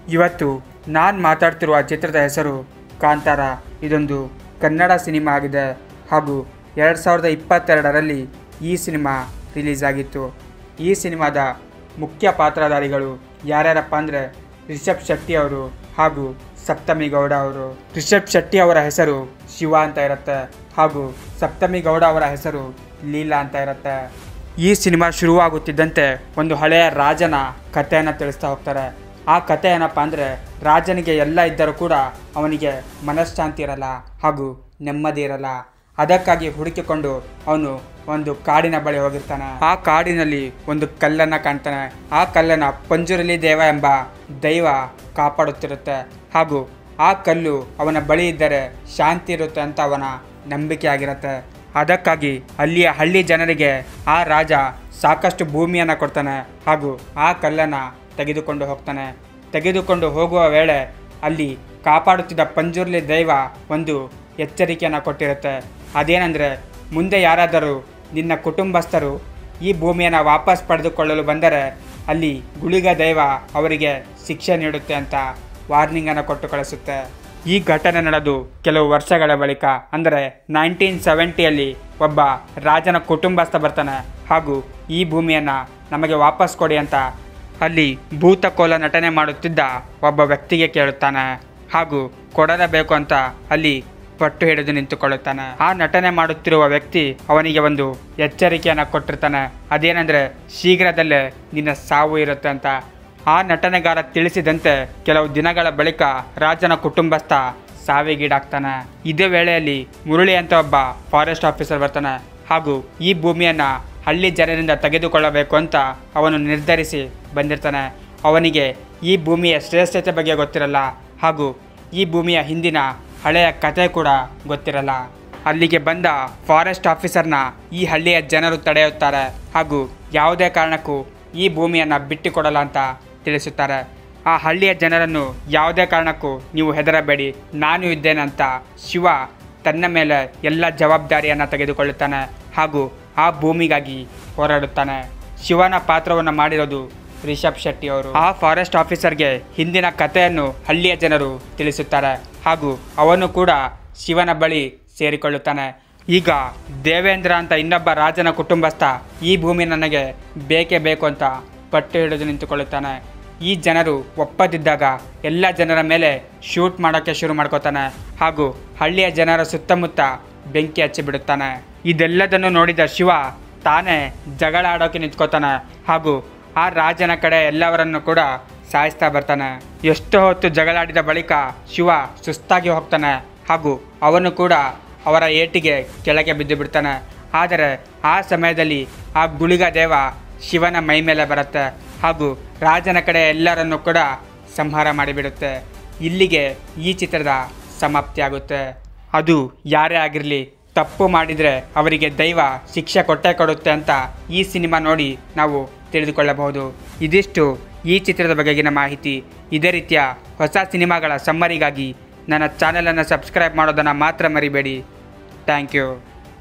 ಇವತ್ತು ನಾನು ಮಾತಾಡ್ತಿರುವ ಚಿತ್ರದ ಹೆಸರು ಕಾಂತಾರ ಇದೊಂದು ಕನ್ನಡ ಸಿನಿಮಾ ಆಗಿದೆ ಹಾಗೂ ಎರಡು ಸಾವಿರದ ಇಪ್ಪತ್ತೆರಡರಲ್ಲಿ ಈ ಸಿನಿಮಾ ರಿಲೀಸ್ ಆಗಿತ್ತು ಈ ಸಿನಿಮಾದ ಮುಖ್ಯ ಪಾತ್ರಧಾರಿಗಳು ಯಾರ್ಯಾರಪ್ಪ ಅಂದರೆ ರಿಷಬ್ ಶೆಟ್ಟಿ ಅವರು ಹಾಗೂ ಸಪ್ತಮಿ ಗೌಡ ಅವರು ರಿಷಬ್ ಶೆಟ್ಟಿ ಅವರ ಹೆಸರು ಶಿವ ಅಂತ ಇರುತ್ತೆ ಹಾಗೂ ಸಪ್ತಮಿ ಗೌಡ ಅವರ ಹೆಸರು ಲೀಲಾ ಅಂತ ಇರುತ್ತೆ ಈ ಸಿನಿಮಾ ಶುರುವಾಗುತ್ತಿದ್ದಂತೆ ಒಂದು ಹಳೆಯ ರಾಜನ ಕಥೆಯನ್ನು ತಿಳಿಸ್ತಾ ಹೋಗ್ತಾರೆ ಆ ಕಥೆ ಏನಪ್ಪ ಅಂದರೆ ರಾಜನಿಗೆ ಎಲ್ಲ ಇದ್ದರೂ ಕೂಡ ಅವನಿಗೆ ಮನಃಶಾಂತಿ ಇರಲ್ಲ ಹಾಗೂ ನೆಮ್ಮದಿ ಇರಲ್ಲ ಅದಕ್ಕಾಗಿ ಹುಡುಕಿಕೊಂಡು ಅವನು ಒಂದು ಕಾಡಿನ ಬಳಿ ಹೋಗಿರ್ತಾನೆ ಆ ಕಾಡಿನಲ್ಲಿ ಒಂದು ಕಲ್ಲನ್ನು ಕಾಣ್ತಾನೆ ಆ ಕಲ್ಲನ್ನು ಪಂಜುರಲಿ ದೇವ ಎಂಬ ದೈವ ಕಾಪಾಡುತ್ತಿರುತ್ತೆ ಹಾಗೂ ಆ ಕಲ್ಲು ಅವನ ಬಳಿ ಇದ್ದರೆ ಶಾಂತಿ ಇರುತ್ತೆ ಅಂತ ಅವನ ನಂಬಿಕೆ ಆಗಿರುತ್ತೆ ಅದಕ್ಕಾಗಿ ಅಲ್ಲಿಯ ಹಳ್ಳಿ ಜನರಿಗೆ ಆ ರಾಜ ಸಾಕಷ್ಟು ಭೂಮಿಯನ್ನು ಕೊಡ್ತಾನೆ ಹಾಗೂ ಆ ಕಲ್ಲನ್ನು ತೆಗೆದುಕೊಂಡು ಹೋಗ್ತಾನೆ ತೆಗೆದುಕೊಂಡು ಹೋಗುವ ವೇಳೆ ಅಲ್ಲಿ ಕಾಪಾಡುತ್ತಿದ್ದ ಪಂಜುರ್ಲಿ ದೈವ ಒಂದು ಎಚ್ಚರಿಕೆಯನ್ನು ಕೊಟ್ಟಿರುತ್ತೆ ಅದೇನೆಂದರೆ ಮುಂದೆ ಯಾರಾದರೂ ನಿನ್ನ ಕುಟುಂಬಸ್ಥರು ಈ ಭೂಮಿಯನ್ನು ವಾಪಸ್ ಪಡೆದುಕೊಳ್ಳಲು ಬಂದರೆ ಅಲ್ಲಿ ಗುಳಿಗ ದೈವ ಅವರಿಗೆ ಶಿಕ್ಷೆ ನೀಡುತ್ತೆ ಅಂತ ವಾರ್ನಿಂಗನ್ನು ಕೊಟ್ಟು ಕಳಿಸುತ್ತೆ ಈ ಘಟನೆ ನಡೆದು ಕೆಲವು ವರ್ಷಗಳ ಬಳಿಕ ಅಂದರೆ ನೈನ್ಟೀನ್ ಸೆವೆಂಟಿಯಲ್ಲಿ ಒಬ್ಬ ರಾಜನ ಕುಟುಂಬಸ್ಥ ಬರ್ತಾನೆ ಹಾಗೂ ಈ ಭೂಮಿಯನ್ನು ನಮಗೆ ವಾಪಸ್ ಕೊಡಿ ಅಂತ ಅಲ್ಲಿ ಭೂತಕೋಲ ನಟನೆ ಮಾಡುತ್ತಿದ್ದ ಒಬ್ಬ ವ್ಯಕ್ತಿಗೆ ಕೇಳುತ್ತಾನೆ ಹಾಗೂ ಕೊಡಲೇಬೇಕು ಅಂತ ಅಲ್ಲಿ ಪಟ್ಟು ಹಿಡಿದು ನಿಂತುಕೊಳ್ಳುತ್ತಾನೆ ಆ ನಟನೆ ಮಾಡುತ್ತಿರುವ ವ್ಯಕ್ತಿ ಅವನಿಗೆ ಒಂದು ಎಚ್ಚರಿಕೆಯನ್ನು ಕೊಟ್ಟಿರ್ತಾನೆ ಅದೇನೆಂದರೆ ಶೀಘ್ರದಲ್ಲೇ ನಿನ್ನ ಸಾವು ಇರುತ್ತೆ ಅಂತ ಆ ನಟನೆಗಾರ ತಿಳಿಸಿದಂತೆ ಕೆಲವು ದಿನಗಳ ಬಳಿಕ ರಾಜನ ಕುಟುಂಬಸ್ಥ ಸಾವಿಗೀಡಾಗ್ತಾನೆ ಇದೇ ವೇಳೆಯಲ್ಲಿ ಮುರಳಿ ಅಂತ ಒಬ್ಬ ಫಾರೆಸ್ಟ್ ಆಫೀಸರ್ ಬರ್ತಾನೆ ಹಾಗೂ ಈ ಭೂಮಿಯನ್ನು ಹಳ್ಳಿ ಜನರಿಂದ ತೆಗೆದುಕೊಳ್ಳಬೇಕು ಅಂತ ಅವನು ನಿರ್ಧರಿಸಿ ಬಂದಿರ್ತಾನೆ ಅವನಿಗೆ ಈ ಭೂಮಿಯ ಶ್ರೇಷ್ಠತೆ ಬಗ್ಗೆ ಗೊತ್ತಿರಲ್ಲ ಹಾಗೂ ಈ ಭೂಮಿಯ ಹಿಂದಿನ ಹಳೆಯ ಕತೆ ಕೂಡ ಗೊತ್ತಿರಲ್ಲ ಅಲ್ಲಿಗೆ ಬಂದ ಫಾರೆಸ್ಟ್ ಆಫೀಸರ್ನ ಈ ಹಳ್ಳಿಯ ಜನರು ತಡೆಯುತ್ತಾರೆ ಹಾಗೂ ಯಾವುದೇ ಕಾರಣಕ್ಕೂ ಈ ಭೂಮಿಯನ್ನು ಬಿಟ್ಟುಕೊಡಲ್ಲ ಅಂತ ತಿಳಿಸುತ್ತಾರೆ ಆ ಹಳ್ಳಿಯ ಜನರನ್ನು ಯಾವುದೇ ಕಾರಣಕ್ಕೂ ನೀವು ಹೆದರಬೇಡಿ ನಾನು ಇದ್ದೇನೆ ಅಂತ ಶಿವ ತನ್ನ ಮೇಲೆ ಎಲ್ಲ ಜವಾಬ್ದಾರಿಯನ್ನು ತೆಗೆದುಕೊಳ್ಳುತ್ತಾನೆ ಹಾಗೂ ಆ ಭೂಮಿಗಾಗಿ ಹೋರಾಡುತ್ತಾನೆ ಶಿವನ ಪಾತ್ರವನ್ನು ಮಾಡಿರೋದು ರಿಷಬ್ ಶೆಟ್ಟಿ ಅವರು ಆ ಫಾರೆಸ್ಟ್ ಆಫೀಸರ್ಗೆ ಹಿಂದಿನ ಕಥೆಯನ್ನು ಹಳ್ಳಿಯ ಜನರು ತಿಳಿಸುತ್ತಾರೆ ಹಾಗೂ ಅವನು ಕೂಡ ಶಿವನ ಬಳಿ ಸೇರಿಕೊಳ್ಳುತ್ತಾನೆ ಈಗ ದೇವೇಂದ್ರ ಅಂತ ಇನ್ನೊಬ್ಬ ರಾಜನ ಕುಟುಂಬಸ್ಥ ಈ ಭೂಮಿ ನನಗೆ ಬೇಕೇ ಬೇಕು ಅಂತ ಪಟ್ಟು ಹಿಡಿದು ನಿಂತುಕೊಳ್ಳುತ್ತಾನೆ ಈ ಜನರು ಒಪ್ಪದಿದ್ದಾಗ ಎಲ್ಲ ಜನರ ಮೇಲೆ ಶೂಟ್ ಮಾಡೋಕ್ಕೆ ಶುರು ಮಾಡ್ಕೋತಾನೆ ಹಾಗೂ ಹಳ್ಳಿಯ ಜನರ ಸುತ್ತಮುತ್ತ ಬೆಂಕಿ ಹಚ್ಚಿಬಿಡುತ್ತಾನೆ ಇದೆಲ್ಲದನ್ನು ನೋಡಿದ ಶಿವ ತಾನೇ ಜಗಳ ಆಡೋಕೆ ನಿಂತ್ಕೋತಾನೆ ಹಾಗೂ ಆ ರಾಜನ ಕಡೆ ಎಲ್ಲವರನ್ನು ಕೂಡ ಸಾಯಿಸ್ತಾ ಬರ್ತಾನೆ ಎಷ್ಟೋ ಹೊತ್ತು ಜಗಳಾಡಿದ ಬಳಿಕ ಶಿವ ಸುಸ್ತಾಗಿ ಹೋಗ್ತಾನೆ ಹಾಗೂ ಅವನು ಕೂಡ ಅವರ ಏಟಿಗೆ ಕೆಳಗೆ ಬಿದ್ದು ಬಿಡ್ತಾನೆ ಆದರೆ ಆ ಸಮಯದಲ್ಲಿ ಆ ಗುಳಿಗ ದೇವ ಶಿವನ ಮೈ ಮೇಲೆ ಬರುತ್ತೆ ಹಾಗೂ ರಾಜನ ಕಡೆ ಎಲ್ಲರನ್ನು ಕೂಡ ಸಂಹಾರ ಮಾಡಿಬಿಡುತ್ತೆ ಇಲ್ಲಿಗೆ ಈ ಚಿತ್ರದ ಸಮಾಪ್ತಿಯಾಗುತ್ತೆ ಅದು ಯಾರೇ ಆಗಿರಲಿ ತಪ್ಪು ಮಾಡಿದರೆ ಅವರಿಗೆ ದೈವ ಶಿಕ್ಷೆ ಕೊಟ್ಟೇ ಕೊಡುತ್ತೆ ಅಂತ ಈ ಸಿನಿಮಾ ನೋಡಿ ನಾವು ತಿಳಿದುಕೊಳ್ಳಬಹುದು ಇದಿಷ್ಟು ಈ ಚಿತ್ರದ ಬಗೆಗಿನ ಮಾಹಿತಿ ಇದೇ ರೀತಿಯ ಹೊಸ ಸಿನಿಮಾಗಳ ಸಮ್ಮರಿಗಾಗಿ ನನ್ನ ಚಾನಲನ್ನು ಸಬ್ಸ್ಕ್ರೈಬ್ ಮಾಡೋದನ್ನು ಮಾತ್ರ ಮರಿಬೇಡಿ ಥ್ಯಾಂಕ್ ಯು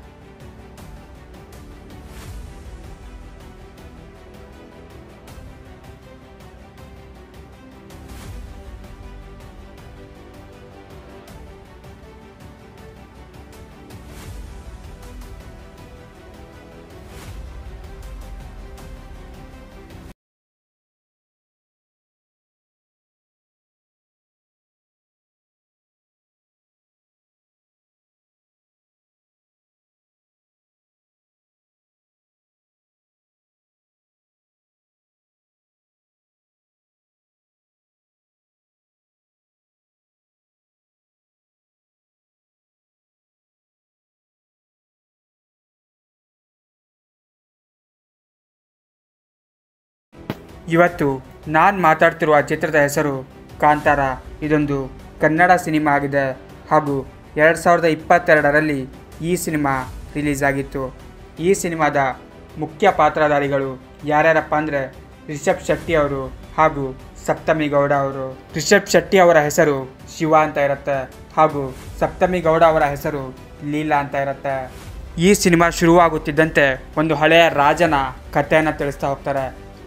ಇವತ್ತು ನಾನು ಮಾತಾಡ್ತಿರುವ ಚಿತ್ರದ ಹೆಸರು ಕಾಂತಾರ ಇದೊಂದು ಕನ್ನಡ ಸಿನಿಮಾ ಆಗಿದೆ ಹಾಗೂ ಎರಡು ಸಾವಿರದ ಇಪ್ಪತ್ತೆರಡರಲ್ಲಿ ಈ ಸಿನಿಮಾ ರಿಲೀಸ್ ಆಗಿತ್ತು ಈ ಸಿನಿಮಾದ ಮುಖ್ಯ ಪಾತ್ರಧಾರಿಗಳು ಯಾರ್ಯಾರಪ್ಪ ಅಂದರೆ ರಿಷಬ್ ಶೆಟ್ಟಿ ಅವರು ಹಾಗೂ ಸಪ್ತಮಿ ಗೌಡ ಅವರು ರಿಷಬ್ ಶೆಟ್ಟಿ ಅವರ ಹೆಸರು ಶಿವ ಅಂತ ಇರುತ್ತೆ ಹಾಗೂ ಸಪ್ತಮಿ ಗೌಡ ಅವರ ಹೆಸರು ಲೀಲಾ ಅಂತ ಇರುತ್ತೆ ಈ ಸಿನಿಮಾ ಶುರುವಾಗುತ್ತಿದ್ದಂತೆ ಒಂದು ಹಳೆಯ ರಾಜನ ಕಥೆಯನ್ನು ತಿಳಿಸ್ತಾ ಹೋಗ್ತಾರೆ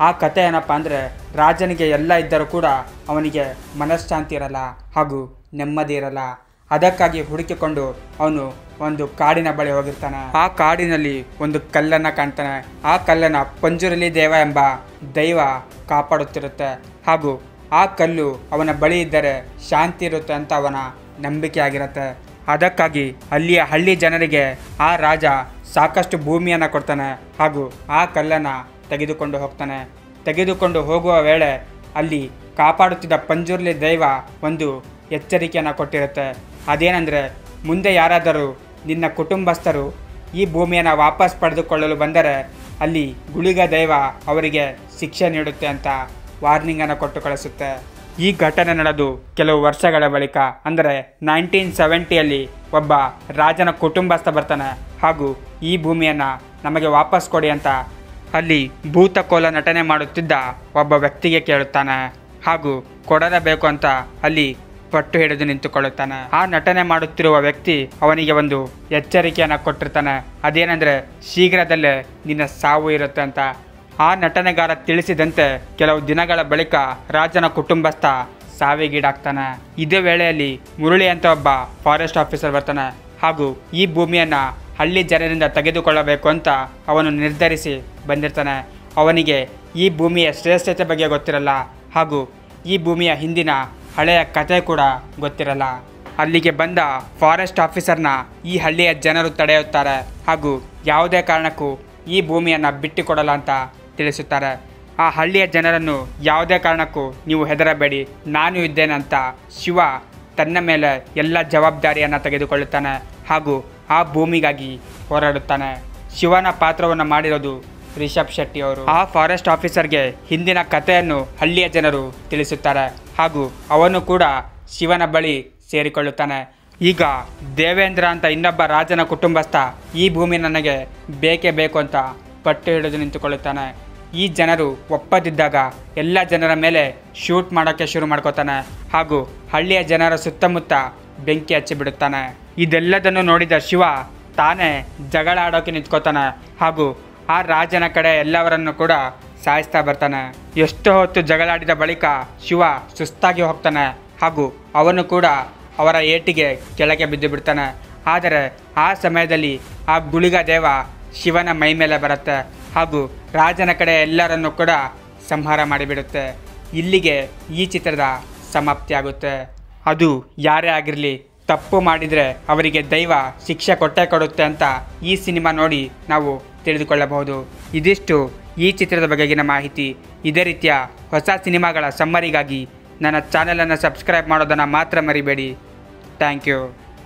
ಆ ಕತೆ ಏನಪ್ಪ ಅಂದರೆ ರಾಜನಿಗೆ ಎಲ್ಲ ಇದ್ದರೂ ಕೂಡ ಅವನಿಗೆ ಮನಃಶಾಂತಿ ಇರಲ್ಲ ಹಾಗೂ ನೆಮ್ಮದಿ ಇರಲ್ಲ ಅದಕ್ಕಾಗಿ ಹುಡುಕಿಕೊಂಡು ಅವನು ಒಂದು ಕಾಡಿನ ಬಳಿ ಹೋಗಿರ್ತಾನೆ ಆ ಕಾಡಿನಲ್ಲಿ ಒಂದು ಕಲ್ಲನ್ನು ಕಾಣ್ತಾನೆ ಆ ಕಲ್ಲನ್ನು ಪಂಜುರಲಿ ದೇವ ಎಂಬ ದೈವ ಕಾಪಾಡುತ್ತಿರುತ್ತೆ ಹಾಗೂ ಆ ಕಲ್ಲು ಅವನ ಬಳಿ ಇದ್ದರೆ ಶಾಂತಿ ಇರುತ್ತೆ ಅಂತ ಅವನ ನಂಬಿಕೆ ಆಗಿರುತ್ತೆ ಅದಕ್ಕಾಗಿ ಅಲ್ಲಿಯ ಹಳ್ಳಿ ಜನರಿಗೆ ಆ ರಾಜ ಸಾಕಷ್ಟು ಭೂಮಿಯನ್ನು ಕೊಡ್ತಾನೆ ಹಾಗೂ ಆ ಕಲ್ಲನ್ನು ತೆಗೆದುಕೊಂಡು ಹೋಗ್ತಾನೆ ತೆಗೆದುಕೊಂಡು ಹೋಗುವ ವೇಳೆ ಅಲ್ಲಿ ಕಾಪಾಡುತ್ತಿದ್ದ ಪಂಜುರ್ಲಿ ದೈವ ಒಂದು ಎಚ್ಚರಿಕೆಯನ್ನು ಕೊಟ್ಟಿರುತ್ತೆ ಅದೇನೆಂದರೆ ಮುಂದೆ ಯಾರಾದರೂ ನಿನ್ನ ಕುಟುಂಬಸ್ಥರು ಈ ಭೂಮಿಯನ್ನು ವಾಪಸ್ ಪಡೆದುಕೊಳ್ಳಲು ಬಂದರೆ ಅಲ್ಲಿ ಗುಳಿಗ ದೈವ ಅವರಿಗೆ ಶಿಕ್ಷೆ ನೀಡುತ್ತೆ ಅಂತ ವಾರ್ನಿಂಗನ್ನು ಕೊಟ್ಟು ಕಳಿಸುತ್ತೆ ಈ ಘಟನೆ ನಡೆದು ಕೆಲವು ವರ್ಷಗಳ ಬಳಿಕ ಅಂದರೆ ನೈನ್ಟೀನ್ ಸೆವೆಂಟಿಯಲ್ಲಿ ಒಬ್ಬ ರಾಜನ ಕುಟುಂಬಸ್ಥ ಬರ್ತಾನೆ ಹಾಗೂ ಈ ಭೂಮಿಯನ್ನು ನಮಗೆ ವಾಪಸ್ ಕೊಡಿ ಅಂತ ಅಲ್ಲಿ ಭೂತಕೋಲ ನಟನೆ ಮಾಡುತ್ತಿದ್ದ ಒಬ್ಬ ವ್ಯಕ್ತಿಗೆ ಕೇಳುತ್ತಾನೆ ಹಾಗೂ ಕೊಡಲೇಬೇಕು ಅಂತ ಅಲ್ಲಿ ಪಟ್ಟು ಹಿಡಿದು ನಿಂತುಕೊಳ್ಳುತ್ತಾನೆ ಆ ನಟನೆ ಮಾಡುತ್ತಿರುವ ವ್ಯಕ್ತಿ ಅವನಿಗೆ ಒಂದು ಎಚ್ಚರಿಕೆಯನ್ನು ಕೊಟ್ಟಿರ್ತಾನೆ ಅದೇನೆಂದರೆ ಶೀಘ್ರದಲ್ಲೇ ನಿನ್ನ ಸಾವು ಇರುತ್ತೆ ಅಂತ ಆ ನಟನೆಗಾರ ತಿಳಿಸಿದಂತೆ ಕೆಲವು ದಿನಗಳ ಬಳಿಕ ರಾಜನ ಕುಟುಂಬಸ್ಥ ಸಾವಿಗೀಡಾಗ್ತಾನೆ ಇದೇ ವೇಳೆಯಲ್ಲಿ ಮುರಳಿ ಅಂತ ಒಬ್ಬ ಫಾರೆಸ್ಟ್ ಆಫೀಸರ್ ಬರ್ತಾನೆ ಹಾಗೂ ಈ ಭೂಮಿಯನ್ನ ಹಳ್ಳಿ ಜನರಿಂದ ತೆಗೆದುಕೊಳ್ಳಬೇಕು ಅಂತ ಅವನು ನಿರ್ಧರಿಸಿ ಬಂದಿರ್ತಾನೆ ಅವನಿಗೆ ಈ ಭೂಮಿಯ ಶ್ರೇಷ್ಠತೆ ಬಗ್ಗೆ ಗೊತ್ತಿರಲ್ಲ ಹಾಗೂ ಈ ಭೂಮಿಯ ಹಿಂದಿನ ಹಳೆಯ ಕತೆ ಕೂಡ ಗೊತ್ತಿರಲ್ಲ ಅಲ್ಲಿಗೆ ಬಂದ ಫಾರೆಸ್ಟ್ ಆಫೀಸರ್ನ ಈ ಹಳ್ಳಿಯ ಜನರು ತಡೆಯುತ್ತಾರೆ ಹಾಗೂ ಯಾವುದೇ ಕಾರಣಕ್ಕೂ ಈ ಭೂಮಿಯನ್ನು ಬಿಟ್ಟುಕೊಡಲ್ಲ ಅಂತ ತಿಳಿಸುತ್ತಾರೆ ಆ ಹಳ್ಳಿಯ ಜನರನ್ನು ಯಾವುದೇ ಕಾರಣಕ್ಕೂ ನೀವು ಹೆದರಬೇಡಿ ನಾನು ಇದ್ದೇನೆ ಅಂತ ಶಿವ ತನ್ನ ಮೇಲೆ ಎಲ್ಲ ಜವಾಬ್ದಾರಿಯನ್ನು ತೆಗೆದುಕೊಳ್ಳುತ್ತಾನೆ ಹಾಗೂ ಆ ಭೂಮಿಗಾಗಿ ಹೋರಾಡುತ್ತಾನೆ ಶಿವನ ಪಾತ್ರವನ್ನು ಮಾಡಿರೋದು ರಿಷಬ್ ಶೆಟ್ಟಿ ಅವರು ಆ ಫಾರೆಸ್ಟ್ ಆಫೀಸರ್ಗೆ ಹಿಂದಿನ ಕಥೆಯನ್ನು ಹಳ್ಳಿಯ ಜನರು ತಿಳಿಸುತ್ತಾರೆ ಹಾಗೂ ಅವನು ಕೂಡ ಶಿವನ ಬಳಿ ಸೇರಿಕೊಳ್ಳುತ್ತಾನೆ ಈಗ ದೇವೇಂದ್ರ ಅಂತ ಇನ್ನೊಬ್ಬ ರಾಜನ ಕುಟುಂಬಸ್ಥ ಈ ಭೂಮಿ ನನಗೆ ಬೇಕೇ ಬೇಕು ಅಂತ ಪಟ್ಟು ಹಿಡಿದು ನಿಂತುಕೊಳ್ಳುತ್ತಾನೆ ಈ ಜನರು ಒಪ್ಪದಿದ್ದಾಗ ಎಲ್ಲ ಜನರ ಮೇಲೆ ಶೂಟ್ ಮಾಡೋಕ್ಕೆ ಶುರು ಮಾಡ್ಕೋತಾನೆ ಹಾಗೂ ಹಳ್ಳಿಯ ಜನರ ಸುತ್ತಮುತ್ತ ಬೆಂಕಿ ಹಚ್ಚಿಬಿಡುತ್ತಾನೆ ಇದೆಲ್ಲದನ್ನು ನೋಡಿದ ಶಿವ ತಾನೇ ಜಗಳ ಆಡೋಕೆ ನಿಂತ್ಕೋತಾನೆ ಹಾಗೂ ಆ ರಾಜನ ಕಡೆ ಎಲ್ಲವರನ್ನು ಕೂಡ ಸಾಯಿಸ್ತಾ ಬರ್ತಾನೆ ಎಷ್ಟೋ ಹೊತ್ತು ಜಗಳಾಡಿದ ಬಳಿಕ ಶಿವ ಸುಸ್ತಾಗಿ ಹೋಗ್ತಾನೆ ಹಾಗೂ ಅವನು ಕೂಡ ಅವರ ಏಟಿಗೆ ಕೆಳಗೆ ಬಿದ್ದು ಬಿಡ್ತಾನೆ ಆದರೆ ಆ ಸಮಯದಲ್ಲಿ ಆ ಗುಳಿಗ ದೇವ ಶಿವನ ಮೈ ಮೇಲೆ ಬರುತ್ತೆ ಹಾಗೂ ರಾಜನ ಕಡೆ ಎಲ್ಲರನ್ನು ಕೂಡ ಸಂಹಾರ ಮಾಡಿಬಿಡುತ್ತೆ ಇಲ್ಲಿಗೆ ಈ ಚಿತ್ರದ ಸಮಾಪ್ತಿಯಾಗುತ್ತೆ ಅದು ಯಾರೇ ಆಗಿರಲಿ ತಪ್ಪು ಮಾಡಿದರೆ ಅವರಿಗೆ ದೈವ ಶಿಕ್ಷೆ ಕೊಟ್ಟೇ ಕೊಡುತ್ತೆ ಅಂತ ಈ ಸಿನಿಮಾ ನೋಡಿ ನಾವು ತಿಳಿದುಕೊಳ್ಳಬಹುದು ಇದಿಷ್ಟು ಈ ಚಿತ್ರದ ಬಗೆಗಿನ ಮಾಹಿತಿ ಇದೇ ರೀತಿಯ ಹೊಸ ಸಿನಿಮಾಗಳ ಸಮ್ಮರಿಗಾಗಿ ನನ್ನ ಚಾನಲನ್ನು ಸಬ್ಸ್ಕ್ರೈಬ್ ಮಾಡೋದನ್ನು ಮಾತ್ರ ಮರಿಬೇಡಿ ಥ್ಯಾಂಕ್ ಯು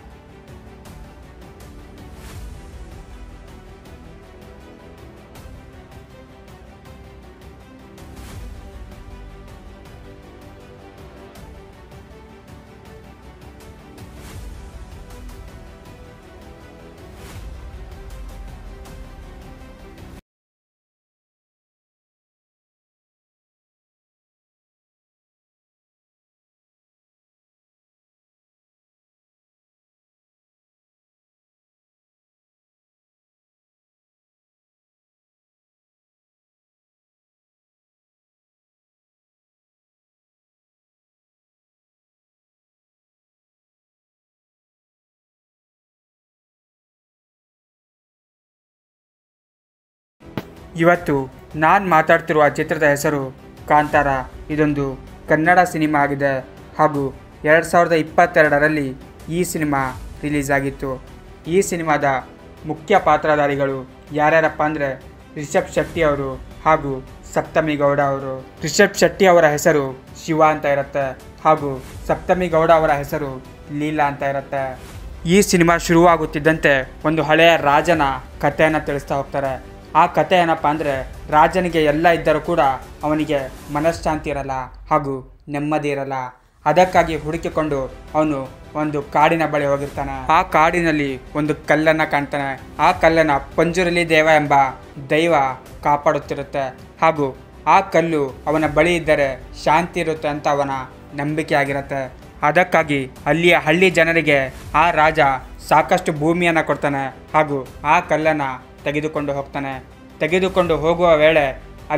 ಇವತ್ತು ನಾನು ಮಾತಾಡ್ತಿರುವ ಚಿತ್ರದ ಹೆಸರು ಕಾಂತಾರ ಇದೊಂದು ಕನ್ನಡ ಸಿನಿಮಾ ಆಗಿದೆ ಹಾಗೂ ಎರಡು ಸಾವಿರದ ಇಪ್ಪತ್ತೆರಡರಲ್ಲಿ ಈ ಸಿನಿಮಾ ರಿಲೀಸ್ ಆಗಿತ್ತು ಈ ಸಿನಿಮಾದ ಮುಖ್ಯ ಪಾತ್ರಧಾರಿಗಳು ಯಾರ್ಯಾರಪ್ಪ ಅಂದರೆ ರಿಷಬ್ ಶೆಟ್ಟಿ ಅವರು ಹಾಗೂ ಸಪ್ತಮಿ ಗೌಡ ಅವರು ರಿಷಬ್ ಶೆಟ್ಟಿ ಅವರ ಹೆಸರು ಶಿವ ಅಂತ ಇರುತ್ತೆ ಹಾಗೂ ಸಪ್ತಮಿ ಗೌಡ ಅವರ ಹೆಸರು ಲೀಲಾ ಅಂತ ಇರುತ್ತೆ ಈ ಸಿನಿಮಾ ಶುರುವಾಗುತ್ತಿದ್ದಂತೆ ಒಂದು ಹಳೆಯ ರಾಜನ ಕಥೆಯನ್ನು ತಿಳಿಸ್ತಾ ಹೋಗ್ತಾರೆ ಆ ಕತೆ ಏನಪ್ಪ ಅಂದರೆ ರಾಜನಿಗೆ ಎಲ್ಲ ಇದ್ದರೂ ಕೂಡ ಅವನಿಗೆ ಮನಃಶಾಂತಿ ಇರಲ್ಲ ಹಾಗೂ ನೆಮ್ಮದಿ ಇರಲ್ಲ ಅದಕ್ಕಾಗಿ ಹುಡುಕಿಕೊಂಡು ಅವನು ಒಂದು ಕಾಡಿನ ಬಳಿ ಹೋಗಿರ್ತಾನೆ ಆ ಕಾಡಿನಲ್ಲಿ ಒಂದು ಕಲ್ಲನ್ನು ಕಾಣ್ತಾನೆ ಆ ಕಲ್ಲನ್ನು ಪಂಜುರಲಿ ದೇವ ಎಂಬ ದೈವ ಕಾಪಾಡುತ್ತಿರುತ್ತೆ ಹಾಗೂ ಆ ಕಲ್ಲು ಅವನ ಬಳಿ ಇದ್ದರೆ ಶಾಂತಿ ಇರುತ್ತೆ ಅಂತ ಅವನ ನಂಬಿಕೆ ಆಗಿರುತ್ತೆ ಅದಕ್ಕಾಗಿ ಅಲ್ಲಿಯ ಹಳ್ಳಿ ಜನರಿಗೆ ಆ ರಾಜ ಸಾಕಷ್ಟು ಭೂಮಿಯನ್ನು ಕೊಡ್ತಾನೆ ಹಾಗೂ ಆ ಕಲ್ಲನ್ನು ತೆಗೆದುಕೊಂಡು ಹೋಗ್ತಾನೆ ತೆಗೆದುಕೊಂಡು ಹೋಗುವ ವೇಳೆ ಅಲ್ಲಿ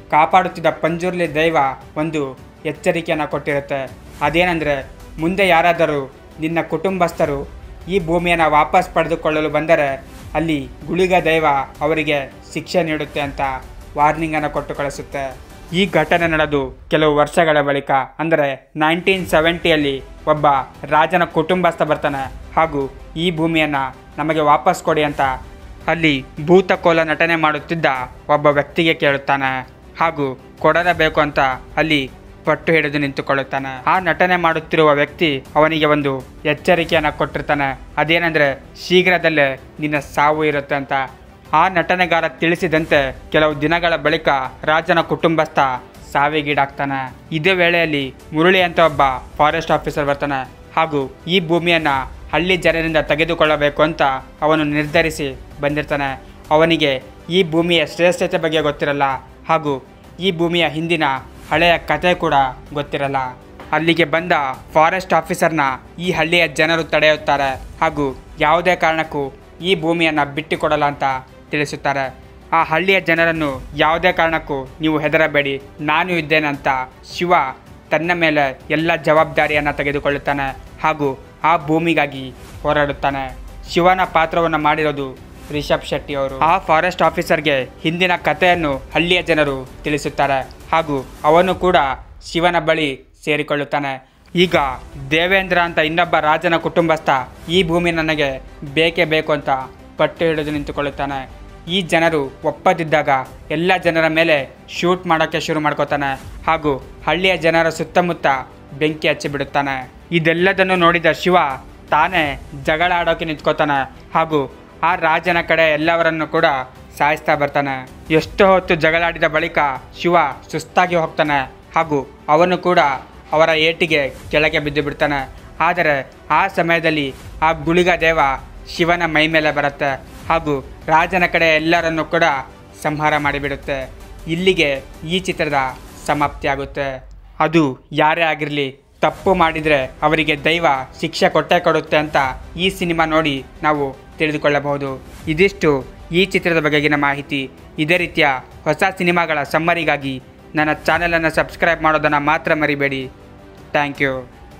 ಕಾಪಾಡುತ್ತಿದ್ದ ಪಂಜುರ್ಲಿ ದೈವ ಒಂದು ಎಚ್ಚರಿಕೆಯನ್ನು ಕೊಟ್ಟಿರುತ್ತೆ ಅದೇನೆಂದರೆ ಮುಂದೆ ಯಾರಾದರೂ ನಿನ್ನ ಕುಟುಂಬಸ್ಥರು ಈ ಭೂಮಿಯನ್ನು ವಾಪಸ್ ಪಡೆದುಕೊಳ್ಳಲು ಬಂದರೆ ಅಲ್ಲಿ ಗುಳಿಗ ದೈವ ಅವರಿಗೆ ಶಿಕ್ಷೆ ನೀಡುತ್ತೆ ಅಂತ ವಾರ್ನಿಂಗನ್ನು ಕೊಟ್ಟು ಕಳಿಸುತ್ತೆ ಈ ಘಟನೆ ನಡೆದು ಕೆಲವು ವರ್ಷಗಳ ಬಳಿಕ ಅಂದರೆ ನೈನ್ಟೀನ್ ಸೆವೆಂಟಿಯಲ್ಲಿ ಒಬ್ಬ ರಾಜನ ಕುಟುಂಬಸ್ಥ ಬರ್ತಾನೆ ಹಾಗೂ ಈ ಭೂಮಿಯನ್ನು ನಮಗೆ ವಾಪಸ್ ಕೊಡಿ ಅಂತ ಅಲ್ಲಿ ಭೂತಕೋಲ ನಟನೆ ಮಾಡುತ್ತಿದ್ದ ಒಬ್ಬ ವ್ಯಕ್ತಿಗೆ ಕೇಳುತ್ತಾನೆ ಹಾಗೂ ಕೊಡಲೇಬೇಕು ಅಂತ ಅಲ್ಲಿ ಪಟ್ಟು ಹಿಡಿದು ನಿಂತುಕೊಳ್ಳುತ್ತಾನೆ ಆ ನಟನೆ ಮಾಡುತ್ತಿರುವ ವ್ಯಕ್ತಿ ಅವನಿಗೆ ಒಂದು ಎಚ್ಚರಿಕೆಯನ್ನು ಕೊಟ್ಟಿರ್ತಾನೆ ಅದೇನೆಂದರೆ ಶೀಘ್ರದಲ್ಲೇ ನಿನ್ನ ಸಾವು ಇರುತ್ತೆ ಅಂತ ಆ ನಟನೆಗಾರ ತಿಳಿಸಿದಂತೆ ಕೆಲವು ದಿನಗಳ ಬಳಿಕ ರಾಜನ ಕುಟುಂಬಸ್ಥ ಸಾವಿಗೀಡಾಗ್ತಾನೆ ಇದೇ ವೇಳೆಯಲ್ಲಿ ಮುರಳಿ ಅಂತ ಒಬ್ಬ ಫಾರೆಸ್ಟ್ ಆಫೀಸರ್ ಬರ್ತಾನೆ ಹಾಗೂ ಈ ಭೂಮಿಯನ್ನ ಹಳ್ಳಿ ಜನರಿಂದ ತೆಗೆದುಕೊಳ್ಳಬೇಕು ಅಂತ ಅವನು ನಿರ್ಧರಿಸಿ ಬಂದಿರ್ತಾನೆ ಅವನಿಗೆ ಈ ಭೂಮಿಯ ಶ್ರೇಷ್ಠತೆ ಬಗ್ಗೆ ಗೊತ್ತಿರಲ್ಲ ಹಾಗೂ ಈ ಭೂಮಿಯ ಹಿಂದಿನ ಹಳೆಯ ಕತೆ ಕೂಡ ಗೊತ್ತಿರಲ್ಲ ಅಲ್ಲಿಗೆ ಬಂದ ಫಾರೆಸ್ಟ್ ಆಫೀಸರ್ನ ಈ ಹಳ್ಳಿಯ ಜನರು ತಡೆಯುತ್ತಾರೆ ಹಾಗೂ ಯಾವುದೇ ಕಾರಣಕ್ಕೂ ಈ ಭೂಮಿಯನ್ನು ಬಿಟ್ಟುಕೊಡಲ್ಲ ಅಂತ ತಿಳಿಸುತ್ತಾರೆ ಆ ಹಳ್ಳಿಯ ಜನರನ್ನು ಯಾವುದೇ ಕಾರಣಕ್ಕೂ ನೀವು ಹೆದರಬೇಡಿ ನಾನು ಇದ್ದೇನೆ ಅಂತ ಶಿವ ತನ್ನ ಮೇಲೆ ಎಲ್ಲ ಜವಾಬ್ದಾರಿಯನ್ನು ತೆಗೆದುಕೊಳ್ಳುತ್ತಾನೆ ಹಾಗೂ ಆ ಭೂಮಿಗಾಗಿ ಹೋರಾಡುತ್ತಾನೆ ಶಿವನ ಪಾತ್ರವನ್ನು ಮಾಡಿರೋದು ರಿಷಬ್ ಶೆಟ್ಟಿ ಅವರು ಆ ಫಾರೆಸ್ಟ್ ಆಫೀಸರ್ಗೆ ಹಿಂದಿನ ಕಥೆಯನ್ನು ಹಳ್ಳಿಯ ಜನರು ತಿಳಿಸುತ್ತಾರೆ ಹಾಗೂ ಅವನು ಕೂಡ ಶಿವನ ಬಳಿ ಸೇರಿಕೊಳ್ಳುತ್ತಾನೆ ಈಗ ದೇವೇಂದ್ರ ಅಂತ ಇನ್ನೊಬ್ಬ ರಾಜನ ಕುಟುಂಬಸ್ಥ ಈ ಭೂಮಿ ನನಗೆ ಬೇಕೇ ಬೇಕು ಅಂತ ಪಟ್ಟು ಹಿಡಿದು ನಿಂತುಕೊಳ್ಳುತ್ತಾನೆ ಈ ಜನರು ಒಪ್ಪದಿದ್ದಾಗ ಎಲ್ಲ ಜನರ ಮೇಲೆ ಶೂಟ್ ಮಾಡೋಕ್ಕೆ ಶುರು ಮಾಡ್ಕೋತಾನೆ ಹಾಗೂ ಹಳ್ಳಿಯ ಜನರ ಸುತ್ತಮುತ್ತ ಬೆಂಕಿ ಹಚ್ಚಿಬಿಡುತ್ತಾನೆ ಇದೆಲ್ಲದನ್ನು ನೋಡಿದ ಶಿವ ತಾನೇ ಜಗಳ ಆಡೋಕೆ ನಿಂತ್ಕೋತಾನೆ ಹಾಗೂ ಆ ರಾಜನ ಕಡೆ ಎಲ್ಲವರನ್ನು ಕೂಡ ಸಾಯಿಸ್ತಾ ಬರ್ತಾನೆ ಎಷ್ಟು ಹೊತ್ತು ಜಗಳಾಡಿದ ಬಳಿಕ ಶಿವ ಸುಸ್ತಾಗಿ ಹೋಗ್ತಾನೆ ಹಾಗೂ ಅವನು ಕೂಡ ಅವರ ಏಟಿಗೆ ಕೆಳಗೆ ಬಿದ್ದು ಬಿಡ್ತಾನೆ ಆದರೆ ಆ ಸಮಯದಲ್ಲಿ ಆ ಗುಳಿಗ ದೇವ ಶಿವನ ಮೈ ಮೇಲೆ ಬರುತ್ತೆ ಹಾಗೂ ರಾಜನ ಕಡೆ ಎಲ್ಲರನ್ನು ಕೂಡ ಸಂಹಾರ ಮಾಡಿಬಿಡುತ್ತೆ ಇಲ್ಲಿಗೆ ಈ ಚಿತ್ರದ ಸಮಾಪ್ತಿಯಾಗುತ್ತೆ ಅದು ಯಾರೇ ಆಗಿರಲಿ ತಪ್ಪು ಮಾಡಿದರೆ ಅವರಿಗೆ ದೈವ ಶಿಕ್ಷೆ ಕೊಟ್ಟೇ ಕೊಡುತ್ತೆ ಅಂತ ಈ ಸಿನಿಮಾ ನೋಡಿ ನಾವು ತಿಳಿದುಕೊಳ್ಳಬಹುದು ಇದಿಷ್ಟು ಈ ಚಿತ್ರದ ಬಗೆಗಿನ ಮಾಹಿತಿ ಇದೇ ರೀತಿಯ ಹೊಸ ಸಿನಿಮಾಗಳ ಸಮ್ಮರಿಗಾಗಿ ನನ್ನ ಚಾನಲನ್ನು ಸಬ್ಸ್ಕ್ರೈಬ್ ಮಾಡೋದನ್ನು ಮಾತ್ರ ಮರಿಬೇಡಿ ಥ್ಯಾಂಕ್ ಯು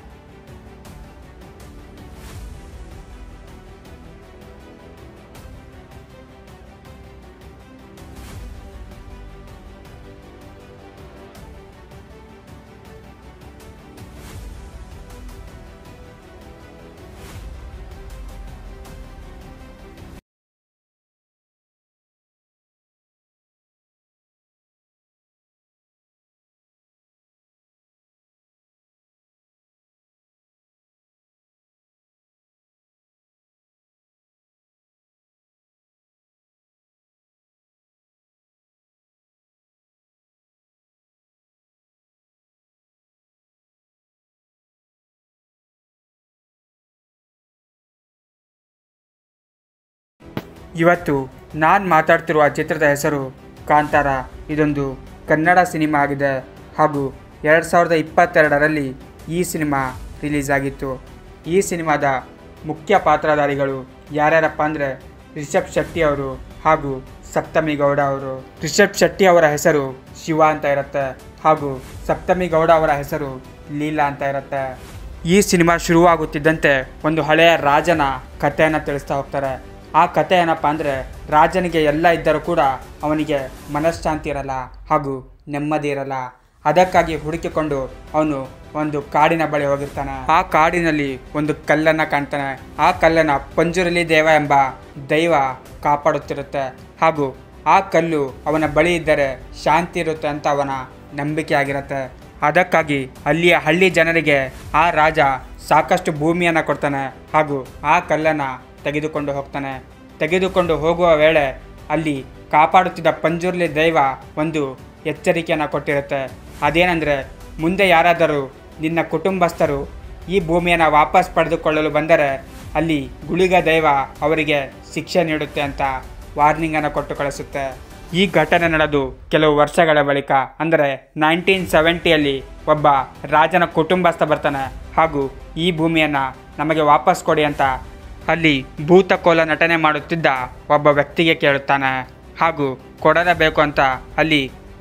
ಇವತ್ತು ನಾನು ಮಾತಾಡ್ತಿರುವ ಚಿತ್ರದ ಹೆಸರು ಕಾಂತಾರ ಇದೊಂದು ಕನ್ನಡ ಸಿನಿಮಾ ಆಗಿದೆ ಹಾಗೂ ಎರಡು ಸಾವಿರದ ಇಪ್ಪತ್ತೆರಡರಲ್ಲಿ ಈ ಸಿನಿಮಾ ರಿಲೀಸ್ ಆಗಿತ್ತು ಈ ಸಿನಿಮಾದ ಮುಖ್ಯ ಪಾತ್ರಧಾರಿಗಳು ಯಾರ್ಯಾರಪ್ಪ ಅಂದರೆ ರಿಷಬ್ ಶೆಟ್ಟಿ ಅವರು ಹಾಗೂ ಸಪ್ತಮಿ ಗೌಡ ಅವರು ರಿಷಬ್ ಶೆಟ್ಟಿ ಅವರ ಹೆಸರು ಶಿವ ಅಂತ ಇರುತ್ತೆ ಹಾಗೂ ಸಪ್ತಮಿ ಗೌಡ ಅವರ ಹೆಸರು ಲೀಲಾ ಅಂತ ಇರುತ್ತೆ ಈ ಸಿನಿಮಾ ಶುರುವಾಗುತ್ತಿದ್ದಂತೆ ಒಂದು ಹಳೆಯ ರಾಜನ ಕಥೆಯನ್ನು ತಿಳಿಸ್ತಾ ಹೋಗ್ತಾರೆ ಆ ಕಥೆ ಏನಪ್ಪ ಅಂದರೆ ರಾಜನಿಗೆ ಎಲ್ಲ ಇದ್ದರೂ ಕೂಡ ಅವನಿಗೆ ಮನಃಶಾಂತಿ ಇರಲ್ಲ ಹಾಗೂ ನೆಮ್ಮದಿ ಇರಲ್ಲ ಅದಕ್ಕಾಗಿ ಹುಡುಕಿಕೊಂಡು ಅವನು ಒಂದು ಕಾಡಿನ ಬಳಿ ಹೋಗಿರ್ತಾನೆ ಆ ಕಾಡಿನಲ್ಲಿ ಒಂದು ಕಲ್ಲನ್ನು ಕಾಣ್ತಾನೆ ಆ ಕಲ್ಲನ್ನು ಪಂಜುರಲಿ ದೇವ ಎಂಬ ದೈವ ಕಾಪಾಡುತ್ತಿರುತ್ತೆ ಹಾಗೂ ಆ ಕಲ್ಲು ಅವನ ಬಳಿ ಇದ್ದರೆ ಶಾಂತಿ ಇರುತ್ತೆ ಅಂತ ಅವನ ನಂಬಿಕೆ ಆಗಿರುತ್ತೆ ಅದಕ್ಕಾಗಿ ಅಲ್ಲಿಯ ಹಳ್ಳಿ ಜನರಿಗೆ ಆ ರಾಜ ಸಾಕಷ್ಟು ಭೂಮಿಯನ್ನು ಕೊಡ್ತಾನೆ ಹಾಗೂ ಆ ಕಲ್ಲನ್ನು ತೆಗೆದುಕೊಂಡು ಹೋಗ್ತಾನೆ ತೆಗೆದುಕೊಂಡು ಹೋಗುವ ವೇಳೆ ಅಲ್ಲಿ ಕಾಪಾಡುತ್ತಿದ್ದ ಪಂಜುರ್ಲಿ ದೈವ ಒಂದು ಎಚ್ಚರಿಕೆಯನ್ನು ಕೊಟ್ಟಿರುತ್ತೆ ಅದೇನೆಂದರೆ ಮುಂದೆ ಯಾರಾದರೂ ನಿನ್ನ ಕುಟುಂಬಸ್ಥರು ಈ ಭೂಮಿಯನ್ನು ವಾಪಸ್ ಪಡೆದುಕೊಳ್ಳಲು ಬಂದರೆ ಅಲ್ಲಿ ಗುಳಿಗ ದೈವ ಅವರಿಗೆ ಶಿಕ್ಷೆ ನೀಡುತ್ತೆ ಅಂತ ವಾರ್ನಿಂಗನ್ನು ಕೊಟ್ಟು ಕಳಿಸುತ್ತೆ ಈ ಘಟನೆ ನಡೆದು ಕೆಲವು ವರ್ಷಗಳ ಬಳಿಕ ಅಂದರೆ ನೈನ್ಟೀನ್ ಸೆವೆಂಟಿಯಲ್ಲಿ ಒಬ್ಬ ರಾಜನ ಕುಟುಂಬಸ್ಥ ಬರ್ತಾನೆ ಹಾಗೂ ಈ ಭೂಮಿಯನ್ನು ನಮಗೆ ವಾಪಸ್ ಕೊಡಿ ಅಂತ ಅಲ್ಲಿ ಭೂತಕೋಲ ನಟನೆ ಮಾಡುತ್ತಿದ್ದ ಒಬ್ಬ ವ್ಯಕ್ತಿಗೆ ಕೇಳುತ್ತಾನೆ ಹಾಗೂ ಕೊಡಲೇಬೇಕು ಅಂತ ಅಲ್ಲಿ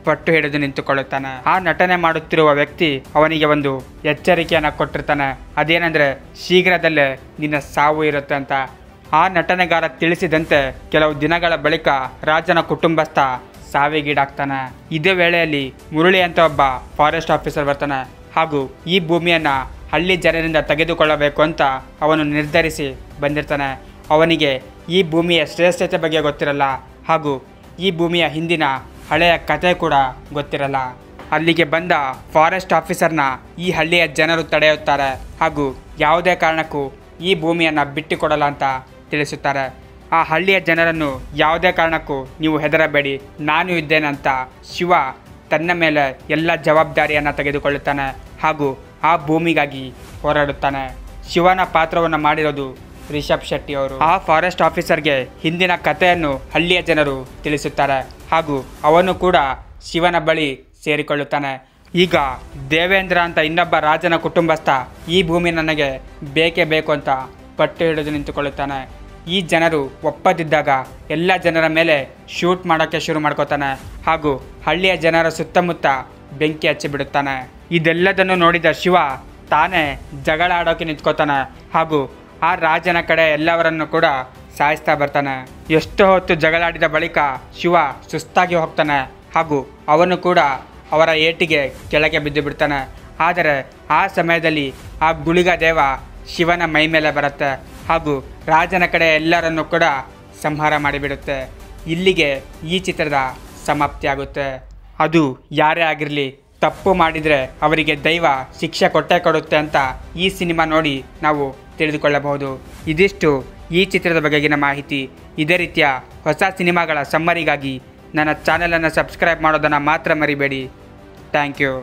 ಪಟ್ಟು ಹಿಡಿದು ನಿಂತುಕೊಳ್ಳುತ್ತಾನೆ ಆ ನಟನೆ ಮಾಡುತ್ತಿರುವ ವ್ಯಕ್ತಿ ಅವನಿಗೆ ಒಂದು ಎಚ್ಚರಿಕೆಯನ್ನು ಕೊಟ್ಟಿರ್ತಾನೆ ಅದೇನೆಂದ್ರೆ ಶೀಘ್ರದಲ್ಲೇ ನಿನ್ನ ಸಾವು ಇರುತ್ತೆ ಅಂತ ಆ ನಟನೆಗಾರ ತಿಳಿಸಿದಂತೆ ಕೆಲವು ದಿನಗಳ ಬಳಿಕ ರಾಜನ ಕುಟುಂಬಸ್ಥ ಸಾವಿಗೀಡಾಗ್ತಾನೆ ಇದೇ ವೇಳೆಯಲ್ಲಿ ಮುರಳಿ ಅಂತ ಒಬ್ಬ ಫಾರೆಸ್ಟ್ ಆಫೀಸರ್ ಬರ್ತಾನೆ ಹಾಗೂ ಈ ಭೂಮಿಯನ್ನ ಹಳ್ಳಿ ಜನರಿಂದ ತೆಗೆದುಕೊಳ್ಳಬೇಕು ಅಂತ ಅವನು ನಿರ್ಧರಿಸಿ ಬಂದಿರ್ತಾನೆ ಅವನಿಗೆ ಈ ಭೂಮಿಯ ಶ್ರೇಷ್ಠತೆ ಬಗ್ಗೆ ಗೊತ್ತಿರಲ್ಲ ಹಾಗೂ ಈ ಭೂಮಿಯ ಹಿಂದಿನ ಹಳೆಯ ಕತೆ ಕೂಡ ಗೊತ್ತಿರಲ್ಲ ಅಲ್ಲಿಗೆ ಬಂದ ಫಾರೆಸ್ಟ್ ಆಫೀಸರ್ನ ಈ ಹಳ್ಳಿಯ ಜನರು ತಡೆಯುತ್ತಾರೆ ಹಾಗೂ ಯಾವುದೇ ಕಾರಣಕ್ಕೂ ಈ ಭೂಮಿಯನ್ನು ಬಿಟ್ಟುಕೊಡಲ್ಲ ಅಂತ ತಿಳಿಸುತ್ತಾರೆ ಆ ಹಳ್ಳಿಯ ಜನರನ್ನು ಯಾವುದೇ ಕಾರಣಕ್ಕೂ ನೀವು ಹೆದರಬೇಡಿ ನಾನು ಇದ್ದೇನೆ ಅಂತ ಶಿವ ತನ್ನ ಮೇಲೆ ಎಲ್ಲ ಜವಾಬ್ದಾರಿಯನ್ನು ತೆಗೆದುಕೊಳ್ಳುತ್ತಾನೆ ಹಾಗೂ ಆ ಭೂಮಿಗಾಗಿ ಹೋರಾಡುತ್ತಾನೆ ಶಿವನ ಪಾತ್ರವನ್ನು ಮಾಡಿರೋದು ರಿಷಬ್ ಶೆಟ್ಟಿ ಅವರು ಆ ಫಾರೆಸ್ಟ್ ಆಫೀಸರ್ಗೆ ಹಿಂದಿನ ಕಥೆಯನ್ನು ಹಳ್ಳಿಯ ಜನರು ತಿಳಿಸುತ್ತಾರೆ ಹಾಗೂ ಅವನು ಕೂಡ ಶಿವನ ಬಳಿ ಸೇರಿಕೊಳ್ಳುತ್ತಾನೆ ಈಗ ದೇವೇಂದ್ರ ಅಂತ ಇನ್ನೊಬ್ಬ ರಾಜನ ಕುಟುಂಬಸ್ಥ ಈ ಭೂಮಿ ನನಗೆ ಬೇಕೇ ಬೇಕು ಅಂತ ಪಟ್ಟು ಹಿಡಿದು ನಿಂತುಕೊಳ್ಳುತ್ತಾನೆ ಈ ಜನರು ಒಪ್ಪದಿದ್ದಾಗ ಎಲ್ಲ ಜನರ ಮೇಲೆ ಶೂಟ್ ಮಾಡೋಕ್ಕೆ ಶುರು ಮಾಡ್ಕೋತಾನೆ ಹಾಗೂ ಹಳ್ಳಿಯ ಜನರ ಸುತ್ತಮುತ್ತ ಬೆಂಕಿ ಹಚ್ಚಿಬಿಡುತ್ತಾನೆ ಇದೆಲ್ಲದನ್ನು ನೋಡಿದ ಶಿವ ತಾನೇ ಜಗಳ ಆಡೋಕೆ ನಿಂತ್ಕೋತಾನೆ ಹಾಗೂ ಆ ರಾಜನ ಕಡೆ ಎಲ್ಲವರನ್ನು ಕೂಡ ಸಾಯಿಸ್ತಾ ಬರ್ತಾನೆ ಎಷ್ಟೋ ಹೊತ್ತು ಜಗಳಾಡಿದ ಬಳಿಕ ಶಿವ ಸುಸ್ತಾಗಿ ಹೋಗ್ತಾನೆ ಹಾಗೂ ಅವನು ಕೂಡ ಅವರ ಏಟಿಗೆ ಕೆಳಗೆ ಬಿದ್ದು ಬಿಡ್ತಾನೆ ಆದರೆ ಆ ಸಮಯದಲ್ಲಿ ಆ ಗುಳಿಗ ದೇವ ಶಿವನ ಮೈ ಮೇಲೆ ಬರುತ್ತೆ ಹಾಗೂ ರಾಜನ ಕಡೆ ಎಲ್ಲರನ್ನು ಕೂಡ ಸಂಹಾರ ಮಾಡಿಬಿಡುತ್ತೆ ಇಲ್ಲಿಗೆ ಈ ಚಿತ್ರದ ಸಮಾಪ್ತಿಯಾಗುತ್ತೆ ಅದು ಯಾರೇ ಆಗಿರಲಿ ತಪ್ಪು ಮಾಡಿದರೆ ಅವರಿಗೆ ದೈವ ಶಿಕ್ಷೆ ಕೊಟ್ಟೇ ಕೊಡುತ್ತೆ ಅಂತ ಈ ಸಿನಿಮಾ ನೋಡಿ ನಾವು ತಿಳಿದುಕೊಳ್ಳಬಹುದು ಇದಿಷ್ಟು ಈ ಚಿತ್ರದ ಬಗೆಗಿನ ಮಾಹಿತಿ ಇದೇ ರೀತಿಯ ಹೊಸ ಸಿನಿಮಾಗಳ ಸಮ್ಮರಿಗಾಗಿ ನನ್ನ ಚಾನಲನ್ನು ಸಬ್ಸ್ಕ್ರೈಬ್ ಮಾಡೋದನ್ನು ಮಾತ್ರ ಮರಿಬೇಡಿ ಥ್ಯಾಂಕ್ ಯು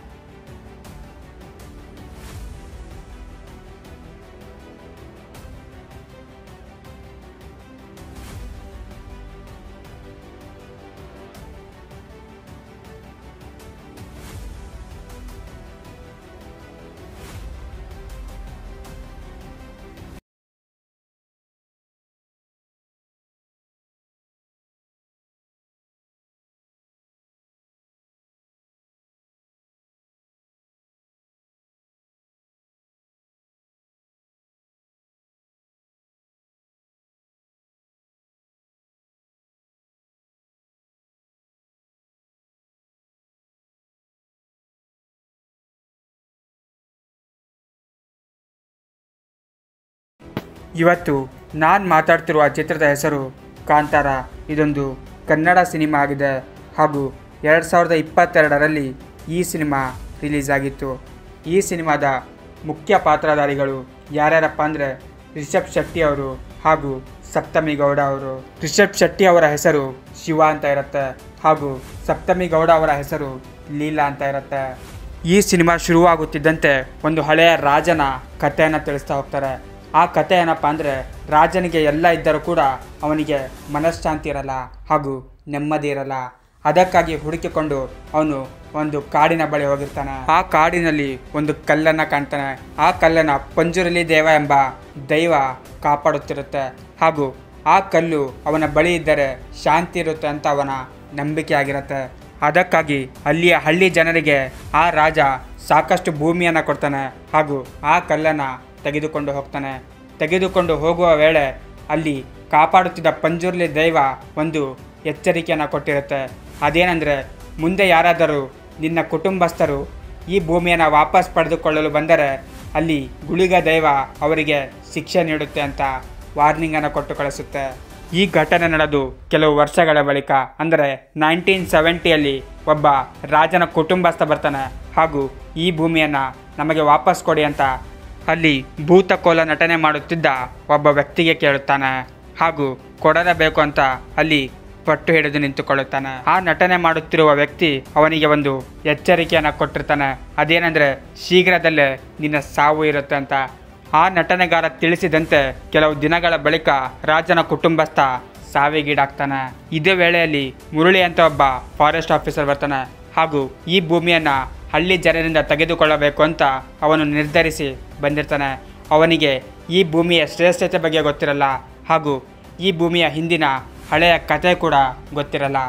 ಇವತ್ತು ನಾನು ಮಾತಾಡ್ತಿರುವ ಚಿತ್ರದ ಹೆಸರು ಕಾಂತಾರ ಇದೊಂದು ಕನ್ನಡ ಸಿನಿಮಾ ಆಗಿದೆ ಹಾಗೂ ಎರಡು ಸಾವಿರದ ಇಪ್ಪತ್ತೆರಡರಲ್ಲಿ ಈ ಸಿನಿಮಾ ರಿಲೀಸ್ ಆಗಿತ್ತು ಈ ಸಿನಿಮಾದ ಮುಖ್ಯ ಪಾತ್ರಧಾರಿಗಳು ಯಾರ್ಯಾರಪ್ಪ ಅಂದರೆ ರಿಷಬ್ ಶೆಟ್ಟಿ ಅವರು ಹಾಗೂ ಸಪ್ತಮಿ ಗೌಡ ಅವರು ರಿಷಬ್ ಶೆಟ್ಟಿ ಅವರ ಹೆಸರು ಶಿವ ಅಂತ ಇರುತ್ತೆ ಹಾಗೂ ಸಪ್ತಮಿ ಗೌಡ ಅವರ ಹೆಸರು ಲೀಲಾ ಅಂತ ಇರುತ್ತೆ ಈ ಸಿನಿಮಾ ಶುರುವಾಗುತ್ತಿದ್ದಂತೆ ಒಂದು ಹಳೆಯ ರಾಜನ ಕಥೆಯನ್ನು ತಿಳಿಸ್ತಾ ಹೋಗ್ತಾರೆ ಆ ಕತೆ ಏನಪ್ಪ ಅಂದರೆ ರಾಜನಿಗೆ ಎಲ್ಲ ಇದ್ದರೂ ಕೂಡ ಅವನಿಗೆ ಮನಃಶಾಂತಿ ಇರಲ್ಲ ಹಾಗೂ ನೆಮ್ಮದಿ ಇರಲ್ಲ ಅದಕ್ಕಾಗಿ ಹುಡುಕಿಕೊಂಡು ಅವನು ಒಂದು ಕಾಡಿನ ಬಳಿ ಹೋಗಿರ್ತಾನೆ ಆ ಕಾಡಿನಲ್ಲಿ ಒಂದು ಕಲ್ಲನ್ನು ಕಾಣ್ತಾನೆ ಆ ಕಲ್ಲನ್ನು ಪಂಜುರಲಿ ದೇವ ಎಂಬ ದೈವ ಕಾಪಾಡುತ್ತಿರುತ್ತೆ ಹಾಗೂ ಆ ಕಲ್ಲು ಅವನ ಬಳಿ ಇದ್ದರೆ ಶಾಂತಿ ಇರುತ್ತೆ ಅಂತ ಅವನ ನಂಬಿಕೆ ಆಗಿರುತ್ತೆ ಅದಕ್ಕಾಗಿ ಅಲ್ಲಿಯ ಹಳ್ಳಿ ಜನರಿಗೆ ಆ ರಾಜ ಸಾಕಷ್ಟು ಭೂಮಿಯನ್ನು ಕೊಡ್ತಾನೆ ಹಾಗೂ ಆ ಕಲ್ಲನ್ನು ತೆಗೆದುಕೊಂಡು ಹೋಗ್ತಾನೆ ತೆಗೆದುಕೊಂಡು ಹೋಗುವ ವೇಳೆ ಅಲ್ಲಿ ಕಾಪಾಡುತ್ತಿದ್ದ ಪಂಜುರ್ಲಿ ದೈವ ಒಂದು ಎಚ್ಚರಿಕೆಯನ್ನು ಕೊಟ್ಟಿರುತ್ತೆ ಅದೇನೆಂದರೆ ಮುಂದೆ ಯಾರಾದರೂ ನಿನ್ನ ಕುಟುಂಬಸ್ಥರು ಈ ಭೂಮಿಯನ್ನು ವಾಪಸ್ ಪಡೆದುಕೊಳ್ಳಲು ಬಂದರೆ ಅಲ್ಲಿ ಗುಳಿಗ ದೈವ ಅವರಿಗೆ ಶಿಕ್ಷೆ ನೀಡುತ್ತೆ ಅಂತ ವಾರ್ನಿಂಗನ್ನು ಕೊಟ್ಟು ಕಳಿಸುತ್ತೆ ಈ ಘಟನೆ ನಡೆದು ಕೆಲವು ವರ್ಷಗಳ ಬಳಿಕ ಅಂದರೆ ನೈನ್ಟೀನ್ ಸೆವೆಂಟಿಯಲ್ಲಿ ಒಬ್ಬ ರಾಜನ ಕುಟುಂಬಸ್ಥ ಬರ್ತಾನೆ ಹಾಗೂ ಈ ಭೂಮಿಯನ್ನು ನಮಗೆ ವಾಪಸ್ ಕೊಡಿ ಅಂತ ಅಲ್ಲಿ ಭೂತಕೋಲ ನಟನೆ ಮಾಡುತ್ತಿದ್ದ ಒಬ್ಬ ವ್ಯಕ್ತಿಗೆ ಕೇಳುತ್ತಾನೆ ಹಾಗೂ ಕೊಡಲೇಬೇಕು ಅಂತ ಅಲ್ಲಿ ಪಟ್ಟು ಹಿಡಿದು ನಿಂತುಕೊಳ್ಳುತ್ತಾನೆ ಆ ನಟನೆ ಮಾಡುತ್ತಿರುವ ವ್ಯಕ್ತಿ ಅವನಿಗೆ ಒಂದು ಎಚ್ಚರಿಕೆಯನ್ನು ಕೊಟ್ಟಿರ್ತಾನೆ ಅದೇನೆಂದರೆ ಶೀಘ್ರದಲ್ಲೇ ನಿನ್ನ ಸಾವು ಇರುತ್ತೆ ಅಂತ ಆ ನಟನೆಗಾರ ತಿಳಿಸಿದಂತೆ ಕೆಲವು ದಿನಗಳ ಬಳಿಕ ರಾಜನ ಕುಟುಂಬಸ್ಥ ಸಾವಿಗೀಡಾಗ್ತಾನೆ ಇದೇ ವೇಳೆಯಲ್ಲಿ ಮುರಳಿ ಅಂತ ಒಬ್ಬ ಫಾರೆಸ್ಟ್ ಆಫೀಸರ್ ಬರ್ತಾನೆ ಹಾಗೂ ಈ ಭೂಮಿಯನ್ನು ಹಳ್ಳಿ ಜನರಿಂದ ತೆಗೆದುಕೊಳ್ಳಬೇಕು ಅಂತ ಅವನು ನಿರ್ಧರಿಸಿ ಬಂದಿರ್ತಾನೆ ಅವನಿಗೆ ಈ ಭೂಮಿಯ ಶ್ರೇಷ್ಠತೆ ಬಗ್ಗೆ ಗೊತ್ತಿರಲ್ಲ ಹಾಗೂ ಈ ಭೂಮಿಯ ಹಿಂದಿನ ಹಳೆಯ ಕತೆ ಕೂಡ ಗೊತ್ತಿರಲ್ಲ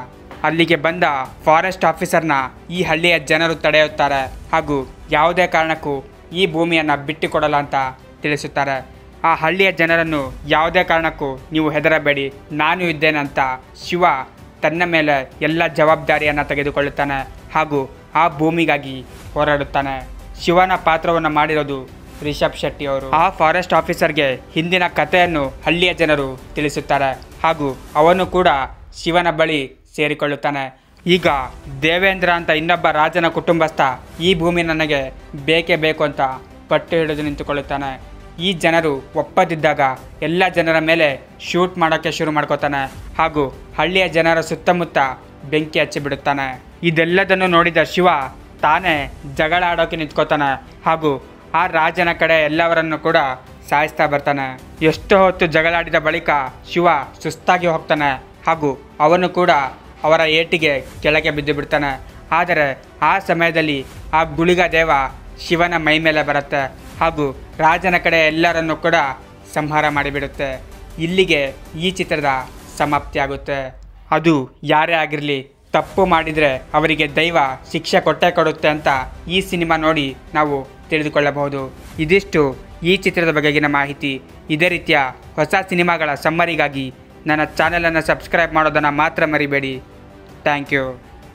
ಅಲ್ಲಿಗೆ ಬಂದ ಫಾರೆಸ್ಟ್ ಆಫೀಸರ್ನ ಈ ಹಳ್ಳಿಯ ಜನರು ತಡೆಯುತ್ತಾರೆ ಹಾಗೂ ಯಾವುದೇ ಕಾರಣಕ್ಕೂ ಈ ಭೂಮಿಯನ್ನು ಬಿಟ್ಟುಕೊಡಲ್ಲ ಅಂತ ತಿಳಿಸುತ್ತಾರೆ ಆ ಹಳ್ಳಿಯ ಜನರನ್ನು ಯಾವುದೇ ಕಾರಣಕ್ಕೂ ನೀವು ಹೆದರಬೇಡಿ ನಾನು ಇದ್ದೇನೆ ಅಂತ ಶಿವ ತನ್ನ ಮೇಲೆ ಎಲ್ಲ ಜವಾಬ್ದಾರಿಯನ್ನು ತೆಗೆದುಕೊಳ್ಳುತ್ತಾನೆ ಹಾಗೂ ಆ ಭೂಮಿಗಾಗಿ ಹೋರಾಡುತ್ತಾನೆ ಶಿವನ ಪಾತ್ರವನ್ನು ಮಾಡಿರೋದು ರಿಷಬ್ ಶೆಟ್ಟಿ ಅವರು ಆ ಫಾರೆಸ್ಟ್ ಆಫೀಸರ್ಗೆ ಹಿಂದಿನ ಕಥೆಯನ್ನು ಹಳ್ಳಿಯ ಜನರು ತಿಳಿಸುತ್ತಾರೆ ಹಾಗೂ ಅವನು ಕೂಡ ಶಿವನ ಬಳಿ ಸೇರಿಕೊಳ್ಳುತ್ತಾನೆ ಈಗ ದೇವೇಂದ್ರ ಅಂತ ಇನ್ನೊಬ್ಬ ರಾಜನ ಕುಟುಂಬಸ್ಥ ಈ ಭೂಮಿ ನನಗೆ ಬೇಕೇ ಬೇಕು ಅಂತ ಪಟ್ಟು ಹಿಡಿದು ನಿಂತುಕೊಳ್ಳುತ್ತಾನೆ ಈ ಜನರು ಒಪ್ಪದಿದ್ದಾಗ ಎಲ್ಲ ಜನರ ಮೇಲೆ ಶೂಟ್ ಮಾಡೋಕ್ಕೆ ಶುರು ಮಾಡ್ಕೋತಾನೆ ಹಾಗೂ ಹಳ್ಳಿಯ ಜನರ ಸುತ್ತಮುತ್ತ ಬೆಂಕಿ ಹಚ್ಚಿಬಿಡುತ್ತಾನೆ ಇದೆಲ್ಲದನ್ನು ನೋಡಿದ ಶಿವ ತಾನೇ ಜಗಳ ಆಡೋಕೆ ನಿಂತ್ಕೋತಾನೆ ಹಾಗೂ ಆ ರಾಜನ ಕಡೆ ಎಲ್ಲವರನ್ನು ಕೂಡ ಸಾಯಿಸ್ತಾ ಬರ್ತಾನೆ ಎಷ್ಟೋ ಹೊತ್ತು ಜಗಳಾಡಿದ ಬಳಿಕ ಶಿವ ಸುಸ್ತಾಗಿ ಹೋಗ್ತಾನೆ ಹಾಗೂ ಅವನು ಕೂಡ ಅವರ ಏಟಿಗೆ ಕೆಳಗೆ ಬಿದ್ದು ಬಿಡ್ತಾನೆ ಆದರೆ ಆ ಸಮಯದಲ್ಲಿ ಆ ಗುಳಿಗ ದೇವ ಶಿವನ ಮೈ ಮೇಲೆ ಬರುತ್ತೆ ಹಾಗೂ ರಾಜನ ಕಡೆ ಎಲ್ಲರನ್ನು ಕೂಡ ಸಂಹಾರ ಮಾಡಿಬಿಡುತ್ತೆ ಇಲ್ಲಿಗೆ ಈ ಚಿತ್ರದ ಸಮಾಪ್ತಿಯಾಗುತ್ತೆ ಅದು ಯಾರೇ ಆಗಿರಲಿ ತಪ್ಪು ಮಾಡಿದರೆ ಅವರಿಗೆ ದೈವ ಶಿಕ್ಷೆ ಕೊಟ್ಟೇ ಕೊಡುತ್ತೆ ಅಂತ ಈ ಸಿನಿಮಾ ನೋಡಿ ನಾವು ತಿಳಿದುಕೊಳ್ಳಬಹುದು ಇದಿಷ್ಟು ಈ ಚಿತ್ರದ ಬಗೆಗಿನ ಮಾಹಿತಿ ಇದೇ ರೀತಿಯ ಹೊಸ ಸಿನಿಮಾಗಳ ಸಮ್ಮರಿಗಾಗಿ ನನ್ನ ಚಾನಲನ್ನು ಸಬ್ಸ್ಕ್ರೈಬ್ ಮಾಡೋದನ್ನು ಮಾತ್ರ ಮರಿಬೇಡಿ ಥ್ಯಾಂಕ್ ಯು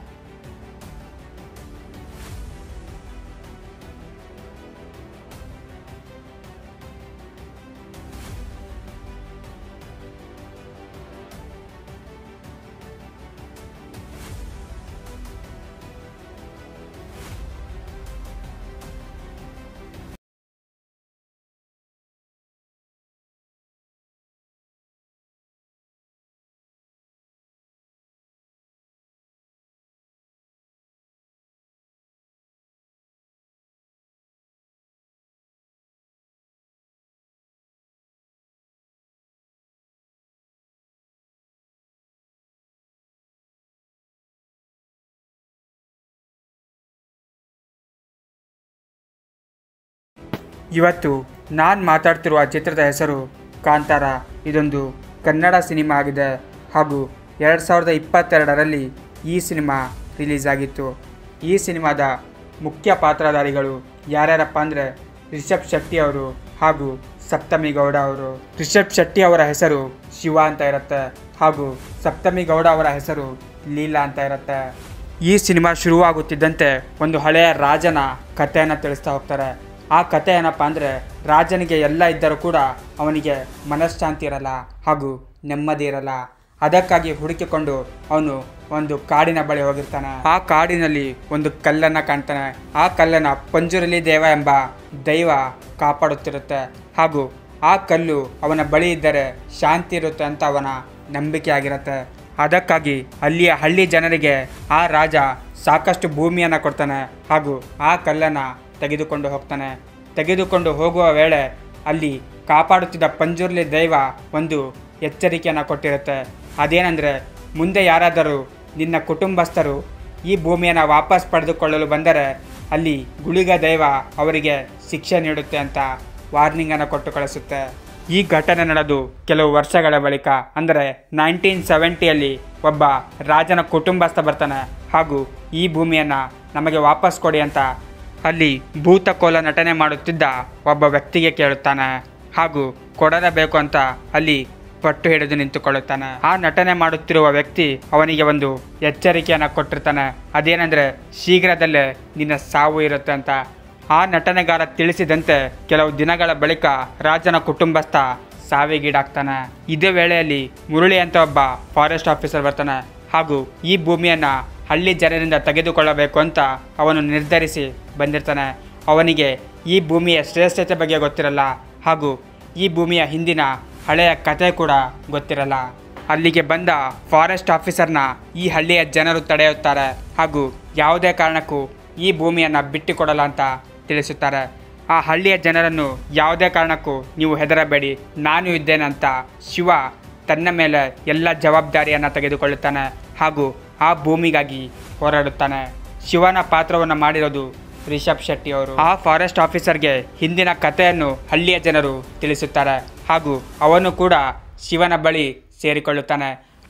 ಇವತ್ತು ನಾನು ಮಾತಾಡ್ತಿರುವ ಚಿತ್ರದ ಹೆಸರು ಕಾಂತಾರ ಇದೊಂದು ಕನ್ನಡ ಸಿನಿಮಾ ಆಗಿದೆ ಹಾಗೂ ಎರಡು ಸಾವಿರದ ಇಪ್ಪತ್ತೆರಡರಲ್ಲಿ ಈ ಸಿನಿಮಾ ರಿಲೀಸ್ ಆಗಿತ್ತು ಈ ಸಿನಿಮಾದ ಮುಖ್ಯ ಪಾತ್ರಧಾರಿಗಳು ಯಾರ್ಯಾರಪ್ಪ ಅಂದರೆ ರಿಷಬ್ ಶೆಟ್ಟಿ ಅವರು ಹಾಗೂ ಸಪ್ತಮಿ ಗೌಡ ಅವರು ರಿಷಬ್ ಶೆಟ್ಟಿ ಅವರ ಹೆಸರು ಶಿವ ಅಂತ ಇರುತ್ತೆ ಹಾಗೂ ಸಪ್ತಮಿ ಗೌಡ ಅವರ ಹೆಸರು ಲೀಲಾ ಅಂತ ಇರುತ್ತೆ ಈ ಸಿನಿಮಾ ಶುರುವಾಗುತ್ತಿದ್ದಂತೆ ಒಂದು ಹಳೆಯ ರಾಜನ ಕಥೆಯನ್ನು ತಿಳಿಸ್ತಾ ಹೋಗ್ತಾರೆ ಆ ಕಥೆ ಏನಪ್ಪ ಅಂದರೆ ರಾಜನಿಗೆ ಎಲ್ಲ ಇದ್ದರೂ ಕೂಡ ಅವನಿಗೆ ಮನಃಶಾಂತಿ ಇರಲ್ಲ ಹಾಗೂ ನೆಮ್ಮದಿ ಇರಲ್ಲ ಅದಕ್ಕಾಗಿ ಹುಡುಕಿಕೊಂಡು ಅವನು ಒಂದು ಕಾಡಿನ ಬಳಿ ಹೋಗಿರ್ತಾನೆ ಆ ಕಾಡಿನಲ್ಲಿ ಒಂದು ಕಲ್ಲನ್ನು ಕಾಣ್ತಾನೆ ಆ ಕಲ್ಲನ್ನು ಪಂಜುರಲಿ ದೇವ ಎಂಬ ದೈವ ಕಾಪಾಡುತ್ತಿರುತ್ತೆ ಹಾಗೂ ಆ ಕಲ್ಲು ಅವನ ಬಳಿ ಇದ್ದರೆ ಶಾಂತಿ ಇರುತ್ತೆ ಅಂತ ಅವನ ನಂಬಿಕೆ ಆಗಿರುತ್ತೆ ಅದಕ್ಕಾಗಿ ಅಲ್ಲಿಯ ಹಳ್ಳಿ ಜನರಿಗೆ ಆ ರಾಜ ಸಾಕಷ್ಟು ಭೂಮಿಯನ್ನು ಕೊಡ್ತಾನೆ ಹಾಗೂ ಆ ಕಲ್ಲನ್ನು ತೆಗೆದುಕೊಂಡು ಹೋಗ್ತಾನೆ ತೆಗೆದುಕೊಂಡು ಹೋಗುವ ವೇಳೆ ಅಲ್ಲಿ ಕಾಪಾಡುತ್ತಿದ್ದ ಪಂಜುರ್ಲಿ ದೈವ ಒಂದು ಎಚ್ಚರಿಕೆಯನ್ನು ಕೊಟ್ಟಿರುತ್ತೆ ಅದೇನೆಂದರೆ ಮುಂದೆ ಯಾರಾದರೂ ನಿನ್ನ ಕುಟುಂಬಸ್ಥರು ಈ ಭೂಮಿಯನ್ನು ವಾಪಸ್ ಪಡೆದುಕೊಳ್ಳಲು ಬಂದರೆ ಅಲ್ಲಿ ಗುಳಿಗ ದೈವ ಅವರಿಗೆ ಶಿಕ್ಷೆ ನೀಡುತ್ತೆ ಅಂತ ವಾರ್ನಿಂಗನ್ನು ಕೊಟ್ಟು ಕಳಿಸುತ್ತೆ ಈ ಘಟನೆ ನಡೆದು ಕೆಲವು ವರ್ಷಗಳ ಬಳಿಕ ಅಂದರೆ ನೈನ್ಟೀನ್ ಸೆವೆಂಟಿಯಲ್ಲಿ ಒಬ್ಬ ರಾಜನ ಕುಟುಂಬಸ್ಥ ಬರ್ತಾನೆ ಹಾಗೂ ಈ ಭೂಮಿಯನ್ನು ನಮಗೆ ವಾಪಸ್ ಕೊಡಿ ಅಂತ ಅಲ್ಲಿ ಭೂತಕೋಲ ನಟನೆ ಮಾಡುತ್ತಿದ್ದ ಒಬ್ಬ ವ್ಯಕ್ತಿಗೆ ಕೇಳುತ್ತಾನೆ ಹಾಗೂ ಕೊಡಲೇಬೇಕು ಅಂತ ಅಲ್ಲಿ ಪಟ್ಟು ಹಿಡಿದು ನಿಂತುಕೊಳ್ಳುತ್ತಾನೆ ಆ ನಟನೆ ಮಾಡುತ್ತಿರುವ ವ್ಯಕ್ತಿ ಅವನಿಗೆ ಒಂದು ಎಚ್ಚರಿಕೆಯನ್ನು ಕೊಟ್ಟಿರ್ತಾನೆ ಅದೇನೆಂದರೆ ಶೀಘ್ರದಲ್ಲೇ ನಿನ್ನ ಸಾವು ಇರುತ್ತೆ ಅಂತ ಆ ನಟನೆಗಾರ ತಿಳಿಸಿದಂತೆ ಕೆಲವು ದಿನಗಳ ಬಳಿಕ ರಾಜನ ಕುಟುಂಬಸ್ಥ ಸಾವಿಗೀಡಾಗ್ತಾನೆ ಇದೇ ವೇಳೆಯಲ್ಲಿ ಮುರಳಿ ಅಂತ ಒಬ್ಬ ಫಾರೆಸ್ಟ್ ಆಫೀಸರ್ ಬರ್ತಾನೆ ಹಾಗೂ ಈ ಭೂಮಿಯನ್ನು ಹಳ್ಳಿ ಜನರಿಂದ ತೆಗೆದುಕೊಳ್ಳಬೇಕು ಅಂತ ಅವನು ನಿರ್ಧರಿಸಿ ಬಂದಿರ್ತಾನೆ ಅವನಿಗೆ ಈ ಭೂಮಿಯ ಶ್ರೇಷ್ಠತೆ ಬಗ್ಗೆ ಗೊತ್ತಿರಲ್ಲ ಹಾಗೂ ಈ ಭೂಮಿಯ ಹಿಂದಿನ ಹಳೆಯ ಕತೆ ಕೂಡ ಗೊತ್ತಿರಲ್ಲ ಅಲ್ಲಿಗೆ ಬಂದ ಫಾರೆಸ್ಟ್ ಆಫೀಸರ್ನ ಈ ಹಳ್ಳಿಯ ಜನರು ತಡೆಯುತ್ತಾರೆ ಹಾಗೂ ಯಾವುದೇ ಕಾರಣಕ್ಕೂ ಈ ಭೂಮಿಯನ್ನು ಬಿಟ್ಟುಕೊಡಲ್ಲ ಅಂತ ತಿಳಿಸುತ್ತಾರೆ ಆ ಹಳ್ಳಿಯ ಜನರನ್ನು ಯಾವುದೇ ಕಾರಣಕ್ಕೂ ನೀವು ಹೆದರಬೇಡಿ ನಾನು ಇದ್ದೇನೆ ಅಂತ ಶಿವ ತನ್ನ ಮೇಲೆ ಎಲ್ಲ ಜವಾಬ್ದಾರಿಯನ್ನು ತೆಗೆದುಕೊಳ್ಳುತ್ತಾನೆ ಹಾಗೂ ಆ ಭೂಮಿಗಾಗಿ ಹೋರಾಡುತ್ತಾನೆ ಶಿವನ ಪಾತ್ರವನ್ನು ಮಾಡಿರೋದು ರಿಷಬ್ ಶೆಟ್ಟಿ ಅವರು ಆ ಫಾರೆಸ್ಟ್ ಆಫೀಸರ್ಗೆ ಹಿಂದಿನ ಕಥೆಯನ್ನು ಹಳ್ಳಿಯ ಜನರು ತಿಳಿಸುತ್ತಾರೆ ಹಾಗೂ ಅವನು ಕೂಡ ಶಿವನ ಬಳಿ ಸೇರಿಕೊಳ್ಳುತ್ತಾನೆ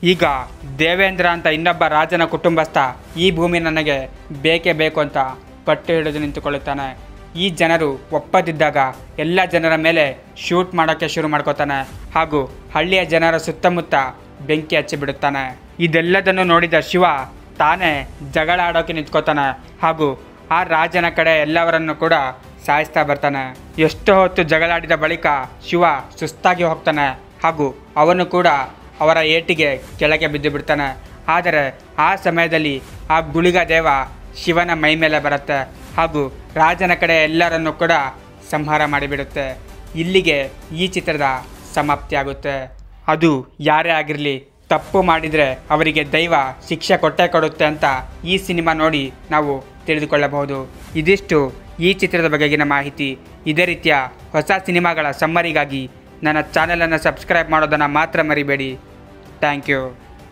ಈಗ ದೇವೇಂದ್ರ ಅಂತ ಇನ್ನೊಬ್ಬ ರಾಜನ ಕುಟುಂಬಸ್ಥ ಈ ಭೂಮಿ ನನಗೆ ಬೇಕೇ ಬೇಕು ಅಂತ ಪಟ್ಟು ಹಿಡಿದು ನಿಂತುಕೊಳ್ಳುತ್ತಾನೆ ಈ ಜನರು ಒಪ್ಪದಿದ್ದಾಗ ಎಲ್ಲ ಜನರ ಮೇಲೆ ಶೂಟ್ ಮಾಡೋಕ್ಕೆ ಶುರು ಮಾಡ್ಕೋತಾನೆ ಹಾಗೂ ಹಳ್ಳಿಯ ಜನರ ಸುತ್ತಮುತ್ತ ಬೆಂಕಿ ಹಚ್ಚಿಬಿಡುತ್ತಾನೆ ಇದೆಲ್ಲದನ್ನು ನೋಡಿದ ಶಿವ ತಾನೇ ಜಗಳ ಆಡೋಕೆ ನಿಂತ್ಕೋತಾನೆ ಹಾಗೂ ಆ ರಾಜನ ಕಡೆ ಎಲ್ಲವರನ್ನು ಕೂಡ ಸಾಯಿಸ್ತಾ ಬರ್ತಾನೆ ಎಷ್ಟೋ ಹೊತ್ತು ಜಗಳಾಡಿದ ಬಳಿಕ ಶಿವ ಸುಸ್ತಾಗಿ ಹೋಗ್ತಾನೆ ಹಾಗೂ ಅವನು ಕೂಡ ಅವರ ಏಟಿಗೆ ಕೆಳಗೆ ಬಿದ್ದು ಬಿಡ್ತಾನೆ ಆದರೆ ಆ ಸಮಯದಲ್ಲಿ ಆ ಗುಳಿಗ ದೇವ ಶಿವನ ಮೈ ಮೇಲೆ ಬರುತ್ತೆ ಹಾಗೂ ರಾಜನ ಕಡೆ ಎಲ್ಲರನ್ನು ಕೂಡ ಸಂಹಾರ ಮಾಡಿಬಿಡುತ್ತೆ ಇಲ್ಲಿಗೆ ಈ ಚಿತ್ರದ ಸಮಾಪ್ತಿಯಾಗುತ್ತೆ ಅದು ಯಾರೇ ಆಗಿರಲಿ ತಪ್ಪು ಮಾಡಿದರೆ ಅವರಿಗೆ ದೈವ ಶಿಕ್ಷೆ ಕೊಟ್ಟೇ ಕೊಡುತ್ತೆ ಅಂತ ಈ ಸಿನಿಮಾ ನೋಡಿ ನಾವು ತಿಳಿದುಕೊಳ್ಳಬಹುದು ಇದಿಷ್ಟು ಈ ಚಿತ್ರದ ಬಗೆಗಿನ ಮಾಹಿತಿ ಇದೇ ರೀತಿಯ ಹೊಸ ಸಿನಿಮಾಗಳ ಸಮ್ಮರಿಗಾಗಿ ನನ್ನ ಚಾನಲನ್ನು ಸಬ್ಸ್ಕ್ರೈಬ್ ಮಾಡೋದನ್ನು ಮಾತ್ರ ಮರಿಬೇಡಿ ಥ್ಯಾಂಕ್ ಯು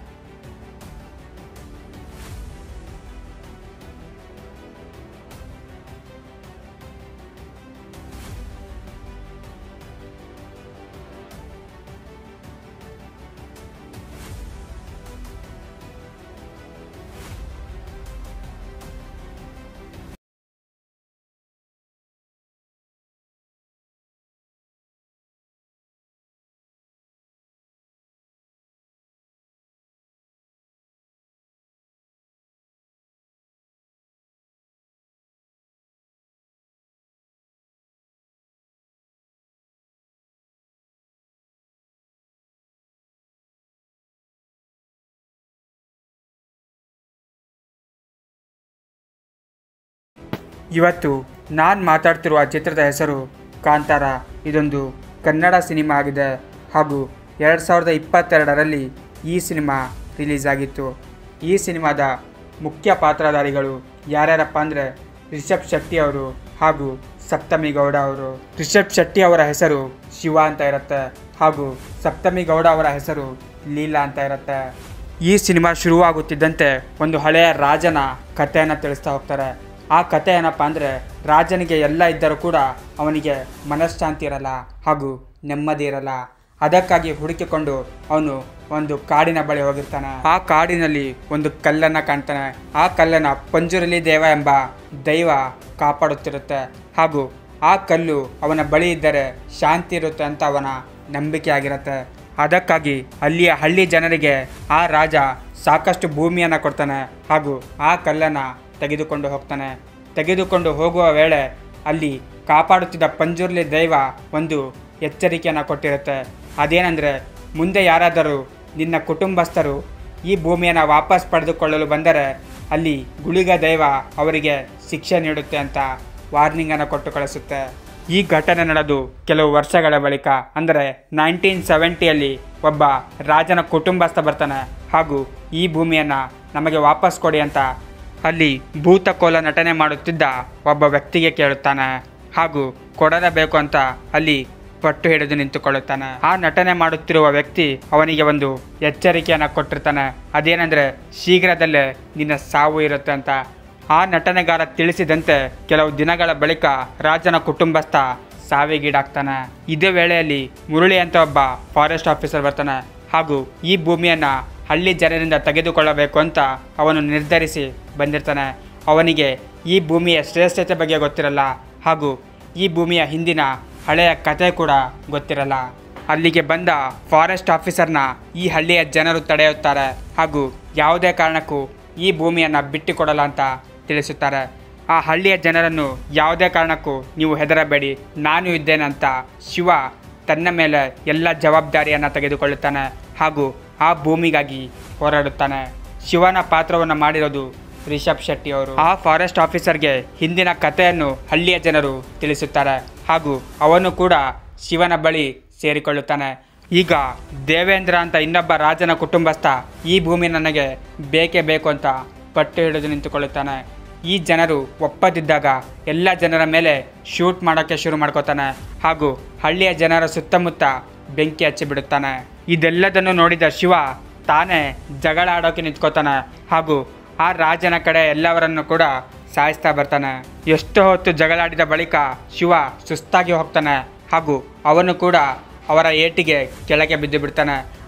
ಇವತ್ತು ನಾನು ಮಾತಾಡ್ತಿರುವ ಚಿತ್ರದ ಹೆಸರು ಕಾಂತಾರ ಇದೊಂದು ಕನ್ನಡ ಸಿನಿಮಾ ಆಗಿದೆ ಹಾಗೂ ಎರಡು ಸಾವಿರದ ಇಪ್ಪತ್ತೆರಡರಲ್ಲಿ ಈ ಸಿನಿಮಾ ರಿಲೀಸ್ ಆಗಿತ್ತು ಈ ಸಿನಿಮಾದ ಮುಖ್ಯ ಪಾತ್ರಧಾರಿಗಳು ಯಾರ್ಯಾರಪ್ಪ ಅಂದರೆ ರಿಷಬ್ ಶೆಟ್ಟಿ ಅವರು ಹಾಗೂ ಸಪ್ತಮಿ ಗೌಡ ಅವರು ರಿಷಬ್ ಶೆಟ್ಟಿ ಅವರ ಹೆಸರು ಶಿವ ಅಂತ ಇರುತ್ತೆ ಹಾಗೂ ಸಪ್ತಮಿ ಗೌಡ ಅವರ ಹೆಸರು ಲೀಲಾ ಅಂತ ಇರುತ್ತೆ ಈ ಸಿನಿಮಾ ಶುರುವಾಗುತ್ತಿದ್ದಂತೆ ಒಂದು ಹಳೆಯ ರಾಜನ ಕಥೆಯನ್ನು ತಿಳಿಸ್ತಾ ಹೋಗ್ತಾರೆ ಆ ಕಥೆ ಏನಪ್ಪ ಅಂದರೆ ರಾಜನಿಗೆ ಎಲ್ಲ ಇದ್ದರೂ ಕೂಡ ಅವನಿಗೆ ಮನಃಶಾಂತಿ ಇರಲ್ಲ ಹಾಗೂ ನೆಮ್ಮದಿ ಇರಲ್ಲ ಅದಕ್ಕಾಗಿ ಹುಡುಕಿಕೊಂಡು ಅವನು ಒಂದು ಕಾಡಿನ ಬಳಿ ಹೋಗಿರ್ತಾನೆ ಆ ಕಾಡಿನಲ್ಲಿ ಒಂದು ಕಲ್ಲನ್ನು ಕಾಣ್ತಾನೆ ಆ ಕಲ್ಲನ್ನು ಪಂಜುರಲಿ ದೇವ ಎಂಬ ದೈವ ಕಾಪಾಡುತ್ತಿರುತ್ತೆ ಹಾಗೂ ಆ ಕಲ್ಲು ಅವನ ಬಳಿ ಇದ್ದರೆ ಶಾಂತಿ ಇರುತ್ತೆ ಅಂತ ಅವನ ನಂಬಿಕೆ ಆಗಿರುತ್ತೆ ಅದಕ್ಕಾಗಿ ಅಲ್ಲಿಯ ಹಳ್ಳಿ ಜನರಿಗೆ ಆ ರಾಜ ಸಾಕಷ್ಟು ಭೂಮಿಯನ್ನು ಕೊಡ್ತಾನೆ ಹಾಗೂ ಆ ಕಲ್ಲನ್ನು ತೆಗೆದುಕೊಂಡು ಹೋಗ್ತಾನೆ ತೆಗೆದುಕೊಂಡು ಹೋಗುವ ವೇಳೆ ಅಲ್ಲಿ ಕಾಪಾಡುತ್ತಿದ್ದ ಪಂಜುರ್ಲಿ ದೈವ ಒಂದು ಎಚ್ಚರಿಕೆಯನ್ನು ಕೊಟ್ಟಿರುತ್ತೆ ಅದೇನೆಂದರೆ ಮುಂದೆ ಯಾರಾದರೂ ನಿನ್ನ ಕುಟುಂಬಸ್ಥರು ಈ ಭೂಮಿಯನ್ನು ವಾಪಸ್ ಪಡೆದುಕೊಳ್ಳಲು ಬಂದರೆ ಅಲ್ಲಿ ಗುಳಿಗ ದೈವ ಅವರಿಗೆ ಶಿಕ್ಷೆ ನೀಡುತ್ತೆ ಅಂತ ವಾರ್ನಿಂಗನ್ನು ಕೊಟ್ಟು ಕಳಿಸುತ್ತೆ ಈ ಘಟನೆ ನಡೆದು ಕೆಲವು ವರ್ಷಗಳ ಬಳಿಕ ಅಂದರೆ ನೈನ್ಟೀನ್ ಸೆವೆಂಟಿಯಲ್ಲಿ ಒಬ್ಬ ರಾಜನ ಕುಟುಂಬಸ್ಥ ಬರ್ತಾನೆ ಹಾಗೂ ಈ ಭೂಮಿಯನ್ನು ನಮಗೆ ವಾಪಸ್ ಕೊಡಿ ಅಂತ ಅಲ್ಲಿ ಭೂತಕೋಲ ನಟನೆ ಮಾಡುತ್ತಿದ್ದ ಒಬ್ಬ ವ್ಯಕ್ತಿಗೆ ಕೇಳುತ್ತಾನೆ ಹಾಗೂ ಕೊಡಲೇಬೇಕು ಅಂತ ಅಲ್ಲಿ ಪಟ್ಟು ಹಿಡಿದು ನಿಂತುಕೊಳ್ಳುತ್ತಾನೆ ಆ ನಟನೆ ಮಾಡುತ್ತಿರುವ ವ್ಯಕ್ತಿ ಅವನಿಗೆ ಒಂದು ಎಚ್ಚರಿಕೆಯನ್ನು ಕೊಟ್ಟಿರ್ತಾನೆ ಅದೇನೆಂದರೆ ಶೀಘ್ರದಲ್ಲೇ ನಿನ್ನ ಸಾವು ಇರುತ್ತೆ ಅಂತ ಆ ನಟನೆಗಾರ ತಿಳಿಸಿದಂತೆ ಕೆಲವು ದಿನಗಳ ಬಳಿಕ ರಾಜನ ಕುಟುಂಬಸ್ಥ ಸಾವಿಗೀಡಾಗ್ತಾನೆ ಇದೇ ವೇಳೆಯಲ್ಲಿ ಮುರಳಿ ಅಂತ ಒಬ್ಬ ಫಾರೆಸ್ಟ್ ಆಫೀಸರ್ ಬರ್ತಾನೆ ಹಾಗೂ ಈ ಭೂಮಿಯನ್ನು ಹಳ್ಳಿ ಜನರಿಂದ ತೆಗೆದುಕೊಳ್ಳಬೇಕು ಅಂತ ಅವನು ನಿರ್ಧರಿಸಿ ಬಂದಿರ್ತಾನೆ ಅವನಿಗೆ ಈ ಭೂಮಿಯ ಶ್ರೇಷ್ಠತೆ ಬಗ್ಗೆ ಗೊತ್ತಿರಲ್ಲ ಹಾಗೂ ಈ ಭೂಮಿಯ ಹಿಂದಿನ ಹಳೆಯ ಕತೆ ಕೂಡ ಗೊತ್ತಿರಲ್ಲ ಅಲ್ಲಿಗೆ ಬಂದ ಫಾರೆಸ್ಟ್ ಆಫೀಸರ್ನ ಈ ಹಳ್ಳಿಯ ಜನರು ತಡೆಯುತ್ತಾರೆ ಹಾಗೂ ಯಾವುದೇ ಕಾರಣಕ್ಕೂ ಈ ಭೂಮಿಯನ್ನು ಬಿಟ್ಟುಕೊಡಲ್ಲ ಅಂತ ತಿಳಿಸುತ್ತಾರೆ ಆ ಹಳ್ಳಿಯ ಜನರನ್ನು ಯಾವುದೇ ಕಾರಣಕ್ಕೂ ನೀವು ಹೆದರಬೇಡಿ ನಾನು ಇದ್ದೇನೆ ಅಂತ ಶಿವ ತನ್ನ ಮೇಲೆ ಎಲ್ಲ ಜವಾಬ್ದಾರಿಯನ್ನು ತೆಗೆದುಕೊಳ್ಳುತ್ತಾನೆ ಹಾಗೂ ಆ ಭೂಮಿಗಾಗಿ ಹೋರಾಡುತ್ತಾನೆ ಶಿವನ ಪಾತ್ರವನ್ನು ಮಾಡಿರೋದು ರಿಷಬ್ ಶೆಟ್ಟಿ ಅವರು ಆ ಫಾರೆಸ್ಟ್ ಆಫೀಸರ್ಗೆ ಹಿಂದಿನ ಕಥೆಯನ್ನು ಹಳ್ಳಿಯ ಜನರು ತಿಳಿಸುತ್ತಾರೆ ಹಾಗೂ ಅವನು ಕೂಡ ಶಿವನ ಬಳಿ ಸೇರಿಕೊಳ್ಳುತ್ತಾನೆ ಈಗ ದೇವೇಂದ್ರ ಅಂತ ಇನ್ನೊಬ್ಬ ರಾಜನ ಕುಟುಂಬಸ್ಥ ಈ ಭೂಮಿ ನನಗೆ ಬೇಕೇ ಬೇಕು ಅಂತ ಪಟ್ಟು ಹಿಡಿದು ನಿಂತುಕೊಳ್ಳುತ್ತಾನೆ ಈ ಜನರು ಒಪ್ಪದಿದ್ದಾಗ ಎಲ್ಲ ಜನರ ಮೇಲೆ ಶೂಟ್ ಮಾಡೋಕ್ಕೆ ಶುರು ಮಾಡ್ಕೋತಾನೆ ಹಾಗೂ ಹಳ್ಳಿಯ ಜನರ ಸುತ್ತಮುತ್ತ ಬೆಂಕಿ ಹಚ್ಚಿಬಿಡುತ್ತಾನೆ ಇದೆಲ್ಲದನ್ನು ನೋಡಿದ ಶಿವ ತಾನೇ ಜಗಳ ಆಡೋಕೆ ನಿಂತ್ಕೋತಾನೆ ಹಾಗೂ ಆ ರಾಜನ ಕಡೆ ಎಲ್ಲವರನ್ನು ಕೂಡ ಸಾಯಿಸ್ತಾ ಬರ್ತಾನೆ ಎಷ್ಟೋ ಹೊತ್ತು ಜಗಳಾಡಿದ ಬಳಿಕ ಶಿವ ಸುಸ್ತಾಗಿ ಹೋಗ್ತಾನೆ ಹಾಗೂ ಅವನು ಕೂಡ ಅವರ ಏಟಿಗೆ ಕೆಳಗೆ ಬಿದ್ದು ಬಿಡ್ತಾನೆ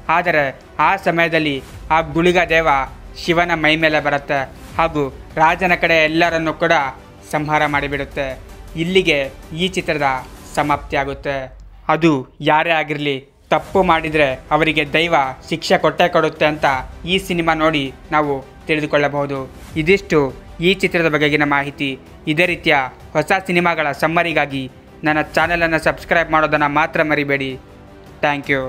ಆದರೆ ಆ ಸಮಯದಲ್ಲಿ ಆ ಗುಳಿಗ ದೇವ ಶಿವನ ಮೈ ಮೇಲೆ ಬರುತ್ತೆ ಹಾಗೂ ರಾಜನ ಕಡೆ ಎಲ್ಲರನ್ನು ಕೂಡ ಸಂಹಾರ ಮಾಡಿಬಿಡುತ್ತೆ ಇಲ್ಲಿಗೆ ಈ ಚಿತ್ರದ ಸಮಾಪ್ತಿಯಾಗುತ್ತೆ ಅದು ಯಾರೇ ಆಗಿರಲಿ ತಪ್ಪು ಮಾಡಿದರೆ ಅವರಿಗೆ ದೈವ ಶಿಕ್ಷೆ ಕೊಟ್ಟೇ ಕೊಡುತ್ತೆ ಅಂತ ಈ ಸಿನಿಮಾ ನೋಡಿ ನಾವು ತಿಳಿದುಕೊಳ್ಳಬಹುದು ಇದಿಷ್ಟು ಈ ಚಿತ್ರದ ಬಗೆಗಿನ ಮಾಹಿತಿ ಇದೇ ರೀತಿಯ ಹೊಸ ಸಿನಿಮಾಗಳ ಸಮ್ಮರಿಗಾಗಿ ನನ್ನ ಚಾನಲನ್ನು ಸಬ್ಸ್ಕ್ರೈಬ್ ಮಾಡೋದನ್ನು ಮಾತ್ರ ಮರಿಬೇಡಿ ಥ್ಯಾಂಕ್ ಯು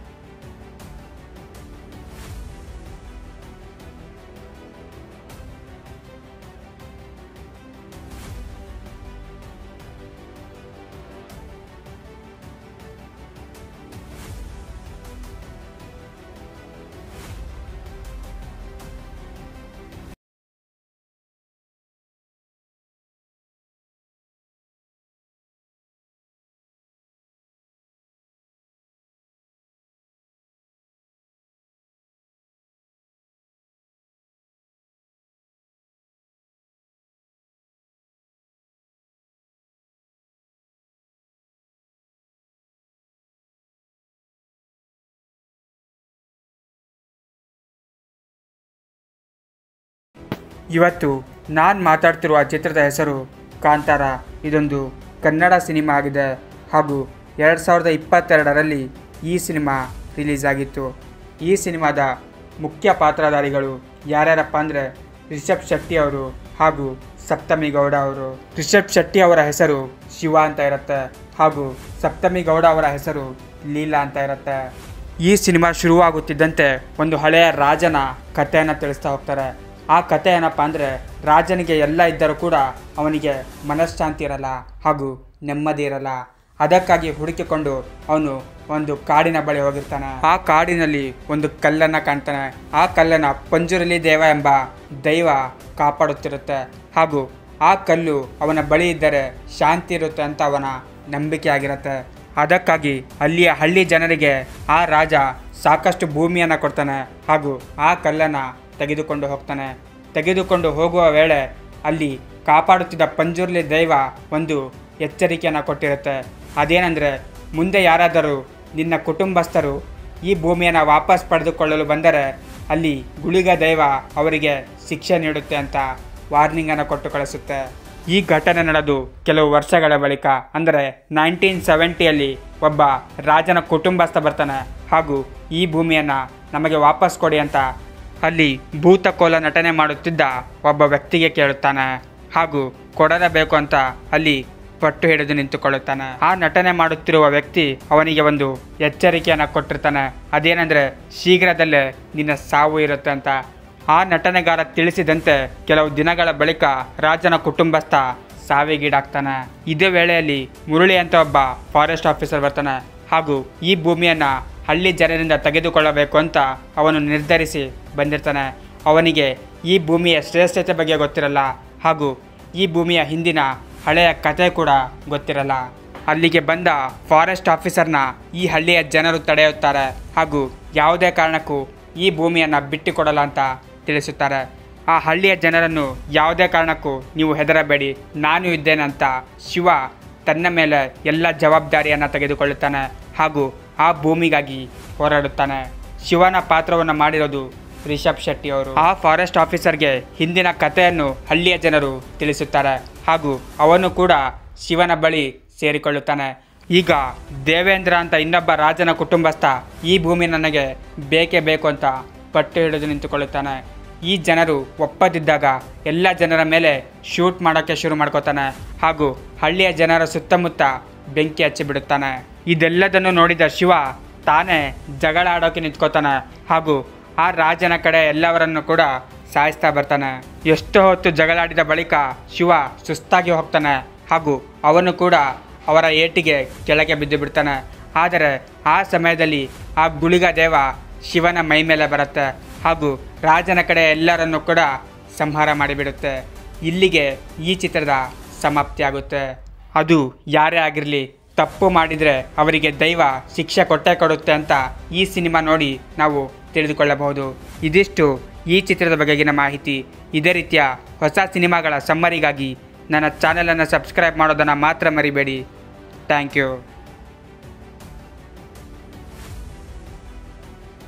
ಇವತ್ತು ನಾನು ಮಾತಾಡ್ತಿರುವ ಚಿತ್ರದ ಹೆಸರು ಕಾಂತಾರ ಇದೊಂದು ಕನ್ನಡ ಸಿನಿಮಾ ಆಗಿದೆ ಹಾಗೂ ಎರಡು ಸಾವಿರದ ಇಪ್ಪತ್ತೆರಡರಲ್ಲಿ ಈ ಸಿನಿಮಾ ರಿಲೀಸ್ ಆಗಿತ್ತು ಈ ಸಿನಿಮಾದ ಮುಖ್ಯ ಪಾತ್ರಧಾರಿಗಳು ಯಾರ್ಯಾರಪ್ಪ ಅಂದರೆ ರಿಷಬ್ ಶೆಟ್ಟಿ ಅವರು ಹಾಗೂ ಸಪ್ತಮಿ ಗೌಡ ಅವರು ರಿಷಬ್ ಶೆಟ್ಟಿ ಅವರ ಹೆಸರು ಶಿವ ಅಂತ ಇರುತ್ತೆ ಹಾಗೂ ಸಪ್ತಮಿ ಗೌಡ ಅವರ ಹೆಸರು ಲೀಲಾ ಅಂತ ಇರುತ್ತೆ ಈ ಸಿನಿಮಾ ಶುರುವಾಗುತ್ತಿದ್ದಂತೆ ಒಂದು ಹಳೆಯ ರಾಜನ ಕಥೆಯನ್ನು ತಿಳಿಸ್ತಾ ಹೋಗ್ತಾರೆ ಆ ಕತೆ ಏನಪ್ಪ ಅಂದರೆ ರಾಜನಿಗೆ ಎಲ್ಲ ಇದ್ದರೂ ಕೂಡ ಅವನಿಗೆ ಮನಃಶಾಂತಿ ಇರಲ್ಲ ಹಾಗೂ ನೆಮ್ಮದಿ ಇರಲ್ಲ ಅದಕ್ಕಾಗಿ ಹುಡುಕಿಕೊಂಡು ಅವನು ಒಂದು ಕಾಡಿನ ಬಳಿ ಹೋಗಿರ್ತಾನೆ ಆ ಕಾಡಿನಲ್ಲಿ ಒಂದು ಕಲ್ಲನ್ನು ಕಾಣ್ತಾನೆ ಆ ಕಲ್ಲನ್ನು ಪಂಜುರಲಿ ದೇವ ಎಂಬ ದೈವ ಕಾಪಾಡುತ್ತಿರುತ್ತೆ ಹಾಗೂ ಆ ಕಲ್ಲು ಅವನ ಬಳಿ ಇದ್ದರೆ ಶಾಂತಿ ಇರುತ್ತೆ ಅಂತ ಅವನ ನಂಬಿಕೆ ಆಗಿರುತ್ತೆ ಅದಕ್ಕಾಗಿ ಅಲ್ಲಿಯ ಹಳ್ಳಿ ಜನರಿಗೆ ಆ ರಾಜ ಸಾಕಷ್ಟು ಭೂಮಿಯನ್ನು ಕೊಡ್ತಾನೆ ಹಾಗೂ ಆ ಕಲ್ಲನ್ನು ತೆಗೆದುಕೊಂಡು ಹೋಗ್ತಾನೆ ತೆಗೆದುಕೊಂಡು ಹೋಗುವ ವೇಳೆ ಅಲ್ಲಿ ಕಾಪಾಡುತ್ತಿದ್ದ ಪಂಜುರ್ಲಿ ದೈವ ಒಂದು ಎಚ್ಚರಿಕೆಯನ್ನು ಕೊಟ್ಟಿರುತ್ತೆ ಅದೇನೆಂದರೆ ಮುಂದೆ ಯಾರಾದರೂ ನಿನ್ನ ಕುಟುಂಬಸ್ಥರು ಈ ಭೂಮಿಯನ್ನು ವಾಪಸ್ ಪಡೆದುಕೊಳ್ಳಲು ಬಂದರೆ ಅಲ್ಲಿ ಗುಳಿಗ ದೈವ ಅವರಿಗೆ ಶಿಕ್ಷೆ ನೀಡುತ್ತೆ ಅಂತ ವಾರ್ನಿಂಗನ್ನು ಕೊಟ್ಟು ಕಳಿಸುತ್ತೆ ಈ ಘಟನೆ ನಡೆದು ಕೆಲವು ವರ್ಷಗಳ ಬಳಿಕ ಅಂದರೆ ನೈನ್ಟೀನ್ ಸೆವೆಂಟಿಯಲ್ಲಿ ಒಬ್ಬ ರಾಜನ ಕುಟುಂಬಸ್ಥ ಬರ್ತಾನೆ ಹಾಗೂ ಈ ಭೂಮಿಯನ್ನು ನಮಗೆ ವಾಪಸ್ ಕೊಡಿ ಅಂತ ಅಲ್ಲಿ ಭೂತಕೋಲ ನಟನೆ ಮಾಡುತ್ತಿದ್ದ ಒಬ್ಬ ವ್ಯಕ್ತಿಗೆ ಕೇಳುತ್ತಾನೆ ಹಾಗೂ ಕೊಡಲೇಬೇಕು ಅಂತ ಅಲ್ಲಿ ಪಟ್ಟು ಹಿಡಿದು ನಿಂತುಕೊಳ್ಳುತ್ತಾನೆ ಆ ನಟನೆ ಮಾಡುತ್ತಿರುವ ವ್ಯಕ್ತಿ ಅವನಿಗೆ ಒಂದು ಎಚ್ಚರಿಕೆಯನ್ನು ಕೊಟ್ಟಿರ್ತಾನೆ ಅದೇನೆಂದರೆ ಶೀಘ್ರದಲ್ಲೇ ನಿನ್ನ ಸಾವು ಇರುತ್ತೆ ಅಂತ ಆ ನಟನೆಗಾರ ತಿಳಿಸಿದಂತೆ ಕೆಲವು ದಿನಗಳ ಬಳಿಕ ರಾಜನ ಕುಟುಂಬಸ್ಥ ಸಾವಿಗೀಡಾಗ್ತಾನೆ ಇದೇ ವೇಳೆಯಲ್ಲಿ ಮುರಳಿ ಅಂತ ಒಬ್ಬ ಫಾರೆಸ್ಟ್ ಆಫೀಸರ್ ಬರ್ತಾನೆ ಹಾಗೂ ಈ ಭೂಮಿಯನ್ನು ಹಳ್ಳಿ ಜನರಿಂದ ತೆಗೆದುಕೊಳ್ಳಬೇಕು ಅಂತ ಅವನು ನಿರ್ಧರಿಸಿ ಬಂದಿರ್ತಾನೆ ಅವನಿಗೆ ಈ ಭೂಮಿಯ ಶ್ರೇಷ್ಠತೆ ಬಗ್ಗೆ ಗೊತ್ತಿರಲ್ಲ ಹಾಗೂ ಈ ಭೂಮಿಯ ಹಿಂದಿನ ಹಳೆಯ ಕತೆ ಕೂಡ ಗೊತ್ತಿರಲ್ಲ ಅಲ್ಲಿಗೆ ಬಂದ ಫಾರೆಸ್ಟ್ ಆಫೀಸರ್ನ ಈ ಹಳ್ಳಿಯ ಜನರು ತಡೆಯುತ್ತಾರೆ ಹಾಗೂ ಯಾವುದೇ ಕಾರಣಕ್ಕೂ ಈ ಭೂಮಿಯನ್ನು ಬಿಟ್ಟುಕೊಡಲ್ಲ ಅಂತ ತಿಳಿಸುತ್ತಾರೆ ಆ ಹಳ್ಳಿಯ ಜನರನ್ನು ಯಾವುದೇ ಕಾರಣಕ್ಕೂ ನೀವು ಹೆದರಬೇಡಿ ನಾನು ಇದ್ದೇನೆ ಅಂತ ಶಿವ ತನ್ನ ಮೇಲೆ ಎಲ್ಲ ಜವಾಬ್ದಾರಿಯನ್ನು ತೆಗೆದುಕೊಳ್ಳುತ್ತಾನೆ ಹಾಗೂ ಆ ಭೂಮಿಗಾಗಿ ಹೋರಾಡುತ್ತಾನೆ ಶಿವನ ಪಾತ್ರವನ್ನು ಮಾಡಿರೋದು ರಿಷಬ್ ಶೆಟ್ಟಿ ಅವರು ಆ ಫಾರೆಸ್ಟ್ ಆಫೀಸರ್ಗೆ ಹಿಂದಿನ ಕಥೆಯನ್ನು ಹಳ್ಳಿಯ ಜನರು ತಿಳಿಸುತ್ತಾರೆ ಹಾಗೂ ಅವನು ಕೂಡ ಶಿವನ ಬಳಿ ಸೇರಿಕೊಳ್ಳುತ್ತಾನೆ ಈಗ ದೇವೇಂದ್ರ ಅಂತ ಇನ್ನೊಬ್ಬ ರಾಜನ ಕುಟುಂಬಸ್ಥ ಈ ಭೂಮಿ ನನಗೆ ಬೇಕೇ ಬೇಕು ಅಂತ ಪಟ್ಟು ಹಿಡಿದು ನಿಂತುಕೊಳ್ಳುತ್ತಾನೆ ಈ ಜನರು ಒಪ್ಪದಿದ್ದಾಗ ಎಲ್ಲ ಜನರ ಮೇಲೆ ಶೂಟ್ ಮಾಡೋಕ್ಕೆ ಶುರು ಮಾಡ್ಕೋತಾನೆ ಹಾಗೂ ಹಳ್ಳಿಯ ಜನರ ಸುತ್ತಮುತ್ತ ಬೆಂಕಿ ಹಚ್ಚಿಬಿಡುತ್ತಾನೆ ಇದೆಲ್ಲದನ್ನು ನೋಡಿದ ಶಿವ ತಾನೇ ಜಗಳ ಆಡೋಕೆ ನಿಂತ್ಕೋತಾನೆ ಹಾಗೂ ಆ ರಾಜನ ಕಡೆ ಎಲ್ಲವರನ್ನು ಕೂಡ ಸಾಯಿಸ್ತಾ ಬರ್ತಾನೆ ಎಷ್ಟು ಹೊತ್ತು ಜಗಳಾಡಿದ ಬಳಿಕ ಶಿವ ಸುಸ್ತಾಗಿ ಹೋಗ್ತಾನೆ ಹಾಗೂ ಅವನು ಕೂಡ ಅವರ ಏಟಿಗೆ ಕೆಳಗೆ ಬಿದ್ದು ಬಿಡ್ತಾನೆ ಆದರೆ ಆ ಸಮಯದಲ್ಲಿ ಆ ಗುಳಿಗ ದೇವ ಶಿವನ ಮೈ ಮೇಲೆ ಬರುತ್ತೆ ಹಾಗೂ ರಾಜನ ಕಡೆ ಎಲ್ಲರನ್ನು ಕೂಡ ಸಂಹಾರ ಮಾಡಿಬಿಡುತ್ತೆ ಇಲ್ಲಿಗೆ ಈ ಚಿತ್ರದ ಸಮಾಪ್ತಿಯಾಗುತ್ತೆ ಅದು ಯಾರೇ ಆಗಿರಲಿ ತಪ್ಪು ಮಾಡಿದರೆ ಅವರಿಗೆ ದೈವ ಶಿಕ್ಷೆ ಕೊಟ್ಟೇ ಕೊಡುತ್ತೆ ಅಂತ ಈ ಸಿನಿಮಾ ನೋಡಿ ನಾವು ತಿಳಿದುಕೊಳ್ಳಬಹುದು ಇದಿಷ್ಟು ಈ ಚಿತ್ರದ ಬಗೆಗಿನ ಮಾಹಿತಿ ಇದೇ ರೀತಿಯ ಹೊಸ ಸಿನಿಮಾಗಳ ಸಮ್ಮರಿಗಾಗಿ ನನ್ನ ಚಾನಲನ್ನು ಸಬ್ಸ್ಕ್ರೈಬ್ ಮಾಡೋದನ್ನು ಮಾತ್ರ ಮರಿಬೇಡಿ ಥ್ಯಾಂಕ್ ಯು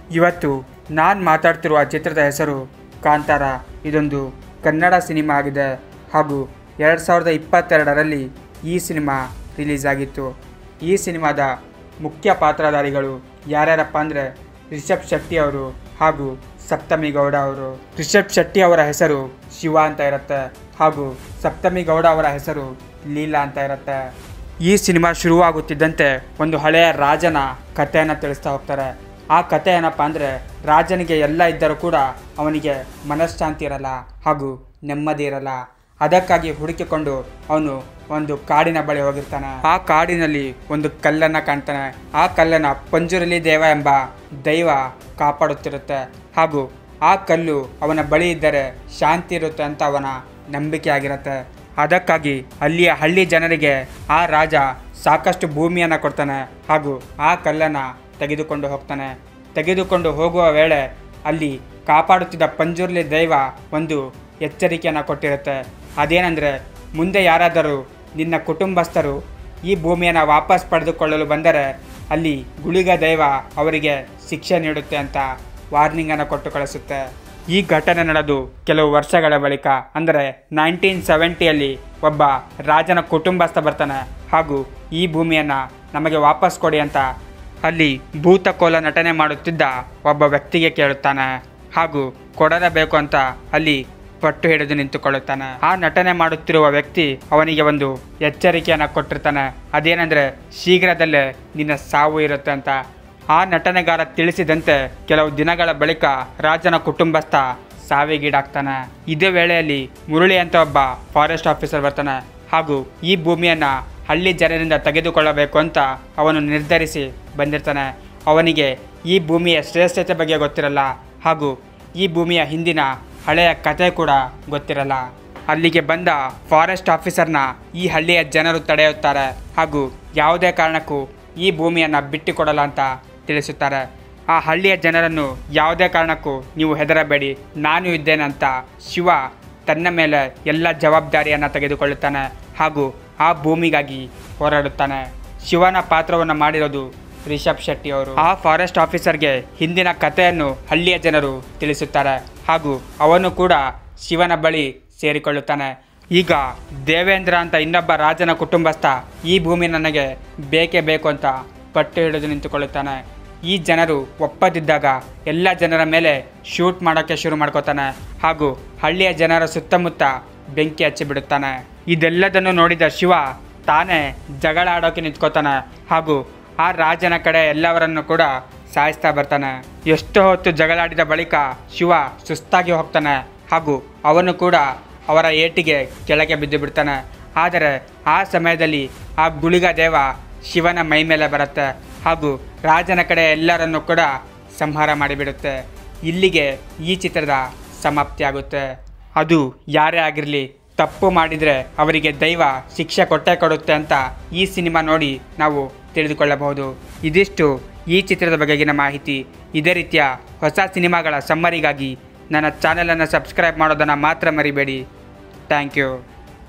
ಇವತ್ತು ನಾನು ಮಾತಾಡ್ತಿರುವ ಚಿತ್ರದ ಹೆಸರು ಕಾಂತಾರ ಇದೊಂದು ಕನ್ನಡ ಸಿನಿಮಾ ಆಗಿದೆ ಹಾಗೂ ಎರಡು ಸಾವಿರದ ಇಪ್ಪತ್ತೆರಡರಲ್ಲಿ ಈ ಸಿನಿಮಾ ರಿಲೀಸ್ ಆಗಿತ್ತು ಈ ಸಿನಿಮಾದ ಮುಖ್ಯ ಪಾತ್ರಧಾರಿಗಳು ಯಾರ್ಯಾರಪ್ಪ ಅಂದರೆ ರಿಷಬ್ ಶೆಟ್ಟಿ ಅವರು ಹಾಗೂ ಸಪ್ತಮಿ ಗೌಡ ಅವರು ರಿಷಬ್ ಶೆಟ್ಟಿ ಅವರ ಹೆಸರು ಶಿವ ಅಂತ ಇರುತ್ತೆ ಹಾಗೂ ಸಪ್ತಮಿ ಗೌಡ ಅವರ ಹೆಸರು ಲೀಲಾ ಅಂತ ಇರುತ್ತೆ ಈ ಸಿನಿಮಾ ಶುರುವಾಗುತ್ತಿದ್ದಂತೆ ಒಂದು ಹಳೆಯ ರಾಜನ ಕಥೆಯನ್ನು ತಿಳಿಸ್ತಾ ಹೋಗ್ತಾರೆ ಆ ಕಥೆ ಏನಪ್ಪ ಅಂದರೆ ರಾಜನಿಗೆ ಎಲ್ಲ ಇದ್ದರೂ ಕೂಡ ಅವನಿಗೆ ಮನಃಶಾಂತಿ ಇರಲ್ಲ ಹಾಗೂ ನೆಮ್ಮದಿ ಇರಲ್ಲ ಅದಕ್ಕಾಗಿ ಹುಡುಕಿಕೊಂಡು ಅವನು ಒಂದು ಕಾಡಿನ ಬಳಿ ಹೋಗಿರ್ತಾನೆ ಆ ಕಾಡಿನಲ್ಲಿ ಒಂದು ಕಲ್ಲನ್ನು ಕಾಣ್ತಾನೆ ಆ ಕಲ್ಲನ್ನು ಪಂಜುರಲಿ ದೇವ ಎಂಬ ದೈವ ಕಾಪಾಡುತ್ತಿರುತ್ತೆ ಹಾಗೂ ಆ ಕಲ್ಲು ಅವನ ಬಳಿ ಇದ್ದರೆ ಶಾಂತಿ ಇರುತ್ತೆ ಅಂತ ಅವನ ನಂಬಿಕೆ ಆಗಿರುತ್ತೆ ಅದಕ್ಕಾಗಿ ಅಲ್ಲಿಯ ಹಳ್ಳಿ ಜನರಿಗೆ ಆ ರಾಜ ಸಾಕಷ್ಟು ಭೂಮಿಯನ್ನು ಕೊಡ್ತಾನೆ ಹಾಗೂ ಆ ಕಲ್ಲನ್ನು ತೆಗೆದುಕೊಂಡು ಹೋಗ್ತಾನೆ ತೆಗೆದುಕೊಂಡು ಹೋಗುವ ವೇಳೆ ಅಲ್ಲಿ ಕಾಪಾಡುತ್ತಿದ್ದ ಪಂಜುರ್ಲಿ ದೈವ ಒಂದು ಎಚ್ಚರಿಕೆಯನ್ನು ಕೊಟ್ಟಿರುತ್ತೆ ಅದೇನೆಂದರೆ ಮುಂದೆ ಯಾರಾದರೂ ನಿನ್ನ ಕುಟುಂಬಸ್ಥರು ಈ ಭೂಮಿಯನ್ನು ವಾಪಸ್ ಪಡೆದುಕೊಳ್ಳಲು ಬಂದರೆ ಅಲ್ಲಿ ಗುಳಿಗ ದೈವ ಅವರಿಗೆ ಶಿಕ್ಷೆ ನೀಡುತ್ತೆ ಅಂತ ವಾರ್ನಿಂಗನ್ನು ಕೊಟ್ಟು ಕಳಿಸುತ್ತೆ ಈ ಘಟನೆ ನಡೆದು ಕೆಲವು ವರ್ಷಗಳ ಬಳಿಕ ಅಂದರೆ ನೈನ್ಟೀನ್ ಸೆವೆಂಟಿಯಲ್ಲಿ ಒಬ್ಬ ರಾಜನ ಕುಟುಂಬಸ್ಥ ಬರ್ತಾನೆ ಹಾಗೂ ಈ ಭೂಮಿಯನ್ನು ನಮಗೆ ವಾಪಸ್ ಕೊಡಿ ಅಂತ ಅಲ್ಲಿ ಭೂತಕೋಲ ನಟನೆ ಮಾಡುತ್ತಿದ್ದ ಒಬ್ಬ ವ್ಯಕ್ತಿಗೆ ಕೇಳುತ್ತಾನೆ ಹಾಗೂ ಕೊಡಲೇಬೇಕು ಅಂತ ಅಲ್ಲಿ ಪಟ್ಟು ಹಿಡಿದು ನಿಂತುಕೊಳ್ಳುತ್ತಾನೆ ಆ ನಟನೆ ಮಾಡುತ್ತಿರುವ ವ್ಯಕ್ತಿ ಅವನಿಗೆ ಒಂದು ಎಚ್ಚರಿಕೆಯನ್ನು ಕೊಟ್ಟಿರ್ತಾನೆ ಅದೇನೆಂದರೆ ಶೀಘ್ರದಲ್ಲೇ ನಿನ್ನ ಸಾವು ಇರುತ್ತೆ ಅಂತ ಆ ನಟನೆಗಾರ ತಿಳಿಸಿದಂತೆ ಕೆಲವು ದಿನಗಳ ಬಳಿಕ ರಾಜನ ಕುಟುಂಬಸ್ಥ ಸಾವಿಗೀಡಾಗ್ತಾನೆ ಇದೇ ವೇಳೆಯಲ್ಲಿ ಮುರಳಿ ಅಂತ ಒಬ್ಬ ಫಾರೆಸ್ಟ್ ಆಫೀಸರ್ ಬರ್ತಾನೆ ಹಾಗೂ ಈ ಭೂಮಿಯನ್ನು ಹಳ್ಳಿ ಜನರಿಂದ ತೆಗೆದುಕೊಳ್ಳಬೇಕು ಅಂತ ಅವನು ನಿರ್ಧರಿಸಿ ಬಂದಿರ್ತಾನೆ ಅವನಿಗೆ ಈ ಭೂಮಿಯ ಶ್ರೇಷ್ಠತೆ ಬಗ್ಗೆ ಗೊತ್ತಿರಲ್ಲ ಹಾಗೂ ಈ ಭೂಮಿಯ ಹಿಂದಿನ ಹಳೆಯ ಕತೆ ಕೂಡ ಗೊತ್ತಿರಲ್ಲ ಅಲ್ಲಿಗೆ ಬಂದ ಫಾರೆಸ್ಟ್ ಆಫೀಸರ್ನ ಈ ಹಳ್ಳಿಯ ಜನರು ತಡೆಯುತ್ತಾರೆ ಹಾಗೂ ಯಾವುದೇ ಕಾರಣಕ್ಕೂ ಈ ಭೂಮಿಯನ್ನು ಬಿಟ್ಟುಕೊಡಲ್ಲ ಅಂತ ತಿಳಿಸುತ್ತಾರೆ ಆ ಹಳ್ಳಿಯ ಜನರನ್ನು ಯಾವುದೇ ಕಾರಣಕ್ಕೂ ನೀವು ಹೆದರಬೇಡಿ ನಾನು ಇದ್ದೇನೆ ಅಂತ ಶಿವ ತನ್ನ ಮೇಲೆ ಎಲ್ಲ ಜವಾಬ್ದಾರಿಯನ್ನು ತೆಗೆದುಕೊಳ್ಳುತ್ತಾನೆ ಹಾಗೂ ಆ ಭೂಮಿಗಾಗಿ ಹೋರಾಡುತ್ತಾನೆ ಶಿವನ ಪಾತ್ರವನ್ನು ಮಾಡಿರೋದು ರಿಷಬ್ ಶೆಟ್ಟಿ ಅವರು ಆ ಫಾರೆಸ್ಟ್ ಆಫೀಸರ್ಗೆ ಹಿಂದಿನ ಕಥೆಯನ್ನು ಹಳ್ಳಿಯ ಜನರು ತಿಳಿಸುತ್ತಾರೆ ಹಾಗೂ ಅವನು ಕೂಡ ಶಿವನ ಬಳಿ ಸೇರಿಕೊಳ್ಳುತ್ತಾನೆ ಈಗ ದೇವೇಂದ್ರ ಅಂತ ಇನ್ನೊಬ್ಬ ರಾಜನ ಕುಟುಂಬಸ್ಥ ಈ ಭೂಮಿ ನನಗೆ ಬೇಕೇ ಬೇಕು ಅಂತ ಪಟ್ಟು ಹಿಡಿದು ನಿಂತುಕೊಳ್ಳುತ್ತಾನೆ ಈ ಜನರು ಒಪ್ಪದಿದ್ದಾಗ ಎಲ್ಲ ಜನರ ಮೇಲೆ ಶೂಟ್ ಮಾಡೋಕ್ಕೆ ಶುರು ಮಾಡ್ಕೋತಾನೆ ಹಾಗೂ ಹಳ್ಳಿಯ ಜನರ ಸುತ್ತಮುತ್ತ ಬೆಂಕಿ ಹಚ್ಚಿಬಿಡುತ್ತಾನೆ ಇದೆಲ್ಲದನ್ನು ನೋಡಿದ ಶಿವ ತಾನೇ ಜಗಳ ಆಡೋಕೆ ನಿಂತ್ಕೋತಾನೆ ಹಾಗೂ ಆ ರಾಜನ ಕಡೆ ಎಲ್ಲವರನ್ನು ಕೂಡ ಸಾಯಿಸ್ತಾ ಬರ್ತಾನೆ ಎಷ್ಟೋ ಹೊತ್ತು ಜಗಳಾಡಿದ ಬಳಿಕ ಶಿವ ಸುಸ್ತಾಗಿ ಹೋಗ್ತಾನೆ ಹಾಗೂ ಅವನು ಕೂಡ ಅವರ ಏಟಿಗೆ ಕೆಳಗೆ ಬಿದ್ದು ಬಿಡ್ತಾನೆ ಆದರೆ ಆ ಸಮಯದಲ್ಲಿ ಆ ಗುಳಿಗ ದೇವ ಶಿವನ ಮೈ ಮೇಲೆ ಬರುತ್ತೆ ಹಾಗೂ ರಾಜನ ಕಡೆ ಎಲ್ಲರನ್ನು ಕೂಡ ಸಂಹಾರ ಮಾಡಿಬಿಡುತ್ತೆ ಇಲ್ಲಿಗೆ ಈ ಚಿತ್ರದ ಸಮಾಪ್ತಿಯಾಗುತ್ತೆ ಅದು ಯಾರೇ ಆಗಿರಲಿ ತಪ್ಪು ಮಾಡಿದರೆ ಅವರಿಗೆ ದೈವ ಶಿಕ್ಷೆ ಕೊಟ್ಟೇ ಕೊಡುತ್ತೆ ಅಂತ ಈ ಸಿನಿಮಾ ನೋಡಿ ನಾವು ತಿಳಿದುಕೊಳ್ಳಬಹುದು ಇದಿಷ್ಟು ಈ ಚಿತ್ರದ ಬಗೆಗಿನ ಮಾಹಿತಿ ಇದೇ ರೀತಿಯ ಹೊಸ ಸಿನಿಮಾಗಳ ಸಮ್ಮರಿಗಾಗಿ ನನ್ನ ಚಾನಲನ್ನು ಸಬ್ಸ್ಕ್ರೈಬ್ ಮಾಡೋದನ್ನು ಮಾತ್ರ ಮರಿಬೇಡಿ ಥ್ಯಾಂಕ್ ಯು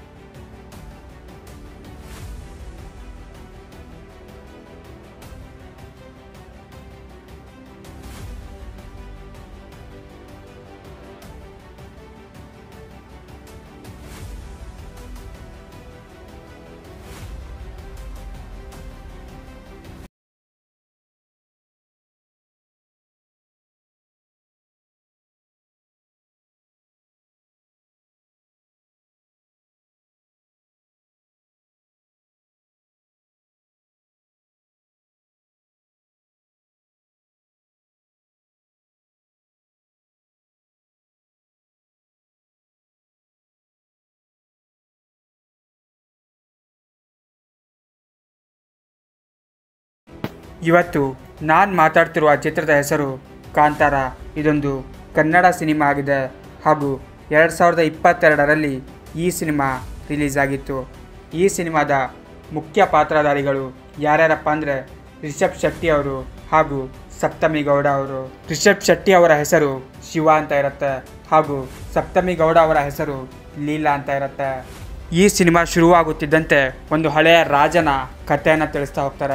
ಇವತ್ತು ನಾನು ಮಾತಾಡ್ತಿರುವ ಚಿತ್ರದ ಹೆಸರು ಕಾಂತಾರ ಇದೊಂದು ಕನ್ನಡ ಸಿನಿಮಾ ಆಗಿದೆ ಹಾಗೂ ಎರಡು ಸಾವಿರದ ಇಪ್ಪತ್ತೆರಡರಲ್ಲಿ ಈ ಸಿನಿಮಾ ರಿಲೀಸ್ ಆಗಿತ್ತು ಈ ಸಿನಿಮಾದ ಮುಖ್ಯ ಪಾತ್ರಧಾರಿಗಳು ಯಾರ್ಯಾರಪ್ಪ ಅಂದರೆ ರಿಷಬ್ ಶೆಟ್ಟಿ ಅವರು ಹಾಗೂ ಸಪ್ತಮಿ ಗೌಡ ಅವರು ರಿಷಬ್ ಶೆಟ್ಟಿ ಅವರ ಹೆಸರು ಶಿವ ಅಂತ ಇರುತ್ತೆ ಹಾಗೂ ಸಪ್ತಮಿ ಗೌಡ ಅವರ ಹೆಸರು ಲೀಲಾ ಅಂತ ಇರುತ್ತೆ ಈ ಸಿನಿಮಾ ಶುರುವಾಗುತ್ತಿದ್ದಂತೆ ಒಂದು ಹಳೆಯ ರಾಜನ ಕಥೆಯನ್ನು ತಿಳಿಸ್ತಾ ಹೋಗ್ತಾರೆ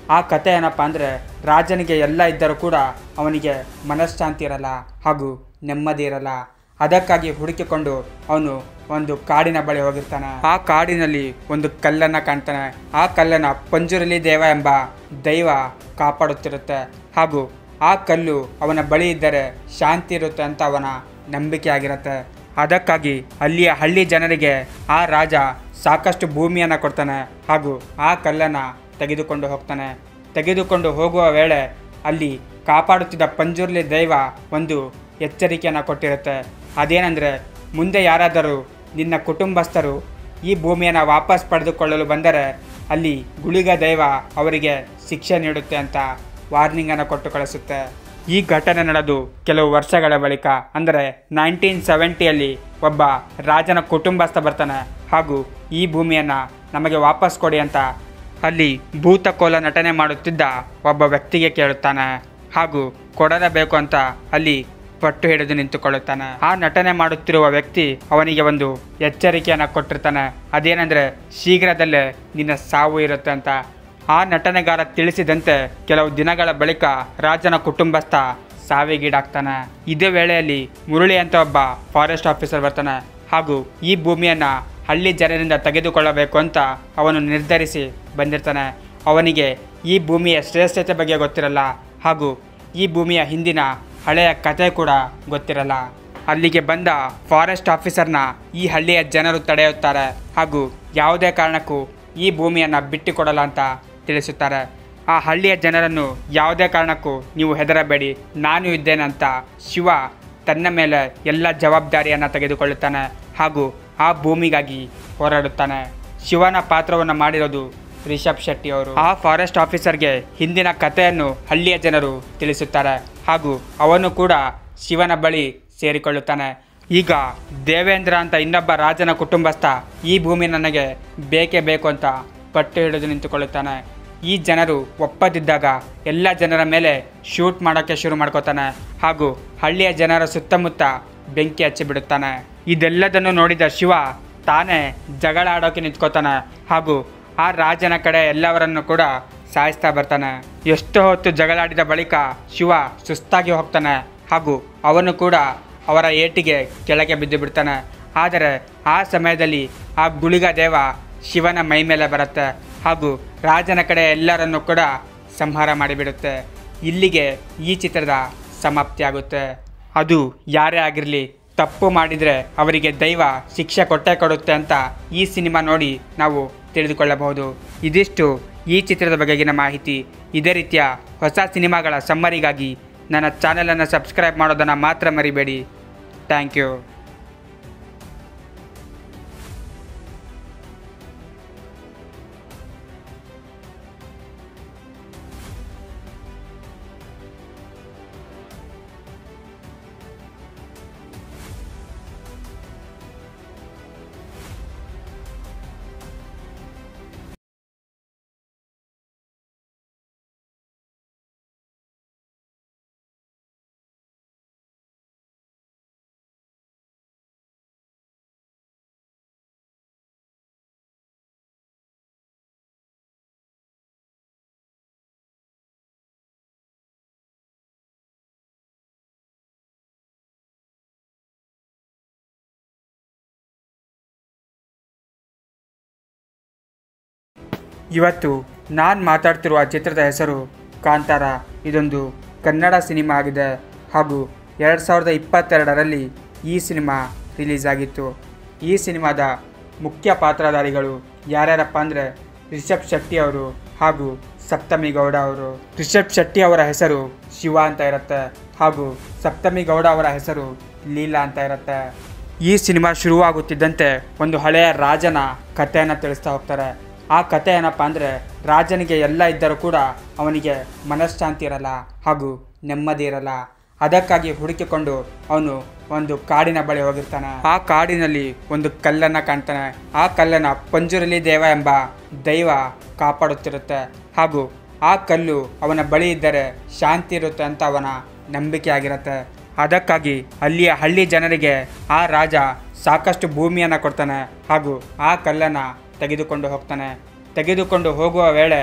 ಆ ಕತೆ ಏನಪ್ಪ ಅಂದರೆ ರಾಜನಿಗೆ ಎಲ್ಲ ಇದ್ದರೂ ಕೂಡ ಅವನಿಗೆ ಮನಃಶಾಂತಿ ಇರಲ್ಲ ಹಾಗೂ ನೆಮ್ಮದಿ ಇರಲ್ಲ ಅದಕ್ಕಾಗಿ ಹುಡುಕಿಕೊಂಡು ಅವನು ಒಂದು ಕಾಡಿನ ಬಳಿ ಹೋಗಿರ್ತಾನೆ ಆ ಕಾಡಿನಲ್ಲಿ ಒಂದು ಕಲ್ಲನ್ನು ಕಾಣ್ತಾನೆ ಆ ಕಲ್ಲನ್ನು ಪಂಜುರಲಿ ದೇವ ಎಂಬ ದೈವ ಕಾಪಾಡುತ್ತಿರುತ್ತೆ ಹಾಗೂ ಆ ಕಲ್ಲು ಅವನ ಬಳಿ ಇದ್ದರೆ ಶಾಂತಿ ಇರುತ್ತೆ ಅಂತ ಅವನ ನಂಬಿಕೆ ಆಗಿರುತ್ತೆ ಅದಕ್ಕಾಗಿ ಅಲ್ಲಿಯ ಹಳ್ಳಿ ಜನರಿಗೆ ಆ ರಾಜ ಸಾಕಷ್ಟು ಭೂಮಿಯನ್ನು ಕೊಡ್ತಾನೆ ಹಾಗೂ ಆ ಕಲ್ಲನ್ನು ತೆಗೆದುಕೊಂಡು ಹೋಗ್ತಾನೆ ತೆಗೆದುಕೊಂಡು ಹೋಗುವ ವೇಳೆ ಅಲ್ಲಿ ಕಾಪಾಡುತ್ತಿದ್ದ ಪಂಜುರ್ಲಿ ದೈವ ಒಂದು ಎಚ್ಚರಿಕೆಯನ್ನು ಕೊಟ್ಟಿರುತ್ತೆ ಅದೇನೆಂದರೆ ಮುಂದೆ ಯಾರಾದರೂ ನಿನ್ನ ಕುಟುಂಬಸ್ಥರು ಈ ಭೂಮಿಯನ್ನು ವಾಪಸ್ ಪಡೆದುಕೊಳ್ಳಲು ಬಂದರೆ ಅಲ್ಲಿ ಗುಳಿಗ ದೈವ ಅವರಿಗೆ ಶಿಕ್ಷೆ ನೀಡುತ್ತೆ ಅಂತ ವಾರ್ನಿಂಗನ್ನು ಕೊಟ್ಟು ಕಳಿಸುತ್ತೆ ಈ ಘಟನೆ ನಡೆದು ಕೆಲವು ವರ್ಷಗಳ ಬಳಿಕ ಅಂದರೆ ನೈನ್ಟೀನ್ ಸೆವೆಂಟಿಯಲ್ಲಿ ಒಬ್ಬ ರಾಜನ ಕುಟುಂಬಸ್ಥ ಬರ್ತಾನೆ ಹಾಗೂ ಈ ಭೂಮಿಯನ್ನು ನಮಗೆ ವಾಪಸ್ ಕೊಡಿ ಅಂತ ಅಲ್ಲಿ ಭೂತಕೋಲ ನಟನೆ ಮಾಡುತ್ತಿದ್ದ ಒಬ್ಬ ವ್ಯಕ್ತಿಗೆ ಕೇಳುತ್ತಾನೆ ಹಾಗೂ ಕೊಡಲೇಬೇಕು ಅಂತ ಅಲ್ಲಿ ಪಟ್ಟು ಹಿಡಿದು ನಿಂತುಕೊಳ್ಳುತ್ತಾನೆ ಆ ನಟನೆ ಮಾಡುತ್ತಿರುವ ವ್ಯಕ್ತಿ ಅವನಿಗೆ ಒಂದು ಎಚ್ಚರಿಕೆಯನ್ನು ಕೊಟ್ಟಿರ್ತಾನೆ ಅದೇನೆಂದರೆ ಶೀಘ್ರದಲ್ಲೇ ನಿನ್ನ ಸಾವು ಇರುತ್ತೆ ಅಂತ ಆ ನಟನೆಗಾರ ತಿಳಿಸಿದಂತೆ ಕೆಲವು ದಿನಗಳ ಬಳಿಕ ರಾಜನ ಕುಟುಂಬಸ್ಥ ಸಾವಿಗೀಡಾಗ್ತಾನೆ ಇದೇ ವೇಳೆಯಲ್ಲಿ ಮುರಳಿ ಅಂತ ಒಬ್ಬ ಫಾರೆಸ್ಟ್ ಆಫೀಸರ್ ಬರ್ತಾನೆ ಹಾಗೂ ಈ ಭೂಮಿಯನ್ನು ಹಳ್ಳಿ ಜನರಿಂದ ತೆಗೆದುಕೊಳ್ಳಬೇಕು ಅಂತ ಅವನು ನಿರ್ಧರಿಸಿ ಬಂದಿರ್ತಾನೆ ಅವನಿಗೆ ಈ ಭೂಮಿಯ ಶ್ರೇಷ್ಠತೆ ಬಗ್ಗೆ ಗೊತ್ತಿರಲ್ಲ ಹಾಗೂ ಈ ಭೂಮಿಯ ಹಿಂದಿನ ಹಳೆಯ ಕತೆ ಕೂಡ ಗೊತ್ತಿರಲ್ಲ ಅಲ್ಲಿಗೆ ಬಂದ ಫಾರೆಸ್ಟ್ ಆಫೀಸರ್ನ ಈ ಹಳ್ಳಿಯ ಜನರು ತಡೆಯುತ್ತಾರೆ ಹಾಗೂ ಯಾವುದೇ ಕಾರಣಕ್ಕೂ ಈ ಭೂಮಿಯನ್ನು ಬಿಟ್ಟುಕೊಡಲ್ಲ ಅಂತ ತಿಳಿಸುತ್ತಾರೆ ಆ ಹಳ್ಳಿಯ ಜನರನ್ನು ಯಾವುದೇ ಕಾರಣಕ್ಕೂ ನೀವು ಹೆದರಬೇಡಿ ನಾನು ಇದ್ದೇನೆ ಅಂತ ಶಿವ ತನ್ನ ಮೇಲೆ ಎಲ್ಲ ಜವಾಬ್ದಾರಿಯನ್ನು ತೆಗೆದುಕೊಳ್ಳುತ್ತಾನೆ ಹಾಗೂ ಆ ಭೂಮಿಗಾಗಿ ಹೋರಾಡುತ್ತಾನೆ ಶಿವನ ಪಾತ್ರವನ್ನು ಮಾಡಿರೋದು ರಿಷಬ್ ಶೆಟ್ಟಿ ಅವರು ಆ ಫಾರೆಸ್ಟ್ ಆಫೀಸರ್ಗೆ ಹಿಂದಿನ ಕಥೆಯನ್ನು ಹಳ್ಳಿಯ ಜನರು ತಿಳಿಸುತ್ತಾರೆ ಹಾಗೂ ಅವನು ಕೂಡ ಶಿವನ ಬಳಿ ಸೇರಿಕೊಳ್ಳುತ್ತಾನೆ ಈಗ ದೇವೇಂದ್ರ ಅಂತ ಇನ್ನೊಬ್ಬ ರಾಜನ ಕುಟುಂಬಸ್ಥ ಈ ಭೂಮಿ ನನಗೆ ಬೇಕೇ ಬೇಕು ಅಂತ ಪಟ್ಟು ಹಿಡಿದು ನಿಂತುಕೊಳ್ಳುತ್ತಾನೆ ಈ ಜನರು ಒಪ್ಪದಿದ್ದಾಗ ಎಲ್ಲ ಜನರ ಮೇಲೆ ಶೂಟ್ ಮಾಡೋಕ್ಕೆ ಶುರು ಮಾಡ್ಕೋತಾನೆ ಹಾಗೂ ಹಳ್ಳಿಯ ಜನರ ಸುತ್ತಮುತ್ತ ಬೆಂಕಿ ಹಚ್ಚಿಬಿಡುತ್ತಾನೆ ಇದೆಲ್ಲದನ್ನು ನೋಡಿದ ಶಿವ ತಾನೇ ಜಗಳ ಆಡೋಕೆ ನಿಂತ್ಕೋತಾನೆ ಹಾಗೂ ಆ ರಾಜನ ಕಡೆ ಎಲ್ಲವರನ್ನು ಕೂಡ ಸಾಯಿಸ್ತಾ ಬರ್ತಾನೆ ಎಷ್ಟು ಹೊತ್ತು ಜಗಳಾಡಿದ ಬಳಿಕ ಶಿವ ಸುಸ್ತಾಗಿ ಹೋಗ್ತಾನೆ ಹಾಗೂ ಅವನು ಕೂಡ ಅವರ ಏಟಿಗೆ ಕೆಳಗೆ ಬಿದ್ದು ಬಿಡ್ತಾನೆ ಆದರೆ ಆ ಸಮಯದಲ್ಲಿ ಆ ಗುಳಿಗ ದೇವ ಶಿವನ ಮೈ ಮೇಲೆ ಬರುತ್ತೆ ಹಾಗೂ ರಾಜನ ಕಡೆ ಎಲ್ಲರನ್ನು ಕೂಡ ಸಂಹಾರ ಮಾಡಿಬಿಡುತ್ತೆ ಇಲ್ಲಿಗೆ ಈ ಚಿತ್ರದ ಸಮಾಪ್ತಿಯಾಗುತ್ತೆ ಅದು ಯಾರೇ ಆಗಿರಲಿ ತಪ್ಪು ಮಾಡಿದರೆ ಅವರಿಗೆ ದೈವ ಶಿಕ್ಷೆ ಕೊಟ್ಟೇ ಕೊಡುತ್ತೆ ಅಂತ ಈ ಸಿನಿಮಾ ನೋಡಿ ನಾವು ತಿಳಿದುಕೊಳ್ಳಬಹುದು ಇದಿಷ್ಟು ಈ ಚಿತ್ರದ ಬಗೆಗಿನ ಮಾಹಿತಿ ಇದೇ ರೀತಿಯ ಹೊಸ ಸಿನಿಮಾಗಳ ಸಮ್ಮರಿಗಾಗಿ ನನ್ನ ಚಾನಲನ್ನು ಸಬ್ಸ್ಕ್ರೈಬ್ ಮಾಡೋದನ್ನು ಮಾತ್ರ ಮರಿಬೇಡಿ ಥ್ಯಾಂಕ್ ಯು ಇವತ್ತು ನಾನು ಮಾತಾಡ್ತಿರುವ ಚಿತ್ರದ ಹೆಸರು ಕಾಂತಾರ ಇದೊಂದು ಕನ್ನಡ ಸಿನಿಮಾ ಆಗಿದೆ ಹಾಗೂ ಎರಡು ಸಾವಿರದ ಇಪ್ಪತ್ತೆರಡರಲ್ಲಿ ಈ ಸಿನಿಮಾ ರಿಲೀಸ್ ಆಗಿತ್ತು ಈ ಸಿನಿಮಾದ ಮುಖ್ಯ ಪಾತ್ರಧಾರಿಗಳು ಯಾರ್ಯಾರಪ್ಪ ಅಂದರೆ ರಿಷಬ್ ಶೆಟ್ಟಿ ಅವರು ಹಾಗೂ ಸಪ್ತಮಿ ಗೌಡ ಅವರು ರಿಷಬ್ ಶೆಟ್ಟಿ ಅವರ ಹೆಸರು ಶಿವ ಅಂತ ಇರುತ್ತೆ ಹಾಗೂ ಸಪ್ತಮಿ ಗೌಡ ಅವರ ಹೆಸರು ಲೀಲಾ ಅಂತ ಇರುತ್ತೆ ಈ ಸಿನಿಮಾ ಶುರುವಾಗುತ್ತಿದ್ದಂತೆ ಒಂದು ಹಳೆಯ ರಾಜನ ಕಥೆಯನ್ನು ತಿಳಿಸ್ತಾ ಹೋಗ್ತಾರೆ ಆ ಕತೆ ಏನಪ್ಪ ಅಂದರೆ ರಾಜನಿಗೆ ಎಲ್ಲ ಇದ್ದರೂ ಕೂಡ ಅವನಿಗೆ ಮನಃಶಾಂತಿ ಇರಲ್ಲ ಹಾಗೂ ನೆಮ್ಮದಿ ಇರಲ್ಲ ಅದಕ್ಕಾಗಿ ಹುಡುಕಿಕೊಂಡು ಅವನು ಒಂದು ಕಾಡಿನ ಬಳಿ ಹೋಗಿರ್ತಾನೆ ಆ ಕಾಡಿನಲ್ಲಿ ಒಂದು ಕಲ್ಲನ್ನು ಕಾಣ್ತಾನೆ ಆ ಕಲ್ಲನ್ನು ಪಂಜುರಲಿ ದೇವ ಎಂಬ ದೈವ ಕಾಪಾಡುತ್ತಿರುತ್ತೆ ಹಾಗೂ ಆ ಕಲ್ಲು ಅವನ ಬಳಿ ಇದ್ದರೆ ಶಾಂತಿ ಇರುತ್ತೆ ಅಂತ ಅವನ ನಂಬಿಕೆ ಆಗಿರುತ್ತೆ ಅದಕ್ಕಾಗಿ ಅಲ್ಲಿಯ ಹಳ್ಳಿ ಜನರಿಗೆ ಆ ರಾಜ ಸಾಕಷ್ಟು ಭೂಮಿಯನ್ನು ಕೊಡ್ತಾನೆ ಹಾಗೂ ಆ ಕಲ್ಲನ್ನು ತೆಗೆದುಕೊಂಡು ಹೋಗ್ತಾನೆ ತೆಗೆದುಕೊಂಡು ಹೋಗುವ ವೇಳೆ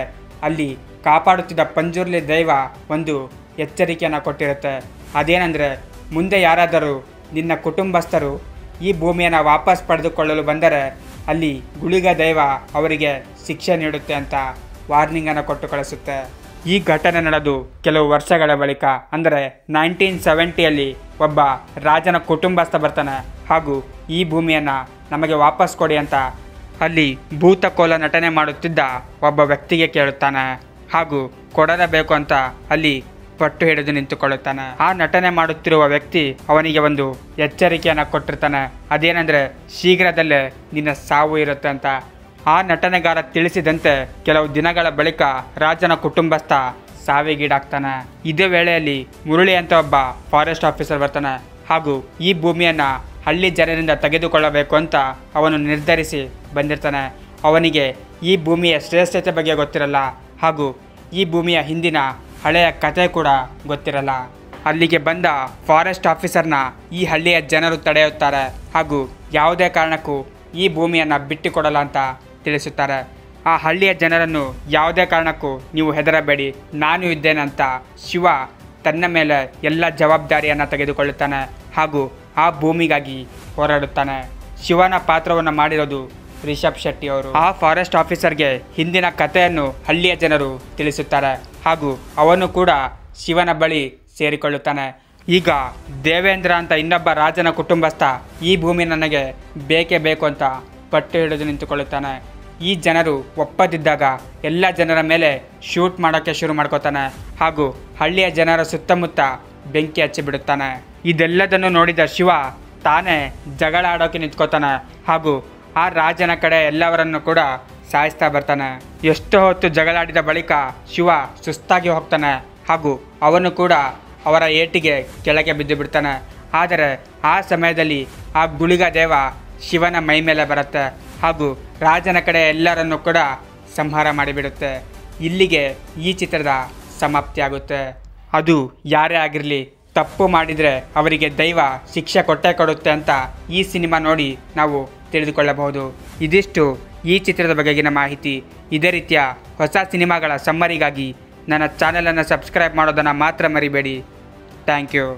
ಅಲ್ಲಿ ಕಾಪಾಡುತ್ತಿದ್ದ ಪಂಜುರ್ಲಿ ದೈವ ಒಂದು ಎಚ್ಚರಿಕೆಯನ್ನು ಕೊಟ್ಟಿರುತ್ತೆ ಅದೇನೆಂದರೆ ಮುಂದೆ ಯಾರಾದರೂ ನಿನ್ನ ಕುಟುಂಬಸ್ಥರು ಈ ಭೂಮಿಯನ್ನು ವಾಪಸ್ ಪಡೆದುಕೊಳ್ಳಲು ಬಂದರೆ ಅಲ್ಲಿ ಗುಳಿಗ ದೈವ ಅವರಿಗೆ ಶಿಕ್ಷೆ ನೀಡುತ್ತೆ ಅಂತ ವಾರ್ನಿಂಗನ್ನು ಕೊಟ್ಟು ಕಳಿಸುತ್ತೆ ಈ ಘಟನೆ ನಡೆದು ಕೆಲವು ವರ್ಷಗಳ ಬಳಿಕ ಅಂದರೆ ನೈನ್ಟೀನ್ ಸೆವೆಂಟಿಯಲ್ಲಿ ಒಬ್ಬ ರಾಜನ ಕುಟುಂಬಸ್ಥ ಬರ್ತಾನೆ ಹಾಗೂ ಈ ಭೂಮಿಯನ್ನು ನಮಗೆ ವಾಪಸ್ ಕೊಡಿ ಅಂತ ಅಲ್ಲಿ ಭೂತಕೋಲ ನಟನೆ ಮಾಡುತ್ತಿದ್ದ ಒಬ್ಬ ವ್ಯಕ್ತಿಗೆ ಕೇಳುತ್ತಾನೆ ಹಾಗೂ ಕೊಡಲೇಬೇಕು ಅಂತ ಅಲ್ಲಿ ಪಟ್ಟು ಹಿಡಿದು ನಿಂತುಕೊಳ್ಳುತ್ತಾನೆ ಆ ನಟನೆ ಮಾಡುತ್ತಿರುವ ವ್ಯಕ್ತಿ ಅವನಿಗೆ ಒಂದು ಎಚ್ಚರಿಕೆಯನ್ನು ಕೊಟ್ಟಿರ್ತಾನೆ ಅದೇನೆಂದರೆ ಶೀಘ್ರದಲ್ಲೇ ನಿನ್ನ ಸಾವು ಇರುತ್ತೆ ಅಂತ ಆ ನಟನೆಗಾರ ತಿಳಿಸಿದಂತೆ ಕೆಲವು ದಿನಗಳ ಬಳಿಕ ರಾಜನ ಕುಟುಂಬಸ್ಥ ಸಾವಿಗೀಡಾಗ್ತಾನೆ ಇದೇ ವೇಳೆಯಲ್ಲಿ ಮುರಳಿ ಅಂತ ಒಬ್ಬ ಫಾರೆಸ್ಟ್ ಆಫೀಸರ್ ಬರ್ತಾನೆ ಹಾಗೂ ಈ ಭೂಮಿಯನ್ನು ಹಳ್ಳಿ ಜನರಿಂದ ತೆಗೆದುಕೊಳ್ಳಬೇಕು ಅಂತ ಅವನು ನಿರ್ಧರಿಸಿ ಬಂದಿರ್ತಾನೆ ಅವನಿಗೆ ಈ ಭೂಮಿಯ ಶ್ರೇಷ್ಠತೆ ಬಗ್ಗೆ ಗೊತ್ತಿರಲ್ಲ ಹಾಗೂ ಈ ಭೂಮಿಯ ಹಿಂದಿನ ಹಳೆಯ ಕತೆ ಕೂಡ ಗೊತ್ತಿರಲ್ಲ ಅಲ್ಲಿಗೆ ಬಂದ ಫಾರೆಸ್ಟ್ ಆಫೀಸರ್ನ ಈ ಹಳ್ಳಿಯ ಜನರು ತಡೆಯುತ್ತಾರೆ ಹಾಗೂ ಯಾವುದೇ ಕಾರಣಕ್ಕೂ ಈ ಭೂಮಿಯನ್ನು ಬಿಟ್ಟುಕೊಡಲ್ಲ ಅಂತ ತಿಳಿಸುತ್ತಾರೆ ಆ ಹಳ್ಳಿಯ ಜನರನ್ನು ಯಾವುದೇ ಕಾರಣಕ್ಕೂ ನೀವು ಹೆದರಬೇಡಿ ನಾನು ಇದ್ದೇನೆ ಅಂತ ಶಿವ ತನ್ನ ಮೇಲೆ ಎಲ್ಲ ಜವಾಬ್ದಾರಿಯನ್ನು ತೆಗೆದುಕೊಳ್ಳುತ್ತಾನೆ ಹಾಗೂ ಆ ಭೂಮಿಗಾಗಿ ಹೋರಾಡುತ್ತಾನೆ ಶಿವನ ಪಾತ್ರವನ್ನು ಮಾಡಿರೋದು ರಿಷಬ್ ಶೆಟ್ಟಿ ಅವರು ಆ ಫಾರೆಸ್ಟ್ ಆಫೀಸರ್ಗೆ ಹಿಂದಿನ ಕಥೆಯನ್ನು ಹಳ್ಳಿಯ ಜನರು ತಿಳಿಸುತ್ತಾರೆ ಹಾಗೂ ಅವನು ಕೂಡ ಶಿವನ ಬಳಿ ಸೇರಿಕೊಳ್ಳುತ್ತಾನೆ ಈಗ ದೇವೇಂದ್ರ ಅಂತ ಇನ್ನೊಬ್ಬ ರಾಜನ ಕುಟುಂಬಸ್ಥ ಈ ಭೂಮಿ ನನಗೆ ಬೇಕೇ ಬೇಕು ಅಂತ ಪಟ್ಟು ಹಿಡಿದು ನಿಂತುಕೊಳ್ಳುತ್ತಾನೆ ಈ ಜನರು ಒಪ್ಪದಿದ್ದಾಗ ಎಲ್ಲ ಜನರ ಮೇಲೆ ಶೂಟ್ ಮಾಡೋಕ್ಕೆ ಶುರು ಮಾಡ್ಕೋತಾನೆ ಹಾಗೂ ಹಳ್ಳಿಯ ಜನರ ಸುತ್ತಮುತ್ತ ಬೆಂಕಿ ಹಚ್ಚಿಬಿಡುತ್ತಾನೆ ಇದೆಲ್ಲದನ್ನು ನೋಡಿದ ಶಿವ ತಾನೇ ಜಗಳ ಆಡೋಕೆ ನಿಂತ್ಕೋತಾನೆ ಹಾಗೂ ಆ ರಾಜನ ಕಡೆ ಎಲ್ಲವರನ್ನು ಕೂಡ ಸಾಯಿಸ್ತಾ ಬರ್ತಾನೆ ಎಷ್ಟು ಹೊತ್ತು ಜಗಳಾಡಿದ ಬಳಿಕ ಶಿವ ಸುಸ್ತಾಗಿ ಹೋಗ್ತಾನೆ ಹಾಗೂ ಅವನು ಕೂಡ ಅವರ ಏಟಿಗೆ ಕೆಳಗೆ ಬಿದ್ದು ಬಿಡ್ತಾನೆ ಆದರೆ ಆ ಸಮಯದಲ್ಲಿ ಆ ಗುಳಿಗ ದೇವ ಶಿವನ ಮೈ ಮೇಲೆ ಬರುತ್ತೆ ಹಾಗೂ ರಾಜನ ಕಡೆ ಎಲ್ಲರನ್ನು ಕೂಡ ಸಂಹಾರ ಮಾಡಿಬಿಡುತ್ತೆ ಇಲ್ಲಿಗೆ ಈ ಚಿತ್ರದ ಸಮಾಪ್ತಿಯಾಗುತ್ತೆ ಅದು ಯಾರೇ ಆಗಿರಲಿ ತಪ್ಪು ಮಾಡಿದರೆ ಅವರಿಗೆ ದೈವ ಶಿಕ್ಷೆ ಕೊಟ್ಟೇ ಕೊಡುತ್ತೆ ಅಂತ ಈ ಸಿನಿಮಾ ನೋಡಿ ನಾವು ತಿಳಿದುಕೊಳ್ಳಬಹುದು ಇದಿಷ್ಟು ಈ ಚಿತ್ರದ ಬಗೆಗಿನ ಮಾಹಿತಿ ಇದೇ ರೀತಿಯ ಹೊಸ ಸಿನಿಮಾಗಳ ಸಮ್ಮರಿಗಾಗಿ ನನ್ನ ಚಾನಲನ್ನು ಸಬ್ಸ್ಕ್ರೈಬ್ ಮಾಡೋದನ್ನು ಮಾತ್ರ ಮರಿಬೇಡಿ ಥ್ಯಾಂಕ್ ಯು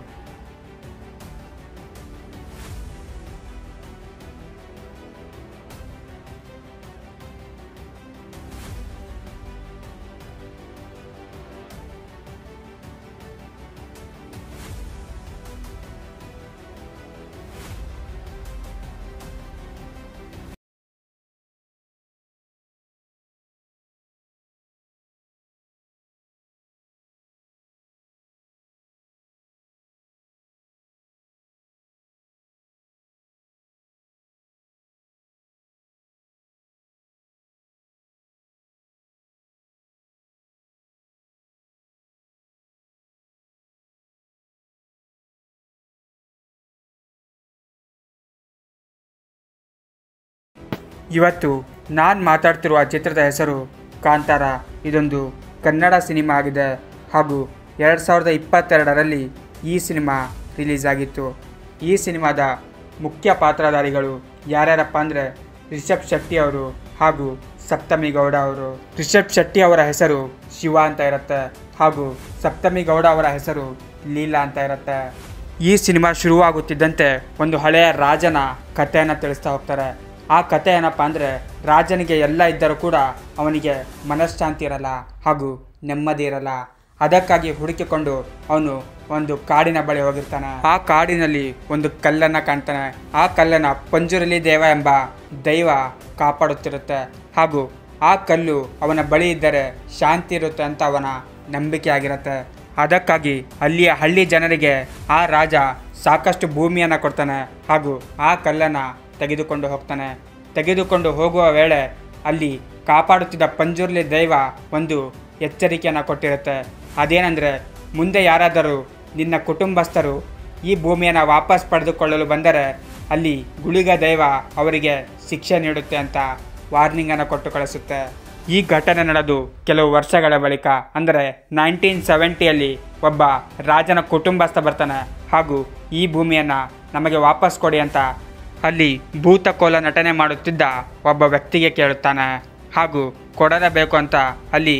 ಇವತ್ತು ನಾನು ಮಾತಾಡ್ತಿರುವ ಚಿತ್ರದ ಹೆಸರು ಕಾಂತಾರ ಇದೊಂದು ಕನ್ನಡ ಸಿನಿಮಾ ಆಗಿದೆ ಹಾಗೂ ಎರಡು ಸಾವಿರದ ಇಪ್ಪತ್ತೆರಡರಲ್ಲಿ ಈ ಸಿನಿಮಾ ರಿಲೀಸ್ ಆಗಿತ್ತು ಈ ಸಿನಿಮಾದ ಮುಖ್ಯ ಪಾತ್ರಧಾರಿಗಳು ಯಾರ್ಯಾರಪ್ಪ ಅಂದರೆ ರಿಷಬ್ ಶೆಟ್ಟಿ ಅವರು ಹಾಗೂ ಸಪ್ತಮಿ ಗೌಡ ಅವರು ರಿಷಬ್ ಶೆಟ್ಟಿ ಅವರ ಹೆಸರು ಶಿವ ಅಂತ ಇರುತ್ತೆ ಹಾಗೂ ಸಪ್ತಮಿ ಗೌಡ ಅವರ ಹೆಸರು ಲೀಲಾ ಅಂತ ಇರುತ್ತೆ ಈ ಸಿನಿಮಾ ಶುರುವಾಗುತ್ತಿದ್ದಂತೆ ಒಂದು ಹಳೆಯ ರಾಜನ ಕಥೆಯನ್ನು ತಿಳಿಸ್ತಾ ಹೋಗ್ತಾರೆ ಆ ಕಥೆ ಏನಪ್ಪ ಅಂದರೆ ರಾಜನಿಗೆ ಎಲ್ಲ ಇದ್ದರೂ ಕೂಡ ಅವನಿಗೆ ಮನಃಶಾಂತಿ ಇರಲ್ಲ ಹಾಗೂ ನೆಮ್ಮದಿ ಇರಲ್ಲ ಅದಕ್ಕಾಗಿ ಹುಡುಕಿಕೊಂಡು ಅವನು ಒಂದು ಕಾಡಿನ ಬಳಿ ಹೋಗಿರ್ತಾನೆ ಆ ಕಾಡಿನಲ್ಲಿ ಒಂದು ಕಲ್ಲನ್ನು ಕಾಣ್ತಾನೆ ಆ ಕಲ್ಲನ್ನು ಪಂಜುರಲಿ ದೇವ ಎಂಬ ದೈವ ಕಾಪಾಡುತ್ತಿರುತ್ತೆ ಹಾಗೂ ಆ ಕಲ್ಲು ಅವನ ಬಳಿ ಇದ್ದರೆ ಶಾಂತಿ ಇರುತ್ತೆ ಅಂತ ಅವನ ನಂಬಿಕೆ ಆಗಿರುತ್ತೆ ಅದಕ್ಕಾಗಿ ಅಲ್ಲಿಯ ಹಳ್ಳಿ ಜನರಿಗೆ ಆ ರಾಜ ಸಾಕಷ್ಟು ಭೂಮಿಯನ್ನು ಕೊಡ್ತಾನೆ ಹಾಗೂ ಆ ಕಲ್ಲನ್ನು ತೆಗೆದುಕೊಂಡು ಹೋಗ್ತಾನೆ ತೆಗೆದುಕೊಂಡು ಹೋಗುವ ವೇಳೆ ಅಲ್ಲಿ ಕಾಪಾಡುತ್ತಿದ್ದ ಪಂಜುರ್ಲಿ ದೈವ ಒಂದು ಎಚ್ಚರಿಕೆಯನ್ನು ಕೊಟ್ಟಿರುತ್ತೆ ಅದೇನೆಂದರೆ ಮುಂದೆ ಯಾರಾದರೂ ನಿನ್ನ ಕುಟುಂಬಸ್ಥರು ಈ ಭೂಮಿಯನ್ನು ವಾಪಸ್ ಪಡೆದುಕೊಳ್ಳಲು ಬಂದರೆ ಅಲ್ಲಿ ಗುಳಿಗ ದೈವ ಅವರಿಗೆ ಶಿಕ್ಷೆ ನೀಡುತ್ತೆ ಅಂತ ವಾರ್ನಿಂಗನ್ನು ಕೊಟ್ಟು ಕಳಿಸುತ್ತೆ ಈ ಘಟನೆ ನಡೆದು ಕೆಲವು ವರ್ಷಗಳ ಬಳಿಕ ಅಂದರೆ ನೈನ್ಟೀನ್ ಸೆವೆಂಟಿಯಲ್ಲಿ ಒಬ್ಬ ರಾಜನ ಕುಟುಂಬಸ್ಥ ಬರ್ತಾನೆ ಹಾಗೂ ಈ ಭೂಮಿಯನ್ನು ನಮಗೆ ವಾಪಸ್ ಕೊಡಿ ಅಂತ ಅಲ್ಲಿ ಭೂತಕೋಲ ನಟನೆ ಮಾಡುತ್ತಿದ್ದ ಒಬ್ಬ ವ್ಯಕ್ತಿಗೆ ಕೇಳುತ್ತಾನೆ ಹಾಗೂ ಕೊಡಲೇಬೇಕು ಅಂತ ಅಲ್ಲಿ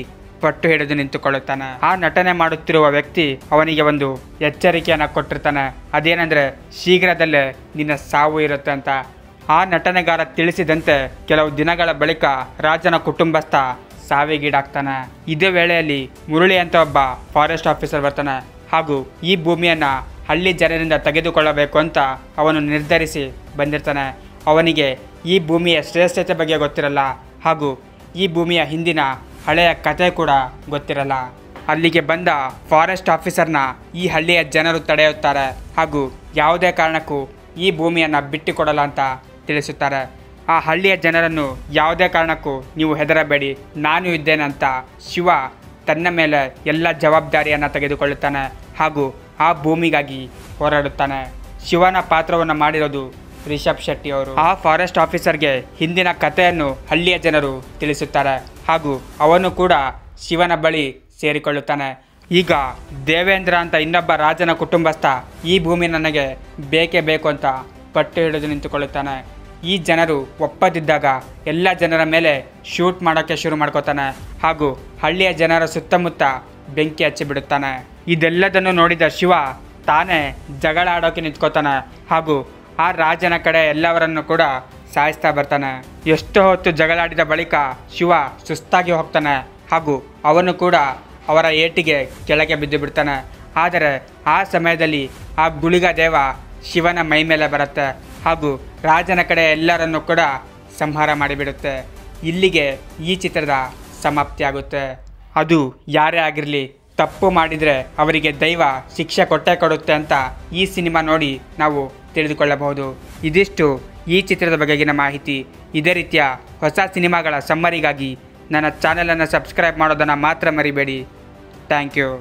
ಪಟ್ಟು ಹಿಡಿದು ನಿಂತುಕೊಳ್ಳುತ್ತಾನೆ ಆ ನಟನೆ ಮಾಡುತ್ತಿರುವ ವ್ಯಕ್ತಿ ಅವನಿಗೆ ಒಂದು ಎಚ್ಚರಿಕೆಯನ್ನು ಕೊಟ್ಟಿರ್ತಾನೆ ಅದೇನೆಂದ್ರೆ ಶೀಘ್ರದಲ್ಲೇ ನಿನ್ನ ಸಾವು ಇರುತ್ತೆ ಅಂತ ಆ ನಟನೆಗಾರ ತಿಳಿಸಿದಂತೆ ಕೆಲವು ದಿನಗಳ ಬಳಿಕ ರಾಜನ ಕುಟುಂಬಸ್ಥ ಸಾವಿಗೀಡಾಗ್ತಾನೆ ಇದೇ ವೇಳೆಯಲ್ಲಿ ಮುರಳಿ ಅಂತ ಒಬ್ಬ ಫಾರೆಸ್ಟ್ ಆಫೀಸರ್ ಬರ್ತಾನೆ ಹಾಗೂ ಈ ಭೂಮಿಯನ್ನ ಹಳ್ಳಿ ಜನರಿಂದ ತೆಗೆದುಕೊಳ್ಳಬೇಕು ಅಂತ ಅವನು ನಿರ್ಧರಿಸಿ ಬಂದಿರ್ತಾನೆ ಅವನಿಗೆ ಈ ಭೂಮಿಯ ಶ್ರೇಷ್ಠತೆ ಬಗ್ಗೆ ಗೊತ್ತಿರಲ್ಲ ಹಾಗೂ ಈ ಭೂಮಿಯ ಹಿಂದಿನ ಹಳೆಯ ಕತೆ ಕೂಡ ಗೊತ್ತಿರಲ್ಲ ಅಲ್ಲಿಗೆ ಬಂದ ಫಾರೆಸ್ಟ್ ಆಫೀಸರ್ನ ಈ ಹಳ್ಳಿಯ ಜನರು ತಡೆಯುತ್ತಾರೆ ಹಾಗೂ ಯಾವುದೇ ಕಾರಣಕ್ಕೂ ಈ ಭೂಮಿಯನ್ನು ಬಿಟ್ಟುಕೊಡಲ್ಲ ಅಂತ ತಿಳಿಸುತ್ತಾರೆ ಆ ಹಳ್ಳಿಯ ಜನರನ್ನು ಯಾವುದೇ ಕಾರಣಕ್ಕೂ ನೀವು ಹೆದರಬೇಡಿ ನಾನು ಇದ್ದೇನೆ ಅಂತ ಶಿವ ತನ್ನ ಮೇಲೆ ಎಲ್ಲ ಜವಾಬ್ದಾರಿಯನ್ನು ತೆಗೆದುಕೊಳ್ಳುತ್ತಾನೆ ಹಾಗೂ ಆ ಭೂಮಿಗಾಗಿ ಹೋರಾಡುತ್ತಾನೆ ಶಿವನ ಪಾತ್ರವನ್ನು ಮಾಡಿರೋದು ರಿಷಬ್ ಶೆಟ್ಟಿ ಅವರು ಆ ಫಾರೆಸ್ಟ್ ಆಫೀಸರ್ಗೆ ಹಿಂದಿನ ಕಥೆಯನ್ನು ಹಳ್ಳಿಯ ಜನರು ತಿಳಿಸುತ್ತಾರೆ ಹಾಗೂ ಅವನು ಕೂಡ ಶಿವನ ಬಳಿ ಸೇರಿಕೊಳ್ಳುತ್ತಾನೆ ಈಗ ದೇವೇಂದ್ರ ಅಂತ ಇನ್ನೊಬ್ಬ ರಾಜನ ಕುಟುಂಬಸ್ಥ ಈ ಭೂಮಿ ನನಗೆ ಬೇಕೇ ಬೇಕು ಅಂತ ಪಟ್ಟು ಹಿಡಿದು ನಿಂತುಕೊಳ್ಳುತ್ತಾನೆ ಈ ಜನರು ಒಪ್ಪದಿದ್ದಾಗ ಎಲ್ಲ ಜನರ ಮೇಲೆ ಶೂಟ್ ಮಾಡೋಕ್ಕೆ ಶುರು ಮಾಡ್ಕೋತಾನೆ ಹಾಗೂ ಹಳ್ಳಿಯ ಜನರ ಸುತ್ತಮುತ್ತ ಬೆಂಕಿ ಹಚ್ಚಿಬಿಡುತ್ತಾನೆ ಇದೆಲ್ಲದನ್ನು ನೋಡಿದ ಶಿವ ತಾನೇ ಜಗಳ ಆಡೋಕೆ ನಿಂತ್ಕೋತಾನೆ ಹಾಗೂ ಆ ರಾಜನ ಕಡೆ ಎಲ್ಲವರನ್ನು ಕೂಡ ಸಾಯಿಸ್ತಾ ಬರ್ತಾನೆ ಎಷ್ಟು ಹೊತ್ತು ಜಗಳಾಡಿದ ಬಳಿಕ ಶಿವ ಸುಸ್ತಾಗಿ ಹೋಗ್ತಾನೆ ಹಾಗೂ ಅವನು ಕೂಡ ಅವರ ಏಟಿಗೆ ಕೆಳಗೆ ಬಿದ್ದು ಬಿಡ್ತಾನೆ ಆದರೆ ಆ ಸಮಯದಲ್ಲಿ ಆ ಗುಳಿಗ ದೇವ ಶಿವನ ಮೈ ಮೇಲೆ ಬರುತ್ತೆ ಹಾಗೂ ರಾಜನ ಕಡೆ ಎಲ್ಲರನ್ನು ಕೂಡ ಸಂಹಾರ ಮಾಡಿಬಿಡುತ್ತೆ ಇಲ್ಲಿಗೆ ಈ ಚಿತ್ರದ ಸಮಾಪ್ತಿಯಾಗುತ್ತೆ ಅದು ಯಾರೇ ಆಗಿರಲಿ ತಪ್ಪು ಮಾಡಿದರೆ ಅವರಿಗೆ ದೈವ ಶಿಕ್ಷೆ ಕೊಟ್ಟೇ ಕೊಡುತ್ತೆ ಅಂತ ಈ ಸಿನಿಮಾ ನೋಡಿ ನಾವು ತಿಳಿದುಕೊಳ್ಳಬಹುದು ಇದಿಷ್ಟು ಈ ಚಿತ್ರದ ಬಗೆಗಿನ ಮಾಹಿತಿ ಇದೇ ರೀತಿಯ ಹೊಸ ಸಿನಿಮಾಗಳ ಸಮ್ಮರಿಗಾಗಿ ನನ್ನ ಚಾನಲನ್ನು ಸಬ್ಸ್ಕ್ರೈಬ್ ಮಾಡೋದನ್ನು ಮಾತ್ರ ಮರಿಬೇಡಿ ಥ್ಯಾಂಕ್ ಯು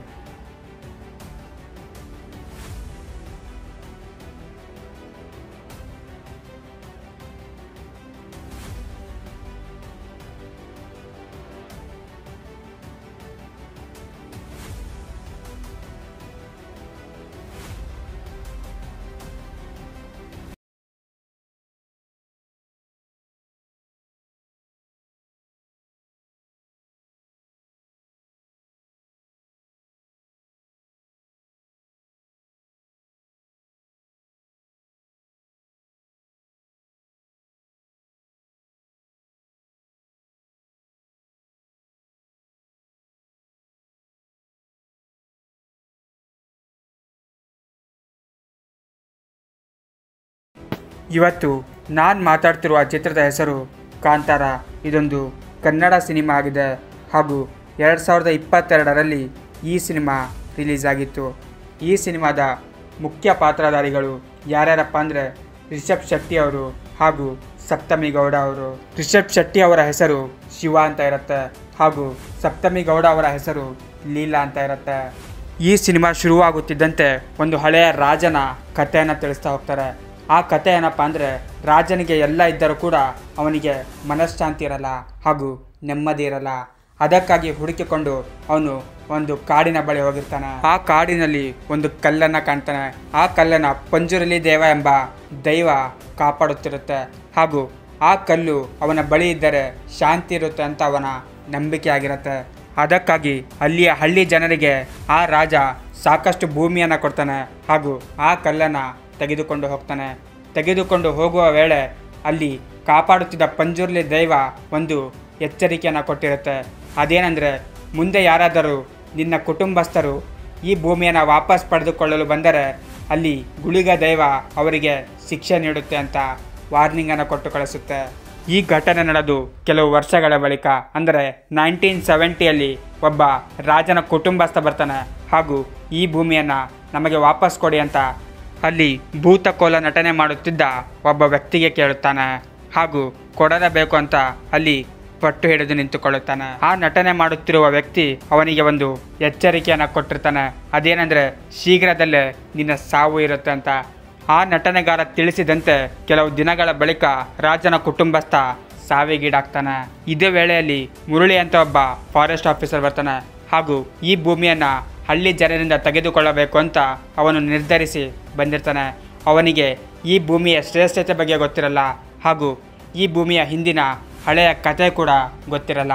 ಇವತ್ತು ನಾನು ಮಾತಾಡ್ತಿರುವ ಚಿತ್ರದ ಹೆಸರು ಕಾಂತಾರ ಇದೊಂದು ಕನ್ನಡ ಸಿನಿಮಾ ಆಗಿದೆ ಹಾಗೂ ಎರಡು ಸಾವಿರದ ಇಪ್ಪತ್ತೆರಡರಲ್ಲಿ ಈ ಸಿನಿಮಾ ರಿಲೀಸ್ ಆಗಿತ್ತು ಈ ಸಿನಿಮಾದ ಮುಖ್ಯ ಪಾತ್ರಧಾರಿಗಳು ಯಾರ್ಯಾರಪ್ಪ ಅಂದರೆ ರಿಷಬ್ ಶೆಟ್ಟಿ ಅವರು ಹಾಗೂ ಸಪ್ತಮಿ ಗೌಡ ಅವರು ರಿಷಬ್ ಶೆಟ್ಟಿ ಅವರ ಹೆಸರು ಶಿವ ಅಂತ ಇರುತ್ತೆ ಹಾಗೂ ಸಪ್ತಮಿ ಗೌಡ ಅವರ ಹೆಸರು ಲೀಲಾ ಅಂತ ಇರುತ್ತೆ ಈ ಸಿನಿಮಾ ಶುರುವಾಗುತ್ತಿದ್ದಂತೆ ಒಂದು ಹಳೆಯ ರಾಜನ ಕಥೆಯನ್ನು ತಿಳಿಸ್ತಾ ಹೋಗ್ತಾರೆ ಆ ಕಥೆ ಏನಪ್ಪ ಅಂದರೆ ರಾಜನಿಗೆ ಎಲ್ಲ ಇದ್ದರೂ ಕೂಡ ಅವನಿಗೆ ಮನಃಶಾಂತಿ ಇರಲ್ಲ ಹಾಗೂ ನೆಮ್ಮದಿ ಇರಲ್ಲ ಅದಕ್ಕಾಗಿ ಹುಡುಕಿಕೊಂಡು ಅವನು ಒಂದು ಕಾಡಿನ ಬಳಿ ಹೋಗಿರ್ತಾನೆ ಆ ಕಾಡಿನಲ್ಲಿ ಒಂದು ಕಲ್ಲನ್ನು ಕಾಣ್ತಾನೆ ಆ ಕಲ್ಲನ್ನು ಪಂಜುರಲಿ ದೇವ ಎಂಬ ದೈವ ಕಾಪಾಡುತ್ತಿರುತ್ತೆ ಹಾಗೂ ಆ ಕಲ್ಲು ಅವನ ಬಳಿ ಇದ್ದರೆ ಶಾಂತಿ ಇರುತ್ತೆ ಅಂತ ಅವನ ನಂಬಿಕೆ ಆಗಿರುತ್ತೆ ಅದಕ್ಕಾಗಿ ಅಲ್ಲಿಯ ಹಳ್ಳಿ ಜನರಿಗೆ ಆ ರಾಜ ಸಾಕಷ್ಟು ಭೂಮಿಯನ್ನು ಕೊಡ್ತಾನೆ ಹಾಗೂ ಆ ಕಲ್ಲನ್ನು ತೆಗೆದುಕೊಂಡು ಹೋಗ್ತಾನೆ ತೆಗೆದುಕೊಂಡು ಹೋಗುವ ವೇಳೆ ಅಲ್ಲಿ ಕಾಪಾಡುತ್ತಿದ್ದ ಪಂಜುರ್ಲಿ ದೈವ ಒಂದು ಎಚ್ಚರಿಕೆಯನ್ನು ಕೊಟ್ಟಿರುತ್ತೆ ಅದೇನೆಂದರೆ ಮುಂದೆ ಯಾರಾದರೂ ನಿನ್ನ ಕುಟುಂಬಸ್ಥರು ಈ ಭೂಮಿಯನ್ನು ವಾಪಸ್ ಪಡೆದುಕೊಳ್ಳಲು ಬಂದರೆ ಅಲ್ಲಿ ಗುಳಿಗ ದೈವ ಅವರಿಗೆ ಶಿಕ್ಷೆ ನೀಡುತ್ತೆ ಅಂತ ವಾರ್ನಿಂಗನ್ನು ಕೊಟ್ಟು ಕಳಿಸುತ್ತೆ ಈ ಘಟನೆ ನಡೆದು ಕೆಲವು ವರ್ಷಗಳ ಬಳಿಕ ಅಂದರೆ ನೈನ್ಟೀನ್ ಸೆವೆಂಟಿಯಲ್ಲಿ ಒಬ್ಬ ರಾಜನ ಕುಟುಂಬಸ್ಥ ಬರ್ತಾನೆ ಹಾಗೂ ಈ ಭೂಮಿಯನ್ನು ನಮಗೆ ವಾಪಸ್ ಕೊಡಿ ಅಂತ ಅಲ್ಲಿ ಭೂತಕೋಲ ನಟನೆ ಮಾಡುತ್ತಿದ್ದ ಒಬ್ಬ ವ್ಯಕ್ತಿಗೆ ಕೇಳುತ್ತಾನೆ ಹಾಗೂ ಕೊಡಲೇಬೇಕು ಅಂತ ಅಲ್ಲಿ ಪಟ್ಟು ಹಿಡಿದು ನಿಂತುಕೊಳ್ಳುತ್ತಾನೆ ಆ ನಟನೆ ಮಾಡುತ್ತಿರುವ ವ್ಯಕ್ತಿ ಅವನಿಗೆ ಒಂದು ಎಚ್ಚರಿಕೆಯನ್ನು ಕೊಟ್ಟಿರ್ತಾನೆ ಅದೇನೆಂದರೆ ಶೀಘ್ರದಲ್ಲೇ ನಿನ್ನ ಸಾವು ಇರುತ್ತೆ ಅಂತ ಆ ನಟನೆಗಾರ ತಿಳಿಸಿದಂತೆ ಕೆಲವು ದಿನಗಳ ಬಳಿಕ ರಾಜನ ಕುಟುಂಬಸ್ಥ ಸಾವಿಗೀಡಾಗ್ತಾನೆ ಇದೇ ವೇಳೆಯಲ್ಲಿ ಮುರಳಿ ಅಂತ ಒಬ್ಬ ಫಾರೆಸ್ಟ್ ಆಫೀಸರ್ ಬರ್ತಾನೆ ಹಾಗೂ ಈ ಭೂಮಿಯನ್ನು ಹಳ್ಳಿ ಜನರಿಂದ ತೆಗೆದುಕೊಳ್ಳಬೇಕು ಅಂತ ಅವನು ನಿರ್ಧರಿಸಿ ಬಂದಿರ್ತಾನೆ ಅವನಿಗೆ ಈ ಭೂಮಿಯ ಶ್ರೇಷ್ಠತೆ ಬಗ್ಗೆ ಗೊತ್ತಿರಲ್ಲ ಹಾಗೂ ಈ ಭೂಮಿಯ ಹಿಂದಿನ ಹಳೆಯ ಕತೆ ಕೂಡ ಗೊತ್ತಿರಲ್ಲ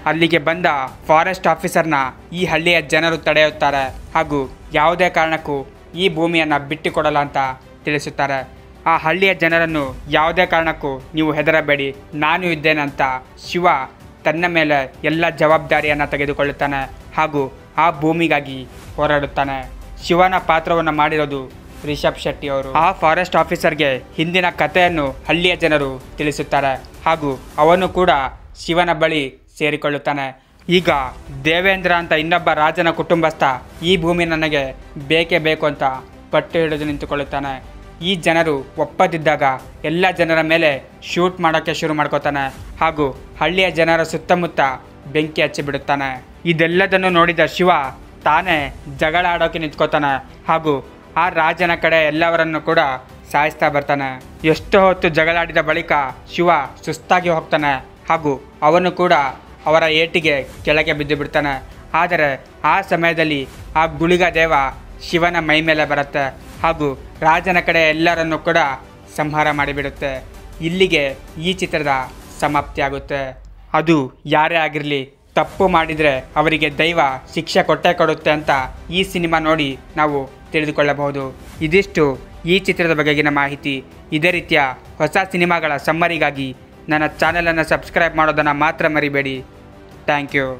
ಅಲ್ಲಿಗೆ ಬಂದ ಫಾರೆಸ್ಟ್ ಆಫೀಸರ್ನ ಈ ಹಳ್ಳಿಯ ಜನರು ತಡೆಯುತ್ತಾರೆ ಹಾಗೂ ಯಾವುದೇ ಕಾರಣಕ್ಕೂ ಈ ಭೂಮಿಯನ್ನು ಬಿಟ್ಟುಕೊಡಲ್ಲ ಅಂತ ತಿಳಿಸುತ್ತಾರೆ ಆ ಹಳ್ಳಿಯ ಜನರನ್ನು ಯಾವುದೇ ಕಾರಣಕ್ಕೂ ನೀವು ಹೆದರಬೇಡಿ ನಾನು ಇದ್ದೇನೆ ಅಂತ ಶಿವ ತನ್ನ ಮೇಲೆ ಎಲ್ಲ ಜವಾಬ್ದಾರಿಯನ್ನು ತೆಗೆದುಕೊಳ್ಳುತ್ತಾನೆ ಹಾಗೂ ಆ ಭೂಮಿಗಾಗಿ ಹೋರಾಡುತ್ತಾನೆ ಶಿವನ ಪಾತ್ರವನ್ನು ಮಾಡಿರೋದು ರಿಷಬ್ ಶೆಟ್ಟಿ ಅವರು ಆ ಫಾರೆಸ್ಟ್ ಆಫೀಸರ್ಗೆ ಹಿಂದಿನ ಕಥೆಯನ್ನು ಹಳ್ಳಿಯ ಜನರು ತಿಳಿಸುತ್ತಾರೆ ಹಾಗೂ ಅವನು ಕೂಡ ಶಿವನ ಬಳಿ ಸೇರಿಕೊಳ್ಳುತ್ತಾನೆ ಈಗ ದೇವೇಂದ್ರ ಅಂತ ಇನ್ನೊಬ್ಬ ರಾಜನ ಕುಟುಂಬಸ್ಥ ಈ ಭೂಮಿ ನನಗೆ ಬೇಕೇ ಬೇಕು ಅಂತ ಪಟ್ಟು ಹಿಡಿದು ನಿಂತುಕೊಳ್ಳುತ್ತಾನೆ ಈ ಜನರು ಒಪ್ಪದಿದ್ದಾಗ ಎಲ್ಲ ಜನರ ಮೇಲೆ ಶೂಟ್ ಮಾಡೋಕ್ಕೆ ಶುರು ಮಾಡ್ಕೋತಾನೆ ಹಾಗೂ ಹಳ್ಳಿಯ ಜನರ ಸುತ್ತಮುತ್ತ ಬೆಂಕಿ ಹಚ್ಚಿಬಿಡುತ್ತಾನೆ ಇದೆಲ್ಲದನ್ನು ನೋಡಿದ ಶಿವ ತಾನೇ ಜಗಳ ಆಡೋಕೆ ನಿಂತ್ಕೋತಾನೆ ಹಾಗೂ ಆ ರಾಜನ ಕಡೆ ಎಲ್ಲವರನ್ನು ಕೂಡ ಸಾಯಿಸ್ತಾ ಬರ್ತಾನೆ ಎಷ್ಟು ಹೊತ್ತು ಜಗಳಾಡಿದ ಬಳಿಕ ಶಿವ ಸುಸ್ತಾಗಿ ಹೋಗ್ತಾನೆ ಹಾಗೂ ಅವನು ಕೂಡ ಅವರ ಏಟಿಗೆ ಕೆಳಗೆ ಬಿದ್ದು ಬಿಡ್ತಾನೆ ಆದರೆ ಆ ಸಮಯದಲ್ಲಿ ಆ ಗುಳಿಗ ದೇವ ಶಿವನ ಮೈ ಮೇಲೆ ಬರುತ್ತೆ ಹಾಗೂ ರಾಜನ ಕಡೆ ಎಲ್ಲರನ್ನು ಕೂಡ ಸಂಹಾರ ಮಾಡಿಬಿಡುತ್ತೆ ಇಲ್ಲಿಗೆ ಈ ಚಿತ್ರದ ಸಮಾಪ್ತಿಯಾಗುತ್ತೆ ಅದು ಯಾರೇ ಆಗಿರಲಿ ತಪ್ಪು ಮಾಡಿದರೆ ಅವರಿಗೆ ದೈವ ಶಿಕ್ಷೆ ಕೊಟ್ಟೇ ಕೊಡುತ್ತೆ ಅಂತ ಈ ಸಿನಿಮಾ ನೋಡಿ ನಾವು ತಿಳಿದುಕೊಳ್ಳಬಹುದು ಇದಿಷ್ಟು ಈ ಚಿತ್ರದ ಬಗೆಗಿನ ಮಾಹಿತಿ ಇದೇ ರೀತಿಯ ಹೊಸ ಸಿನಿಮಾಗಳ ಸಮ್ಮರಿಗಾಗಿ ನನ್ನ ಚಾನಲನ್ನು ಸಬ್ಸ್ಕ್ರೈಬ್ ಮಾಡೋದನ್ನು ಮಾತ್ರ ಮರಿಬೇಡಿ ಥ್ಯಾಂಕ್ ಯು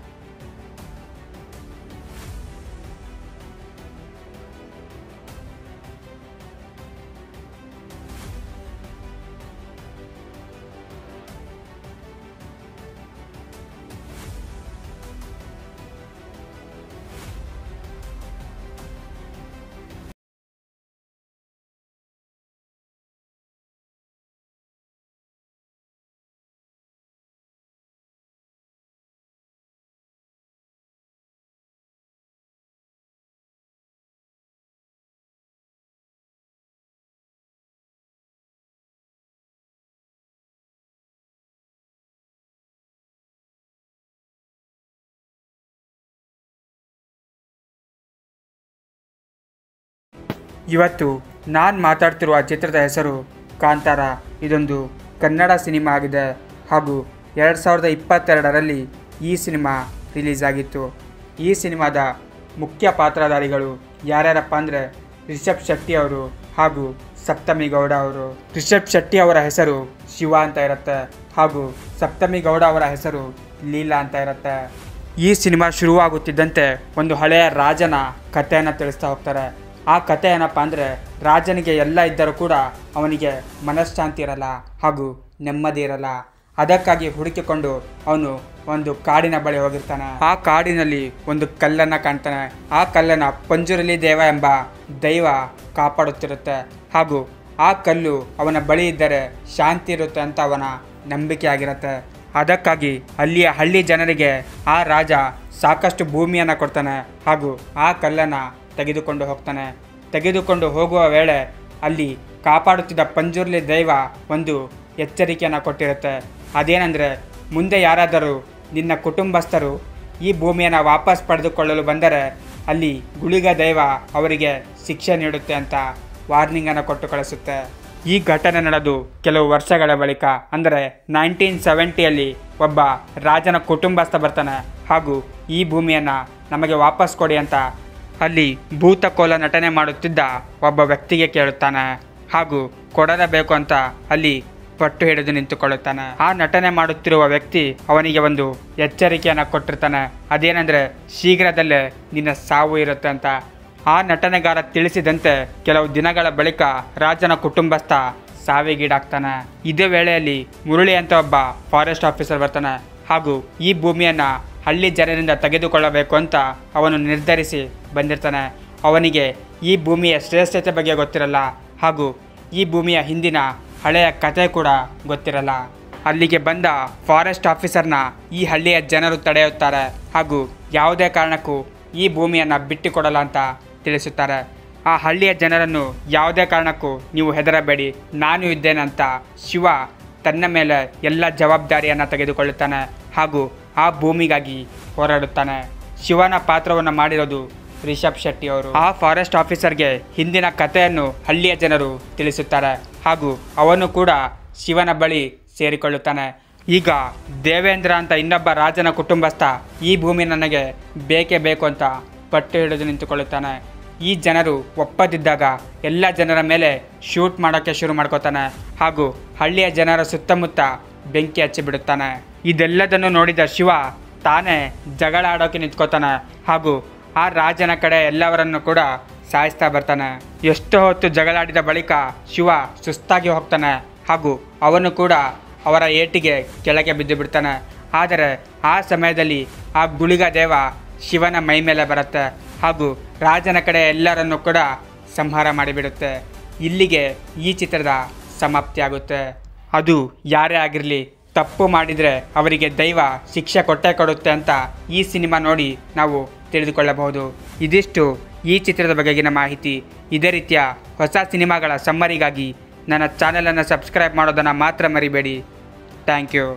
ಇವತ್ತು ನಾನು ಮಾತಾಡ್ತಿರುವ ಚಿತ್ರದ ಹೆಸರು ಕಾಂತಾರ ಇದೊಂದು ಕನ್ನಡ ಸಿನಿಮಾ ಆಗಿದೆ ಹಾಗೂ ಎರಡು ಸಾವಿರದ ಇಪ್ಪತ್ತೆರಡರಲ್ಲಿ ಈ ಸಿನಿಮಾ ರಿಲೀಸ್ ಆಗಿತ್ತು ಈ ಸಿನಿಮಾದ ಮುಖ್ಯ ಪಾತ್ರಧಾರಿಗಳು ಯಾರ್ಯಾರಪ್ಪ ಅಂದರೆ ರಿಷಬ್ ಶೆಟ್ಟಿ ಅವರು ಹಾಗೂ ಸಪ್ತಮಿ ಗೌಡ ಅವರು ರಿಷಬ್ ಶೆಟ್ಟಿ ಅವರ ಹೆಸರು ಶಿವ ಅಂತ ಇರುತ್ತೆ ಹಾಗೂ ಸಪ್ತಮಿ ಗೌಡ ಅವರ ಹೆಸರು ಲೀಲಾ ಅಂತ ಇರುತ್ತೆ ಈ ಸಿನಿಮಾ ಶುರುವಾಗುತ್ತಿದ್ದಂತೆ ಒಂದು ಹಳೆಯ ರಾಜನ ಕಥೆಯನ್ನು ತಿಳಿಸ್ತಾ ಹೋಗ್ತಾರೆ ಆ ಕಥೆ ಏನಪ್ಪ ಅಂದರೆ ರಾಜನಿಗೆ ಎಲ್ಲ ಇದ್ದರೂ ಕೂಡ ಅವನಿಗೆ ಮನಃಶಾಂತಿ ಇರಲ್ಲ ಹಾಗೂ ನೆಮ್ಮದಿ ಇರಲ್ಲ ಅದಕ್ಕಾಗಿ ಹುಡುಕಿಕೊಂಡು ಅವನು ಒಂದು ಕಾಡಿನ ಬಳಿ ಹೋಗಿರ್ತಾನೆ ಆ ಕಾಡಿನಲ್ಲಿ ಒಂದು ಕಲ್ಲನ್ನು ಕಾಣ್ತಾನೆ ಆ ಕಲ್ಲನ್ನು ಪಂಜುರಲಿ ದೇವ ಎಂಬ ದೈವ ಕಾಪಾಡುತ್ತಿರುತ್ತೆ ಹಾಗೂ ಆ ಕಲ್ಲು ಅವನ ಬಳಿ ಇದ್ದರೆ ಶಾಂತಿ ಇರುತ್ತೆ ಅಂತ ಅವನ ನಂಬಿಕೆ ಆಗಿರುತ್ತೆ ಅದಕ್ಕಾಗಿ ಅಲ್ಲಿಯ ಹಳ್ಳಿ ಜನರಿಗೆ ಆ ರಾಜ ಸಾಕಷ್ಟು ಭೂಮಿಯನ್ನು ಕೊಡ್ತಾನೆ ಹಾಗೂ ಆ ಕಲ್ಲನ್ನು ತೆಗೆದುಕೊಂಡು ಹೋಗ್ತಾನೆ ತೆಗೆದುಕೊಂಡು ಹೋಗುವ ವೇಳೆ ಅಲ್ಲಿ ಕಾಪಾಡುತ್ತಿದ್ದ ಪಂಜುರ್ಲಿ ದೈವ ಒಂದು ಎಚ್ಚರಿಕೆಯನ್ನು ಕೊಟ್ಟಿರುತ್ತೆ ಅದೇನೆಂದರೆ ಮುಂದೆ ಯಾರಾದರೂ ನಿನ್ನ ಕುಟುಂಬಸ್ಥರು ಈ ಭೂಮಿಯನ್ನು ವಾಪಸ್ ಪಡೆದುಕೊಳ್ಳಲು ಬಂದರೆ ಅಲ್ಲಿ ಗುಳಿಗ ದೈವ ಅವರಿಗೆ ಶಿಕ್ಷೆ ನೀಡುತ್ತೆ ಅಂತ ವಾರ್ನಿಂಗನ್ನು ಕೊಟ್ಟು ಕಳಿಸುತ್ತೆ ಈ ಘಟನೆ ನಡೆದು ಕೆಲವು ವರ್ಷಗಳ ಬಳಿಕ ಅಂದರೆ ನೈನ್ಟೀನ್ ಸೆವೆಂಟಿಯಲ್ಲಿ ಒಬ್ಬ ರಾಜನ ಕುಟುಂಬಸ್ಥ ಬರ್ತಾನೆ ಹಾಗೂ ಈ ಭೂಮಿಯನ್ನು ನಮಗೆ ವಾಪಸ್ ಕೊಡಿ ಅಂತ ಅಲ್ಲಿ ಭೂತಕೋಲ ನಟನೆ ಮಾಡುತ್ತಿದ್ದ ಒಬ್ಬ ವ್ಯಕ್ತಿಗೆ ಕೇಳುತ್ತಾನೆ ಹಾಗೂ ಕೊಡಲೇಬೇಕು ಅಂತ ಅಲ್ಲಿ ಪಟ್ಟು ಹಿಡಿದು ನಿಂತುಕೊಳ್ಳುತ್ತಾನೆ ಆ ನಟನೆ ಮಾಡುತ್ತಿರುವ ವ್ಯಕ್ತಿ ಅವನಿಗೆ ಒಂದು ಎಚ್ಚರಿಕೆಯನ್ನು ಕೊಟ್ಟಿರ್ತಾನೆ ಅದೇನೆಂದರೆ ಶೀಘ್ರದಲ್ಲೇ ನಿನ್ನ ಸಾವು ಇರುತ್ತೆ ಅಂತ ಆ ನಟನೆಗಾರ ತಿಳಿಸಿದಂತೆ ಕೆಲವು ದಿನಗಳ ಬಳಿಕ ರಾಜನ ಕುಟುಂಬಸ್ಥ ಸಾವಿಗೀಡಾಗ್ತಾನೆ ಇದೇ ವೇಳೆಯಲ್ಲಿ ಮುರಳಿ ಅಂತ ಒಬ್ಬ ಫಾರೆಸ್ಟ್ ಆಫೀಸರ್ ಬರ್ತಾನೆ ಹಾಗೂ ಈ ಭೂಮಿಯನ್ನು ಹಳ್ಳಿ ಜನರಿಂದ ತೆಗೆದುಕೊಳ್ಳಬೇಕು ಅಂತ ಅವನು ನಿರ್ಧರಿಸಿ ಬಂದಿರ್ತಾನೆ ಅವನಿಗೆ ಈ ಭೂಮಿಯ ಶ್ರೇಷ್ಠತೆ ಬಗ್ಗೆ ಗೊತ್ತಿರಲ್ಲ ಹಾಗೂ ಈ ಭೂಮಿಯ ಹಿಂದಿನ ಹಳೆಯ ಕತೆ ಕೂಡ ಗೊತ್ತಿರಲ್ಲ ಅಲ್ಲಿಗೆ ಬಂದ ಫಾರೆಸ್ಟ್ ಆಫೀಸರ್ನ ಈ ಹಳ್ಳಿಯ ಜನರು ತಡೆಯುತ್ತಾರೆ ಹಾಗೂ ಯಾವುದೇ ಕಾರಣಕ್ಕೂ ಈ ಭೂಮಿಯನ್ನು ಬಿಟ್ಟುಕೊಡಲ್ಲ ಅಂತ ತಿಳಿಸುತ್ತಾರೆ ಆ ಹಳ್ಳಿಯ ಜನರನ್ನು ಯಾವುದೇ ಕಾರಣಕ್ಕೂ ನೀವು ಹೆದರಬೇಡಿ ನಾನು ಇದ್ದೇನೆ ಅಂತ ಶಿವ ತನ್ನ ಮೇಲೆ ಎಲ್ಲ ಜವಾಬ್ದಾರಿಯನ್ನು ತೆಗೆದುಕೊಳ್ಳುತ್ತಾನೆ ಹಾಗೂ ಆ ಭೂಮಿಗಾಗಿ ಹೋರಾಡುತ್ತಾನೆ ಶಿವನ ಪಾತ್ರವನ್ನು ಮಾಡಿರೋದು ರಿಷಬ್ ಶೆಟ್ಟಿ ಅವರು ಆ ಫಾರೆಸ್ಟ್ ಆಫೀಸರ್ಗೆ ಹಿಂದಿನ ಕಥೆಯನ್ನು ಹಳ್ಳಿಯ ಜನರು ತಿಳಿಸುತ್ತಾರೆ ಹಾಗೂ ಅವನು ಕೂಡ ಶಿವನ ಬಳಿ ಸೇರಿಕೊಳ್ಳುತ್ತಾನೆ ಈಗ ದೇವೇಂದ್ರ ಅಂತ ಇನ್ನೊಬ್ಬ ರಾಜನ ಕುಟುಂಬಸ್ಥ ಈ ಭೂಮಿ ನನಗೆ ಬೇಕೇ ಬೇಕು ಅಂತ ಪಟ್ಟು ಹಿಡಿದು ನಿಂತುಕೊಳ್ಳುತ್ತಾನೆ ಈ ಜನರು ಒಪ್ಪದಿದ್ದಾಗ ಎಲ್ಲ ಜನರ ಮೇಲೆ ಶೂಟ್ ಮಾಡೋಕ್ಕೆ ಶುರು ಮಾಡ್ಕೋತಾನೆ ಹಾಗೂ ಹಳ್ಳಿಯ ಜನರ ಸುತ್ತಮುತ್ತ ಬೆಂಕಿ ಹಚ್ಚಿಬಿಡುತ್ತಾನೆ ಇದೆಲ್ಲದನ್ನು ನೋಡಿದ ಶಿವ ತಾನೇ ಜಗಳ ಆಡೋಕೆ ನಿಂತ್ಕೋತಾನೆ ಹಾಗೂ ಆ ರಾಜನ ಕಡೆ ಎಲ್ಲವರನ್ನು ಕೂಡ ಸಾಯಿಸ್ತಾ ಬರ್ತಾನೆ ಎಷ್ಟು ಹೊತ್ತು ಜಗಳಾಡಿದ ಬಳಿಕ ಶಿವ ಸುಸ್ತಾಗಿ ಹೋಗ್ತಾನೆ ಹಾಗೂ ಅವನು ಕೂಡ ಅವರ ಏಟಿಗೆ ಕೆಳಗೆ ಬಿದ್ದು ಬಿಡ್ತಾನೆ ಆದರೆ ಆ ಸಮಯದಲ್ಲಿ ಆ ಗುಳಿಗ ದೇವ ಶಿವನ ಮೈ ಮೇಲೆ ಬರುತ್ತೆ ಹಾಗೂ ರಾಜನ ಕಡೆ ಎಲ್ಲರನ್ನು ಕೂಡ ಸಂಹಾರ ಮಾಡಿಬಿಡುತ್ತೆ ಇಲ್ಲಿಗೆ ಈ ಚಿತ್ರದ ಸಮಾಪ್ತಿಯಾಗುತ್ತೆ ಅದು ಯಾರೇ ಆಗಿರಲಿ ತಪ್ಪು ಮಾಡಿದರೆ ಅವರಿಗೆ ದೈವ ಶಿಕ್ಷೆ ಕೊಟ್ಟೇ ಕೊಡುತ್ತೆ ಅಂತ ಈ ಸಿನಿಮಾ ನೋಡಿ ನಾವು ತಿಳಿದುಕೊಳ್ಳಬಹುದು ಇದಿಷ್ಟು ಈ ಚಿತ್ರದ ಬಗೆಗಿನ ಮಾಹಿತಿ ಇದೇ ರೀತಿಯ ಹೊಸ ಸಿನಿಮಾಗಳ ಸಮ್ಮರಿಗಾಗಿ ನನ್ನ ಚಾನಲನ್ನು ಸಬ್ಸ್ಕ್ರೈಬ್ ಮಾಡೋದನ್ನು ಮಾತ್ರ ಮರಿಬೇಡಿ ಥ್ಯಾಂಕ್ ಯು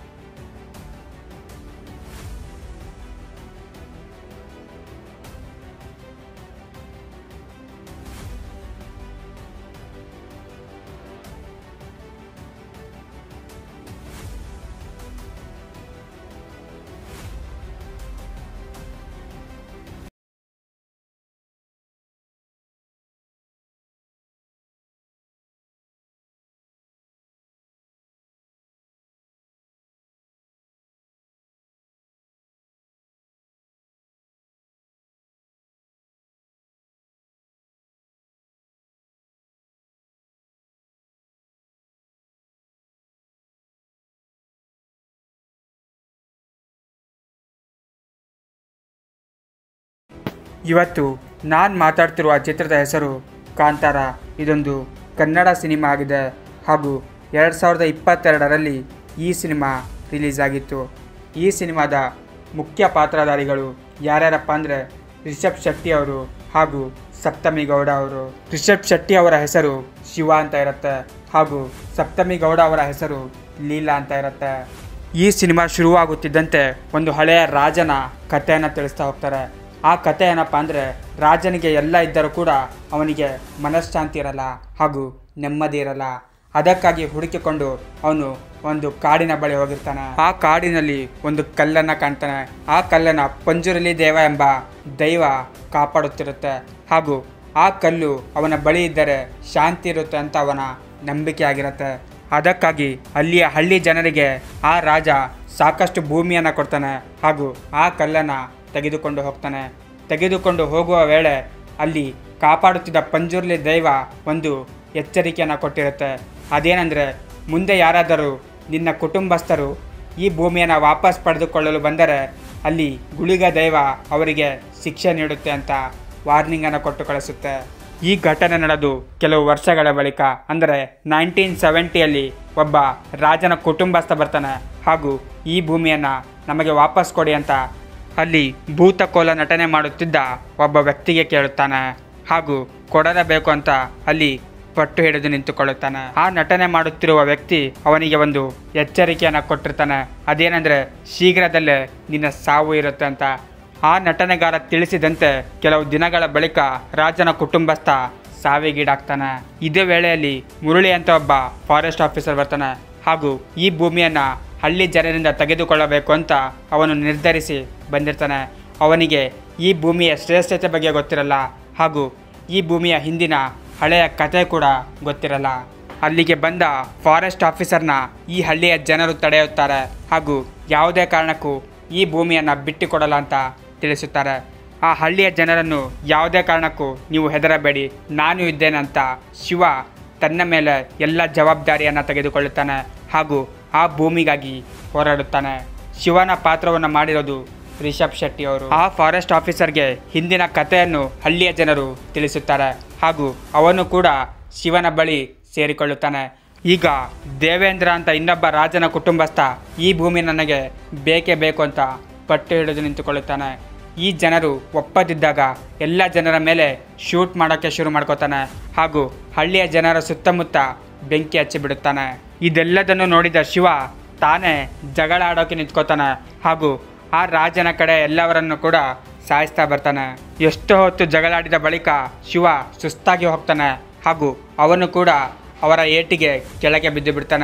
ಇವತ್ತು ನಾನು ಮಾತಾಡ್ತಿರುವ ಚಿತ್ರದ ಹೆಸರು ಕಾಂತಾರ ಇದೊಂದು ಕನ್ನಡ ಸಿನಿಮಾ ಆಗಿದೆ ಹಾಗೂ ಎರಡು ಸಾವಿರದ ಇಪ್ಪತ್ತೆರಡರಲ್ಲಿ ಈ ಸಿನಿಮಾ ರಿಲೀಸ್ ಆಗಿತ್ತು ಈ ಸಿನಿಮಾದ ಮುಖ್ಯ ಪಾತ್ರಧಾರಿಗಳು ಯಾರ್ಯಾರಪ್ಪ ಅಂದರೆ ರಿಷಬ್ ಶೆಟ್ಟಿ ಅವರು ಹಾಗೂ ಸಪ್ತಮಿ ಗೌಡ ಅವರು ರಿಷಬ್ ಶೆಟ್ಟಿ ಅವರ ಹೆಸರು ಶಿವ ಅಂತ ಇರುತ್ತೆ ಹಾಗೂ ಸಪ್ತಮಿ ಗೌಡ ಅವರ ಹೆಸರು ಲೀಲಾ ಅಂತ ಇರುತ್ತೆ ಈ ಸಿನಿಮಾ ಶುರುವಾಗುತ್ತಿದ್ದಂತೆ ಒಂದು ಹಳೆಯ ರಾಜನ ಕಥೆಯನ್ನು ತಿಳಿಸ್ತಾ ಹೋಗ್ತಾರೆ ಆ ಕಥೆ ಏನಪ್ಪ ಅಂದರೆ ರಾಜನಿಗೆ ಎಲ್ಲ ಇದ್ದರೂ ಕೂಡ ಅವನಿಗೆ ಮನಃಶಾಂತಿ ಇರಲ್ಲ ಹಾಗೂ ನೆಮ್ಮದಿ ಇರಲ್ಲ ಅದಕ್ಕಾಗಿ ಹುಡುಕಿಕೊಂಡು ಅವನು ಒಂದು ಕಾಡಿನ ಬಳಿ ಹೋಗಿರ್ತಾನೆ ಆ ಕಾಡಿನಲ್ಲಿ ಒಂದು ಕಲ್ಲನ್ನು ಕಾಣ್ತಾನೆ ಆ ಕಲ್ಲನ್ನು ಪಂಜುರಲಿ ದೇವ ಎಂಬ ದೈವ ಕಾಪಾಡುತ್ತಿರುತ್ತೆ ಹಾಗೂ ಆ ಕಲ್ಲು ಅವನ ಬಳಿ ಇದ್ದರೆ ಶಾಂತಿ ಇರುತ್ತೆ ಅಂತ ಅವನ ನಂಬಿಕೆ ಆಗಿರುತ್ತೆ ಅದಕ್ಕಾಗಿ ಅಲ್ಲಿಯ ಹಳ್ಳಿ ಜನರಿಗೆ ಆ ರಾಜ ಸಾಕಷ್ಟು ಭೂಮಿಯನ್ನು ಕೊಡ್ತಾನೆ ಹಾಗೂ ಆ ಕಲ್ಲನ್ನು ತೆಗೆದುಕೊಂಡು ಹೋಗ್ತಾನೆ ತೆಗೆದುಕೊಂಡು ಹೋಗುವ ವೇಳೆ ಅಲ್ಲಿ ಕಾಪಾಡುತ್ತಿದ್ದ ಪಂಜುರ್ಲಿ ದೈವ ಒಂದು ಎಚ್ಚರಿಕೆಯನ್ನು ಕೊಟ್ಟಿರುತ್ತೆ ಅದೇನೆಂದರೆ ಮುಂದೆ ಯಾರಾದರೂ ನಿನ್ನ ಕುಟುಂಬಸ್ಥರು ಈ ಭೂಮಿಯನ್ನು ವಾಪಸ್ ಪಡೆದುಕೊಳ್ಳಲು ಬಂದರೆ ಅಲ್ಲಿ ಗುಳಿಗ ದೈವ ಅವರಿಗೆ ಶಿಕ್ಷೆ ನೀಡುತ್ತೆ ಅಂತ ವಾರ್ನಿಂಗನ್ನು ಕೊಟ್ಟು ಕಳಿಸುತ್ತೆ ಈ ಘಟನೆ ನಡೆದು ಕೆಲವು ವರ್ಷಗಳ ಬಳಿಕ ಅಂದರೆ ನೈನ್ಟೀನ್ ಸೆವೆಂಟಿಯಲ್ಲಿ ಒಬ್ಬ ರಾಜನ ಕುಟುಂಬಸ್ಥ ಬರ್ತಾನೆ ಹಾಗೂ ಈ ಭೂಮಿಯನ್ನು ನಮಗೆ ವಾಪಸ್ ಕೊಡಿ ಅಂತ ಅಲ್ಲಿ ಭೂತಕೋಲ ನಟನೆ ಮಾಡುತ್ತಿದ್ದ ಒಬ್ಬ ವ್ಯಕ್ತಿಗೆ ಕೇಳುತ್ತಾನೆ ಹಾಗೂ ಕೊಡಲೇಬೇಕು ಅಂತ ಅಲ್ಲಿ ಪಟ್ಟು ಹಿಡಿದು ನಿಂತುಕೊಳ್ಳುತ್ತಾನೆ ಆ ನಟನೆ ಮಾಡುತ್ತಿರುವ ವ್ಯಕ್ತಿ ಅವನಿಗೆ ಒಂದು ಎಚ್ಚರಿಕೆಯನ್ನು ಕೊಟ್ಟಿರ್ತಾನೆ ಅದೇನೆಂದರೆ ಶೀಘ್ರದಲ್ಲೇ ನಿನ್ನ ಸಾವು ಇರುತ್ತೆ ಅಂತ ಆ ನಟನೆಗಾರ ತಿಳಿಸಿದಂತೆ ಕೆಲವು ದಿನಗಳ ಬಳಿಕ ರಾಜನ ಕುಟುಂಬಸ್ಥ ಸಾವಿಗೀಡಾಗ್ತಾನೆ ಇದೇ ವೇಳೆಯಲ್ಲಿ ಮುರಳಿ ಅಂತ ಒಬ್ಬ ಫಾರೆಸ್ಟ್ ಆಫೀಸರ್ ಬರ್ತಾನೆ ಹಾಗೂ ಈ ಭೂಮಿಯನ್ನು ಹಳ್ಳಿ ಜನರಿಂದ ತೆಗೆದುಕೊಳ್ಳಬೇಕು ಅಂತ ಅವನು ನಿರ್ಧರಿಸಿ ಬಂದಿರ್ತಾನೆ ಅವನಿಗೆ ಈ ಭೂಮಿಯ ಶ್ರೇಷ್ಠತೆ ಬಗ್ಗೆ ಗೊತ್ತಿರಲ್ಲ ಹಾಗೂ ಈ ಭೂಮಿಯ ಹಿಂದಿನ ಹಳೆಯ ಕತೆ ಕೂಡ ಗೊತ್ತಿರಲ್ಲ ಅಲ್ಲಿಗೆ ಬಂದ ಫಾರೆಸ್ಟ್ ಆಫೀಸರ್ನ ಈ ಹಳ್ಳಿಯ ಜನರು ತಡೆಯುತ್ತಾರೆ ಹಾಗೂ ಯಾವುದೇ ಕಾರಣಕ್ಕೂ ಈ ಭೂಮಿಯನ್ನು ಬಿಟ್ಟುಕೊಡಲ್ಲ ಅಂತ ತಿಳಿಸುತ್ತಾರೆ ಆ ಹಳ್ಳಿಯ ಜನರನ್ನು ಯಾವುದೇ ಕಾರಣಕ್ಕೂ ನೀವು ಹೆದರಬೇಡಿ ನಾನು ಇದ್ದೇನೆ ಅಂತ ಶಿವ ತನ್ನ ಮೇಲೆ ಎಲ್ಲ ಜವಾಬ್ದಾರಿಯನ್ನು ತೆಗೆದುಕೊಳ್ಳುತ್ತಾನೆ ಹಾಗೂ ಆ ಭೂಮಿಗಾಗಿ ಹೋರಾಡುತ್ತಾನೆ ಶಿವನ ಪಾತ್ರವನ್ನು ಮಾಡಿರೋದು ರಿಷಬ್ ಶೆಟ್ಟಿ ಅವರು ಆ ಫಾರೆಸ್ಟ್ ಆಫೀಸರ್ಗೆ ಹಿಂದಿನ ಕಥೆಯನ್ನು ಹಳ್ಳಿಯ ಜನರು ತಿಳಿಸುತ್ತಾರೆ ಹಾಗೂ ಅವನು ಕೂಡ ಶಿವನ ಬಳಿ ಸೇರಿಕೊಳ್ಳುತ್ತಾನೆ ಈಗ ದೇವೇಂದ್ರ ಅಂತ ಇನ್ನೊಬ್ಬ ರಾಜನ ಕುಟುಂಬಸ್ಥ ಈ ಭೂಮಿ ನನಗೆ ಬೇಕೇ ಬೇಕು ಅಂತ ಪಟ್ಟು ಹಿಡಿದು ನಿಂತುಕೊಳ್ಳುತ್ತಾನೆ ಈ ಜನರು ಒಪ್ಪದಿದ್ದಾಗ ಎಲ್ಲ ಜನರ ಮೇಲೆ ಶೂಟ್ ಮಾಡೋಕ್ಕೆ ಶುರು ಮಾಡ್ಕೋತಾನೆ ಹಾಗೂ ಹಳ್ಳಿಯ ಜನರ ಸುತ್ತಮುತ್ತ ಬೆಂಕಿ ಹಚ್ಚಿಬಿಡುತ್ತಾನೆ ಇದೆಲ್ಲದನ್ನು ನೋಡಿದ ಶಿವ ತಾನೇ ಜಗಳ ಆಡೋಕೆ ನಿಂತ್ಕೋತಾನೆ ಹಾಗೂ ಆ ರಾಜನ ಕಡೆ ಎಲ್ಲವರನ್ನು ಕೂಡ ಸಾಯಿಸ್ತಾ ಬರ್ತಾನೆ ಎಷ್ಟು ಹೊತ್ತು ಜಗಳಾಡಿದ ಬಳಿಕ ಶಿವ ಸುಸ್ತಾಗಿ ಹೋಗ್ತಾನೆ ಹಾಗೂ ಅವನು ಕೂಡ ಅವರ ಏಟಿಗೆ ಕೆಳಗೆ ಬಿದ್ದು ಬಿಡ್ತಾನೆ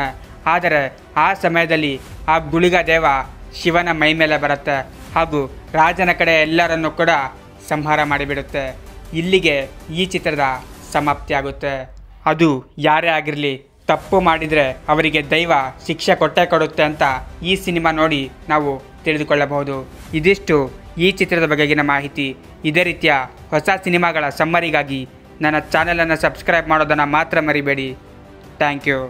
ಆದರೆ ಆ ಸಮಯದಲ್ಲಿ ಆ ಗುಳಿಗ ದೇವ ಶಿವನ ಮೈ ಮೇಲೆ ಬರುತ್ತೆ ಹಾಗೂ ರಾಜನ ಕಡೆ ಎಲ್ಲರನ್ನು ಕೂಡ ಸಂಹಾರ ಮಾಡಿಬಿಡುತ್ತೆ ಇಲ್ಲಿಗೆ ಈ ಚಿತ್ರದ ಸಮಾಪ್ತಿಯಾಗುತ್ತೆ ಅದು ಯಾರೇ ಆಗಿರಲಿ ತಪ್ಪು ಮಾಡಿದರೆ ಅವರಿಗೆ ದೈವ ಶಿಕ್ಷೆ ಕೊಟ್ಟೇ ಕೊಡುತ್ತೆ ಅಂತ ಈ ಸಿನಿಮಾ ನೋಡಿ ನಾವು ತಿಳಿದುಕೊಳ್ಳಬಹುದು ಇದಿಷ್ಟು ಈ ಚಿತ್ರದ ಬಗೆಗಿನ ಮಾಹಿತಿ ಇದೇ ರೀತಿಯ ಹೊಸ ಸಿನಿಮಾಗಳ ಸಮ್ಮರಿಗಾಗಿ ನನ್ನ ಚಾನಲನ್ನು ಸಬ್ಸ್ಕ್ರೈಬ್ ಮಾಡೋದನ್ನು ಮಾತ್ರ ಮರಿಬೇಡಿ ಥ್ಯಾಂಕ್ ಯು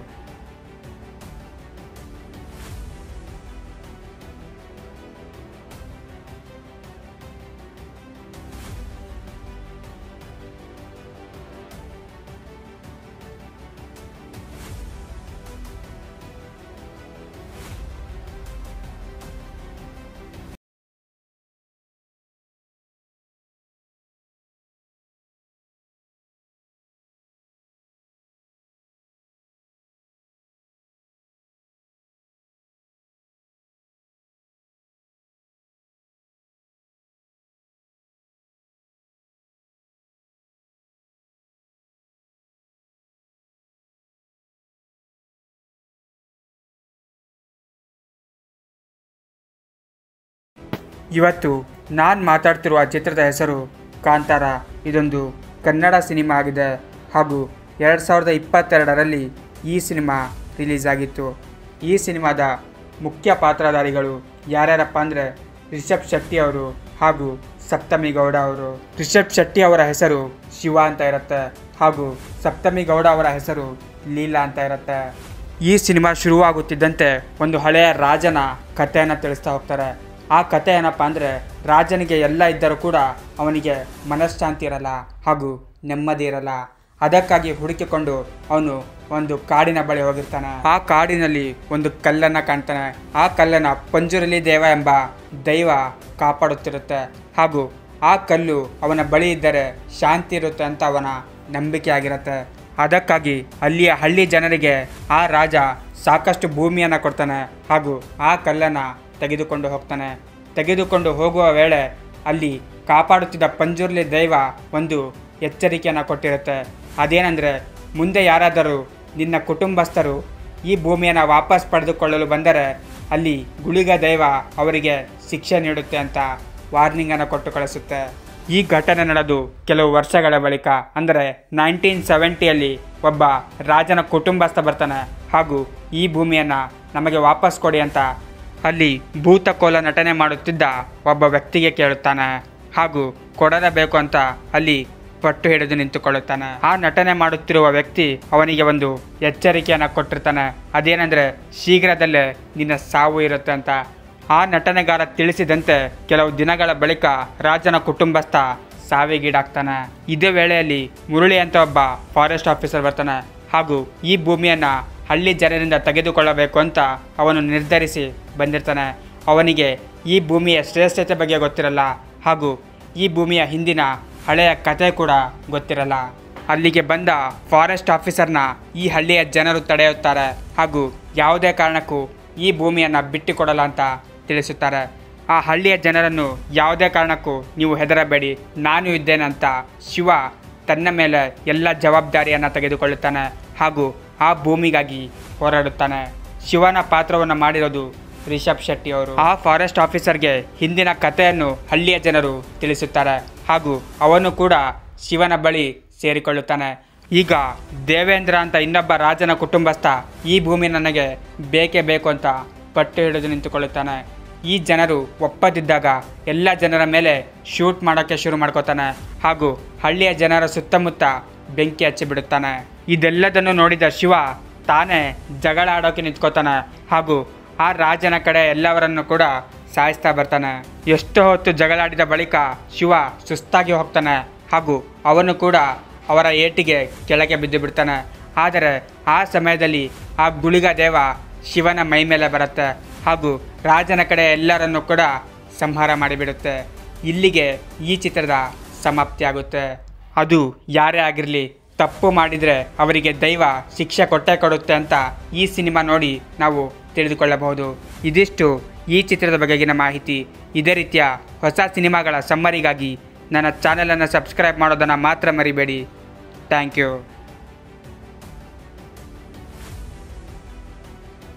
ಇವತ್ತು ನಾನು ಮಾತಾಡ್ತಿರುವ ಚಿತ್ರದ ಹೆಸರು ಕಾಂತಾರ ಇದೊಂದು ಕನ್ನಡ ಸಿನಿಮಾ ಆಗಿದೆ ಹಾಗೂ ಎರಡು ಸಾವಿರದ ಇಪ್ಪತ್ತೆರಡರಲ್ಲಿ ಈ ಸಿನಿಮಾ ರಿಲೀಸ್ ಆಗಿತ್ತು ಈ ಸಿನಿಮಾದ ಮುಖ್ಯ ಪಾತ್ರಧಾರಿಗಳು ಯಾರ್ಯಾರಪ್ಪ ಅಂದರೆ ರಿಷಬ್ ಶೆಟ್ಟಿ ಅವರು ಹಾಗೂ ಸಪ್ತಮಿ ಗೌಡ ಅವರು ರಿಷಬ್ ಶೆಟ್ಟಿ ಅವರ ಹೆಸರು ಶಿವ ಅಂತ ಇರುತ್ತೆ ಹಾಗೂ ಸಪ್ತಮಿ ಗೌಡ ಅವರ ಹೆಸರು ಲೀಲಾ ಅಂತ ಇರುತ್ತೆ ಈ ಸಿನಿಮಾ ಶುರುವಾಗುತ್ತಿದ್ದಂತೆ ಒಂದು ಹಳೆಯ ರಾಜನ ಕಥೆಯನ್ನು ತಿಳಿಸ್ತಾ ಹೋಗ್ತಾರೆ ಆ ಕಥೆ ಏನಪ್ಪ ಅಂದರೆ ರಾಜನಿಗೆ ಎಲ್ಲ ಇದ್ದರೂ ಕೂಡ ಅವನಿಗೆ ಮನಃಶಾಂತಿ ಇರಲ್ಲ ಹಾಗೂ ನೆಮ್ಮದಿ ಇರಲ್ಲ ಅದಕ್ಕಾಗಿ ಹುಡುಕಿಕೊಂಡು ಅವನು ಒಂದು ಕಾಡಿನ ಬಳಿ ಹೋಗಿರ್ತಾನೆ ಆ ಕಾಡಿನಲ್ಲಿ ಒಂದು ಕಲ್ಲನ್ನು ಕಾಣ್ತಾನೆ ಆ ಕಲ್ಲನ್ನು ಪಂಜುರಲಿ ದೇವ ಎಂಬ ದೈವ ಕಾಪಾಡುತ್ತಿರುತ್ತೆ ಹಾಗೂ ಆ ಕಲ್ಲು ಅವನ ಬಳಿ ಇದ್ದರೆ ಶಾಂತಿ ಇರುತ್ತೆ ಅಂತ ಅವನ ನಂಬಿಕೆ ಆಗಿರುತ್ತೆ ಅದಕ್ಕಾಗಿ ಅಲ್ಲಿಯ ಹಳ್ಳಿ ಜನರಿಗೆ ಆ ರಾಜ ಸಾಕಷ್ಟು ಭೂಮಿಯನ್ನು ಕೊಡ್ತಾನೆ ಹಾಗೂ ಆ ಕಲ್ಲನ್ನು ತೆಗೆದುಕೊಂಡು ಹೋಗ್ತಾನೆ ತೆಗೆದುಕೊಂಡು ಹೋಗುವ ವೇಳೆ ಅಲ್ಲಿ ಕಾಪಾಡುತ್ತಿದ್ದ ಪಂಜುರ್ಲಿ ದೈವ ಒಂದು ಎಚ್ಚರಿಕೆಯನ್ನು ಕೊಟ್ಟಿರುತ್ತೆ ಅದೇನೆಂದರೆ ಮುಂದೆ ಯಾರಾದರೂ ನಿನ್ನ ಕುಟುಂಬಸ್ಥರು ಈ ಭೂಮಿಯನ್ನು ವಾಪಸ್ ಪಡೆದುಕೊಳ್ಳಲು ಬಂದರೆ ಅಲ್ಲಿ ಗುಳಿಗ ದೈವ ಅವರಿಗೆ ಶಿಕ್ಷೆ ನೀಡುತ್ತೆ ಅಂತ ವಾರ್ನಿಂಗನ್ನು ಕೊಟ್ಟು ಕಳಿಸುತ್ತೆ ಈ ಘಟನೆ ನಡೆದು ಕೆಲವು ವರ್ಷಗಳ ಬಳಿಕ ಅಂದರೆ ನೈನ್ಟೀನ್ ಸೆವೆಂಟಿಯಲ್ಲಿ ಒಬ್ಬ ರಾಜನ ಕುಟುಂಬಸ್ಥ ಬರ್ತಾನೆ ಹಾಗೂ ಈ ಭೂಮಿಯನ್ನು ನಮಗೆ ವಾಪಸ್ ಕೊಡಿ ಅಂತ ಅಲ್ಲಿ ಭೂತಕೋಲ ನಟನೆ ಮಾಡುತ್ತಿದ್ದ ಒಬ್ಬ ವ್ಯಕ್ತಿಗೆ ಕೇಳುತ್ತಾನೆ ಹಾಗೂ ಕೊಡಲೇಬೇಕು ಅಂತ ಅಲ್ಲಿ ಪಟ್ಟು ಹಿಡಿದು ನಿಂತುಕೊಳ್ಳುತ್ತಾನೆ ಆ ನಟನೆ ಮಾಡುತ್ತಿರುವ ವ್ಯಕ್ತಿ ಅವನಿಗೆ ಒಂದು ಎಚ್ಚರಿಕೆಯನ್ನು ಕೊಟ್ಟಿರ್ತಾನೆ ಅದೇನೆಂದರೆ ಶೀಘ್ರದಲ್ಲೇ ನಿನ್ನ ಸಾವು ಇರುತ್ತೆ ಅಂತ ಆ ನಟನೆಗಾರ ತಿಳಿಸಿದಂತೆ ಕೆಲವು ದಿನಗಳ ಬಳಿಕ ರಾಜನ ಕುಟುಂಬಸ್ಥ ಸಾವಿಗೀಡಾಗ್ತಾನೆ ಇದೇ ವೇಳೆಯಲ್ಲಿ ಮುರಳಿ ಅಂತ ಒಬ್ಬ ಫಾರೆಸ್ಟ್ ಆಫೀಸರ್ ಬರ್ತಾನೆ ಹಾಗೂ ಈ ಭೂಮಿಯನ್ನು ಹಳ್ಳಿ ಜನರಿಂದ ತೆಗೆದುಕೊಳ್ಳಬೇಕು ಅಂತ ಅವನು ನಿರ್ಧರಿಸಿ ಬಂದಿರ್ತಾನೆ ಅವನಿಗೆ ಈ ಭೂಮಿಯ ಶ್ರೇಷ್ಠತೆ ಬಗ್ಗೆ ಗೊತ್ತಿರಲ್ಲ ಹಾಗೂ ಈ ಭೂಮಿಯ ಹಿಂದಿನ ಹಳೆಯ ಕತೆ ಕೂಡ ಗೊತ್ತಿರಲ್ಲ ಅಲ್ಲಿಗೆ ಬಂದ ಫಾರೆಸ್ಟ್ ಆಫೀಸರ್ನ ಈ ಹಳ್ಳಿಯ ಜನರು ತಡೆಯುತ್ತಾರೆ ಹಾಗೂ ಯಾವುದೇ ಕಾರಣಕ್ಕೂ ಈ ಭೂಮಿಯನ್ನು ಬಿಟ್ಟುಕೊಡಲ್ಲ ಅಂತ ತಿಳಿಸುತ್ತಾರೆ ಆ ಹಳ್ಳಿಯ ಜನರನ್ನು ಯಾವುದೇ ಕಾರಣಕ್ಕೂ ನೀವು ಹೆದರಬೇಡಿ ನಾನು ಇದ್ದೇನೆ ಅಂತ ಶಿವ ತನ್ನ ಮೇಲೆ ಎಲ್ಲ ಜವಾಬ್ದಾರಿಯನ್ನು ತೆಗೆದುಕೊಳ್ಳುತ್ತಾನೆ ಹಾಗೂ ಆ ಭೂಮಿಗಾಗಿ ಹೋರಾಡುತ್ತಾನೆ ಶಿವನ ಪಾತ್ರವನ್ನು ಮಾಡಿರೋದು ರಿಷಬ್ ಶೆಟ್ಟಿ ಅವರು ಆ ಫಾರೆಸ್ಟ್ ಆಫೀಸರ್ಗೆ ಹಿಂದಿನ ಕಥೆಯನ್ನು ಹಳ್ಳಿಯ ಜನರು ತಿಳಿಸುತ್ತಾರೆ ಹಾಗೂ ಅವನು ಕೂಡ ಶಿವನ ಬಳಿ ಸೇರಿಕೊಳ್ಳುತ್ತಾನೆ ಈಗ ದೇವೇಂದ್ರ ಅಂತ ಇನ್ನೊಬ್ಬ ರಾಜನ ಕುಟುಂಬಸ್ಥ ಈ ಭೂಮಿ ನನಗೆ ಬೇಕೇ ಬೇಕು ಅಂತ ಪಟ್ಟು ಹಿಡಿದು ನಿಂತುಕೊಳ್ಳುತ್ತಾನೆ ಈ ಜನರು ಒಪ್ಪದಿದ್ದಾಗ ಎಲ್ಲ ಜನರ ಮೇಲೆ ಶೂಟ್ ಮಾಡೋಕ್ಕೆ ಶುರು ಮಾಡ್ಕೋತಾನೆ ಹಾಗೂ ಹಳ್ಳಿಯ ಜನರ ಸುತ್ತಮುತ್ತ ಬೆಂಕಿ ಹಚ್ಚಿಬಿಡುತ್ತಾನೆ ಇದೆಲ್ಲದನ್ನು ನೋಡಿದ ಶಿವ ತಾನೇ ಜಗಳ ಆಡೋಕೆ ನಿಂತ್ಕೋತಾನೆ ಹಾಗೂ ಆ ರಾಜನ ಕಡೆ ಎಲ್ಲವರನ್ನು ಕೂಡ ಸಾಯಿಸ್ತಾ ಬರ್ತಾನೆ ಎಷ್ಟೋ ಹೊತ್ತು ಜಗಳಾಡಿದ ಬಳಿಕ ಶಿವ ಸುಸ್ತಾಗಿ ಹೋಗ್ತಾನೆ ಹಾಗೂ ಅವನು ಕೂಡ ಅವರ ಏಟಿಗೆ ಕೆಳಗೆ ಬಿದ್ದು ಬಿಡ್ತಾನೆ ಆದರೆ ಆ ಸಮಯದಲ್ಲಿ ಆ ಗುಳಿಗ ದೇವ ಶಿವನ ಮೈ ಮೇಲೆ ಬರುತ್ತೆ ಹಾಗೂ ರಾಜನ ಕಡೆ ಎಲ್ಲರನ್ನು ಕೂಡ ಸಂಹಾರ ಮಾಡಿಬಿಡುತ್ತೆ ಇಲ್ಲಿಗೆ ಈ ಚಿತ್ರದ ಸಮಾಪ್ತಿಯಾಗುತ್ತೆ ಅದು ಯಾರೇ ಆಗಿರಲಿ ತಪ್ಪು ಮಾಡಿದರೆ ಅವರಿಗೆ ದೈವ ಶಿಕ್ಷೆ ಕೊಟ್ಟೇ ಕೊಡುತ್ತೆ ಅಂತ ಈ ಸಿನಿಮಾ ನೋಡಿ ನಾವು ತಿಳಿದುಕೊಳ್ಳಬಹುದು ಇದಿಷ್ಟು ಈ ಚಿತ್ರದ ಬಗೆಗಿನ ಮಾಹಿತಿ ಇದೇ ರೀತಿಯ ಹೊಸ ಸಿನಿಮಾಗಳ ಸಮ್ಮರಿಗಾಗಿ ನನ್ನ ಚಾನಲನ್ನು ಸಬ್ಸ್ಕ್ರೈಬ್ ಮಾಡೋದನ್ನು ಮಾತ್ರ ಮರಿಬೇಡಿ ಥ್ಯಾಂಕ್ ಯು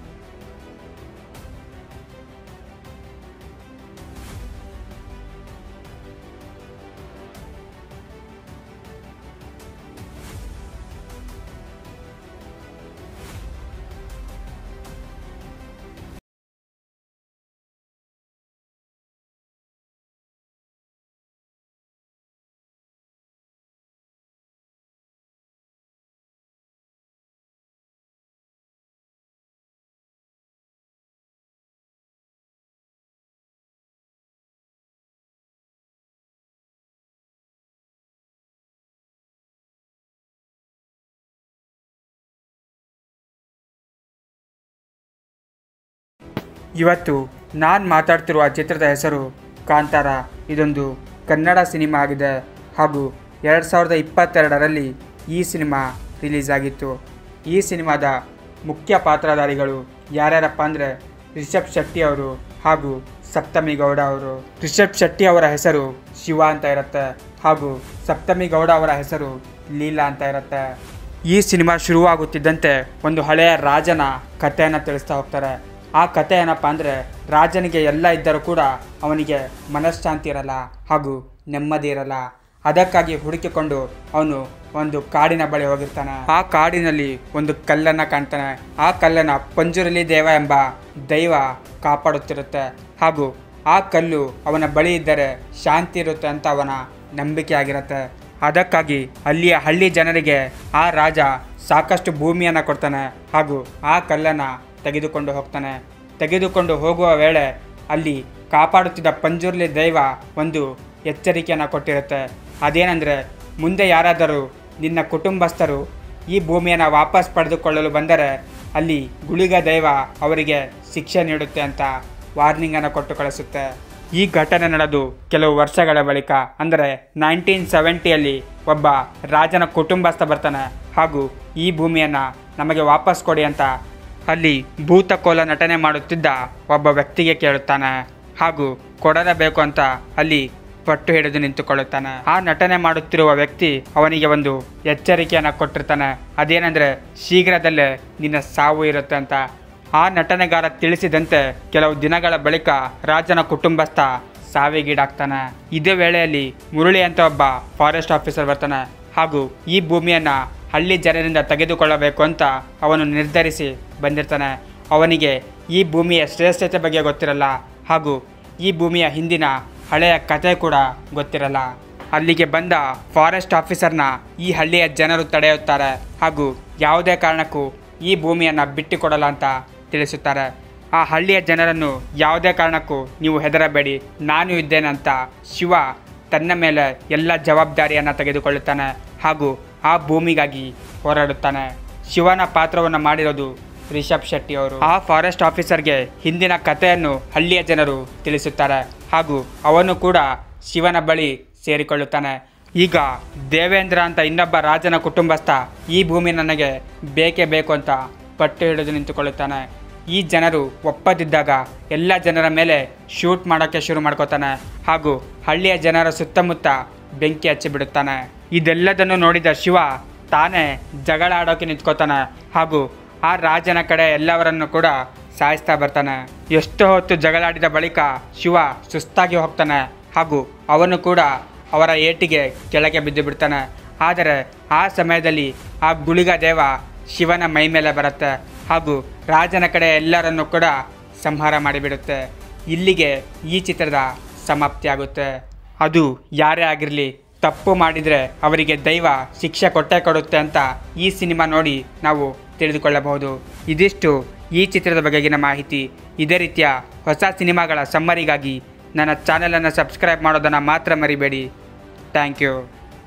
ಇವತ್ತು ನಾನು ಮಾತಾಡ್ತಿರುವ ಚಿತ್ರದ ಹೆಸರು ಕಾಂತಾರ ಇದೊಂದು ಕನ್ನಡ ಸಿನಿಮಾ ಆಗಿದೆ ಹಾಗೂ ಎರಡು ಸಾವಿರದ ಇಪ್ಪತ್ತೆರಡರಲ್ಲಿ ಈ ಸಿನಿಮಾ ರಿಲೀಸ್ ಆಗಿತ್ತು ಈ ಸಿನಿಮಾದ ಮುಖ್ಯ ಪಾತ್ರಧಾರಿಗಳು ಯಾರ್ಯಾರಪ್ಪ ಅಂದರೆ ರಿಷಬ್ ಶೆಟ್ಟಿ ಅವರು ಹಾಗೂ ಸಪ್ತಮಿ ಗೌಡ ಅವರು ರಿಷಬ್ ಶೆಟ್ಟಿ ಅವರ ಹೆಸರು ಶಿವ ಅಂತ ಇರುತ್ತೆ ಹಾಗೂ ಸಪ್ತಮಿ ಗೌಡ ಅವರ ಹೆಸರು ಲೀಲಾ ಅಂತ ಇರುತ್ತೆ ಈ ಸಿನಿಮಾ ಶುರುವಾಗುತ್ತಿದ್ದಂತೆ ಒಂದು ಹಳೆಯ ರಾಜನ ಕಥೆಯನ್ನು ತಿಳಿಸ್ತಾ ಹೋಗ್ತಾರೆ ಆ ಕಥೆ ಏನಪ್ಪ ಅಂದರೆ ರಾಜನಿಗೆ ಎಲ್ಲ ಇದ್ದರೂ ಕೂಡ ಅವನಿಗೆ ಮನಃಶಾಂತಿ ಇರಲ್ಲ ಹಾಗೂ ನೆಮ್ಮದಿ ಇರಲ್ಲ ಅದಕ್ಕಾಗಿ ಹುಡುಕಿಕೊಂಡು ಅವನು ಒಂದು ಕಾಡಿನ ಬಳಿ ಹೋಗಿರ್ತಾನೆ ಆ ಕಾಡಿನಲ್ಲಿ ಒಂದು ಕಲ್ಲನ್ನು ಕಾಣ್ತಾನೆ ಆ ಕಲ್ಲನ್ನು ಪಂಜುರಲಿ ದೇವ ಎಂಬ ದೈವ ಕಾಪಾಡುತ್ತಿರುತ್ತೆ ಹಾಗೂ ಆ ಕಲ್ಲು ಅವನ ಬಳಿ ಇದ್ದರೆ ಶಾಂತಿ ಇರುತ್ತೆ ಅಂತ ಅವನ ನಂಬಿಕೆ ಆಗಿರುತ್ತೆ ಅದಕ್ಕಾಗಿ ಅಲ್ಲಿಯ ಹಳ್ಳಿ ಜನರಿಗೆ ಆ ರಾಜ ಸಾಕಷ್ಟು ಭೂಮಿಯನ್ನು ಕೊಡ್ತಾನೆ ಹಾಗೂ ಆ ಕಲ್ಲನ್ನು ತೆಗೆದುಕೊಂಡು ಹೋಗ್ತಾನೆ ತೆಗೆದುಕೊಂಡು ಹೋಗುವ ವೇಳೆ ಅಲ್ಲಿ ಕಾಪಾಡುತ್ತಿದ್ದ ಪಂಜುರ್ಲಿ ದೈವ ಒಂದು ಎಚ್ಚರಿಕೆಯನ್ನು ಕೊಟ್ಟಿರುತ್ತೆ ಅದೇನೆಂದರೆ ಮುಂದೆ ಯಾರಾದರೂ ನಿನ್ನ ಕುಟುಂಬಸ್ಥರು ಈ ಭೂಮಿಯನ್ನು ವಾಪಸ್ ಪಡೆದುಕೊಳ್ಳಲು ಬಂದರೆ ಅಲ್ಲಿ ಗುಳಿಗ ದೈವ ಅವರಿಗೆ ಶಿಕ್ಷೆ ನೀಡುತ್ತೆ ಅಂತ ವಾರ್ನಿಂಗನ್ನು ಕೊಟ್ಟು ಕಳಿಸುತ್ತೆ ಈ ಘಟನೆ ನಡೆದು ಕೆಲವು ವರ್ಷಗಳ ಬಳಿಕ ಅಂದರೆ ನೈನ್ಟೀನ್ ಸೆವೆಂಟಿಯಲ್ಲಿ ಒಬ್ಬ ರಾಜನ ಕುಟುಂಬಸ್ಥ ಬರ್ತಾನೆ ಹಾಗೂ ಈ ಭೂಮಿಯನ್ನು ನಮಗೆ ವಾಪಸ್ ಕೊಡಿ ಅಂತ ಅಲ್ಲಿ ಭೂತಕೋಲ ನಟನೆ ಮಾಡುತ್ತಿದ್ದ ಒಬ್ಬ ವ್ಯಕ್ತಿಗೆ ಕೇಳುತ್ತಾನೆ ಹಾಗೂ ಕೊಡಲೇಬೇಕು ಅಂತ ಅಲ್ಲಿ ಪಟ್ಟು ಹಿಡಿದು ನಿಂತುಕೊಳ್ಳುತ್ತಾನೆ ಆ ನಟನೆ ಮಾಡುತ್ತಿರುವ ವ್ಯಕ್ತಿ ಅವನಿಗೆ ಒಂದು ಎಚ್ಚರಿಕೆಯನ್ನು ಕೊಟ್ಟಿರ್ತಾನೆ ಅದೇನೆಂದರೆ ಶೀಘ್ರದಲ್ಲೇ ನಿನ್ನ ಸಾವು ಇರುತ್ತೆ ಅಂತ ಆ ನಟನೆಗಾರ ತಿಳಿಸಿದಂತೆ ಕೆಲವು ದಿನಗಳ ಬಳಿಕ ರಾಜನ ಕುಟುಂಬಸ್ಥ ಸಾವಿಗೀಡಾಗ್ತಾನೆ ಇದೇ ವೇಳೆಯಲ್ಲಿ ಮುರಳಿ ಅಂತ ಒಬ್ಬ ಫಾರೆಸ್ಟ್ ಆಫೀಸರ್ ಬರ್ತಾನೆ ಹಾಗೂ ಈ ಭೂಮಿಯನ್ನ ಹಳ್ಳಿ ಜನರಿಂದ ತೆಗೆದುಕೊಳ್ಳಬೇಕು ಅಂತ ಅವನು ನಿರ್ಧರಿಸಿ ಬಂದಿರ್ತಾನೆ ಅವನಿಗೆ ಈ ಭೂಮಿಯ ಶ್ರೇಷ್ಠತೆ ಬಗ್ಗೆ ಗೊತ್ತಿರಲ್ಲ ಹಾಗೂ ಈ ಭೂಮಿಯ ಹಿಂದಿನ ಹಳೆಯ ಕತೆ ಕೂಡ ಗೊತ್ತಿರಲ್ಲ ಅಲ್ಲಿಗೆ ಬಂದ ಫಾರೆಸ್ಟ್ ಆಫೀಸರ್ನ ಈ ಹಳ್ಳಿಯ ಜನರು ತಡೆಯುತ್ತಾರೆ ಹಾಗೂ ಯಾವುದೇ ಕಾರಣಕ್ಕೂ ಈ ಭೂಮಿಯನ್ನು ಬಿಟ್ಟುಕೊಡಲ್ಲ ಅಂತ ತಿಳಿಸುತ್ತಾರೆ ಆ ಹಳ್ಳಿಯ ಜನರನ್ನು ಯಾವುದೇ ಕಾರಣಕ್ಕೂ ನೀವು ಹೆದರಬೇಡಿ ನಾನು ಇದ್ದೇನೆ ಅಂತ ಶಿವ ತನ್ನ ಮೇಲೆ ಎಲ್ಲ ಜವಾಬ್ದಾರಿಯನ್ನು ತೆಗೆದುಕೊಳ್ಳುತ್ತಾನೆ ಹಾಗೂ ಆ ಭೂಮಿಗಾಗಿ ಹೋರಾಡುತ್ತಾನೆ ಶಿವನ ಪಾತ್ರವನ್ನು ಮಾಡಿರೋದು ರಿಷಬ್ ಶೆಟ್ಟಿ ಅವರು ಆ ಫಾರೆಸ್ಟ್ ಆಫೀಸರ್ಗೆ ಹಿಂದಿನ ಕಥೆಯನ್ನು ಹಳ್ಳಿಯ ಜನರು ತಿಳಿಸುತ್ತಾರೆ ಹಾಗೂ ಅವನು ಕೂಡ ಶಿವನ ಬಳಿ ಸೇರಿಕೊಳ್ಳುತ್ತಾನೆ ಈಗ ದೇವೇಂದ್ರ ಅಂತ ಇನ್ನೊಬ್ಬ ರಾಜನ ಕುಟುಂಬಸ್ಥ ಈ ಭೂಮಿ ನನಗೆ ಬೇಕೇ ಬೇಕು ಅಂತ ಪಟ್ಟು ಹಿಡಿದು ನಿಂತುಕೊಳ್ಳುತ್ತಾನೆ ಈ ಜನರು ಒಪ್ಪದಿದ್ದಾಗ ಎಲ್ಲ ಜನರ ಮೇಲೆ ಶೂಟ್ ಮಾಡೋಕ್ಕೆ ಶುರು ಮಾಡ್ಕೋತಾನೆ ಹಾಗೂ ಹಳ್ಳಿಯ ಜನರ ಸುತ್ತಮುತ್ತ ಬೆಂಕಿ ಹಚ್ಚಿಬಿಡುತ್ತಾನೆ ಇದೆಲ್ಲದನ್ನು ನೋಡಿದ ಶಿವ ತಾನೇ ಜಗಳ ಆಡೋಕೆ ನಿಂತ್ಕೋತಾನೆ ಹಾಗೂ ಆ ರಾಜನ ಕಡೆ ಎಲ್ಲವರನ್ನು ಕೂಡ ಸಾಯಿಸ್ತಾ ಬರ್ತಾನೆ ಎಷ್ಟೋ ಹೊತ್ತು ಜಗಳಾಡಿದ ಬಳಿಕ ಶಿವ ಸುಸ್ತಾಗಿ ಹೋಗ್ತಾನೆ ಹಾಗೂ ಅವನು ಕೂಡ ಅವರ ಏಟಿಗೆ ಕೆಳಗೆ ಬಿದ್ದು ಬಿಡ್ತಾನೆ ಆದರೆ ಆ ಸಮಯದಲ್ಲಿ ಆ ಗುಳಿಗ ದೇವ ಶಿವನ ಮೈ ಮೇಲೆ ಬರುತ್ತೆ ಹಾಗೂ ರಾಜನ ಕಡೆ ಎಲ್ಲರನ್ನು ಕೂಡ ಸಂಹಾರ ಮಾಡಿಬಿಡುತ್ತೆ ಇಲ್ಲಿಗೆ ಈ ಚಿತ್ರದ ಸಮಾಪ್ತಿಯಾಗುತ್ತೆ ಅದು ಯಾರೇ ಆಗಿರಲಿ ತಪ್ಪು ಮಾಡಿದರೆ ಅವರಿಗೆ ದೈವ ಶಿಕ್ಷೆ ಕೊಟ್ಟೇ ಕೊಡುತ್ತೆ ಅಂತ ಈ ಸಿನಿಮಾ ನೋಡಿ ನಾವು ತಿಳಿದುಕೊಳ್ಳಬಹುದು ಇದಿಷ್ಟು ಈ ಚಿತ್ರದ ಬಗೆಗಿನ ಮಾಹಿತಿ ಇದೇ ರೀತಿಯ ಹೊಸ ಸಿನಿಮಾಗಳ ಸಮ್ಮರಿಗಾಗಿ ನನ್ನ ಚಾನಲನ್ನು ಸಬ್ಸ್ಕ್ರೈಬ್ ಮಾಡೋದನ್ನು ಮಾತ್ರ ಮರಿಬೇಡಿ ಥ್ಯಾಂಕ್ ಯು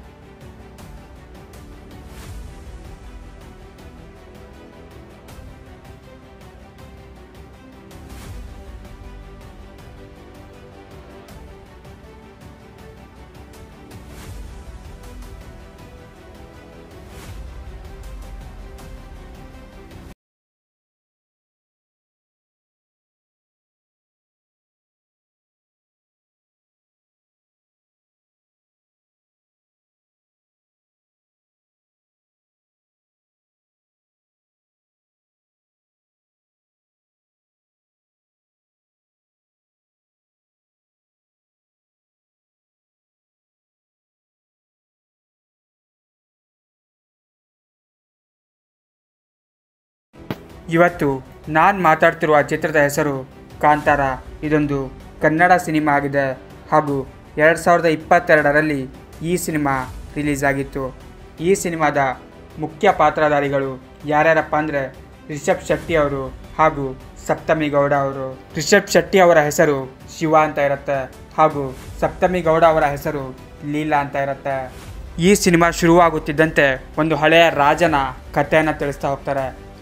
ಇವತ್ತು ನಾನು ಮಾತಾಡ್ತಿರುವ ಚಿತ್ರದ ಹೆಸರು ಕಾಂತಾರ ಇದೊಂದು ಕನ್ನಡ ಸಿನಿಮಾ ಆಗಿದೆ ಹಾಗೂ ಎರಡು ಸಾವಿರದ ಇಪ್ಪತ್ತೆರಡರಲ್ಲಿ ಈ ಸಿನಿಮಾ ರಿಲೀಸ್ ಆಗಿತ್ತು ಈ ಸಿನಿಮಾದ ಮುಖ್ಯ ಪಾತ್ರಧಾರಿಗಳು ಯಾರ್ಯಾರಪ್ಪ ಅಂದರೆ ರಿಷಬ್ ಶೆಟ್ಟಿ ಅವರು ಹಾಗೂ ಸಪ್ತಮಿ ಗೌಡ ಅವರು ರಿಷಬ್ ಶೆಟ್ಟಿ ಅವರ ಹೆಸರು ಶಿವ ಅಂತ ಇರುತ್ತೆ ಹಾಗೂ ಸಪ್ತಮಿ ಗೌಡ ಅವರ ಹೆಸರು ಲೀಲಾ ಅಂತ ಇರುತ್ತೆ ಈ ಸಿನಿಮಾ ಶುರುವಾಗುತ್ತಿದ್ದಂತೆ ಒಂದು ಹಳೆಯ ರಾಜನ ಕಥೆಯನ್ನು ತಿಳಿಸ್ತಾ ಹೋಗ್ತಾರೆ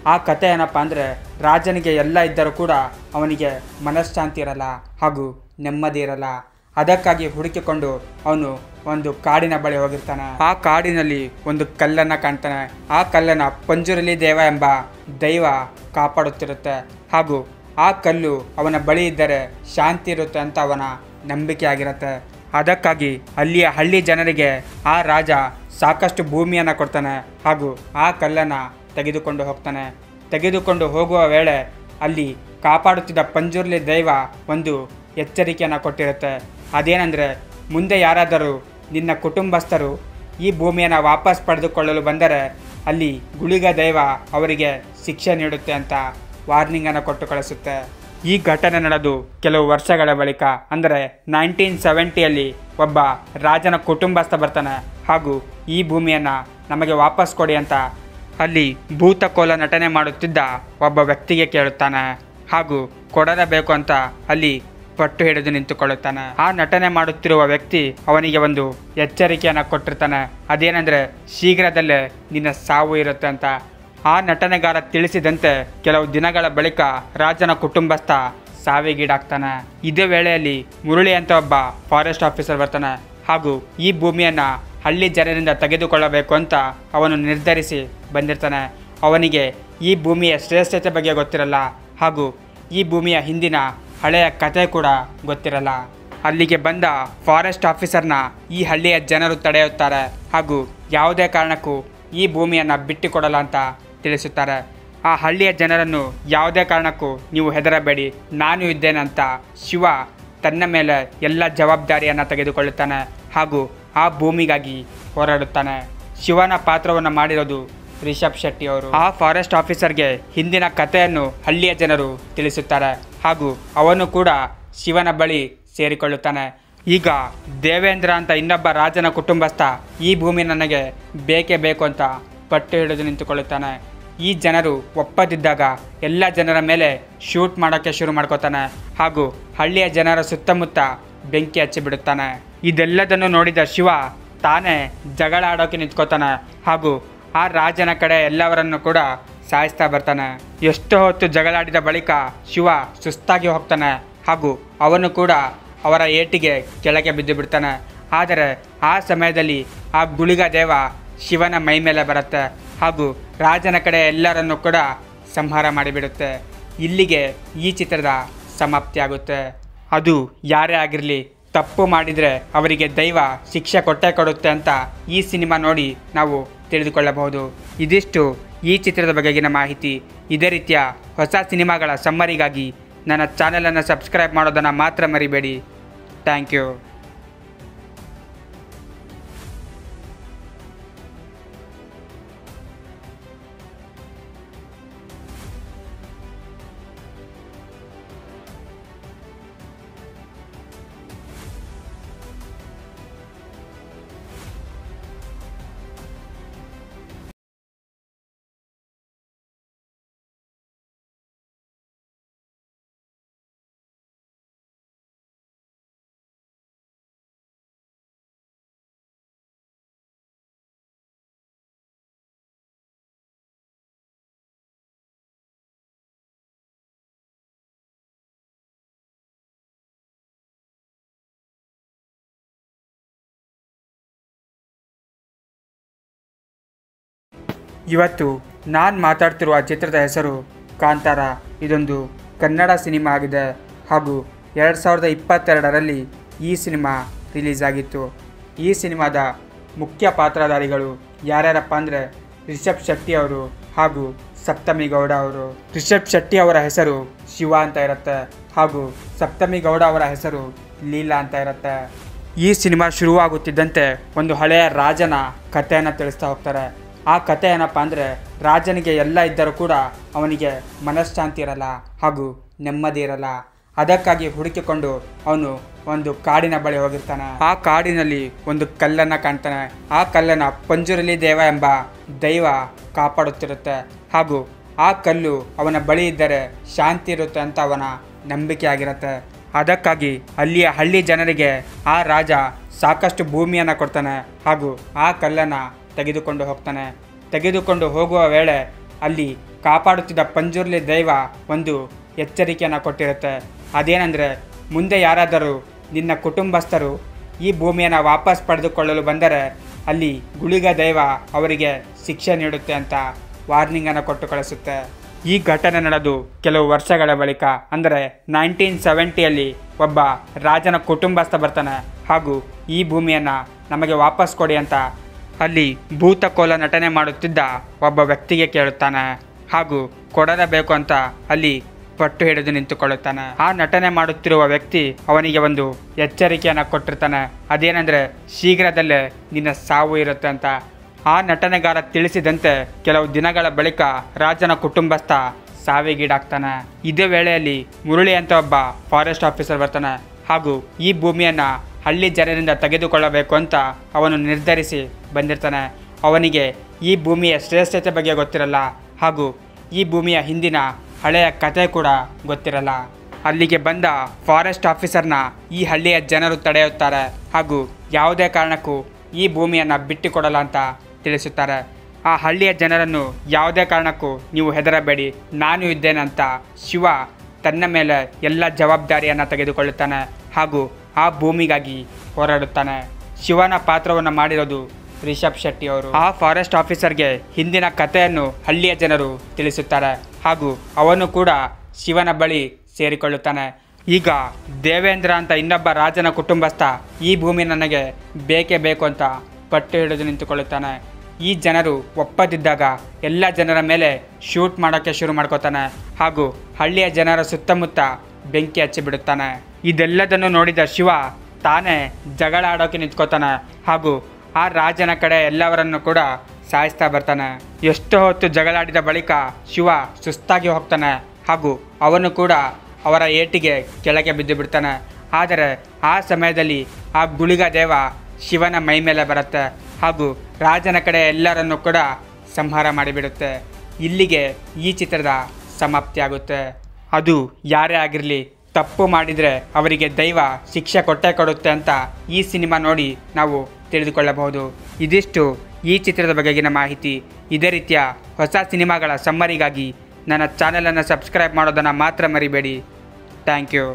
ಆ ಕತೆ ಏನಪ್ಪ ಅಂದರೆ ರಾಜನಿಗೆ ಎಲ್ಲ ಇದ್ದರೂ ಕೂಡ ಅವನಿಗೆ ಮನಃಶಾಂತಿ ಇರಲ್ಲ ಹಾಗೂ ನೆಮ್ಮದಿ ಇರಲ್ಲ ಅದಕ್ಕಾಗಿ ಹುಡುಕಿಕೊಂಡು ಅವನು ಒಂದು ಕಾಡಿನ ಬಳಿ ಹೋಗಿರ್ತಾನೆ ಆ ಕಾಡಿನಲ್ಲಿ ಒಂದು ಕಲ್ಲನ್ನ ಕಾಣ್ತಾನೆ ಆ ಕಲ್ಲನ್ನ ಪಂಜುರಲಿ ದೇವ ಎಂಬ ದೈವ ಕಾಪಾಡುತ್ತಿರುತ್ತೆ ಹಾಗೂ ಆ ಕಲ್ಲು ಅವನ ಬಳಿ ಇದ್ದರೆ ಶಾಂತಿ ಇರುತ್ತೆ ಅಂತ ಅವನ ನಂಬಿಕೆ ಆಗಿರುತ್ತೆ ಅದಕ್ಕಾಗಿ ಅಲ್ಲಿಯ ಹಳ್ಳಿ ಜನರಿಗೆ ಆ ರಾಜ ಸಾಕಷ್ಟು ಭೂಮಿಯನ್ನು ಕೊಡ್ತಾನೆ ಹಾಗೂ ಆ ಕಲ್ಲನ್ನು ತೆಗೆದುಕೊಂಡು ಹೋಗ್ತಾನೆ ತೆಗೆದುಕೊಂಡು ಹೋಗುವ ವೇಳೆ ಅಲ್ಲಿ ಕಾಪಾಡುತ್ತಿದ್ದ ಪಂಜುರ್ಲಿ ದೈವ ಒಂದು ಎಚ್ಚರಿಕೆಯನ್ನು ಕೊಟ್ಟಿರುತ್ತೆ ಅದೇನೆಂದರೆ ಮುಂದೆ ಯಾರಾದರೂ ನಿನ್ನ ಕುಟುಂಬಸ್ಥರು ಈ ಭೂಮಿಯನ್ನು ವಾಪಸ್ ಪಡೆದುಕೊಳ್ಳಲು ಬಂದರೆ ಅಲ್ಲಿ ಗುಳಿಗ ದೈವ ಅವರಿಗೆ ಶಿಕ್ಷೆ ನೀಡುತ್ತೆ ಅಂತ ವಾರ್ನಿಂಗನ್ನು ಕೊಟ್ಟು ಕಳಿಸುತ್ತೆ ಈ ಘಟನೆ ನಡೆದು ಕೆಲವು ವರ್ಷಗಳ ಬಳಿಕ ಅಂದರೆ ನೈನ್ಟೀನ್ ಸೆವೆಂಟಿಯಲ್ಲಿ ಒಬ್ಬ ರಾಜನ ಕುಟುಂಬಸ್ಥ ಬರ್ತಾನೆ ಹಾಗೂ ಈ ಭೂಮಿಯನ್ನು ನಮಗೆ ವಾಪಸ್ ಕೊಡಿ ಅಂತ ಅಲ್ಲಿ ಭೂತಕೋಲ ನಟನೆ ಮಾಡುತ್ತಿದ್ದ ಒಬ್ಬ ವ್ಯಕ್ತಿಗೆ ಕೇಳುತ್ತಾನೆ ಹಾಗೂ ಕೊಡಲೇಬೇಕು ಅಂತ ಅಲ್ಲಿ ಪಟ್ಟು ಹಿಡಿದು ನಿಂತುಕೊಳ್ಳುತ್ತಾನೆ ಆ ನಟನೆ ಮಾಡುತ್ತಿರುವ ವ್ಯಕ್ತಿ ಅವನಿಗೆ ಒಂದು ಎಚ್ಚರಿಕೆಯನ್ನು ಕೊಟ್ಟಿರ್ತಾನೆ ಅದೇನೆಂದರೆ ಶೀಘ್ರದಲ್ಲೇ ನಿನ್ನ ಸಾವು ಇರುತ್ತೆ ಅಂತ ಆ ನಟನೆಗಾರ ತಿಳಿಸಿದಂತೆ ಕೆಲವು ದಿನಗಳ ಬಳಿಕ ರಾಜನ ಕುಟುಂಬಸ್ಥ ಸಾವಿಗೀಡಾಗ್ತಾನೆ ಇದೇ ವೇಳೆಯಲ್ಲಿ ಮುರಳಿ ಅಂತ ಒಬ್ಬ ಫಾರೆಸ್ಟ್ ಆಫೀಸರ್ ಬರ್ತಾನೆ ಹಾಗೂ ಈ ಭೂಮಿಯನ್ನ ಹಳ್ಳಿ ಜನರಿಂದ ತೆಗೆದುಕೊಳ್ಳಬೇಕು ಅಂತ ಅವನು ನಿರ್ಧರಿಸಿ ಬಂದಿರ್ತಾನೆ ಅವನಿಗೆ ಈ ಭೂಮಿಯ ಶ್ರೇಷ್ಠತೆ ಬಗ್ಗೆ ಗೊತ್ತಿರಲ್ಲ ಹಾಗೂ ಈ ಭೂಮಿಯ ಹಿಂದಿನ ಹಳೆಯ ಕತೆ ಕೂಡ ಗೊತ್ತಿರಲ್ಲ ಅಲ್ಲಿಗೆ ಬಂದ ಫಾರೆಸ್ಟ್ ಆಫೀಸರ್ನ ಈ ಹಳ್ಳಿಯ ಜನರು ತಡೆಯುತ್ತಾರೆ ಹಾಗೂ ಯಾವುದೇ ಕಾರಣಕ್ಕೂ ಈ ಭೂಮಿಯನ್ನು ಬಿಟ್ಟುಕೊಡಲ್ಲ ಅಂತ ತಿಳಿಸುತ್ತಾರೆ ಆ ಹಳ್ಳಿಯ ಜನರನ್ನು ಯಾವುದೇ ಕಾರಣಕ್ಕೂ ನೀವು ಹೆದರಬೇಡಿ ನಾನು ಇದ್ದೇನೆ ಅಂತ ಶಿವ ತನ್ನ ಮೇಲೆ ಎಲ್ಲ ಜವಾಬ್ದಾರಿಯನ್ನು ತೆಗೆದುಕೊಳ್ಳುತ್ತಾನೆ ಹಾಗೂ ಆ ಭೂಮಿಗಾಗಿ ಹೋರಾಡುತ್ತಾನೆ ಶಿವನ ಪಾತ್ರವನ್ನು ಮಾಡಿರೋದು ರಿಷಬ್ ಶೆಟ್ಟಿ ಅವರು ಆ ಫಾರೆಸ್ಟ್ ಆಫೀಸರ್ಗೆ ಹಿಂದಿನ ಕಥೆಯನ್ನು ಹಳ್ಳಿಯ ಜನರು ತಿಳಿಸುತ್ತಾರೆ ಹಾಗೂ ಅವನು ಕೂಡ ಶಿವನ ಬಳಿ ಸೇರಿಕೊಳ್ಳುತ್ತಾನೆ ಈಗ ದೇವೇಂದ್ರ ಅಂತ ಇನ್ನೊಬ್ಬ ರಾಜನ ಕುಟುಂಬಸ್ಥ ಈ ಭೂಮಿ ನನಗೆ ಬೇಕೇ ಬೇಕು ಅಂತ ಪಟ್ಟು ಹಿಡಿದು ನಿಂತುಕೊಳ್ಳುತ್ತಾನೆ ಈ ಜನರು ಒಪ್ಪದಿದ್ದಾಗ ಎಲ್ಲ ಜನರ ಮೇಲೆ ಶೂಟ್ ಮಾಡೋಕ್ಕೆ ಶುರು ಮಾಡ್ಕೋತಾನೆ ಹಾಗೂ ಹಳ್ಳಿಯ ಜನರ ಸುತ್ತಮುತ್ತ ಬೆಂಕಿ ಹಚ್ಚಿಬಿಡುತ್ತಾನೆ ಇದೆಲ್ಲದನ್ನು ನೋಡಿದ ಶಿವ ತಾನೇ ಜಗಳ ಆಡೋಕೆ ನಿಂತ್ಕೋತಾನೆ ಹಾಗೂ ಆ ರಾಜನ ಕಡೆ ಎಲ್ಲವರನ್ನು ಕೂಡ ಸಾಯಿಸ್ತಾ ಬರ್ತಾನೆ ಎಷ್ಟೋ ಹೊತ್ತು ಜಗಳಾಡಿದ ಬಳಿಕ ಶಿವ ಸುಸ್ತಾಗಿ ಹೋಗ್ತಾನೆ ಹಾಗೂ ಅವನು ಕೂಡ ಅವರ ಏಟಿಗೆ ಕೆಳಗೆ ಬಿದ್ದು ಬಿಡ್ತಾನೆ ಆದರೆ ಆ ಸಮಯದಲ್ಲಿ ಆ ಗುಳಿಗ ದೇವ ಶಿವನ ಮೈ ಮೇಲೆ ಬರುತ್ತೆ ಹಾಗೂ ರಾಜನ ಕಡೆ ಎಲ್ಲರನ್ನು ಕೂಡ ಸಂಹಾರ ಮಾಡಿಬಿಡುತ್ತೆ ಇಲ್ಲಿಗೆ ಈ ಚಿತ್ರದ ಸಮಾಪ್ತಿಯಾಗುತ್ತೆ ಅದು ಯಾರೇ ಆಗಿರಲಿ ತಪ್ಪು ಮಾಡಿದರೆ ಅವರಿಗೆ ದೈವ ಶಿಕ್ಷೆ ಕೊಟ್ಟೇ ಕೊಡುತ್ತೆ ಅಂತ ಈ ಸಿನಿಮಾ ನೋಡಿ ನಾವು ತಿಳಿದುಕೊಳ್ಳಬಹುದು ಇದಿಷ್ಟು ಈ ಚಿತ್ರದ ಬಗೆಗಿನ ಮಾಹಿತಿ ಇದೇ ರೀತಿಯ ಹೊಸ ಸಿನಿಮಾಗಳ ಸಮ್ಮರಿಗಾಗಿ ನನ್ನ ಚಾನಲನ್ನು ಸಬ್ಸ್ಕ್ರೈಬ್ ಮಾಡೋದನ್ನು ಮಾತ್ರ ಮರಿಬೇಡಿ ಥ್ಯಾಂಕ್ ಯು ಇವತ್ತು ನಾನು ಮಾತಾಡ್ತಿರುವ ಚಿತ್ರದ ಹೆಸರು ಕಾಂತಾರ ಇದೊಂದು ಕನ್ನಡ ಸಿನಿಮಾ ಆಗಿದೆ ಹಾಗೂ ಎರಡು ಸಾವಿರದ ಇಪ್ಪತ್ತೆರಡರಲ್ಲಿ ಈ ಸಿನಿಮಾ ರಿಲೀಸ್ ಆಗಿತ್ತು ಈ ಸಿನಿಮಾದ ಮುಖ್ಯ ಪಾತ್ರಧಾರಿಗಳು ಯಾರ್ಯಾರಪ್ಪ ಅಂದರೆ ರಿಷಬ್ ಶೆಟ್ಟಿ ಅವರು ಹಾಗೂ ಸಪ್ತಮಿ ಗೌಡ ಅವರು ರಿಷಬ್ ಶೆಟ್ಟಿ ಅವರ ಹೆಸರು ಶಿವ ಅಂತ ಇರುತ್ತೆ ಹಾಗೂ ಸಪ್ತಮಿ ಗೌಡ ಅವರ ಹೆಸರು ಲೀಲಾ ಅಂತ ಇರುತ್ತೆ ಈ ಸಿನಿಮಾ ಶುರುವಾಗುತ್ತಿದ್ದಂತೆ ಒಂದು ಹಳೆಯ ರಾಜನ ಕಥೆಯನ್ನು ತಿಳಿಸ್ತಾ ಹೋಗ್ತಾರೆ ಆ ಕತೆ ಏನಪ್ಪ ಅಂದರೆ ರಾಜನಿಗೆ ಎಲ್ಲ ಇದ್ದರೂ ಕೂಡ ಅವನಿಗೆ ಮನಃಶಾಂತಿ ಇರಲ್ಲ ಹಾಗೂ ನೆಮ್ಮದಿ ಇರಲ್ಲ ಅದಕ್ಕಾಗಿ ಹುಡುಕಿಕೊಂಡು ಅವನು ಒಂದು ಕಾಡಿನ ಬಳಿ ಹೋಗಿರ್ತಾನೆ ಆ ಕಾಡಿನಲ್ಲಿ ಒಂದು ಕಲ್ಲನ್ನ ಕಾಣ್ತಾನೆ ಆ ಕಲ್ಲನ್ನ ಪಂಜುರಲಿ ದೇವ ಎಂಬ ದೈವ ಕಾಪಾಡುತ್ತಿರುತ್ತೆ ಹಾಗೂ ಆ ಕಲ್ಲು ಅವನ ಬಳಿ ಇದ್ದರೆ ಶಾಂತಿ ಇರುತ್ತೆ ಅಂತ ಅವನ ನಂಬಿಕೆ ಆಗಿರುತ್ತೆ ಅದಕ್ಕಾಗಿ ಅಲ್ಲಿಯ ಹಳ್ಳಿ ಜನರಿಗೆ ಆ ರಾಜ ಸಾಕಷ್ಟು ಭೂಮಿಯನ್ನು ಕೊಡ್ತಾನೆ ಹಾಗೂ ಆ ಕಲ್ಲನ್ನು ತೆಗೆದುಕೊಂಡು ಹೋಗ್ತಾನೆ ತೆಗೆದುಕೊಂಡು ಹೋಗುವ ವೇಳೆ ಅಲ್ಲಿ ಕಾಪಾಡುತ್ತಿದ್ದ ಪಂಜುರ್ಲಿ ದೈವ ಒಂದು ಎಚ್ಚರಿಕೆಯನ್ನು ಕೊಟ್ಟಿರುತ್ತೆ ಅದೇನೆಂದರೆ ಮುಂದೆ ಯಾರಾದರೂ ನಿನ್ನ ಕುಟುಂಬಸ್ಥರು ಈ ಭೂಮಿಯನ್ನು ವಾಪಸ್ ಪಡೆದುಕೊಳ್ಳಲು ಬಂದರೆ ಅಲ್ಲಿ ಗುಳಿಗ ದೈವ ಅವರಿಗೆ ಶಿಕ್ಷೆ ನೀಡುತ್ತೆ ಅಂತ ವಾರ್ನಿಂಗನ್ನು ಕೊಟ್ಟು ಕಳಿಸುತ್ತೆ ಈ ಘಟನೆ ನಡೆದು ಕೆಲವು ವರ್ಷಗಳ ಬಳಿಕ ಅಂದರೆ ನೈನ್ಟೀನ್ ಸೆವೆಂಟಿಯಲ್ಲಿ ಒಬ್ಬ ರಾಜನ ಕುಟುಂಬಸ್ಥ ಬರ್ತಾನೆ ಹಾಗೂ ಈ ಭೂಮಿಯನ್ನು ನಮಗೆ ವಾಪಸ್ ಕೊಡಿ ಅಂತ ಅಲ್ಲಿ ಭೂತಕೋಲ ನಟನೆ ಮಾಡುತ್ತಿದ್ದ ಒಬ್ಬ ವ್ಯಕ್ತಿಗೆ ಕೇಳುತ್ತಾನೆ ಹಾಗೂ ಕೊಡಲೇಬೇಕು ಅಂತ ಅಲ್ಲಿ ಪಟ್ಟು ಹಿಡಿದು ನಿಂತುಕೊಳ್ಳುತ್ತಾನೆ ಆ ನಟನೆ ಮಾಡುತ್ತಿರುವ ವ್ಯಕ್ತಿ ಅವನಿಗೆ ಒಂದು ಎಚ್ಚರಿಕೆಯನ್ನು ಕೊಟ್ಟಿರ್ತಾನೆ ಅದೇನೆಂದರೆ ಶೀಘ್ರದಲ್ಲೇ ನಿನ್ನ ಸಾವು ಇರುತ್ತೆ ಅಂತ ಆ ನಟನೆಗಾರ ತಿಳಿಸಿದಂತೆ ಕೆಲವು ದಿನಗಳ ಬಳಿಕ ರಾಜನ ಕುಟುಂಬಸ್ಥ ಸಾವಿಗೀಡಾಗ್ತಾನೆ ಇದೇ ವೇಳೆಯಲ್ಲಿ ಮುರಳಿ ಅಂತ ಒಬ್ಬ ಫಾರೆಸ್ಟ್ ಆಫೀಸರ್ ಬರ್ತಾನೆ ಹಾಗೂ ಈ ಭೂಮಿಯನ್ನು ಹಳ್ಳಿ ಜನರಿಂದ ತೆಗೆದುಕೊಳ್ಳಬೇಕು ಅಂತ ಅವನು ನಿರ್ಧರಿಸಿ ಬಂದಿರ್ತಾನೆ ಅವನಿಗೆ ಈ ಭೂಮಿಯ ಶ್ರೇಷ್ಠತೆ ಬಗ್ಗೆ ಗೊತ್ತಿರಲ್ಲ ಹಾಗೂ ಈ ಭೂಮಿಯ ಹಿಂದಿನ ಹಳೆಯ ಕತೆ ಕೂಡ ಗೊತ್ತಿರಲ್ಲ ಅಲ್ಲಿಗೆ ಬಂದ ಫಾರೆಸ್ಟ್ ಆಫೀಸರ್ನ ಈ ಹಳ್ಳಿಯ ಜನರು ತಡೆಯುತ್ತಾರೆ ಹಾಗೂ ಯಾವುದೇ ಕಾರಣಕ್ಕೂ ಈ ಭೂಮಿಯನ್ನು ಬಿಟ್ಟುಕೊಡಲ್ಲ ಅಂತ ತಿಳಿಸುತ್ತಾರೆ ಆ ಹಳ್ಳಿಯ ಜನರನ್ನು ಯಾವುದೇ ಕಾರಣಕ್ಕೂ ನೀವು ಹೆದರಬೇಡಿ ನಾನು ಇದ್ದೇನೆ ಅಂತ ಶಿವ ತನ್ನ ಮೇಲೆ ಎಲ್ಲ ಜವಾಬ್ದಾರಿಯನ್ನು ತೆಗೆದುಕೊಳ್ಳುತ್ತಾನೆ ಹಾಗೂ ಆ ಭೂಮಿಗಾಗಿ ಹೋರಾಡುತ್ತಾನೆ ಶಿವನ ಪಾತ್ರವನ್ನು ಮಾಡಿರೋದು ರಿಷಬ್ ಶೆಟ್ಟಿ ಅವರು ಆ ಫಾರೆಸ್ಟ್ ಆಫೀಸರ್ಗೆ ಹಿಂದಿನ ಕಥೆಯನ್ನು ಹಳ್ಳಿಯ ಜನರು ತಿಳಿಸುತ್ತಾರೆ ಹಾಗೂ ಅವನು ಕೂಡ ಶಿವನ ಬಳಿ ಸೇರಿಕೊಳ್ಳುತ್ತಾನೆ ಈಗ ದೇವೇಂದ್ರ ಅಂತ ಇನ್ನೊಬ್ಬ ರಾಜನ ಕುಟುಂಬಸ್ಥ ಈ ಭೂಮಿ ನನಗೆ ಬೇಕೇ ಬೇಕು ಅಂತ ಪಟ್ಟು ಹಿಡಿದು ನಿಂತುಕೊಳ್ಳುತ್ತಾನೆ ಈ ಜನರು ಒಪ್ಪದಿದ್ದಾಗ ಎಲ್ಲ ಜನರ ಮೇಲೆ ಶೂಟ್ ಮಾಡೋಕ್ಕೆ ಶುರು ಮಾಡ್ಕೋತಾನೆ ಹಾಗೂ ಹಳ್ಳಿಯ ಜನರ ಸುತ್ತಮುತ್ತ ಬೆಂಕಿ ಹಚ್ಚಿಬಿಡುತ್ತಾನೆ ಇದೆಲ್ಲದನ್ನು ನೋಡಿದ ಶಿವ ತಾನೇ ಜಗಳ ಆಡೋಕೆ ನಿಂತ್ಕೋತಾನೆ ಹಾಗೂ ಆ ರಾಜನ ಕಡೆ ಎಲ್ಲವರನ್ನು ಕೂಡ ಸಾಯಿಸ್ತಾ ಬರ್ತಾನೆ ಎಷ್ಟೋ ಹೊತ್ತು ಜಗಳಾಡಿದ ಬಳಿಕ ಶಿವ ಸುಸ್ತಾಗಿ ಹೋಗ್ತಾನೆ ಹಾಗೂ ಅವನು ಕೂಡ ಅವರ ಏಟಿಗೆ ಕೆಳಗೆ ಬಿದ್ದು ಬಿಡ್ತಾನೆ ಆದರೆ ಆ ಸಮಯದಲ್ಲಿ ಆ ಗುಳಿಗ ದೇವ ಶಿವನ ಮೈ ಮೇಲೆ ಬರುತ್ತೆ ಹಾಗೂ ರಾಜನ ಕಡೆ ಎಲ್ಲರನ್ನು ಕೂಡ ಸಂಹಾರ ಮಾಡಿಬಿಡುತ್ತೆ ಇಲ್ಲಿಗೆ ಈ ಚಿತ್ರದ ಸಮಾಪ್ತಿಯಾಗುತ್ತೆ ಅದು ಯಾರೇ ಆಗಿರಲಿ ತಪ್ಪು ಮಾಡಿದರೆ ಅವರಿಗೆ ದೈವ ಶಿಕ್ಷೆ ಕೊಟ್ಟೇ ಕೊಡುತ್ತೆ ಅಂತ ಈ ಸಿನಿಮಾ ನೋಡಿ ನಾವು ತಿಳಿದುಕೊಳ್ಳಬಹುದು ಇದಿಷ್ಟು ಈ ಚಿತ್ರದ ಬಗೆಗಿನ ಮಾಹಿತಿ ಇದೇ ರೀತಿಯ ಹೊಸ ಸಿನಿಮಾಗಳ ಸಮ್ಮರಿಗಾಗಿ ನನ್ನ ಚಾನಲನ್ನು ಸಬ್ಸ್ಕ್ರೈಬ್ ಮಾಡೋದನ್ನು ಮಾತ್ರ ಮರಿಬೇಡಿ ಥ್ಯಾಂಕ್ ಯು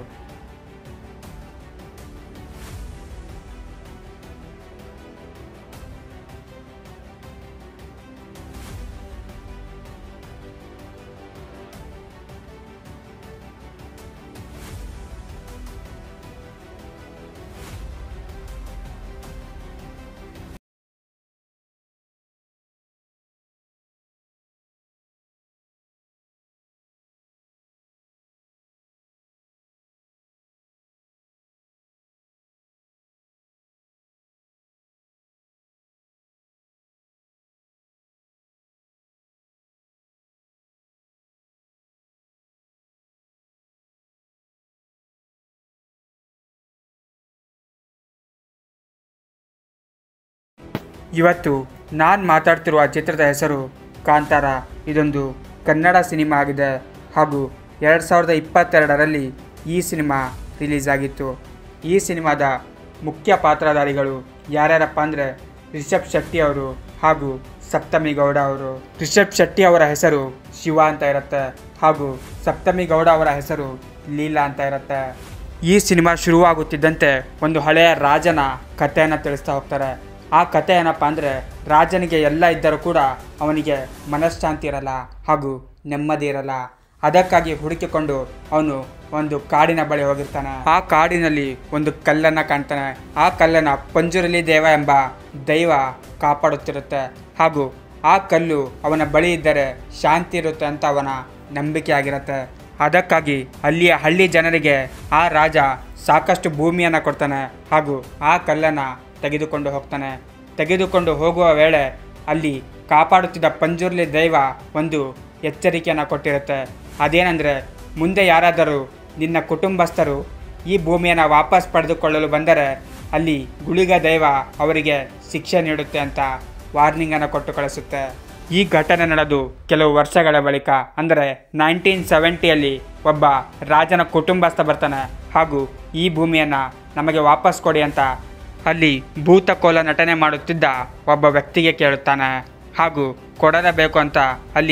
ಇವತ್ತು ನಾನು ಮಾತಾಡ್ತಿರುವ ಚಿತ್ರದ ಹೆಸರು ಕಾಂತಾರ ಇದೊಂದು ಕನ್ನಡ ಸಿನಿಮಾ ಆಗಿದೆ ಹಾಗೂ ಎರಡು ಸಾವಿರದ ಇಪ್ಪತ್ತೆರಡರಲ್ಲಿ ಈ ಸಿನಿಮಾ ರಿಲೀಸ್ ಆಗಿತ್ತು ಈ ಸಿನಿಮಾದ ಮುಖ್ಯ ಪಾತ್ರಧಾರಿಗಳು ಯಾರ್ಯಾರಪ್ಪ ಅಂದರೆ ರಿಷಬ್ ಶೆಟ್ಟಿ ಅವರು ಹಾಗೂ ಸಪ್ತಮಿ ಗೌಡ ಅವರು ರಿಷಬ್ ಶೆಟ್ಟಿ ಅವರ ಹೆಸರು ಶಿವ ಅಂತ ಇರುತ್ತೆ ಹಾಗೂ ಸಪ್ತಮಿ ಗೌಡ ಅವರ ಹೆಸರು ಲೀಲಾ ಅಂತ ಇರುತ್ತೆ ಈ ಸಿನಿಮಾ ಶುರುವಾಗುತ್ತಿದ್ದಂತೆ ಒಂದು ಹಳೆಯ ರಾಜನ ಕಥೆಯನ್ನು ತಿಳಿಸ್ತಾ ಹೋಗ್ತಾರೆ ಆ ಕಥೆ ಏನಪ್ಪ ಅಂದರೆ ರಾಜನಿಗೆ ಎಲ್ಲ ಇದ್ದರೂ ಕೂಡ ಅವನಿಗೆ ಮನಃಶಾಂತಿ ಇರಲ್ಲ ಹಾಗೂ ನೆಮ್ಮದಿ ಇರಲ್ಲ ಅದಕ್ಕಾಗಿ ಹುಡುಕಿಕೊಂಡು ಅವನು ಒಂದು ಕಾಡಿನ ಬಳಿ ಹೋಗಿರ್ತಾನೆ ಆ ಕಾಡಿನಲ್ಲಿ ಒಂದು ಕಲ್ಲನ್ನು ಕಾಣ್ತಾನೆ ಆ ಕಲ್ಲನ್ನು ಪಂಜುರಲಿ ದೇವ ಎಂಬ ದೈವ ಕಾಪಾಡುತ್ತಿರುತ್ತೆ ಹಾಗೂ ಆ ಕಲ್ಲು ಅವನ ಬಳಿ ಇದ್ದರೆ ಶಾಂತಿ ಇರುತ್ತೆ ಅಂತ ಅವನ ನಂಬಿಕೆ ಆಗಿರುತ್ತೆ ಅದಕ್ಕಾಗಿ ಅಲ್ಲಿಯ ಹಳ್ಳಿ ಜನರಿಗೆ ಆ ರಾಜ ಸಾಕಷ್ಟು ಭೂಮಿಯನ್ನು ಕೊಡ್ತಾನೆ ಹಾಗೂ ಆ ಕಲ್ಲನ್ನು ತೆಗೆದುಕೊಂಡು ಹೋಗ್ತಾನೆ ತೆಗೆದುಕೊಂಡು ಹೋಗುವ ವೇಳೆ ಅಲ್ಲಿ ಕಾಪಾಡುತ್ತಿದ್ದ ಪಂಜುರ್ಲಿ ದೈವ ಒಂದು ಎಚ್ಚರಿಕೆಯನ್ನು ಕೊಟ್ಟಿರುತ್ತೆ ಅದೇನೆಂದರೆ ಮುಂದೆ ಯಾರಾದರೂ ನಿನ್ನ ಕುಟುಂಬಸ್ಥರು ಈ ಭೂಮಿಯನ್ನು ವಾಪಸ್ ಪಡೆದುಕೊಳ್ಳಲು ಬಂದರೆ ಅಲ್ಲಿ ಗುಳಿಗ ದೈವ ಅವರಿಗೆ ಶಿಕ್ಷೆ ನೀಡುತ್ತೆ ಅಂತ ವಾರ್ನಿಂಗನ್ನು ಕೊಟ್ಟು ಕಳಿಸುತ್ತೆ ಈ ಘಟನೆ ನಡೆದು ಕೆಲವು ವರ್ಷಗಳ ಬಳಿಕ ಅಂದರೆ ನೈನ್ಟೀನ್ ಸೆವೆಂಟಿಯಲ್ಲಿ ಒಬ್ಬ ರಾಜನ ಕುಟುಂಬಸ್ಥ ಬರ್ತಾನೆ ಹಾಗೂ ಈ ಭೂಮಿಯನ್ನು ನಮಗೆ ವಾಪಸ್ ಕೊಡಿ ಅಂತ ಅಲ್ಲಿ ಭೂತಕೋಲ ನಟನೆ ಮಾಡುತ್ತಿದ್ದ ಒಬ್ಬ ವ್ಯಕ್ತಿಗೆ ಕೇಳುತ್ತಾನೆ ಹಾಗೂ ಕೊಡಲೇಬೇಕು ಅಂತ ಅಲ್ಲಿ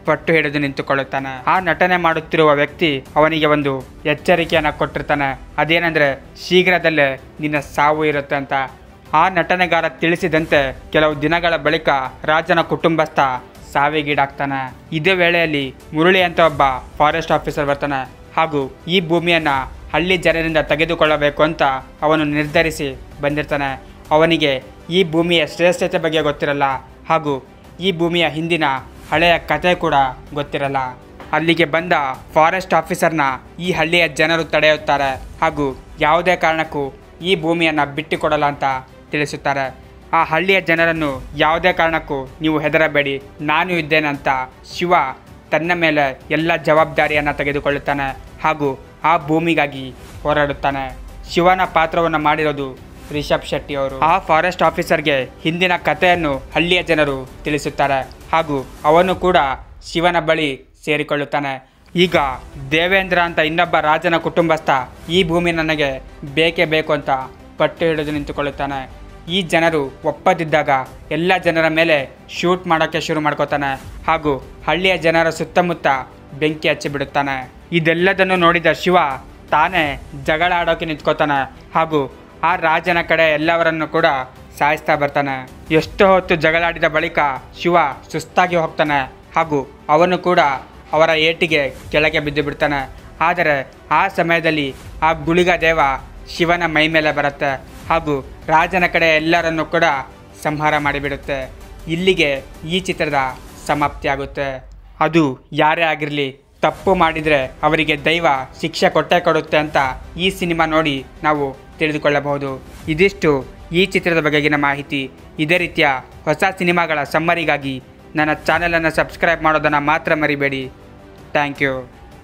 ಪಟ್ಟು ಹಿಡಿದು ನಿಂತುಕೊಳ್ಳುತ್ತಾನೆ ಆ ನಟನೆ ಮಾಡುತ್ತಿರುವ ವ್ಯಕ್ತಿ ಅವನಿಗೆ ಒಂದು ಎಚ್ಚರಿಕೆಯನ್ನು ಕೊಟ್ಟಿರ್ತಾನೆ ಅದೇನೆಂದ್ರೆ ಶೀಘ್ರದಲ್ಲೇ ನಿನ್ನ ಸಾವು ಇರುತ್ತೆ ಅಂತ ಆ ನಟನೆಗಾರ ತಿಳಿಸಿದಂತೆ ಕೆಲವು ದಿನಗಳ ಬಳಿಕ ರಾಜನ ಕುಟುಂಬಸ್ಥ ಸಾವಿಗೀಡಾಗ್ತಾನೆ ಇದೇ ವೇಳೆಯಲ್ಲಿ ಮುರಳಿ ಅಂತ ಒಬ್ಬ ಫಾರೆಸ್ಟ್ ಆಫೀಸರ್ ಬರ್ತಾನೆ ಹಾಗೂ ಈ ಭೂಮಿಯನ್ನ ಹಳ್ಳಿ ಜನರಿಂದ ತೆಗೆದುಕೊಳ್ಳಬೇಕು ಅಂತ ಅವನು ನಿರ್ಧರಿಸಿ ಬಂದಿರ್ತಾನೆ ಅವನಿಗೆ ಈ ಭೂಮಿಯ ಶ್ರೇಷ್ಠತೆ ಬಗ್ಗೆ ಗೊತ್ತಿರಲ್ಲ ಹಾಗೂ ಈ ಭೂಮಿಯ ಹಿಂದಿನ ಹಳೆಯ ಕತೆ ಕೂಡ ಗೊತ್ತಿರಲ್ಲ ಅಲ್ಲಿಗೆ ಬಂದ ಫಾರೆಸ್ಟ್ ಆಫೀಸರ್ನ ಈ ಹಳ್ಳಿಯ ಜನರು ತಡೆಯುತ್ತಾರೆ ಹಾಗೂ ಯಾವುದೇ ಕಾರಣಕ್ಕೂ ಈ ಭೂಮಿಯನ್ನು ಬಿಟ್ಟುಕೊಡಲ್ಲ ಅಂತ ತಿಳಿಸುತ್ತಾರೆ ಆ ಹಳ್ಳಿಯ ಜನರನ್ನು ಯಾವುದೇ ಕಾರಣಕ್ಕೂ ನೀವು ಹೆದರಬೇಡಿ ನಾನು ಇದ್ದೇನೆ ಅಂತ ಶಿವ ತನ್ನ ಮೇಲೆ ಎಲ್ಲ ಜವಾಬ್ದಾರಿಯನ್ನು ತೆಗೆದುಕೊಳ್ಳುತ್ತಾನೆ ಹಾಗೂ ಆ ಭೂಮಿಗಾಗಿ ಹೋರಾಡುತ್ತಾನೆ ಶಿವನ ಪಾತ್ರವನ್ನು ಮಾಡಿರೋದು ರಿಷಬ್ ಶೆಟ್ಟಿ ಅವರು ಆ ಫಾರೆಸ್ಟ್ ಆಫೀಸರ್ಗೆ ಹಿಂದಿನ ಕಥೆಯನ್ನು ಹಳ್ಳಿಯ ಜನರು ತಿಳಿಸುತ್ತಾರೆ ಹಾಗೂ ಅವನು ಕೂಡ ಶಿವನ ಬಳಿ ಸೇರಿಕೊಳ್ಳುತ್ತಾನೆ ಈಗ ದೇವೇಂದ್ರ ಅಂತ ಇನ್ನೊಬ್ಬ ರಾಜನ ಕುಟುಂಬಸ್ಥ ಈ ಭೂಮಿ ನನಗೆ ಬೇಕೇ ಬೇಕು ಅಂತ ಪಟ್ಟು ಹಿಡಿದು ನಿಂತುಕೊಳ್ಳುತ್ತಾನೆ ಈ ಜನರು ಒಪ್ಪದಿದ್ದಾಗ ಎಲ್ಲ ಜನರ ಮೇಲೆ ಶೂಟ್ ಮಾಡೋಕ್ಕೆ ಶುರು ಮಾಡ್ಕೋತಾನೆ ಹಾಗೂ ಹಳ್ಳಿಯ ಜನರ ಸುತ್ತಮುತ್ತ ಬೆಂಕಿ ಹಚ್ಚಿಬಿಡುತ್ತಾನೆ ಇದೆಲ್ಲದನ್ನು ನೋಡಿದ ಶಿವ ತಾನೇ ಜಗಳ ಆಡೋಕೆ ನಿಂತ್ಕೋತಾನೆ ಹಾಗೂ ಆ ರಾಜನ ಕಡೆ ಎಲ್ಲವರನ್ನು ಕೂಡ ಸಾಯಿಸ್ತಾ ಬರ್ತಾನೆ ಎಷ್ಟೋ ಹೊತ್ತು ಜಗಳಾಡಿದ ಬಳಿಕ ಶಿವ ಸುಸ್ತಾಗಿ ಹೋಗ್ತಾನೆ ಹಾಗೂ ಅವನು ಕೂಡ ಅವರ ಏಟಿಗೆ ಕೆಳಗೆ ಬಿದ್ದು ಬಿಡ್ತಾನೆ ಆದರೆ ಆ ಸಮಯದಲ್ಲಿ ಆ ಗುಳಿಗ ದೇವ ಶಿವನ ಮೈ ಮೇಲೆ ಬರುತ್ತೆ ಹಾಗೂ ರಾಜನ ಕಡೆ ಎಲ್ಲರನ್ನು ಕೂಡ ಸಂಹಾರ ಮಾಡಿಬಿಡುತ್ತೆ ಇಲ್ಲಿಗೆ ಈ ಚಿತ್ರದ ಸಮಾಪ್ತಿಯಾಗುತ್ತೆ ಅದು ಯಾರೇ ಆಗಿರಲಿ ತಪ್ಪು ಮಾಡಿದರೆ ಅವರಿಗೆ ದೈವ ಶಿಕ್ಷೆ ಕೊಟ್ಟೇ ಕೊಡುತ್ತೆ ಅಂತ ಈ ಸಿನಿಮಾ ನೋಡಿ ನಾವು ತಿಳಿದುಕೊಳ್ಳಬಹುದು ಇದಿಷ್ಟು ಈ ಚಿತ್ರದ ಬಗೆಗಿನ ಮಾಹಿತಿ ಇದೇ ರೀತಿಯ ಹೊಸ ಸಿನಿಮಾಗಳ ಸಮ್ಮರಿಗಾಗಿ ನನ್ನ ಚಾನಲನ್ನು ಸಬ್ಸ್ಕ್ರೈಬ್ ಮಾಡೋದನ್ನು ಮಾತ್ರ ಮರಿಬೇಡಿ ಥ್ಯಾಂಕ್ ಯು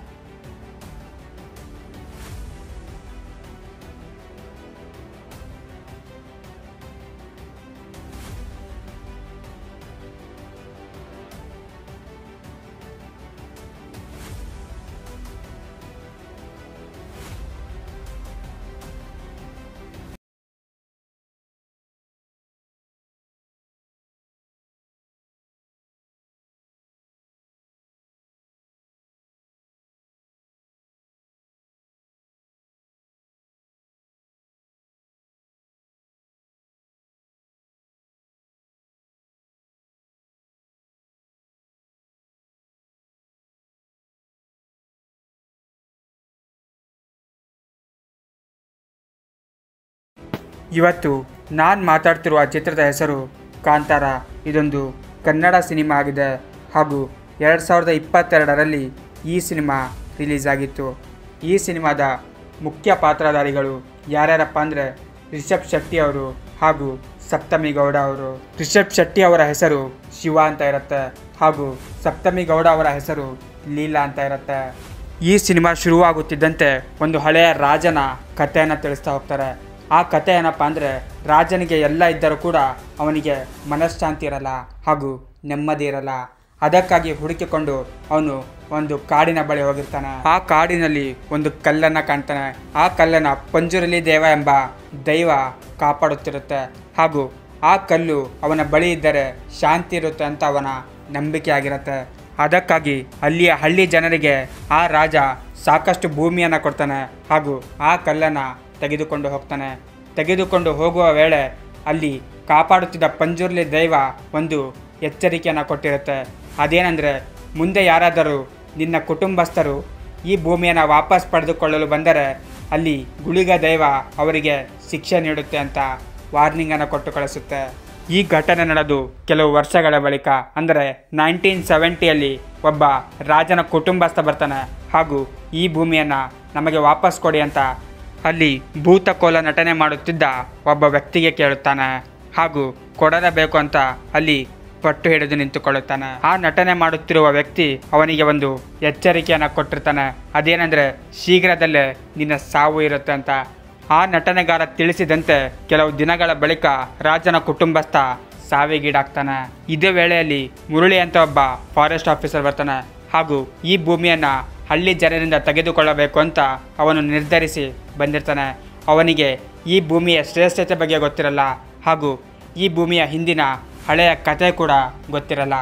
ಇವತ್ತು ನಾನು ಮಾತಾಡ್ತಿರುವ ಚಿತ್ರದ ಹೆಸರು ಕಾಂತಾರ ಇದೊಂದು ಕನ್ನಡ ಸಿನಿಮಾ ಆಗಿದೆ ಹಾಗೂ ಎರಡು ಸಾವಿರದ ಇಪ್ಪತ್ತೆರಡರಲ್ಲಿ ಈ ಸಿನಿಮಾ ರಿಲೀಸ್ ಆಗಿತ್ತು ಈ ಸಿನಿಮಾದ ಮುಖ್ಯ ಪಾತ್ರಧಾರಿಗಳು ಯಾರ್ಯಾರಪ್ಪ ಅಂದರೆ ರಿಷಬ್ ಶೆಟ್ಟಿ ಅವರು ಹಾಗೂ ಸಪ್ತಮಿ ಗೌಡ ಅವರು ರಿಷಬ್ ಶೆಟ್ಟಿ ಅವರ ಹೆಸರು ಶಿವ ಅಂತ ಇರುತ್ತೆ ಹಾಗೂ ಸಪ್ತಮಿ ಗೌಡ ಅವರ ಹೆಸರು ಲೀಲಾ ಅಂತ ಇರುತ್ತೆ ಈ ಸಿನಿಮಾ ಶುರುವಾಗುತ್ತಿದ್ದಂತೆ ಒಂದು ಹಳೆಯ ರಾಜನ ಕಥೆಯನ್ನು ತಿಳಿಸ್ತಾ ಹೋಗ್ತಾರೆ ಆ ಕಥೆ ಏನಪ್ಪ ಅಂದರೆ ರಾಜನಿಗೆ ಎಲ್ಲ ಇದ್ದರೂ ಕೂಡ ಅವನಿಗೆ ಮನಃಶಾಂತಿ ಇರಲ್ಲ ಹಾಗೂ ನೆಮ್ಮದಿ ಇರಲ್ಲ ಅದಕ್ಕಾಗಿ ಹುಡುಕಿಕೊಂಡು ಅವನು ಒಂದು ಕಾಡಿನ ಬಳಿ ಹೋಗಿರ್ತಾನೆ ಆ ಕಾಡಿನಲ್ಲಿ ಒಂದು ಕಲ್ಲನ್ನು ಕಾಣ್ತಾನೆ ಆ ಕಲ್ಲನ್ನು ಪಂಜುರಲಿ ದೇವ ಎಂಬ ದೈವ ಕಾಪಾಡುತ್ತಿರುತ್ತೆ ಹಾಗೂ ಆ ಕಲ್ಲು ಅವನ ಬಳಿ ಇದ್ದರೆ ಶಾಂತಿ ಇರುತ್ತೆ ಅಂತ ಅವನ ನಂಬಿಕೆ ಆಗಿರುತ್ತೆ ಅದಕ್ಕಾಗಿ ಅಲ್ಲಿಯ ಹಳ್ಳಿ ಜನರಿಗೆ ಆ ರಾಜ ಸಾಕಷ್ಟು ಭೂಮಿಯನ್ನು ಕೊಡ್ತಾನೆ ಹಾಗೂ ಆ ಕಲ್ಲನ್ನು ತೆಗೆದುಕೊಂಡು ಹೋಗ್ತಾನೆ ತೆಗೆದುಕೊಂಡು ಹೋಗುವ ವೇಳೆ ಅಲ್ಲಿ ಕಾಪಾಡುತ್ತಿದ್ದ ಪಂಜುರ್ಲಿ ದೈವ ಒಂದು ಎಚ್ಚರಿಕೆಯನ್ನು ಕೊಟ್ಟಿರುತ್ತೆ ಅದೇನೆಂದರೆ ಮುಂದೆ ಯಾರಾದರೂ ನಿನ್ನ ಕುಟುಂಬಸ್ಥರು ಈ ಭೂಮಿಯನ್ನು ವಾಪಸ್ ಪಡೆದುಕೊಳ್ಳಲು ಬಂದರೆ ಅಲ್ಲಿ ಗುಳಿಗ ದೈವ ಅವರಿಗೆ ಶಿಕ್ಷೆ ನೀಡುತ್ತೆ ಅಂತ ವಾರ್ನಿಂಗನ್ನು ಕೊಟ್ಟು ಕಳಿಸುತ್ತೆ ಈ ಘಟನೆ ನಡೆದು ಕೆಲವು ವರ್ಷಗಳ ಬಳಿಕ ಅಂದರೆ ನೈನ್ಟೀನ್ ಸೆವೆಂಟಿಯಲ್ಲಿ ಒಬ್ಬ ರಾಜನ ಕುಟುಂಬಸ್ಥ ಬರ್ತಾನೆ ಹಾಗೂ ಈ ಭೂಮಿಯನ್ನು ನಮಗೆ ವಾಪಸ್ ಕೊಡಿ ಅಂತ ಅಲ್ಲಿ ಭೂತಕೋಲ ನಟನೆ ಮಾಡುತ್ತಿದ್ದ ಒಬ್ಬ ವ್ಯಕ್ತಿಗೆ ಕೇಳುತ್ತಾನೆ ಹಾಗೂ ಕೊಡಲೇಬೇಕು ಅಂತ ಅಲ್ಲಿ ಪಟ್ಟು ಹಿಡಿದು ನಿಂತುಕೊಳ್ಳುತ್ತಾನೆ ಆ ನಟನೆ ಮಾಡುತ್ತಿರುವ ವ್ಯಕ್ತಿ ಅವನಿಗೆ ಒಂದು ಎಚ್ಚರಿಕೆಯನ್ನು ಕೊಟ್ಟಿರ್ತಾನೆ ಅದೇನೆಂದರೆ ಶೀಘ್ರದಲ್ಲೇ ನಿನ್ನ ಸಾವು ಇರುತ್ತೆ ಅಂತ ಆ ನಟನೆಗಾರ ತಿಳಿಸಿದಂತೆ ಕೆಲವು ದಿನಗಳ ಬಳಿಕ ರಾಜನ ಕುಟುಂಬಸ್ಥ ಸಾವಿಗೀಡಾಗ್ತಾನೆ ಇದೇ ವೇಳೆಯಲ್ಲಿ ಮುರಳಿ ಅಂತ ಒಬ್ಬ ಫಾರೆಸ್ಟ್ ಆಫೀಸರ್ ಬರ್ತಾನೆ ಹಾಗೂ ಈ ಭೂಮಿಯನ್ನ ಹಳ್ಳಿ ಜನರಿಂದ ತೆಗೆದುಕೊಳ್ಳಬೇಕು ಅಂತ ಅವನು ನಿರ್ಧರಿಸಿ ಬಂದಿರ್ತಾನೆ ಅವನಿಗೆ ಈ ಭೂಮಿಯ ಶ್ರೇಷ್ಠತೆ ಬಗ್ಗೆ ಗೊತ್ತಿರಲ್ಲ ಹಾಗೂ ಈ ಭೂಮಿಯ ಹಿಂದಿನ ಹಳೆಯ ಕತೆ ಕೂಡ ಗೊತ್ತಿರಲ್ಲ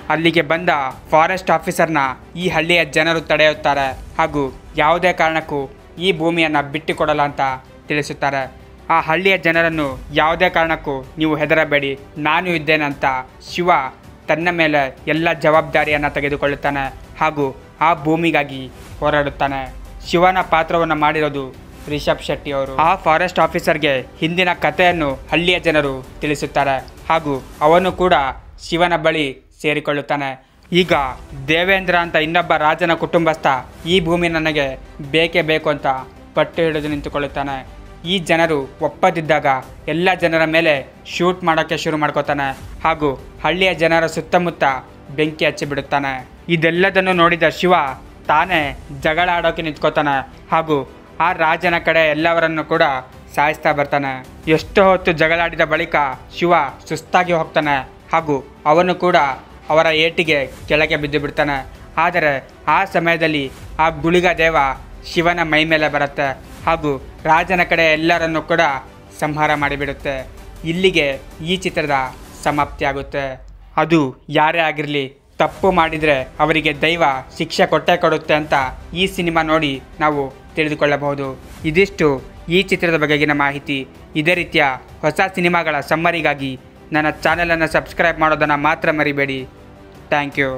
ಅಲ್ಲಿಗೆ ಬಂದ ಫಾರೆಸ್ಟ್ ಆಫೀಸರ್ನ ಈ ಹಳ್ಳಿಯ ಜನರು ತಡೆಯುತ್ತಾರೆ ಹಾಗೂ ಯಾವುದೇ ಕಾರಣಕ್ಕೂ ಈ ಭೂಮಿಯನ್ನು ಬಿಟ್ಟುಕೊಡಲ್ಲ ಅಂತ ತಿಳಿಸುತ್ತಾರೆ ಆ ಹಳ್ಳಿಯ ಜನರನ್ನು ಯಾವುದೇ ಕಾರಣಕ್ಕೂ ನೀವು ಹೆದರಬೇಡಿ ನಾನು ಇದ್ದೇನೆ ಅಂತ ಶಿವ ತನ್ನ ಮೇಲೆ ಎಲ್ಲ ಜವಾಬ್ದಾರಿಯನ್ನು ತೆಗೆದುಕೊಳ್ಳುತ್ತಾನೆ ಹಾಗೂ ಆ ಭೂಮಿಗಾಗಿ ಹೋರಾಡುತ್ತಾನೆ ಶಿವನ ಪಾತ್ರವನ್ನು ಮಾಡಿರೋದು ರಿಷಬ್ ಶೆಟ್ಟಿ ಅವರು ಆ ಫಾರೆಸ್ಟ್ ಆಫೀಸರ್ಗೆ ಹಿಂದಿನ ಕಥೆಯನ್ನು ಹಳ್ಳಿಯ ಜನರು ತಿಳಿಸುತ್ತಾರೆ ಹಾಗೂ ಅವನು ಕೂಡ ಶಿವನ ಬಳಿ ಸೇರಿಕೊಳ್ಳುತ್ತಾನೆ ಈಗ ದೇವೇಂದ್ರ ಅಂತ ಇನ್ನೊಬ್ಬ ರಾಜನ ಕುಟುಂಬಸ್ಥ ಈ ಭೂಮಿ ನನಗೆ ಬೇಕೇ ಬೇಕು ಅಂತ ಪಟ್ಟು ಹಿಡಿದು ನಿಂತುಕೊಳ್ಳುತ್ತಾನೆ ಈ ಜನರು ಒಪ್ಪದಿದ್ದಾಗ ಎಲ್ಲ ಜನರ ಮೇಲೆ ಶೂಟ್ ಮಾಡೋಕ್ಕೆ ಶುರು ಮಾಡ್ಕೋತಾನೆ ಹಾಗೂ ಹಳ್ಳಿಯ ಜನರ ಸುತ್ತಮುತ್ತ ಬೆಂಕಿ ಹಚ್ಚಿಬಿಡುತ್ತಾನೆ ಇದೆಲ್ಲದನ್ನು ನೋಡಿದ ಶಿವ ತಾನೇ ಜಗಳ ಆಡೋಕೆ ನಿಂತ್ಕೋತಾನೆ ಹಾಗೂ ಆ ರಾಜನ ಕಡೆ ಎಲ್ಲವರನ್ನು ಕೂಡ ಸಾಯಿಸ್ತಾ ಬರ್ತಾನೆ ಎಷ್ಟೋ ಹೊತ್ತು ಜಗಳಾಡಿದ ಬಳಿಕ ಶಿವ ಸುಸ್ತಾಗಿ ಹೋಗ್ತಾನೆ ಹಾಗೂ ಅವನು ಕೂಡ ಅವರ ಏಟಿಗೆ ಕೆಳಗೆ ಬಿದ್ದು ಬಿಡ್ತಾನೆ ಆದರೆ ಆ ಸಮಯದಲ್ಲಿ ಆ ಗುಳಿಗ ದೇವ ಶಿವನ ಮೈ ಮೇಲೆ ಬರುತ್ತೆ ಹಾಗೂ ರಾಜನ ಕಡೆ ಎಲ್ಲರನ್ನು ಕೂಡ ಸಂಹಾರ ಮಾಡಿಬಿಡುತ್ತೆ ಇಲ್ಲಿಗೆ ಈ ಚಿತ್ರದ ಸಮಾಪ್ತಿಯಾಗುತ್ತೆ ಅದು ಯಾರೇ ಆಗಿರಲಿ ತಪ್ಪು ಮಾಡಿದರೆ ಅವರಿಗೆ ದೈವ ಶಿಕ್ಷೆ ಕೊಟ್ಟೇ ಕೊಡುತ್ತೆ ಅಂತ ಈ ಸಿನಿಮಾ ನೋಡಿ ನಾವು ತಿಳಿದುಕೊಳ್ಳಬಹುದು ಇದಿಷ್ಟು ಈ ಚಿತ್ರದ ಬಗೆಗಿನ ಮಾಹಿತಿ ಇದೇ ರೀತಿಯ ಹೊಸ ಸಿನಿಮಾಗಳ ಸಮ್ಮರಿಗಾಗಿ ನನ್ನ ಚಾನಲನ್ನು ಸಬ್ಸ್ಕ್ರೈಬ್ ಮಾಡೋದನ್ನು ಮಾತ್ರ ಮರಿಬೇಡಿ ಥ್ಯಾಂಕ್ ಯು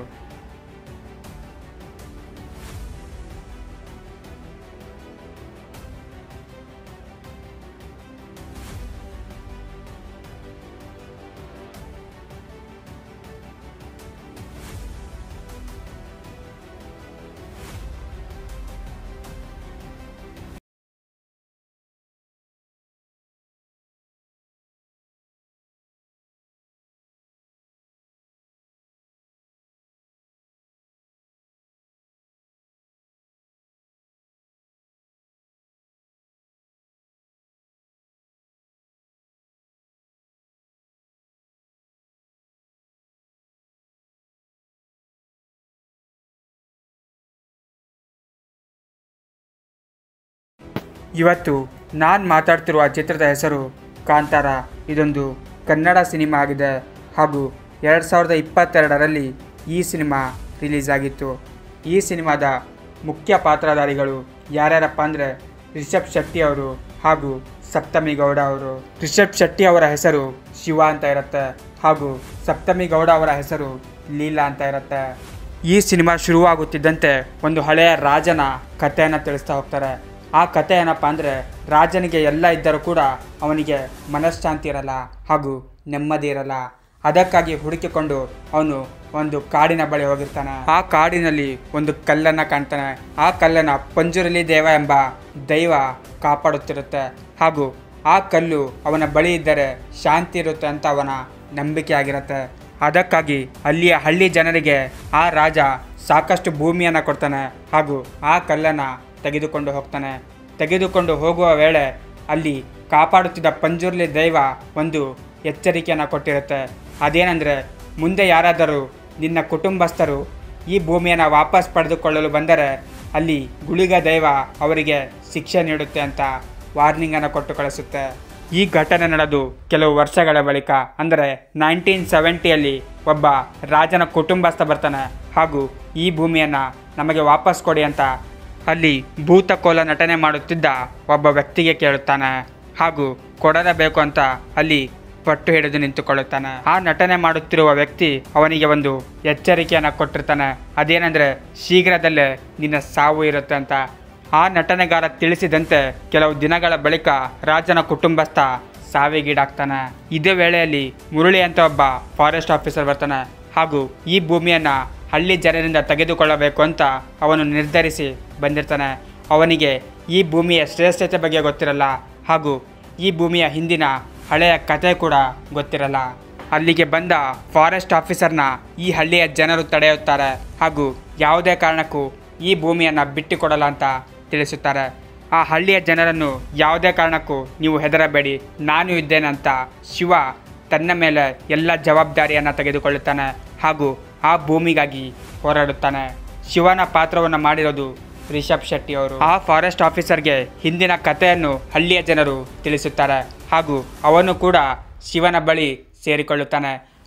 ಇವತ್ತು ನಾನು ಮಾತಾಡ್ತಿರುವ ಚಿತ್ರದ ಹೆಸರು ಕಾಂತಾರ ಇದೊಂದು ಕನ್ನಡ ಸಿನಿಮಾ ಆಗಿದೆ ಹಾಗೂ ಎರಡು ಸಾವಿರದ ಇಪ್ಪತ್ತೆರಡರಲ್ಲಿ ಈ ಸಿನಿಮಾ ರಿಲೀಸ್ ಆಗಿತ್ತು ಈ ಸಿನಿಮಾದ ಮುಖ್ಯ ಪಾತ್ರಧಾರಿಗಳು ಯಾರ್ಯಾರಪ್ಪ ಅಂದರೆ ರಿಷಬ್ ಶೆಟ್ಟಿ ಅವರು ಹಾಗೂ ಸಪ್ತಮಿ ಗೌಡ ಅವರು ರಿಷಬ್ ಶೆಟ್ಟಿ ಅವರ ಹೆಸರು ಶಿವ ಅಂತ ಇರುತ್ತೆ ಹಾಗೂ ಸಪ್ತಮಿ ಗೌಡ ಅವರ ಹೆಸರು ಲೀಲಾ ಅಂತ ಇರುತ್ತೆ ಈ ಸಿನಿಮಾ ಶುರುವಾಗುತ್ತಿದ್ದಂತೆ ಒಂದು ಹಳೆಯ ರಾಜನ ಕಥೆಯನ್ನು ತಿಳಿಸ್ತಾ ಹೋಗ್ತಾರೆ ಆ ಕಥೆ ಏನಪ್ಪ ಅಂದರೆ ರಾಜನಿಗೆ ಎಲ್ಲ ಇದ್ದರೂ ಕೂಡ ಅವನಿಗೆ ಮನಃಶಾಂತಿ ಇರಲ್ಲ ಹಾಗೂ ನೆಮ್ಮದಿ ಇರಲ್ಲ ಅದಕ್ಕಾಗಿ ಹುಡುಕಿಕೊಂಡು ಅವನು ಒಂದು ಕಾಡಿನ ಬಳಿ ಹೋಗಿರ್ತಾನೆ ಆ ಕಾಡಿನಲ್ಲಿ ಒಂದು ಕಲ್ಲನ್ನು ಕಾಣ್ತಾನೆ ಆ ಕಲ್ಲನ್ನು ಪಂಜುರಲಿ ದೇವ ಎಂಬ ದೈವ ಕಾಪಾಡುತ್ತಿರುತ್ತೆ ಹಾಗೂ ಆ ಕಲ್ಲು ಅವನ ಬಳಿ ಇದ್ದರೆ ಶಾಂತಿ ಇರುತ್ತೆ ಅಂತ ಅವನ ನಂಬಿಕೆ ಆಗಿರುತ್ತೆ ಅದಕ್ಕಾಗಿ ಅಲ್ಲಿಯ ಹಳ್ಳಿ ಜನರಿಗೆ ಆ ರಾಜ ಸಾಕಷ್ಟು ಭೂಮಿಯನ್ನು ಕೊಡ್ತಾನೆ ಹಾಗೂ ಆ ಕಲ್ಲನ್ನು ತೆಗೆದುಕೊಂಡು ಹೋಗ್ತಾನೆ ತೆಗೆದುಕೊಂಡು ಹೋಗುವ ವೇಳೆ ಅಲ್ಲಿ ಕಾಪಾಡುತ್ತಿದ್ದ ಪಂಜುರ್ಲಿ ದೈವ ಒಂದು ಎಚ್ಚರಿಕೆಯನ್ನು ಕೊಟ್ಟಿರುತ್ತೆ ಅದೇನೆಂದರೆ ಮುಂದೆ ಯಾರಾದರೂ ನಿನ್ನ ಕುಟುಂಬಸ್ಥರು ಈ ಭೂಮಿಯನ್ನು ವಾಪಸ್ ಪಡೆದುಕೊಳ್ಳಲು ಬಂದರೆ ಅಲ್ಲಿ ಗುಳಿಗ ದೈವ ಅವರಿಗೆ ಶಿಕ್ಷೆ ನೀಡುತ್ತೆ ಅಂತ ವಾರ್ನಿಂಗನ್ನು ಕೊಟ್ಟು ಕಳಿಸುತ್ತೆ ಈ ಘಟನೆ ನಡೆದು ಕೆಲವು ವರ್ಷಗಳ ಬಳಿಕ ಅಂದರೆ ನೈನ್ಟೀನ್ ಸೆವೆಂಟಿಯಲ್ಲಿ ಒಬ್ಬ ರಾಜನ ಕುಟುಂಬಸ್ಥ ಬರ್ತಾನೆ ಹಾಗೂ ಈ ಭೂಮಿಯನ್ನು ನಮಗೆ ವಾಪಸ್ ಕೊಡಿ ಅಂತ ಅಲ್ಲಿ ಭೂತಕೋಲ ನಟನೆ ಮಾಡುತ್ತಿದ್ದ ಒಬ್ಬ ವ್ಯಕ್ತಿಗೆ ಕೇಳುತ್ತಾನೆ ಹಾಗೂ ಕೊಡಲೇಬೇಕು ಅಂತ ಅಲ್ಲಿ ಪಟ್ಟು ಹಿಡಿದು ನಿಂತುಕೊಳ್ಳುತ್ತಾನೆ ಆ ನಟನೆ ಮಾಡುತ್ತಿರುವ ವ್ಯಕ್ತಿ ಅವನಿಗೆ ಒಂದು ಎಚ್ಚರಿಕೆಯನ್ನು ಕೊಟ್ಟಿರ್ತಾನೆ ಅದೇನೆಂದರೆ ಶೀಘ್ರದಲ್ಲೇ ನಿನ್ನ ಸಾವು ಇರುತ್ತೆ ಅಂತ ಆ ನಟನೆಗಾರ ತಿಳಿಸಿದಂತೆ ಕೆಲವು ದಿನಗಳ ಬಳಿಕ ರಾಜನ ಕುಟುಂಬಸ್ಥ ಸಾವಿಗೀಡಾಗ್ತಾನೆ ಇದೇ ವೇಳೆಯಲ್ಲಿ ಮುರಳಿ ಅಂತ ಒಬ್ಬ ಫಾರೆಸ್ಟ್ ಆಫೀಸರ್ ಬರ್ತಾನೆ ಹಾಗೂ ಈ ಭೂಮಿಯನ್ನು ಹಳ್ಳಿ ಜನರಿಂದ ತೆಗೆದುಕೊಳ್ಳಬೇಕು ಅಂತ ಅವನು ನಿರ್ಧರಿಸಿ ಬಂದಿರ್ತಾನೆ ಅವನಿಗೆ ಈ ಭೂಮಿಯ ಶ್ರೇಷ್ಠತೆ ಬಗ್ಗೆ ಗೊತ್ತಿರಲ್ಲ ಹಾಗೂ ಈ ಭೂಮಿಯ ಹಿಂದಿನ ಹಳೆಯ ಕತೆ ಕೂಡ ಗೊತ್ತಿರಲ್ಲ ಅಲ್ಲಿಗೆ ಬಂದ ಫಾರೆಸ್ಟ್ ಆಫೀಸರ್ನ ಈ ಹಳ್ಳಿಯ ಜನರು ತಡೆಯುತ್ತಾರೆ ಹಾಗೂ ಯಾವುದೇ ಕಾರಣಕ್ಕೂ ಈ ಭೂಮಿಯನ್ನು ಬಿಟ್ಟುಕೊಡಲ್ಲ ಅಂತ ತಿಳಿಸುತ್ತಾರೆ ಆ ಹಳ್ಳಿಯ ಜನರನ್ನು ಯಾವುದೇ ಕಾರಣಕ್ಕೂ ನೀವು ಹೆದರಬೇಡಿ ನಾನು ಇದ್ದೇನೆ ಅಂತ ಶಿವ ತನ್ನ ಮೇಲೆ ಎಲ್ಲ ಜವಾಬ್ದಾರಿಯನ್ನು ತೆಗೆದುಕೊಳ್ಳುತ್ತಾನೆ ಹಾಗೂ ಆ ಭೂಮಿಗಾಗಿ ಹೋರಾಡುತ್ತಾನೆ ಶಿವನ ಪಾತ್ರವನ್ನು ಮಾಡಿರೋದು ರಿಷಬ್ ಶೆಟ್ಟಿ ಅವರು ಆ ಫಾರೆಸ್ಟ್ ಆಫೀಸರ್ಗೆ ಹಿಂದಿನ ಕಥೆಯನ್ನು ಹಳ್ಳಿಯ ಜನರು ತಿಳಿಸುತ್ತಾರೆ ಹಾಗೂ ಅವನು ಕೂಡ ಶಿವನ ಬಳಿ ಸೇರಿಕೊಳ್ಳುತ್ತಾನೆ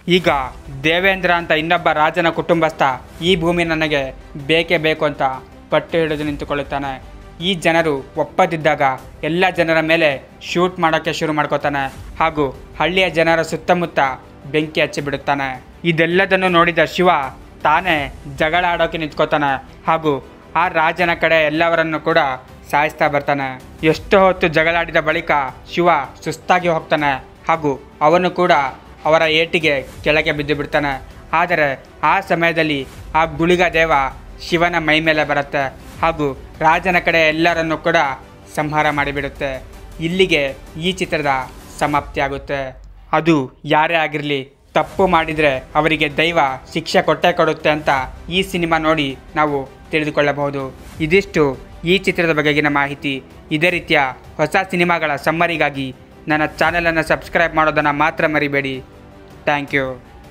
ಈಗ ದೇವೇಂದ್ರ ಅಂತ ಇನ್ನೊಬ್ಬ ರಾಜನ ಕುಟುಂಬಸ್ಥ ಈ ಭೂಮಿ ನನಗೆ ಬೇಕೇ ಬೇಕು ಅಂತ ಪಟ್ಟು ಹಿಡಿದು ನಿಂತುಕೊಳ್ಳುತ್ತಾನೆ ಈ ಜನರು ಒಪ್ಪದಿದ್ದಾಗ ಎಲ್ಲ ಜನರ ಮೇಲೆ ಶೂಟ್ ಮಾಡೋಕ್ಕೆ ಶುರು ಮಾಡ್ಕೋತಾನೆ ಹಾಗೂ ಹಳ್ಳಿಯ ಜನರ ಸುತ್ತಮುತ್ತ ಬೆಂಕಿ ಹಚ್ಚಿಬಿಡುತ್ತಾನೆ ಇದೆಲ್ಲದನ್ನು ನೋಡಿದ ಶಿವ ತಾನೇ ಜಗಳ ಆಡೋಕೆ ನಿಂತ್ಕೋತಾನೆ ಹಾಗೂ ಆ ರಾಜನ ಕಡೆ ಎಲ್ಲವರನ್ನು ಕೂಡ ಸಾಯಿಸ್ತಾ ಬರ್ತಾನೆ ಎಷ್ಟೋ ಹೊತ್ತು ಜಗಳಾಡಿದ ಬಳಿಕ ಶಿವ ಸುಸ್ತಾಗಿ ಹೋಗ್ತಾನೆ ಹಾಗೂ ಅವನು ಕೂಡ ಅವರ ಏಟಿಗೆ ಕೆಳಗೆ ಬಿದ್ದು ಬಿಡ್ತಾನೆ ಆದರೆ ಆ ಸಮಯದಲ್ಲಿ ಆ ಗುಳಿಗ ದೇವ ಶಿವನ ಮೈ ಮೇಲೆ ಬರುತ್ತೆ ಹಾಗೂ ರಾಜನ ಕಡೆ ಎಲ್ಲರನ್ನು ಕೂಡ ಸಂಹಾರ ಮಾಡಿಬಿಡುತ್ತೆ ಇಲ್ಲಿಗೆ ಈ ಚಿತ್ರದ ಸಮಾಪ್ತಿಯಾಗುತ್ತೆ ಅದು ಯಾರೇ ಆಗಿರಲಿ ತಪ್ಪು ಮಾಡಿದರೆ ಅವರಿಗೆ ದೈವ ಶಿಕ್ಷೆ ಕೊಟ್ಟೇ ಕೊಡುತ್ತೆ ಅಂತ ಈ ಸಿನಿಮಾ ನೋಡಿ ನಾವು ತಿಳಿದುಕೊಳ್ಳಬಹುದು ಇದಿಷ್ಟು ಈ ಚಿತ್ರದ ಬಗೆಗಿನ ಮಾಹಿತಿ ಇದೇ ರೀತಿಯ ಹೊಸ ಸಿನಿಮಾಗಳ ಸಮ್ಮರಿಗಾಗಿ ನನ್ನ ಚಾನಲನ್ನು ಸಬ್ಸ್ಕ್ರೈಬ್ ಮಾಡೋದನ್ನು ಮಾತ್ರ ಮರಿಬೇಡಿ ಥ್ಯಾಂಕ್ ಯು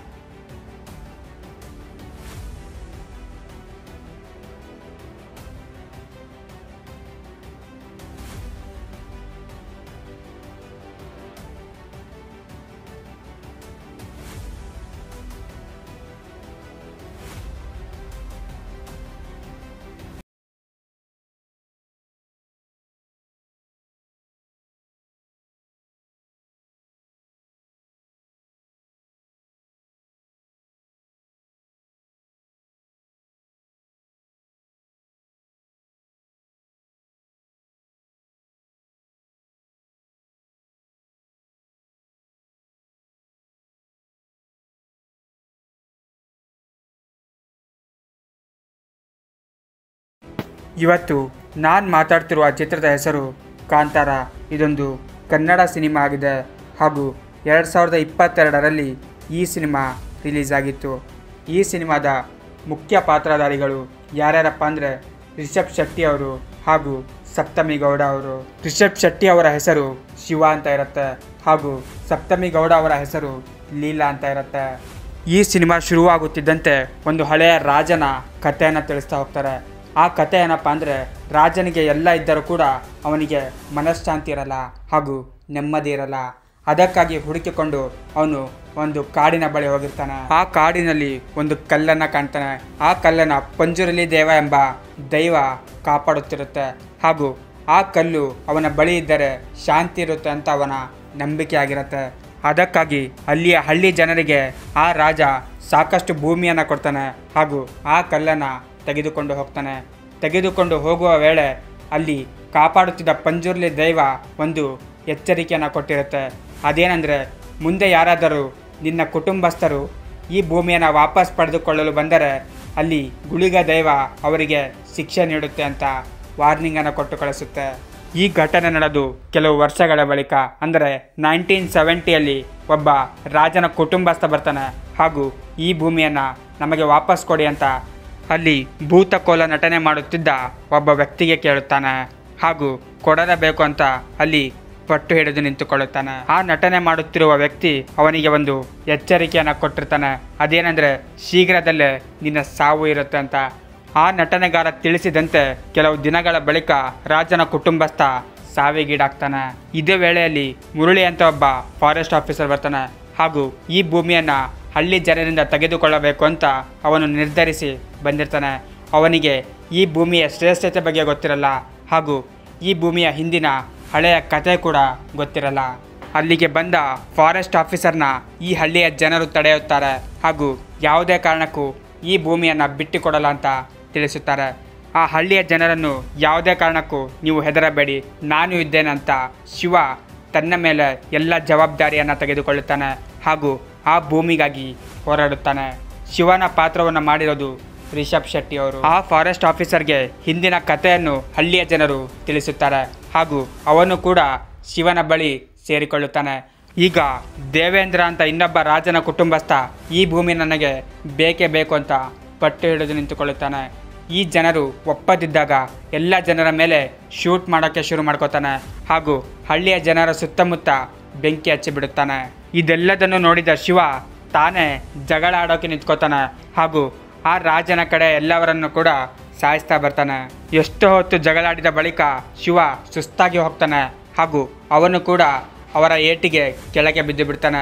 ಇವತ್ತು ನಾನು ಮಾತಾಡ್ತಿರುವ ಚಿತ್ರದ ಹೆಸರು ಕಾಂತಾರ ಇದೊಂದು ಕನ್ನಡ ಸಿನಿಮಾ ಆಗಿದೆ ಹಾಗೂ ಎರಡು ಸಾವಿರದ ಇಪ್ಪತ್ತೆರಡರಲ್ಲಿ ಈ ಸಿನಿಮಾ ರಿಲೀಸ್ ಆಗಿತ್ತು ಈ ಸಿನಿಮಾದ ಮುಖ್ಯ ಪಾತ್ರಧಾರಿಗಳು ಯಾರ್ಯಾರಪ್ಪ ಅಂದರೆ ರಿಷಬ್ ಶೆಟ್ಟಿ ಅವರು ಹಾಗೂ ಸಪ್ತಮಿ ಗೌಡ ಅವರು ರಿಷಬ್ ಶೆಟ್ಟಿ ಅವರ ಹೆಸರು ಶಿವ ಅಂತ ಇರುತ್ತೆ ಹಾಗೂ ಸಪ್ತಮಿ ಗೌಡ ಅವರ ಹೆಸರು ಲೀಲಾ ಅಂತ ಇರುತ್ತೆ ಈ ಸಿನಿಮಾ ಶುರುವಾಗುತ್ತಿದ್ದಂತೆ ಒಂದು ಹಳೆಯ ರಾಜನ ಕಥೆಯನ್ನು ತಿಳಿಸ್ತಾ ಹೋಗ್ತಾರೆ ಆ ಕತೆ ಏನಪ್ಪ ಅಂದರೆ ರಾಜನಿಗೆ ಎಲ್ಲ ಇದ್ದರೂ ಕೂಡ ಅವನಿಗೆ ಮನಃಶಾಂತಿ ಇರಲ್ಲ ಹಾಗೂ ನೆಮ್ಮದಿ ಇರಲ್ಲ ಅದಕ್ಕಾಗಿ ಹುಡುಕಿಕೊಂಡು ಅವನು ಒಂದು ಕಾಡಿನ ಬಳಿ ಹೋಗಿರ್ತಾನೆ ಆ ಕಾಡಿನಲ್ಲಿ ಒಂದು ಕಲ್ಲನ್ನು ಕಾಣ್ತಾನೆ ಆ ಕಲ್ಲನ್ನು ಪಂಜುರಲಿ ದೇವ ಎಂಬ ದೈವ ಕಾಪಾಡುತ್ತಿರುತ್ತೆ ಹಾಗೂ ಆ ಕಲ್ಲು ಅವನ ಬಳಿ ಇದ್ದರೆ ಶಾಂತಿ ಇರುತ್ತೆ ಅಂತ ಅವನ ನಂಬಿಕೆ ಆಗಿರುತ್ತೆ ಅದಕ್ಕಾಗಿ ಅಲ್ಲಿಯ ಹಳ್ಳಿ ಜನರಿಗೆ ಆ ರಾಜ ಸಾಕಷ್ಟು ಭೂಮಿಯನ್ನು ಕೊಡ್ತಾನೆ ಹಾಗೂ ಆ ಕಲ್ಲನ್ನು ತೆಗೆದುಕೊಂಡು ಹೋಗ್ತಾನೆ ತೆಗೆದುಕೊಂಡು ಹೋಗುವ ವೇಳೆ ಅಲ್ಲಿ ಕಾಪಾಡುತ್ತಿದ್ದ ಪಂಜುರ್ಲಿ ದೈವ ಒಂದು ಎಚ್ಚರಿಕೆಯನ್ನು ಕೊಟ್ಟಿರುತ್ತೆ ಅದೇನೆಂದರೆ ಮುಂದೆ ಯಾರಾದರೂ ನಿನ್ನ ಕುಟುಂಬಸ್ಥರು ಈ ಭೂಮಿಯನ್ನು ವಾಪಸ್ ಪಡೆದುಕೊಳ್ಳಲು ಬಂದರೆ ಅಲ್ಲಿ ಗುಳಿಗ ದೈವ ಅವರಿಗೆ ಶಿಕ್ಷೆ ನೀಡುತ್ತೆ ಅಂತ ವಾರ್ನಿಂಗನ್ನು ಕೊಟ್ಟು ಕಳಿಸುತ್ತೆ ಈ ಘಟನೆ ನಡೆದು ಕೆಲವು ವರ್ಷಗಳ ಬಳಿಕ ಅಂದರೆ ನೈನ್ಟೀನ್ ಸೆವೆಂಟಿಯಲ್ಲಿ ಒಬ್ಬ ರಾಜನ ಕುಟುಂಬಸ್ಥ ಬರ್ತಾನೆ ಹಾಗೂ ಈ ಭೂಮಿಯನ್ನು ನಮಗೆ ವಾಪಸ್ ಕೊಡಿ ಅಂತ ಅಲ್ಲಿ ಭೂತಕೋಲ ನಟನೆ ಮಾಡುತ್ತಿದ್ದ ಒಬ್ಬ ವ್ಯಕ್ತಿಗೆ ಕೇಳುತ್ತಾನೆ ಹಾಗೂ ಕೊಡಲೇಬೇಕು ಅಂತ ಅಲ್ಲಿ ಪಟ್ಟು ಹಿಡಿದು ನಿಂತುಕೊಳ್ಳುತ್ತಾನೆ ಆ ನಟನೆ ಮಾಡುತ್ತಿರುವ ವ್ಯಕ್ತಿ ಅವನಿಗೆ ಒಂದು ಎಚ್ಚರಿಕೆಯನ್ನು ಕೊಟ್ಟಿರ್ತಾನೆ ಅದೇನೆಂದರೆ ಶೀಘ್ರದಲ್ಲೇ ನಿನ್ನ ಸಾವು ಇರುತ್ತೆ ಅಂತ ಆ ನಟನೆಗಾರ ತಿಳಿಸಿದಂತೆ ಕೆಲವು ದಿನಗಳ ಬಳಿಕ ರಾಜನ ಕುಟುಂಬಸ್ಥ ಸಾವಿಗೀಡಾಗ್ತಾನೆ ಇದೇ ವೇಳೆಯಲ್ಲಿ ಮುರಳಿ ಅಂತ ಒಬ್ಬ ಫಾರೆಸ್ಟ್ ಆಫೀಸರ್ ಬರ್ತಾನೆ ಹಾಗೂ ಈ ಭೂಮಿಯನ್ನು ಹಳ್ಳಿ ಜನರಿಂದ ತೆಗೆದುಕೊಳ್ಳಬೇಕು ಅಂತ ಅವನು ನಿರ್ಧರಿಸಿ ಬಂದಿರ್ತಾನೆ ಅವನಿಗೆ ಈ ಭೂಮಿಯ ಶ್ರೇಷ್ಠತೆ ಬಗ್ಗೆ ಗೊತ್ತಿರಲ್ಲ ಹಾಗೂ ಈ ಭೂಮಿಯ ಹಿಂದಿನ ಹಳೆಯ ಕತೆ ಕೂಡ ಗೊತ್ತಿರಲ್ಲ ಅಲ್ಲಿಗೆ ಬಂದ ಫಾರೆಸ್ಟ್ ಆಫೀಸರ್ನ ಈ ಹಳ್ಳಿಯ ಜನರು ತಡೆಯುತ್ತಾರೆ ಹಾಗೂ ಯಾವುದೇ ಕಾರಣಕ್ಕೂ ಈ ಭೂಮಿಯನ್ನು ಬಿಟ್ಟುಕೊಡಲ್ಲ ಅಂತ ತಿಳಿಸುತ್ತಾರೆ ಆ ಹಳ್ಳಿಯ ಜನರನ್ನು ಯಾವುದೇ ಕಾರಣಕ್ಕೂ ನೀವು ಹೆದರಬೇಡಿ ನಾನು ಇದ್ದೇನೆ ಅಂತ ಶಿವ ತನ್ನ ಮೇಲೆ ಎಲ್ಲ ಜವಾಬ್ದಾರಿಯನ್ನು ತೆಗೆದುಕೊಳ್ಳುತ್ತಾನೆ ಹಾಗೂ ಆ ಭೂಮಿಗಾಗಿ ಹೋರಾಡುತ್ತಾನೆ ಶಿವನ ಪಾತ್ರವನ್ನು ಮಾಡಿರೋದು ರಿಷಬ್ ಶೆಟ್ಟಿ ಅವರು ಆ ಫಾರೆಸ್ಟ್ ಆಫೀಸರ್ಗೆ ಹಿಂದಿನ ಕಥೆಯನ್ನು ಹಳ್ಳಿಯ ಜನರು ತಿಳಿಸುತ್ತಾರೆ ಹಾಗೂ ಅವನು ಕೂಡ ಶಿವನ ಬಳಿ ಸೇರಿಕೊಳ್ಳುತ್ತಾನೆ ಈಗ ದೇವೇಂದ್ರ ಅಂತ ಇನ್ನೊಬ್ಬ ರಾಜನ ಕುಟುಂಬಸ್ಥ ಈ ಭೂಮಿ ನನಗೆ ಬೇಕೇ ಬೇಕು ಅಂತ ಪಟ್ಟು ಹಿಡಿದು ನಿಂತುಕೊಳ್ಳುತ್ತಾನೆ ಈ ಜನರು ಒಪ್ಪದಿದ್ದಾಗ ಎಲ್ಲ ಜನರ ಮೇಲೆ ಶೂಟ್ ಮಾಡೋಕ್ಕೆ ಶುರು ಮಾಡ್ಕೋತಾನೆ ಹಾಗೂ ಹಳ್ಳಿಯ ಜನರ ಸುತ್ತಮುತ್ತ ಬೆಂಕಿ ಹಚ್ಚಿಬಿಡುತ್ತಾನೆ ಇದೆಲ್ಲದನ್ನು ನೋಡಿದ ಶಿವ ತಾನೇ ಜಗಳ ಆಡೋಕೆ ನಿಂತ್ಕೋತಾನೆ ಹಾಗೂ ಆ ರಾಜನ ಕಡೆ ಎಲ್ಲವರನ್ನು ಕೂಡ ಸಾಯಿಸ್ತಾ ಬರ್ತಾನೆ ಎಷ್ಟೋ ಹೊತ್ತು ಜಗಳಾಡಿದ ಬಳಿಕ ಶಿವ ಸುಸ್ತಾಗಿ ಹೋಗ್ತಾನೆ ಹಾಗೂ ಅವನು ಕೂಡ ಅವರ ಏಟಿಗೆ ಕೆಳಗೆ ಬಿದ್ದು ಬಿಡ್ತಾನೆ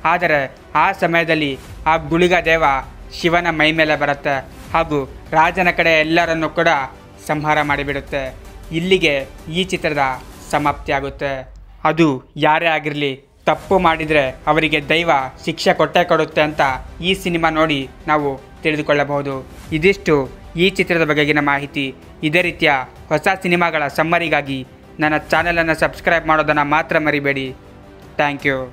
ಆದರೆ ಆ ಸಮಯದಲ್ಲಿ ಆ ಗುಳಿಗ ದೇವ ಶಿವನ ಮೈ ಮೇಲೆ ಬರುತ್ತೆ ಹಾಗೂ ರಾಜನ ಕಡೆ ಎಲ್ಲರನ್ನು ಕೂಡ ಸಂಹಾರ ಮಾಡಿಬಿಡುತ್ತೆ ಇಲ್ಲಿಗೆ ಈ ಚಿತ್ರದ ಸಮಾಪ್ತಿಯಾಗುತ್ತೆ ಅದು ಯಾರೇ ಆಗಿರಲಿ ತಪ್ಪು ಮಾಡಿದರೆ ಅವರಿಗೆ ದೈವ ಶಿಕ್ಷೆ ಕೊಟ್ಟೇ ಕೊಡುತ್ತೆ ಅಂತ ಈ ಸಿನಿಮಾ ನೋಡಿ ನಾವು ತಿಳಿದುಕೊಳ್ಳಬಹುದು ಇದಿಷ್ಟು ಈ ಚಿತ್ರದ ಬಗೆಗಿನ ಮಾಹಿತಿ ಇದೇ ರೀತಿಯ ಹೊಸ ಸಿನಿಮಾಗಳ ಸಮ್ಮರಿಗಾಗಿ ನನ್ನ ಚಾನಲನ್ನು ಸಬ್ಸ್ಕ್ರೈಬ್ ಮಾಡೋದನ್ನು ಮಾತ್ರ ಮರಿಬೇಡಿ ಥ್ಯಾಂಕ್ ಯು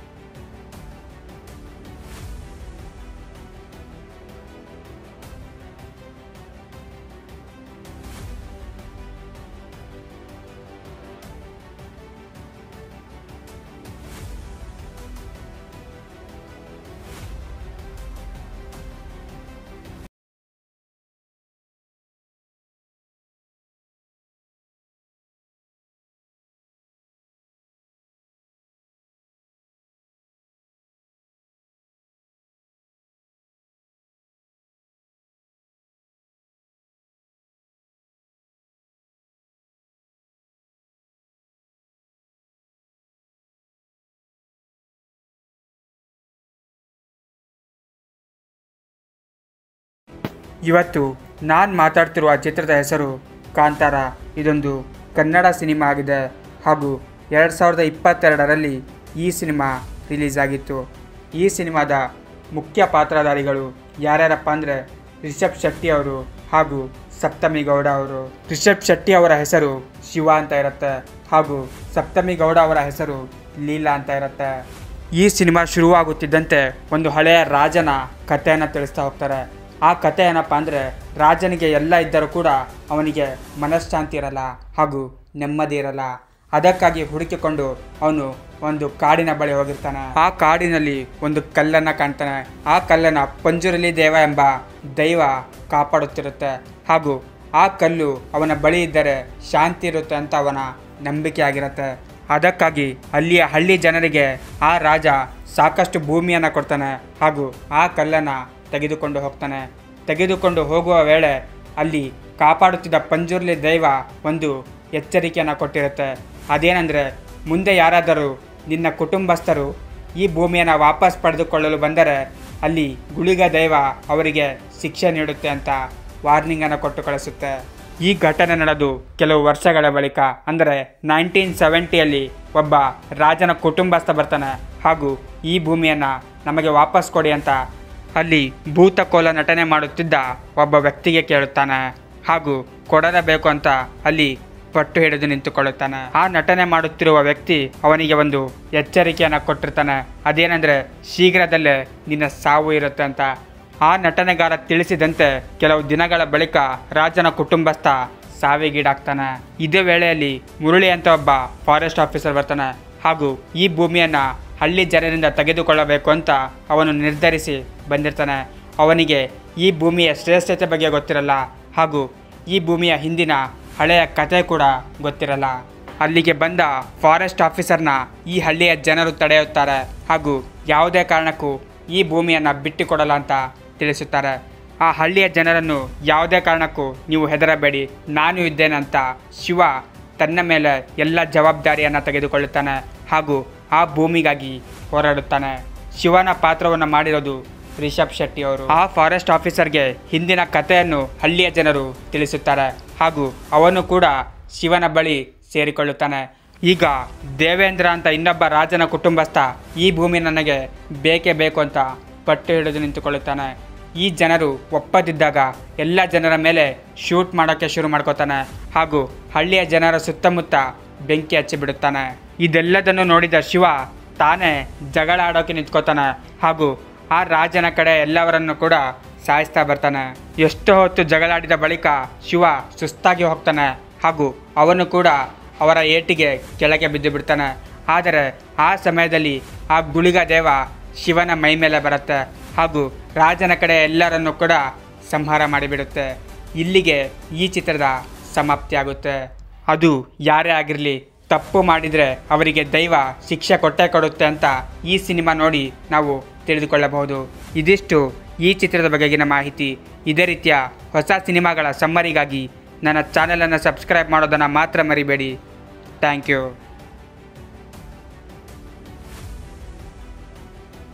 ಇವತ್ತು ನಾನು ಮಾತಾಡ್ತಿರುವ ಚಿತ್ರದ ಹೆಸರು ಕಾಂತಾರ ಇದೊಂದು ಕನ್ನಡ ಸಿನಿಮಾ ಆಗಿದೆ ಹಾಗೂ ಎರಡು ಸಾವಿರದ ಇಪ್ಪತ್ತೆರಡರಲ್ಲಿ ಈ ಸಿನಿಮಾ ರಿಲೀಸ್ ಆಗಿತ್ತು ಈ ಸಿನಿಮಾದ ಮುಖ್ಯ ಪಾತ್ರಧಾರಿಗಳು ಯಾರ್ಯಾರಪ್ಪ ಅಂದರೆ ರಿಷಬ್ ಶೆಟ್ಟಿ ಅವರು ಹಾಗೂ ಸಪ್ತಮಿ ಗೌಡ ಅವರು ರಿಷಬ್ ಶೆಟ್ಟಿ ಅವರ ಹೆಸರು ಶಿವ ಅಂತ ಇರುತ್ತೆ ಹಾಗೂ ಸಪ್ತಮಿ ಗೌಡ ಅವರ ಹೆಸರು ಲೀಲಾ ಅಂತ ಇರುತ್ತೆ ಈ ಸಿನಿಮಾ ಶುರುವಾಗುತ್ತಿದ್ದಂತೆ ಒಂದು ಹಳೆಯ ರಾಜನ ಕಥೆಯನ್ನು ತಿಳಿಸ್ತಾ ಹೋಗ್ತಾರೆ ಆ ಕಥೆ ಏನಪ್ಪ ಅಂದರೆ ರಾಜನಿಗೆ ಎಲ್ಲ ಇದ್ದರೂ ಕೂಡ ಅವನಿಗೆ ಮನಃಶಾಂತಿ ಇರಲ್ಲ ಹಾಗೂ ನೆಮ್ಮದಿ ಇರಲ್ಲ ಅದಕ್ಕಾಗಿ ಹುಡುಕಿಕೊಂಡು ಅವನು ಒಂದು ಕಾಡಿನ ಬಳಿ ಹೋಗಿರ್ತಾನೆ ಆ ಕಾಡಿನಲ್ಲಿ ಒಂದು ಕಲ್ಲನ್ನು ಕಾಣ್ತಾನೆ ಆ ಕಲ್ಲನ್ನು ಪಂಜುರಲಿ ದೇವ ಎಂಬ ದೈವ ಕಾಪಾಡುತ್ತಿರುತ್ತೆ ಹಾಗೂ ಆ ಕಲ್ಲು ಅವನ ಬಳಿ ಇದ್ದರೆ ಶಾಂತಿ ಇರುತ್ತೆ ಅಂತ ಅವನ ನಂಬಿಕೆ ಆಗಿರುತ್ತೆ ಅದಕ್ಕಾಗಿ ಅಲ್ಲಿಯ ಹಳ್ಳಿ ಜನರಿಗೆ ಆ ರಾಜ ಸಾಕಷ್ಟು ಭೂಮಿಯನ್ನು ಕೊಡ್ತಾನೆ ಹಾಗೂ ಆ ಕಲ್ಲನ್ನು ತೆಗೆದುಕೊಂಡು ಹೋಗ್ತಾನೆ ತೆಗೆದುಕೊಂಡು ಹೋಗುವ ವೇಳೆ ಅಲ್ಲಿ ಕಾಪಾಡುತ್ತಿದ್ದ ಪಂಜುರ್ಲಿ ದೈವ ಒಂದು ಎಚ್ಚರಿಕೆಯನ್ನು ಕೊಟ್ಟಿರುತ್ತೆ ಅದೇನೆಂದರೆ ಮುಂದೆ ಯಾರಾದರೂ ನಿನ್ನ ಕುಟುಂಬಸ್ಥರು ಈ ಭೂಮಿಯನ್ನು ವಾಪಸ್ ಪಡೆದುಕೊಳ್ಳಲು ಬಂದರೆ ಅಲ್ಲಿ ಗುಳಿಗ ದೈವ ಅವರಿಗೆ ಶಿಕ್ಷೆ ನೀಡುತ್ತೆ ಅಂತ ವಾರ್ನಿಂಗನ್ನು ಕೊಟ್ಟು ಕಳಿಸುತ್ತೆ ಈ ಘಟನೆ ನಡೆದು ಕೆಲವು ವರ್ಷಗಳ ಬಳಿಕ ಅಂದರೆ ನೈನ್ಟೀನ್ ಸೆವೆಂಟಿಯಲ್ಲಿ ಒಬ್ಬ ರಾಜನ ಕುಟುಂಬಸ್ಥ ಬರ್ತಾನೆ ಹಾಗೂ ಈ ಭೂಮಿಯನ್ನು ನಮಗೆ ವಾಪಸ್ ಕೊಡಿ ಅಂತ ಅಲ್ಲಿ ಭೂತಕೋಲ ನಟನೆ ಮಾಡುತ್ತಿದ್ದ ಒಬ್ಬ ವ್ಯಕ್ತಿಗೆ ಕೇಳುತ್ತಾನೆ ಹಾಗೂ ಕೊಡಲೇಬೇಕು ಅಂತ ಅಲ್ಲಿ ಪಟ್ಟು ಹಿಡಿದು ನಿಂತುಕೊಳ್ಳುತ್ತಾನೆ ಆ ನಟನೆ ಮಾಡುತ್ತಿರುವ ವ್ಯಕ್ತಿ ಅವನಿಗೆ ಒಂದು ಎಚ್ಚರಿಕೆಯನ್ನು ಕೊಟ್ಟಿರ್ತಾನೆ ಅದೇನೆಂದರೆ ಶೀಘ್ರದಲ್ಲೇ ನಿನ್ನ ಸಾವು ಇರುತ್ತೆ ಅಂತ ಆ ನಟನೆಗಾರ ತಿಳಿಸಿದಂತೆ ಕೆಲವು ದಿನಗಳ ಬಳಿಕ ರಾಜನ ಕುಟುಂಬಸ್ಥ ಸಾವಿಗೀಡಾಗ್ತಾನೆ ಇದೇ ವೇಳೆಯಲ್ಲಿ ಮುರಳಿ ಅಂತ ಒಬ್ಬ ಫಾರೆಸ್ಟ್ ಆಫೀಸರ್ ಬರ್ತಾನೆ ಹಾಗೂ ಈ ಭೂಮಿಯನ್ನು ಹಳ್ಳಿ ಜನರಿಂದ ತೆಗೆದುಕೊಳ್ಳಬೇಕು ಅಂತ ಅವನು ನಿರ್ಧರಿಸಿ ಬಂದಿರ್ತಾನೆ ಅವನಿಗೆ ಈ ಭೂಮಿಯ ಶ್ರೇಷ್ಠತೆ ಬಗ್ಗೆ ಗೊತ್ತಿರಲ್ಲ ಹಾಗೂ ಈ ಭೂಮಿಯ ಹಿಂದಿನ ಹಳೆಯ ಕತೆ ಕೂಡ ಗೊತ್ತಿರಲ್ಲ ಅಲ್ಲಿಗೆ ಬಂದ ಫಾರೆಸ್ಟ್ ಆಫೀಸರ್ನ ಈ ಹಳ್ಳಿಯ ಜನರು ತಡೆಯುತ್ತಾರೆ ಹಾಗೂ ಯಾವುದೇ ಕಾರಣಕ್ಕೂ ಈ ಭೂಮಿಯನ್ನು ಬಿಟ್ಟುಕೊಡಲ್ಲ ಅಂತ ತಿಳಿಸುತ್ತಾರೆ ಆ ಹಳ್ಳಿಯ ಜನರನ್ನು ಯಾವುದೇ ಕಾರಣಕ್ಕೂ ನೀವು ಹೆದರಬೇಡಿ ನಾನು ಇದ್ದೇನೆ ಅಂತ ಶಿವ ತನ್ನ ಮೇಲೆ ಎಲ್ಲ ಜವಾಬ್ದಾರಿಯನ್ನು ತೆಗೆದುಕೊಳ್ಳುತ್ತಾನೆ ಹಾಗೂ ಆ ಭೂಮಿಗಾಗಿ ಹೋರಾಡುತ್ತಾನೆ ಶಿವನ ಪಾತ್ರವನ್ನು ಮಾಡಿರೋದು ರಿಷಬ್ ಶೆಟ್ಟಿ ಅವರು ಆ ಫಾರೆಸ್ಟ್ ಆಫೀಸರ್ಗೆ ಹಿಂದಿನ ಕಥೆಯನ್ನು ಹಳ್ಳಿಯ ಜನರು ತಿಳಿಸುತ್ತಾರೆ ಹಾಗೂ ಅವನು ಕೂಡ ಶಿವನ ಬಳಿ ಸೇರಿಕೊಳ್ಳುತ್ತಾನೆ ಈಗ ದೇವೇಂದ್ರ ಅಂತ ಇನ್ನೊಬ್ಬ ರಾಜನ ಕುಟುಂಬಸ್ಥ ಈ ಭೂಮಿ ನನಗೆ ಬೇಕೇ ಬೇಕು ಅಂತ ಪಟ್ಟು ಹಿಡಿದು ನಿಂತುಕೊಳ್ಳುತ್ತಾನೆ ಈ ಜನರು ಒಪ್ಪದಿದ್ದಾಗ ಎಲ್ಲ ಜನರ ಮೇಲೆ ಶೂಟ್ ಮಾಡೋಕ್ಕೆ ಶುರು ಮಾಡ್ಕೋತಾನೆ ಹಾಗೂ ಹಳ್ಳಿಯ ಜನರ ಸುತ್ತಮುತ್ತ ಬೆಂಕಿ ಹಚ್ಚಿಬಿಡುತ್ತಾನೆ ಇದೆಲ್ಲದನ್ನು ನೋಡಿದ ಶಿವ ತಾನೇ ಜಗಳ ಆಡೋಕೆ ನಿಂತ್ಕೋತಾನೆ ಹಾಗೂ ಆ ರಾಜನ ಕಡೆ ಎಲ್ಲವರನ್ನು ಕೂಡ ಸಾಯಿಸ್ತಾ ಬರ್ತಾನೆ ಎಷ್ಟು ಹೊತ್ತು ಜಗಳಾಡಿದ ಬಳಿಕ ಶಿವ ಸುಸ್ತಾಗಿ ಹೋಗ್ತಾನೆ ಹಾಗೂ ಅವನು ಕೂಡ ಅವರ ಏಟಿಗೆ ಕೆಳಗೆ ಬಿದ್ದು ಬಿಡ್ತಾನೆ ಆದರೆ ಆ ಸಮಯದಲ್ಲಿ ಆ ಗುಳಿಗ ದೇವ ಶಿವನ ಮೈ ಮೇಲೆ ಬರುತ್ತೆ ಹಾಗೂ ರಾಜನ ಕಡೆ ಎಲ್ಲರನ್ನು ಕೂಡ ಸಂಹಾರ ಮಾಡಿಬಿಡುತ್ತೆ ಇಲ್ಲಿಗೆ ಈ ಚಿತ್ರದ ಸಮಾಪ್ತಿಯಾಗುತ್ತೆ ಅದು ಯಾರೇ ಆಗಿರಲಿ ತಪ್ಪು ಮಾಡಿದರೆ ಅವರಿಗೆ ದೈವ ಶಿಕ್ಷೆ ಕೊಟ್ಟೇ ಕೊಡುತ್ತೆ ಅಂತ ಈ ಸಿನಿಮಾ ನೋಡಿ ನಾವು ತಿಳಿದುಕೊಳ್ಳಬಹುದು ಇದಿಷ್ಟು ಈ ಚಿತ್ರದ ಬಗೆಗಿನ ಮಾಹಿತಿ ಇದೇ ರೀತಿಯ ಹೊಸ ಸಿನಿಮಾಗಳ ಸಮ್ಮರಿಗಾಗಿ ನನ್ನ ಚಾನಲನ್ನು ಸಬ್ಸ್ಕ್ರೈಬ್ ಮಾಡೋದನ್ನು ಮಾತ್ರ ಮರಿಬೇಡಿ ಥ್ಯಾಂಕ್ ಯು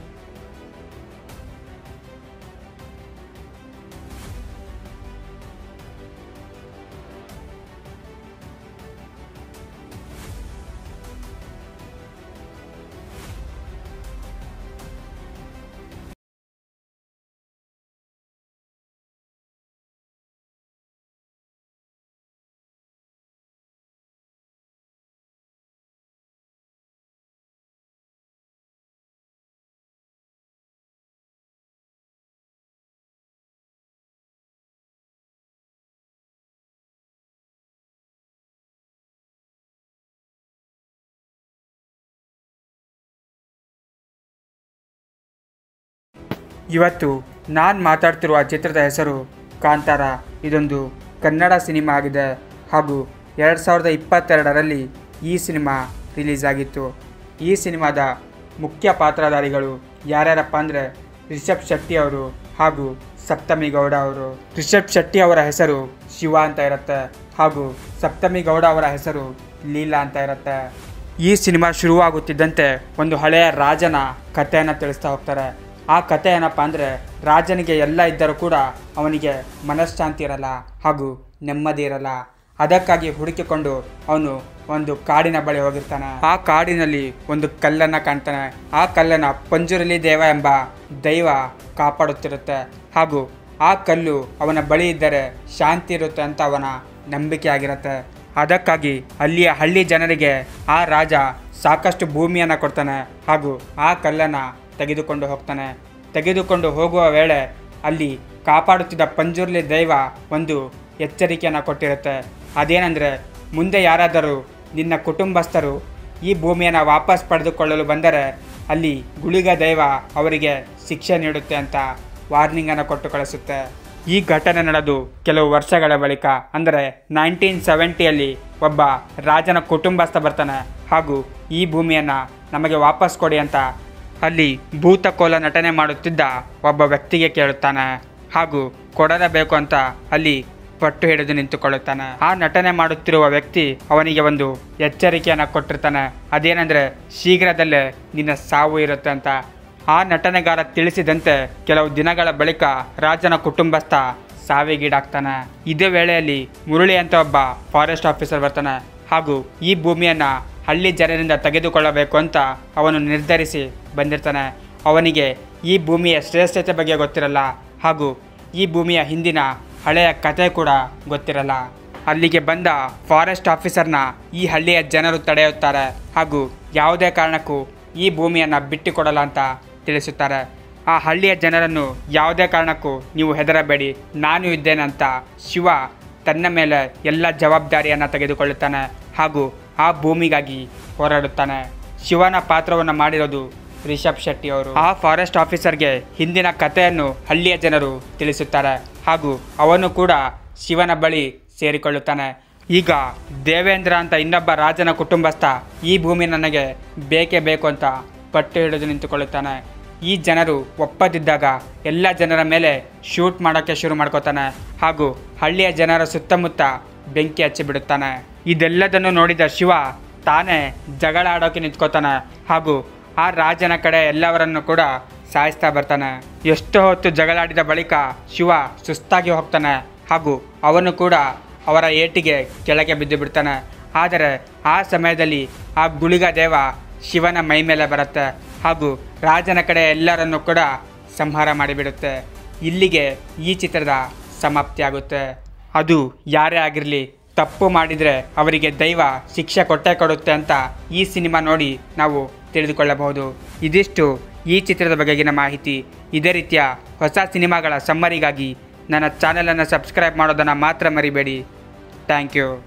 ಇವತ್ತು ನಾನು ಮಾತಾಡ್ತಿರುವ ಚಿತ್ರದ ಹೆಸರು ಕಾಂತಾರ ಇದೊಂದು ಕನ್ನಡ ಸಿನಿಮಾ ಆಗಿದೆ ಹಾಗೂ ಎರಡು ಸಾವಿರದ ಇಪ್ಪತ್ತೆರಡರಲ್ಲಿ ಈ ಸಿನಿಮಾ ರಿಲೀಸ್ ಆಗಿತ್ತು ಈ ಸಿನಿಮಾದ ಮುಖ್ಯ ಪಾತ್ರಧಾರಿಗಳು ಯಾರ್ಯಾರಪ್ಪ ಅಂದರೆ ರಿಷಬ್ ಶೆಟ್ಟಿ ಅವರು ಹಾಗೂ ಸಪ್ತಮಿ ಗೌಡ ಅವರು ರಿಷಬ್ ಶೆಟ್ಟಿ ಅವರ ಹೆಸರು ಶಿವ ಅಂತ ಇರುತ್ತೆ ಹಾಗೂ ಸಪ್ತಮಿ ಗೌಡ ಅವರ ಹೆಸರು ಲೀಲಾ ಅಂತ ಇರುತ್ತೆ ಈ ಸಿನಿಮಾ ಶುರುವಾಗುತ್ತಿದ್ದಂತೆ ಒಂದು ಹಳೆಯ ರಾಜನ ಕಥೆಯನ್ನು ತಿಳಿಸ್ತಾ ಹೋಗ್ತಾರೆ ಆ ಕಥೆ ಏನಪ್ಪ ಅಂದರೆ ರಾಜನಿಗೆ ಎಲ್ಲ ಇದ್ದರೂ ಕೂಡ ಅವನಿಗೆ ಮನಃಶಾಂತಿ ಇರಲ್ಲ ಹಾಗೂ ನೆಮ್ಮದಿ ಇರಲ್ಲ ಅದಕ್ಕಾಗಿ ಹುಡುಕಿಕೊಂಡು ಅವನು ಒಂದು ಕಾಡಿನ ಬಳಿ ಹೋಗಿರ್ತಾನೆ ಆ ಕಾಡಿನಲ್ಲಿ ಒಂದು ಕಲ್ಲನ್ನು ಕಾಣ್ತಾನೆ ಆ ಕಲ್ಲನ್ನು ಪಂಜುರಲಿ ದೇವ ಎಂಬ ದೈವ ಕಾಪಾಡುತ್ತಿರುತ್ತೆ ಹಾಗೂ ಆ ಕಲ್ಲು ಅವನ ಬಳಿ ಇದ್ದರೆ ಶಾಂತಿ ಇರುತ್ತೆ ಅಂತ ಅವನ ನಂಬಿಕೆ ಆಗಿರುತ್ತೆ ಅದಕ್ಕಾಗಿ ಅಲ್ಲಿಯ ಹಳ್ಳಿ ಜನರಿಗೆ ಆ ರಾಜ ಸಾಕಷ್ಟು ಭೂಮಿಯನ್ನು ಕೊಡ್ತಾನೆ ಹಾಗೂ ಆ ಕಲ್ಲನ್ನು ತೆಗೆದುಕೊಂಡು ಹೋಗ್ತಾನೆ ತೆಗೆದುಕೊಂಡು ಹೋಗುವ ವೇಳೆ ಅಲ್ಲಿ ಕಾಪಾಡುತ್ತಿದ್ದ ಪಂಜುರ್ಲಿ ದೈವ ಒಂದು ಎಚ್ಚರಿಕೆಯನ್ನು ಕೊಟ್ಟಿರುತ್ತೆ ಅದೇನೆಂದರೆ ಮುಂದೆ ಯಾರಾದರೂ ನಿನ್ನ ಕುಟುಂಬಸ್ಥರು ಈ ಭೂಮಿಯನ್ನು ವಾಪಸ್ ಪಡೆದುಕೊಳ್ಳಲು ಬಂದರೆ ಅಲ್ಲಿ ಗುಳಿಗ ದೈವ ಅವರಿಗೆ ಶಿಕ್ಷೆ ನೀಡುತ್ತೆ ಅಂತ ವಾರ್ನಿಂಗನ್ನು ಕೊಟ್ಟು ಕಳಿಸುತ್ತೆ ಈ ಘಟನೆ ನಡೆದು ಕೆಲವು ವರ್ಷಗಳ ಬಳಿಕ ಅಂದರೆ ನೈನ್ಟೀನ್ ಸೆವೆಂಟಿಯಲ್ಲಿ ಒಬ್ಬ ರಾಜನ ಕುಟುಂಬಸ್ಥ ಬರ್ತಾನೆ ಹಾಗೂ ಈ ಭೂಮಿಯನ್ನು ನಮಗೆ ವಾಪಸ್ ಕೊಡಿ ಅಂತ ಅಲ್ಲಿ ಭೂತಕೋಲ ನಟನೆ ಮಾಡುತ್ತಿದ್ದ ಒಬ್ಬ ವ್ಯಕ್ತಿಗೆ ಕೇಳುತ್ತಾನೆ ಹಾಗೂ ಕೊಡಲೇಬೇಕು ಅಂತ ಅಲ್ಲಿ ಪಟ್ಟು ಹಿಡಿದು ನಿಂತುಕೊಳ್ಳುತ್ತಾನೆ ಆ ನಟನೆ ಮಾಡುತ್ತಿರುವ ವ್ಯಕ್ತಿ ಅವನಿಗೆ ಒಂದು ಎಚ್ಚರಿಕೆಯನ್ನು ಕೊಟ್ಟಿರ್ತಾನೆ ಅದೇನೆಂದರೆ ಶೀಘ್ರದಲ್ಲೇ ನಿನ್ನ ಸಾವು ಇರುತ್ತೆ ಅಂತ ಆ ನಟನೆಗಾರ ತಿಳಿಸಿದಂತೆ ಕೆಲವು ದಿನಗಳ ಬಳಿಕ ರಾಜನ ಕುಟುಂಬಸ್ಥ ಸಾವಿಗೀಡಾಗ್ತಾನೆ ಇದೇ ವೇಳೆಯಲ್ಲಿ ಮುರಳಿ ಅಂತ ಒಬ್ಬ ಫಾರೆಸ್ಟ್ ಆಫೀಸರ್ ಬರ್ತಾನೆ ಹಾಗೂ ಈ ಭೂಮಿಯನ್ನು ಹಳ್ಳಿ ಜನರಿಂದ ತೆಗೆದುಕೊಳ್ಳಬೇಕು ಅಂತ ಅವನು ನಿರ್ಧರಿಸಿ ಬಂದಿರ್ತಾನೆ ಅವನಿಗೆ ಈ ಭೂಮಿಯ ಶ್ರೇಷ್ಠತೆ ಬಗ್ಗೆ ಗೊತ್ತಿರಲ್ಲ ಹಾಗೂ ಈ ಭೂಮಿಯ ಹಿಂದಿನ ಹಳೆಯ ಕತೆ ಕೂಡ ಗೊತ್ತಿರಲ್ಲ ಅಲ್ಲಿಗೆ ಬಂದ ಫಾರೆಸ್ಟ್ ಆಫೀಸರ್ನ ಈ ಹಳ್ಳಿಯ ಜನರು ತಡೆಯುತ್ತಾರೆ ಹಾಗೂ ಯಾವುದೇ ಕಾರಣಕ್ಕೂ ಈ ಭೂಮಿಯನ್ನು ಬಿಟ್ಟುಕೊಡಲ್ಲ ಅಂತ ತಿಳಿಸುತ್ತಾರೆ ಆ ಹಳ್ಳಿಯ ಜನರನ್ನು ಯಾವುದೇ ಕಾರಣಕ್ಕೂ ನೀವು ಹೆದರಬೇಡಿ ನಾನು ಇದ್ದೇನೆ ಅಂತ ಶಿವ ತನ್ನ ಮೇಲೆ ಎಲ್ಲ ಜವಾಬ್ದಾರಿಯನ್ನು ತೆಗೆದುಕೊಳ್ಳುತ್ತಾನೆ ಹಾಗೂ ಆ ಭೂಮಿಗಾಗಿ ಹೋರಾಡುತ್ತಾನೆ ಶಿವನ ಪಾತ್ರವನ್ನು ಮಾಡಿರೋದು ರಿಷಬ್ ಶೆಟ್ಟಿ ಅವರು ಆ ಫಾರೆಸ್ಟ್ ಆಫೀಸರ್ಗೆ ಹಿಂದಿನ ಕಥೆಯನ್ನು ಹಳ್ಳಿಯ ಜನರು ತಿಳಿಸುತ್ತಾರೆ ಹಾಗೂ ಅವನು ಕೂಡ ಶಿವನ ಬಳಿ ಸೇರಿಕೊಳ್ಳುತ್ತಾನೆ ಈಗ ದೇವೇಂದ್ರ ಅಂತ ಇನ್ನೊಬ್ಬ ರಾಜನ ಕುಟುಂಬಸ್ಥ ಈ ಭೂಮಿ ನನಗೆ ಬೇಕೇ ಬೇಕು ಅಂತ ಪಟ್ಟು ಹಿಡಿದು ನಿಂತುಕೊಳ್ಳುತ್ತಾನೆ ಈ ಜನರು ಒಪ್ಪದಿದ್ದಾಗ ಎಲ್ಲ ಜನರ ಮೇಲೆ ಶೂಟ್ ಮಾಡೋಕ್ಕೆ ಶುರು ಮಾಡ್ಕೋತಾನೆ ಹಾಗೂ ಹಳ್ಳಿಯ ಜನರ ಸುತ್ತಮುತ್ತ ಬೆಂಕಿ ಹಚ್ಚಿಬಿಡುತ್ತಾನೆ ಇದೆಲ್ಲದನ್ನು ನೋಡಿದ ಶಿವ ತಾನೇ ಜಗಳ ಆಡೋಕೆ ನಿಂತ್ಕೋತಾನೆ ಹಾಗೂ ಆ ರಾಜನ ಕಡೆ ಎಲ್ಲವರನ್ನು ಕೂಡ ಸಾಯಿಸ್ತಾ ಬರ್ತಾನೆ ಎಷ್ಟು ಹೊತ್ತು ಜಗಳಾಡಿದ ಬಳಿಕ ಶಿವ ಸುಸ್ತಾಗಿ ಹೋಗ್ತಾನೆ ಹಾಗೂ ಅವನು ಕೂಡ ಅವರ ಏಟಿಗೆ ಕೆಳಗೆ ಬಿದ್ದು ಬಿಡ್ತಾನೆ ಆದರೆ ಆ ಸಮಯದಲ್ಲಿ ಆ ಗುಳಿಗ ದೇವ ಶಿವನ ಮೈ ಮೇಲೆ ಬರುತ್ತೆ ಹಾಗೂ ರಾಜನ ಕಡೆ ಎಲ್ಲರನ್ನು ಕೂಡ ಸಂಹಾರ ಮಾಡಿಬಿಡುತ್ತೆ ಇಲ್ಲಿಗೆ ಈ ಚಿತ್ರದ ಸಮಾಪ್ತಿಯಾಗುತ್ತೆ ಅದು ಯಾರೇ ಆಗಿರಲಿ ತಪ್ಪು ಮಾಡಿದರೆ ಅವರಿಗೆ ದೈವ ಶಿಕ್ಷೆ ಕೊಟ್ಟೇ ಕೊಡುತ್ತೆ ಅಂತ ಈ ಸಿನಿಮಾ ನೋಡಿ ನಾವು ತಿಳಿದುಕೊಳ್ಳಬಹುದು ಇದಿಷ್ಟು ಈ ಚಿತ್ರದ ಬಗೆಗಿನ ಮಾಹಿತಿ ಇದೇ ರೀತಿಯ ಹೊಸ ಸಿನಿಮಾಗಳ ಸಮ್ಮರಿಗಾಗಿ ನನ್ನ ಚಾನಲನ್ನು ಸಬ್ಸ್ಕ್ರೈಬ್ ಮಾಡೋದನ್ನು ಮಾತ್ರ ಮರಿಬೇಡಿ ಥ್ಯಾಂಕ್ ಯು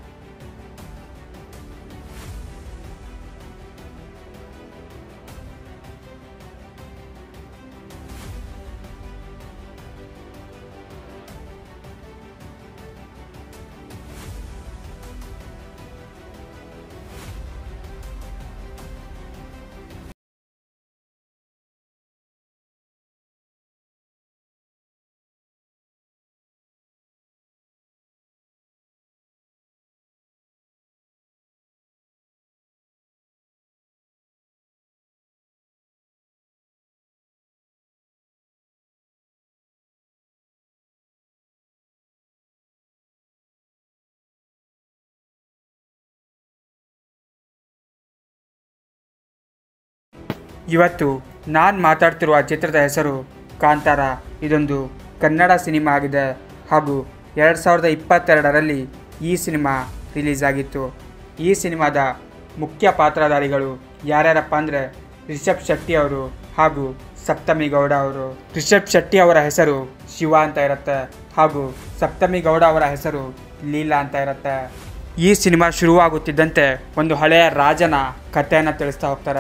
ಇವತ್ತು ನಾನು ಮಾತಾಡ್ತಿರುವ ಚಿತ್ರದ ಹೆಸರು ಕಾಂತಾರ ಇದೊಂದು ಕನ್ನಡ ಸಿನಿಮಾ ಆಗಿದೆ ಹಾಗೂ ಎರಡು ಸಾವಿರದ ಇಪ್ಪತ್ತೆರಡರಲ್ಲಿ ಈ ಸಿನಿಮಾ ರಿಲೀಸ್ ಆಗಿತ್ತು ಈ ಸಿನಿಮಾದ ಮುಖ್ಯ ಪಾತ್ರಧಾರಿಗಳು ಯಾರ್ಯಾರಪ್ಪ ಅಂದರೆ ರಿಷಬ್ ಶೆಟ್ಟಿ ಅವರು ಹಾಗೂ ಸಪ್ತಮಿ ಗೌಡ ಅವರು ರಿಷಬ್ ಶೆಟ್ಟಿ ಅವರ ಹೆಸರು ಶಿವ ಅಂತ ಇರುತ್ತೆ ಹಾಗೂ ಸಪ್ತಮಿ ಗೌಡ ಅವರ ಹೆಸರು ಲೀಲಾ ಅಂತ ಇರುತ್ತೆ ಈ ಸಿನಿಮಾ ಶುರುವಾಗುತ್ತಿದ್ದಂತೆ ಒಂದು ಹಳೆಯ ರಾಜನ ಕಥೆಯನ್ನು ತಿಳಿಸ್ತಾ ಹೋಗ್ತಾರೆ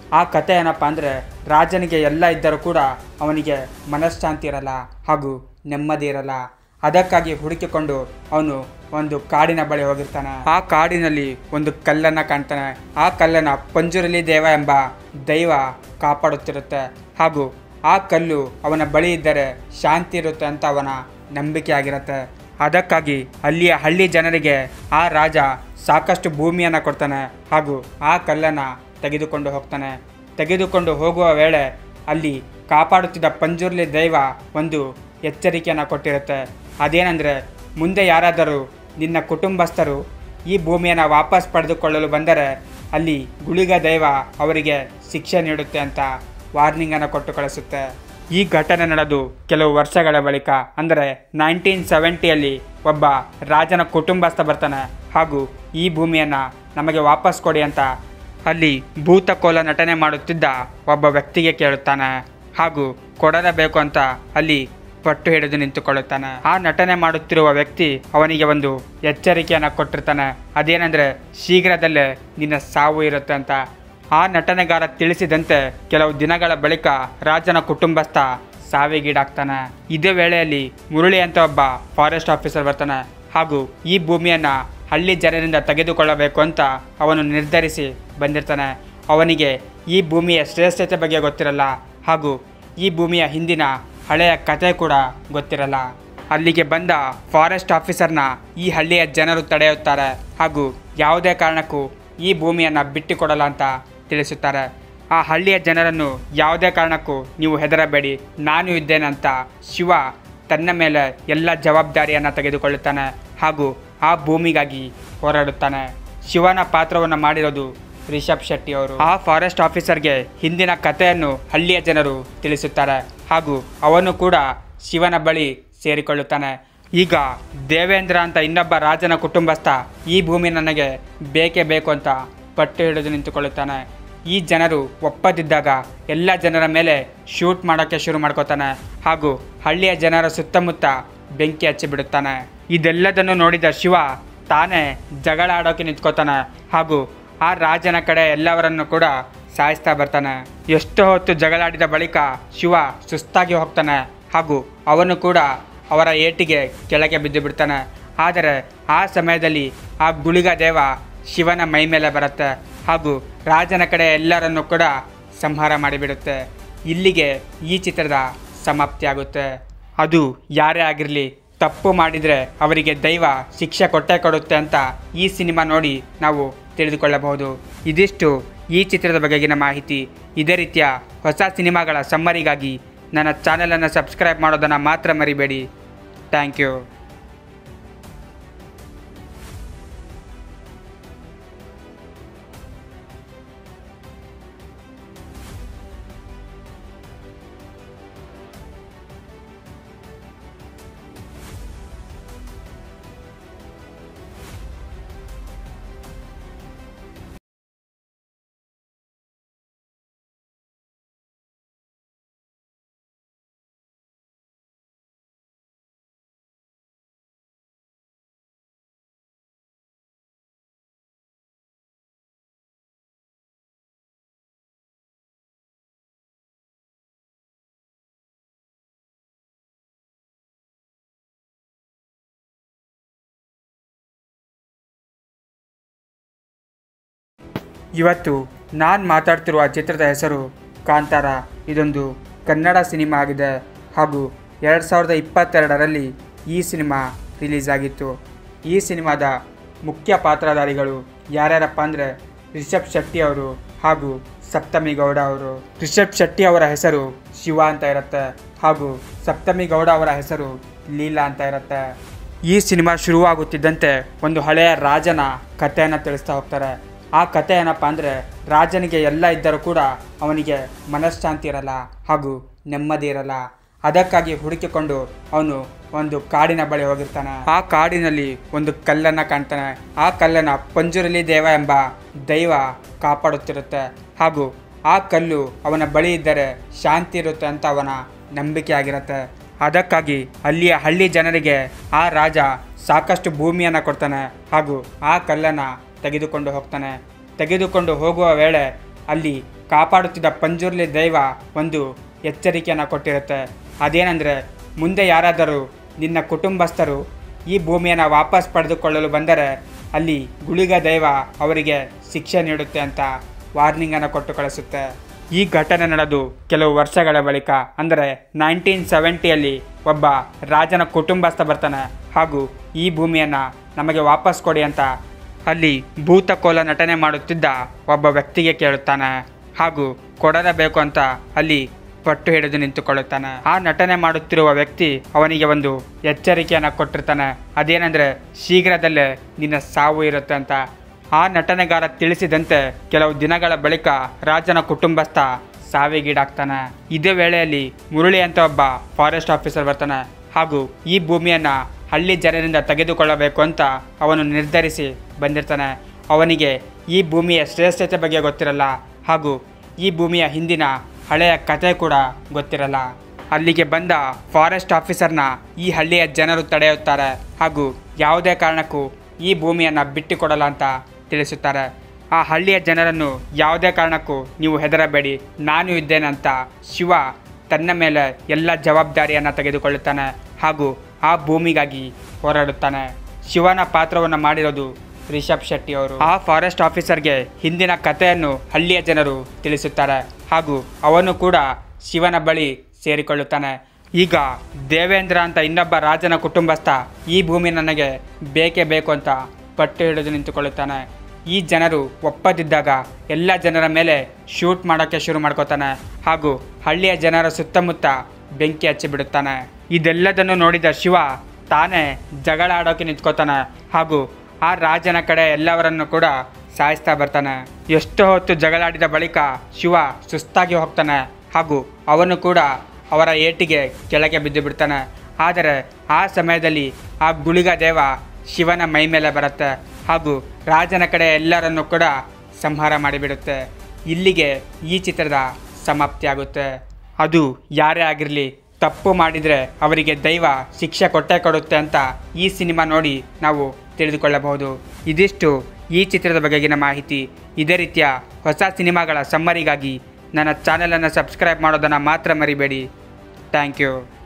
ಆ ಕತೆ ಏನಪ್ಪ ಅಂದರೆ ರಾಜನಿಗೆ ಎಲ್ಲ ಇದ್ದರೂ ಕೂಡ ಅವನಿಗೆ ಮನಃಶಾಂತಿ ಇರಲ್ಲ ಹಾಗೂ ನೆಮ್ಮದಿ ಇರಲ್ಲ ಅದಕ್ಕಾಗಿ ಹುಡುಕಿಕೊಂಡು ಅವನು ಒಂದು ಕಾಡಿನ ಬಳಿ ಹೋಗಿರ್ತಾನೆ ಆ ಕಾಡಿನಲ್ಲಿ ಒಂದು ಕಲ್ಲನ್ನು ಕಾಣ್ತಾನೆ ಆ ಕಲ್ಲನ್ನು ಪಂಜುರಲಿ ದೇವ ಎಂಬ ದೈವ ಕಾಪಾಡುತ್ತಿರುತ್ತೆ ಹಾಗೂ ಆ ಕಲ್ಲು ಅವನ ಬಳಿ ಇದ್ದರೆ ಶಾಂತಿ ಇರುತ್ತೆ ಅಂತ ಅವನ ನಂಬಿಕೆ ಆಗಿರುತ್ತೆ ಅದಕ್ಕಾಗಿ ಅಲ್ಲಿಯ ಹಳ್ಳಿ ಜನರಿಗೆ ಆ ರಾಜ ಸಾಕಷ್ಟು ಭೂಮಿಯನ್ನು ಕೊಡ್ತಾನೆ ಹಾಗೂ ಆ ಕಲ್ಲನ್ನು ತೆಗೆದುಕೊಂಡು ಹೋಗ್ತಾನೆ ತೆಗೆದುಕೊಂಡು ಹೋಗುವ ವೇಳೆ ಅಲ್ಲಿ ಕಾಪಾಡುತ್ತಿದ್ದ ಪಂಜುರ್ಲಿ ದೈವ ಒಂದು ಎಚ್ಚರಿಕೆಯನ್ನು ಕೊಟ್ಟಿರುತ್ತೆ ಅದೇನೆಂದರೆ ಮುಂದೆ ಯಾರಾದರೂ ನಿನ್ನ ಕುಟುಂಬಸ್ಥರು ಈ ಭೂಮಿಯನ್ನು ವಾಪಸ್ ಪಡೆದುಕೊಳ್ಳಲು ಬಂದರೆ ಅಲ್ಲಿ ಗುಳಿಗ ದೈವ ಅವರಿಗೆ ಶಿಕ್ಷೆ ನೀಡುತ್ತೆ ಅಂತ ವಾರ್ನಿಂಗನ್ನು ಕೊಟ್ಟು ಕಳಿಸುತ್ತೆ ಈ ಘಟನೆ ನಡೆದು ಕೆಲವು ವರ್ಷಗಳ ಬಳಿಕ ಅಂದರೆ ನೈನ್ಟೀನ್ ಸೆವೆಂಟಿಯಲ್ಲಿ ಒಬ್ಬ ರಾಜನ ಕುಟುಂಬಸ್ಥ ಬರ್ತಾನೆ ಹಾಗೂ ಈ ಭೂಮಿಯನ್ನು ನಮಗೆ ವಾಪಸ್ ಕೊಡಿ ಅಂತ ಅಲ್ಲಿ ಭೂತಕೋಲ ನಟನೆ ಮಾಡುತ್ತಿದ್ದ ಒಬ್ಬ ವ್ಯಕ್ತಿಗೆ ಕೇಳುತ್ತಾನೆ ಹಾಗೂ ಕೊಡಲೇಬೇಕು ಅಂತ ಅಲ್ಲಿ ಪಟ್ಟು ಹಿಡಿದು ನಿಂತುಕೊಳ್ಳುತ್ತಾನೆ ಆ ನಟನೆ ಮಾಡುತ್ತಿರುವ ವ್ಯಕ್ತಿ ಅವನಿಗೆ ಒಂದು ಎಚ್ಚರಿಕೆಯನ್ನು ಕೊಟ್ಟಿರ್ತಾನೆ ಅದೇನೆಂದರೆ ಶೀಘ್ರದಲ್ಲೇ ನಿನ್ನ ಸಾವು ಇರುತ್ತೆ ಅಂತ ಆ ನಟನೆಗಾರ ತಿಳಿಸಿದಂತೆ ಕೆಲವು ದಿನಗಳ ಬಳಿಕ ರಾಜನ ಕುಟುಂಬಸ್ಥ ಸಾವಿಗೀಡಾಗ್ತಾನೆ ಇದೇ ವೇಳೆಯಲ್ಲಿ ಮುರಳಿ ಅಂತ ಒಬ್ಬ ಫಾರೆಸ್ಟ್ ಆಫೀಸರ್ ಬರ್ತಾನೆ ಹಾಗೂ ಈ ಭೂಮಿಯನ್ನು ಹಳ್ಳಿ ಜನರಿಂದ ತೆಗೆದುಕೊಳ್ಳಬೇಕು ಅಂತ ಅವನು ನಿರ್ಧರಿಸಿ ಬಂದಿರ್ತಾನೆ ಅವನಿಗೆ ಈ ಭೂಮಿಯ ಶ್ರೇಷ್ಠತೆ ಬಗ್ಗೆ ಗೊತ್ತಿರಲ್ಲ ಹಾಗೂ ಈ ಭೂಮಿಯ ಹಿಂದಿನ ಹಳೆಯ ಕತೆ ಕೂಡ ಗೊತ್ತಿರಲ್ಲ ಅಲ್ಲಿಗೆ ಬಂದ ಫಾರೆಸ್ಟ್ ಆಫೀಸರ್ನ ಈ ಹಳ್ಳಿಯ ಜನರು ತಡೆಯುತ್ತಾರೆ ಹಾಗೂ ಯಾವುದೇ ಕಾರಣಕ್ಕೂ ಈ ಭೂಮಿಯನ್ನು ಬಿಟ್ಟುಕೊಡಲ್ಲ ಅಂತ ತಿಳಿಸುತ್ತಾರೆ ಆ ಹಳ್ಳಿಯ ಜನರನ್ನು ಯಾವುದೇ ಕಾರಣಕ್ಕೂ ನೀವು ಹೆದರಬೇಡಿ ನಾನು ಇದ್ದೇನೆ ಅಂತ ಶಿವ ತನ್ನ ಮೇಲೆ ಎಲ್ಲ ಜವಾಬ್ದಾರಿಯನ್ನು ತೆಗೆದುಕೊಳ್ಳುತ್ತಾನೆ ಹಾಗೂ ಆ ಭೂಮಿಗಾಗಿ ಹೋರಾಡುತ್ತಾನೆ ಶಿವನ ಪಾತ್ರವನ್ನು ಮಾಡಿರೋದು ರಿಷಬ್ ಶೆಟ್ಟಿ ಅವರು ಆ ಫಾರೆಸ್ಟ್ ಆಫೀಸರ್ಗೆ ಹಿಂದಿನ ಕಥೆಯನ್ನು ಹಳ್ಳಿಯ ಜನರು ತಿಳಿಸುತ್ತಾರೆ ಹಾಗೂ ಅವನು ಕೂಡ ಶಿವನ ಬಳಿ ಸೇರಿಕೊಳ್ಳುತ್ತಾನೆ ಈಗ ದೇವೇಂದ್ರ ಅಂತ ಇನ್ನೊಬ್ಬ ರಾಜನ ಕುಟುಂಬಸ್ಥ ಈ ಭೂಮಿ ನನಗೆ ಬೇಕೇ ಬೇಕು ಅಂತ ಪಟ್ಟು ಹಿಡಿದು ನಿಂತುಕೊಳ್ಳುತ್ತಾನೆ ಈ ಜನರು ಒಪ್ಪದಿದ್ದಾಗ ಎಲ್ಲ ಜನರ ಮೇಲೆ ಶೂಟ್ ಮಾಡೋಕ್ಕೆ ಶುರು ಮಾಡ್ಕೋತಾನೆ ಹಾಗೂ ಹಳ್ಳಿಯ ಜನರ ಸುತ್ತಮುತ್ತ ಬೆಂಕಿ ಹಚ್ಚಿಬಿಡುತ್ತಾನೆ ಇದೆಲ್ಲದನ್ನು ನೋಡಿದ ಶಿವ ತಾನೇ ಜಗಳ ಆಡೋಕೆ ನಿಂತ್ಕೋತಾನೆ ಹಾಗೂ ಆ ರಾಜನ ಕಡೆ ಎಲ್ಲವರನ್ನು ಕೂಡ ಸಾಯಿಸ್ತಾ ಬರ್ತಾನೆ ಎಷ್ಟು ಹೊತ್ತು ಜಗಳಾಡಿದ ಬಳಿಕ ಶಿವ ಸುಸ್ತಾಗಿ ಹೋಗ್ತಾನೆ ಹಾಗೂ ಅವನು ಕೂಡ ಅವರ ಏಟಿಗೆ ಕೆಳಗೆ ಬಿದ್ದು ಬಿಡ್ತಾನೆ ಆದರೆ ಆ ಸಮಯದಲ್ಲಿ ಆ ಗುಳಿಗ ದೇವ ಶಿವನ ಮೈ ಮೇಲೆ ಬರುತ್ತೆ ಹಾಗೂ ರಾಜನ ಕಡೆ ಎಲ್ಲರನ್ನು ಕೂಡ ಸಂಹಾರ ಮಾಡಿಬಿಡುತ್ತೆ ಇಲ್ಲಿಗೆ ಈ ಚಿತ್ರದ ಸಮಾಪ್ತಿಯಾಗುತ್ತೆ ಅದು ಯಾರೇ ಆಗಿರಲಿ ತಪ್ಪು ಮಾಡಿದರೆ ಅವರಿಗೆ ದೈವ ಶಿಕ್ಷೆ ಕೊಟ್ಟೇ ಕೊಡುತ್ತೆ ಅಂತ ಈ ಸಿನಿಮಾ ನೋಡಿ ನಾವು ತಿಳಿದುಕೊಳ್ಳಬಹುದು ಇದಿಷ್ಟು ಈ ಚಿತ್ರದ ಬಗೆಗಿನ ಮಾಹಿತಿ ಇದೇ ರೀತಿಯ ಹೊಸ ಸಿನಿಮಾಗಳ ಸಮ್ಮರಿಗಾಗಿ ನನ್ನ ಚಾನಲನ್ನು ಸಬ್ಸ್ಕ್ರೈಬ್ ಮಾಡೋದನ್ನು ಮಾತ್ರ ಮರಿಬೇಡಿ ಥ್ಯಾಂಕ್ ಯು ಇವತ್ತು ನಾನು ಮಾತಾಡ್ತಿರುವ ಚಿತ್ರದ ಹೆಸರು ಕಾಂತಾರ ಇದೊಂದು ಕನ್ನಡ ಸಿನಿಮಾ ಆಗಿದೆ ಹಾಗೂ ಎರಡು ಸಾವಿರದ ಇಪ್ಪತ್ತೆರಡರಲ್ಲಿ ಈ ಸಿನಿಮಾ ರಿಲೀಸ್ ಆಗಿತ್ತು ಈ ಸಿನಿಮಾದ ಮುಖ್ಯ ಪಾತ್ರಧಾರಿಗಳು ಯಾರ್ಯಾರಪ್ಪ ಅಂದರೆ ರಿಷಬ್ ಶೆಟ್ಟಿ ಅವರು ಹಾಗೂ ಸಪ್ತಮಿ ಗೌಡ ಅವರು ರಿಷಬ್ ಶೆಟ್ಟಿ ಅವರ ಹೆಸರು ಶಿವ ಅಂತ ಇರುತ್ತೆ ಹಾಗೂ ಸಪ್ತಮಿ ಗೌಡ ಅವರ ಹೆಸರು ಲೀಲಾ ಅಂತ ಇರುತ್ತೆ ಈ ಸಿನಿಮಾ ಶುರುವಾಗುತ್ತಿದ್ದಂತೆ ಒಂದು ಹಳೆಯ ರಾಜನ ಕಥೆಯನ್ನು ತಿಳಿಸ್ತಾ ಹೋಗ್ತಾರೆ ಆ ಕತೆ ಏನಪ್ಪ ಅಂದರೆ ರಾಜನಿಗೆ ಎಲ್ಲ ಇದ್ದರೂ ಕೂಡ ಅವನಿಗೆ ಮನಃಶಾಂತಿ ಇರಲ್ಲ ಹಾಗೂ ನೆಮ್ಮದಿ ಇರಲ್ಲ ಅದಕ್ಕಾಗಿ ಹುಡುಕಿಕೊಂಡು ಅವನು ಒಂದು ಕಾಡಿನ ಬಳಿ ಹೋಗಿರ್ತಾನೆ ಆ ಕಾಡಿನಲ್ಲಿ ಒಂದು ಕಲ್ಲನ್ನು ಕಾಣ್ತಾನೆ ಆ ಕಲ್ಲನ್ನು ಪಂಜುರಲಿ ದೇವ ಎಂಬ ದೈವ ಕಾಪಾಡುತ್ತಿರುತ್ತೆ ಹಾಗೂ ಆ ಕಲ್ಲು ಅವನ ಬಳಿ ಇದ್ದರೆ ಶಾಂತಿ ಇರುತ್ತೆ ಅಂತ ಅವನ ನಂಬಿಕೆ ಆಗಿರುತ್ತೆ ಅದಕ್ಕಾಗಿ ಅಲ್ಲಿಯ ಹಳ್ಳಿ ಜನರಿಗೆ ಆ ರಾಜ ಸಾಕಷ್ಟು ಭೂಮಿಯನ್ನು ಕೊಡ್ತಾನೆ ಹಾಗೂ ಆ ಕಲ್ಲನ್ನು ತೆಗೆದುಕೊಂಡು ಹೋಗ್ತಾನೆ ತೆಗೆದುಕೊಂಡು ಹೋಗುವ ವೇಳೆ ಅಲ್ಲಿ ಕಾಪಾಡುತ್ತಿದ್ದ ಪಂಜುರ್ಲಿ ದೈವ ಒಂದು ಎಚ್ಚರಿಕೆಯನ್ನು ಕೊಟ್ಟಿರುತ್ತೆ ಅದೇನೆಂದರೆ ಮುಂದೆ ಯಾರಾದರೂ ನಿನ್ನ ಕುಟುಂಬಸ್ಥರು ಈ ಭೂಮಿಯನ್ನು ವಾಪಸ್ ಪಡೆದುಕೊಳ್ಳಲು ಬಂದರೆ ಅಲ್ಲಿ ಗುಳಿಗ ದೈವ ಅವರಿಗೆ ಶಿಕ್ಷೆ ನೀಡುತ್ತೆ ಅಂತ ವಾರ್ನಿಂಗನ್ನು ಕೊಟ್ಟು ಕಳಿಸುತ್ತೆ ಈ ಘಟನೆ ನಡೆದು ಕೆಲವು ವರ್ಷಗಳ ಬಳಿಕ ಅಂದರೆ ನೈನ್ಟೀನ್ ಸೆವೆಂಟಿಯಲ್ಲಿ ಒಬ್ಬ ರಾಜನ ಕುಟುಂಬಸ್ಥ ಬರ್ತಾನೆ ಹಾಗೂ ಈ ಭೂಮಿಯನ್ನು ನಮಗೆ ವಾಪಸ್ ಕೊಡಿ ಅಂತ ಅಲ್ಲಿ ಭೂತಕೋಲ ನಟನೆ ಮಾಡುತ್ತಿದ್ದ ಒಬ್ಬ ವ್ಯಕ್ತಿಗೆ ಕೇಳುತ್ತಾನೆ ಹಾಗೂ ಕೊಡಲೇಬೇಕು ಅಂತ ಅಲ್ಲಿ ಪಟ್ಟು ಹಿಡಿದು ನಿಂತುಕೊಳ್ಳುತ್ತಾನೆ ಆ ನಟನೆ ಮಾಡುತ್ತಿರುವ ವ್ಯಕ್ತಿ ಅವನಿಗೆ ಒಂದು ಎಚ್ಚರಿಕೆಯನ್ನು ಕೊಟ್ಟಿರ್ತಾನೆ ಅದೇನೆಂದರೆ ಶೀಘ್ರದಲ್ಲೇ ನಿನ್ನ ಸಾವು ಇರುತ್ತೆ ಅಂತ ಆ ನಟನೆಗಾರ ತಿಳಿಸಿದಂತೆ ಕೆಲವು ದಿನಗಳ ಬಳಿಕ ರಾಜನ ಕುಟುಂಬಸ್ಥ ಸಾವಿಗೀಡಾಗ್ತಾನೆ ಇದೇ ವೇಳೆಯಲ್ಲಿ ಮುರಳಿ ಅಂತ ಒಬ್ಬ ಫಾರೆಸ್ಟ್ ಆಫೀಸರ್ ಬರ್ತಾನೆ ಹಾಗೂ ಈ ಭೂಮಿಯನ್ನು ಹಳ್ಳಿ ಜನರಿಂದ ತೆಗೆದುಕೊಳ್ಳಬೇಕು ಅಂತ ಅವನು ನಿರ್ಧರಿಸಿ ಬಂದಿರ್ತಾನೆ ಅವನಿಗೆ ಈ ಭೂಮಿಯ ಶ್ರೇಷ್ಠತೆ ಬಗ್ಗೆ ಗೊತ್ತಿರಲ್ಲ ಹಾಗೂ ಈ ಭೂಮಿಯ ಹಿಂದಿನ ಹಳೆಯ ಕತೆ ಕೂಡ ಗೊತ್ತಿರಲ್ಲ ಅಲ್ಲಿಗೆ ಬಂದ ಫಾರೆಸ್ಟ್ ಆಫೀಸರ್ನ ಈ ಹಳ್ಳಿಯ ಜನರು ತಡೆಯುತ್ತಾರೆ ಹಾಗೂ ಯಾವುದೇ ಕಾರಣಕ್ಕೂ ಈ ಭೂಮಿಯನ್ನು ಬಿಟ್ಟುಕೊಡಲ್ಲ ಅಂತ ತಿಳಿಸುತ್ತಾರೆ ಆ ಹಳ್ಳಿಯ ಜನರನ್ನು ಯಾವುದೇ ಕಾರಣಕ್ಕೂ ನೀವು ಹೆದರಬೇಡಿ ನಾನು ಇದ್ದೇನೆ ಅಂತ ಶಿವ ತನ್ನ ಮೇಲೆ ಎಲ್ಲ ಜವಾಬ್ದಾರಿಯನ್ನು ತೆಗೆದುಕೊಳ್ಳುತ್ತಾನೆ ಹಾಗೂ ಆ ಭೂಮಿಗಾಗಿ ಹೋರಾಡುತ್ತಾನೆ ಶಿವನ ಪಾತ್ರವನ್ನು ಮಾಡಿರೋದು ರಿಷಬ್ ಶೆಟ್ಟಿ ಅವರು ಆ ಫಾರೆಸ್ಟ್ ಆಫೀಸರ್ಗೆ ಹಿಂದಿನ ಕಥೆಯನ್ನು ಹಳ್ಳಿಯ ಜನರು ತಿಳಿಸುತ್ತಾರೆ ಹಾಗೂ ಅವನು ಕೂಡ ಶಿವನ ಬಳಿ ಸೇರಿಕೊಳ್ಳುತ್ತಾನೆ ಈಗ ದೇವೇಂದ್ರ ಅಂತ ಇನ್ನೊಬ್ಬ ರಾಜನ ಕುಟುಂಬಸ್ಥ ಈ ಭೂಮಿ ನನಗೆ ಬೇಕೇ ಬೇಕು ಅಂತ ಪಟ್ಟು ಹಿಡಿದು ನಿಂತುಕೊಳ್ಳುತ್ತಾನೆ ಈ ಜನರು ಒಪ್ಪದಿದ್ದಾಗ ಎಲ್ಲ ಜನರ ಮೇಲೆ ಶೂಟ್ ಮಾಡೋಕ್ಕೆ ಶುರು ಮಾಡ್ಕೋತಾನೆ ಹಾಗೂ ಹಳ್ಳಿಯ ಜನರ ಸುತ್ತಮುತ್ತ ಬೆಂಕಿ ಹಚ್ಚಿಬಿಡುತ್ತಾನೆ ಇದೆಲ್ಲದನ್ನು ನೋಡಿದ ಶಿವ ತಾನೇ ಜಗಳ ಆಡೋಕೆ ನಿಂತ್ಕೋತಾನೆ ಹಾಗೂ ಆ ರಾಜನ ಕಡೆ ಎಲ್ಲವರನ್ನು ಕೂಡ ಸಾಯಿಸ್ತಾ ಬರ್ತಾನೆ ಎಷ್ಟು ಹೊತ್ತು ಜಗಳಾಡಿದ ಬಳಿಕ ಶಿವ ಸುಸ್ತಾಗಿ ಹೋಗ್ತಾನೆ ಹಾಗೂ ಅವನು ಕೂಡ ಅವರ ಏಟಿಗೆ ಕೆಳಗೆ ಬಿದ್ದು ಬಿಡ್ತಾನೆ ಆದರೆ ಆ ಸಮಯದಲ್ಲಿ ಆ ಗುಳಿಗ ದೇವ ಶಿವನ ಮೈ ಮೇಲೆ ಬರುತ್ತೆ ಹಾಗೂ ರಾಜನ ಕಡೆ ಎಲ್ಲರನ್ನು ಕೂಡ ಸಂಹಾರ ಮಾಡಿಬಿಡುತ್ತೆ ಇಲ್ಲಿಗೆ ಈ ಚಿತ್ರದ ಸಮಾಪ್ತಿಯಾಗುತ್ತೆ ಅದು ಯಾರೇ ಆಗಿರಲಿ ತಪ್ಪು ಮಾಡಿದರೆ ಅವರಿಗೆ ದೈವ ಶಿಕ್ಷೆ ಕೊಟ್ಟೇ ಕೊಡುತ್ತೆ ಅಂತ ಈ ಸಿನಿಮಾ ನೋಡಿ ನಾವು ತಿಳಿದುಕೊಳ್ಳಬಹುದು ಇದಿಷ್ಟು ಈ ಚಿತ್ರದ ಬಗೆಗಿನ ಮಾಹಿತಿ ಇದೇ ರೀತಿಯ ಹೊಸ ಸಿನಿಮಾಗಳ ಸಮ್ಮರಿಗಾಗಿ ನನ್ನ ಚಾನಲನ್ನು ಸಬ್ಸ್ಕ್ರೈಬ್ ಮಾಡೋದನ್ನು ಮಾತ್ರ ಮರಿಬೇಡಿ ಥ್ಯಾಂಕ್ ಯು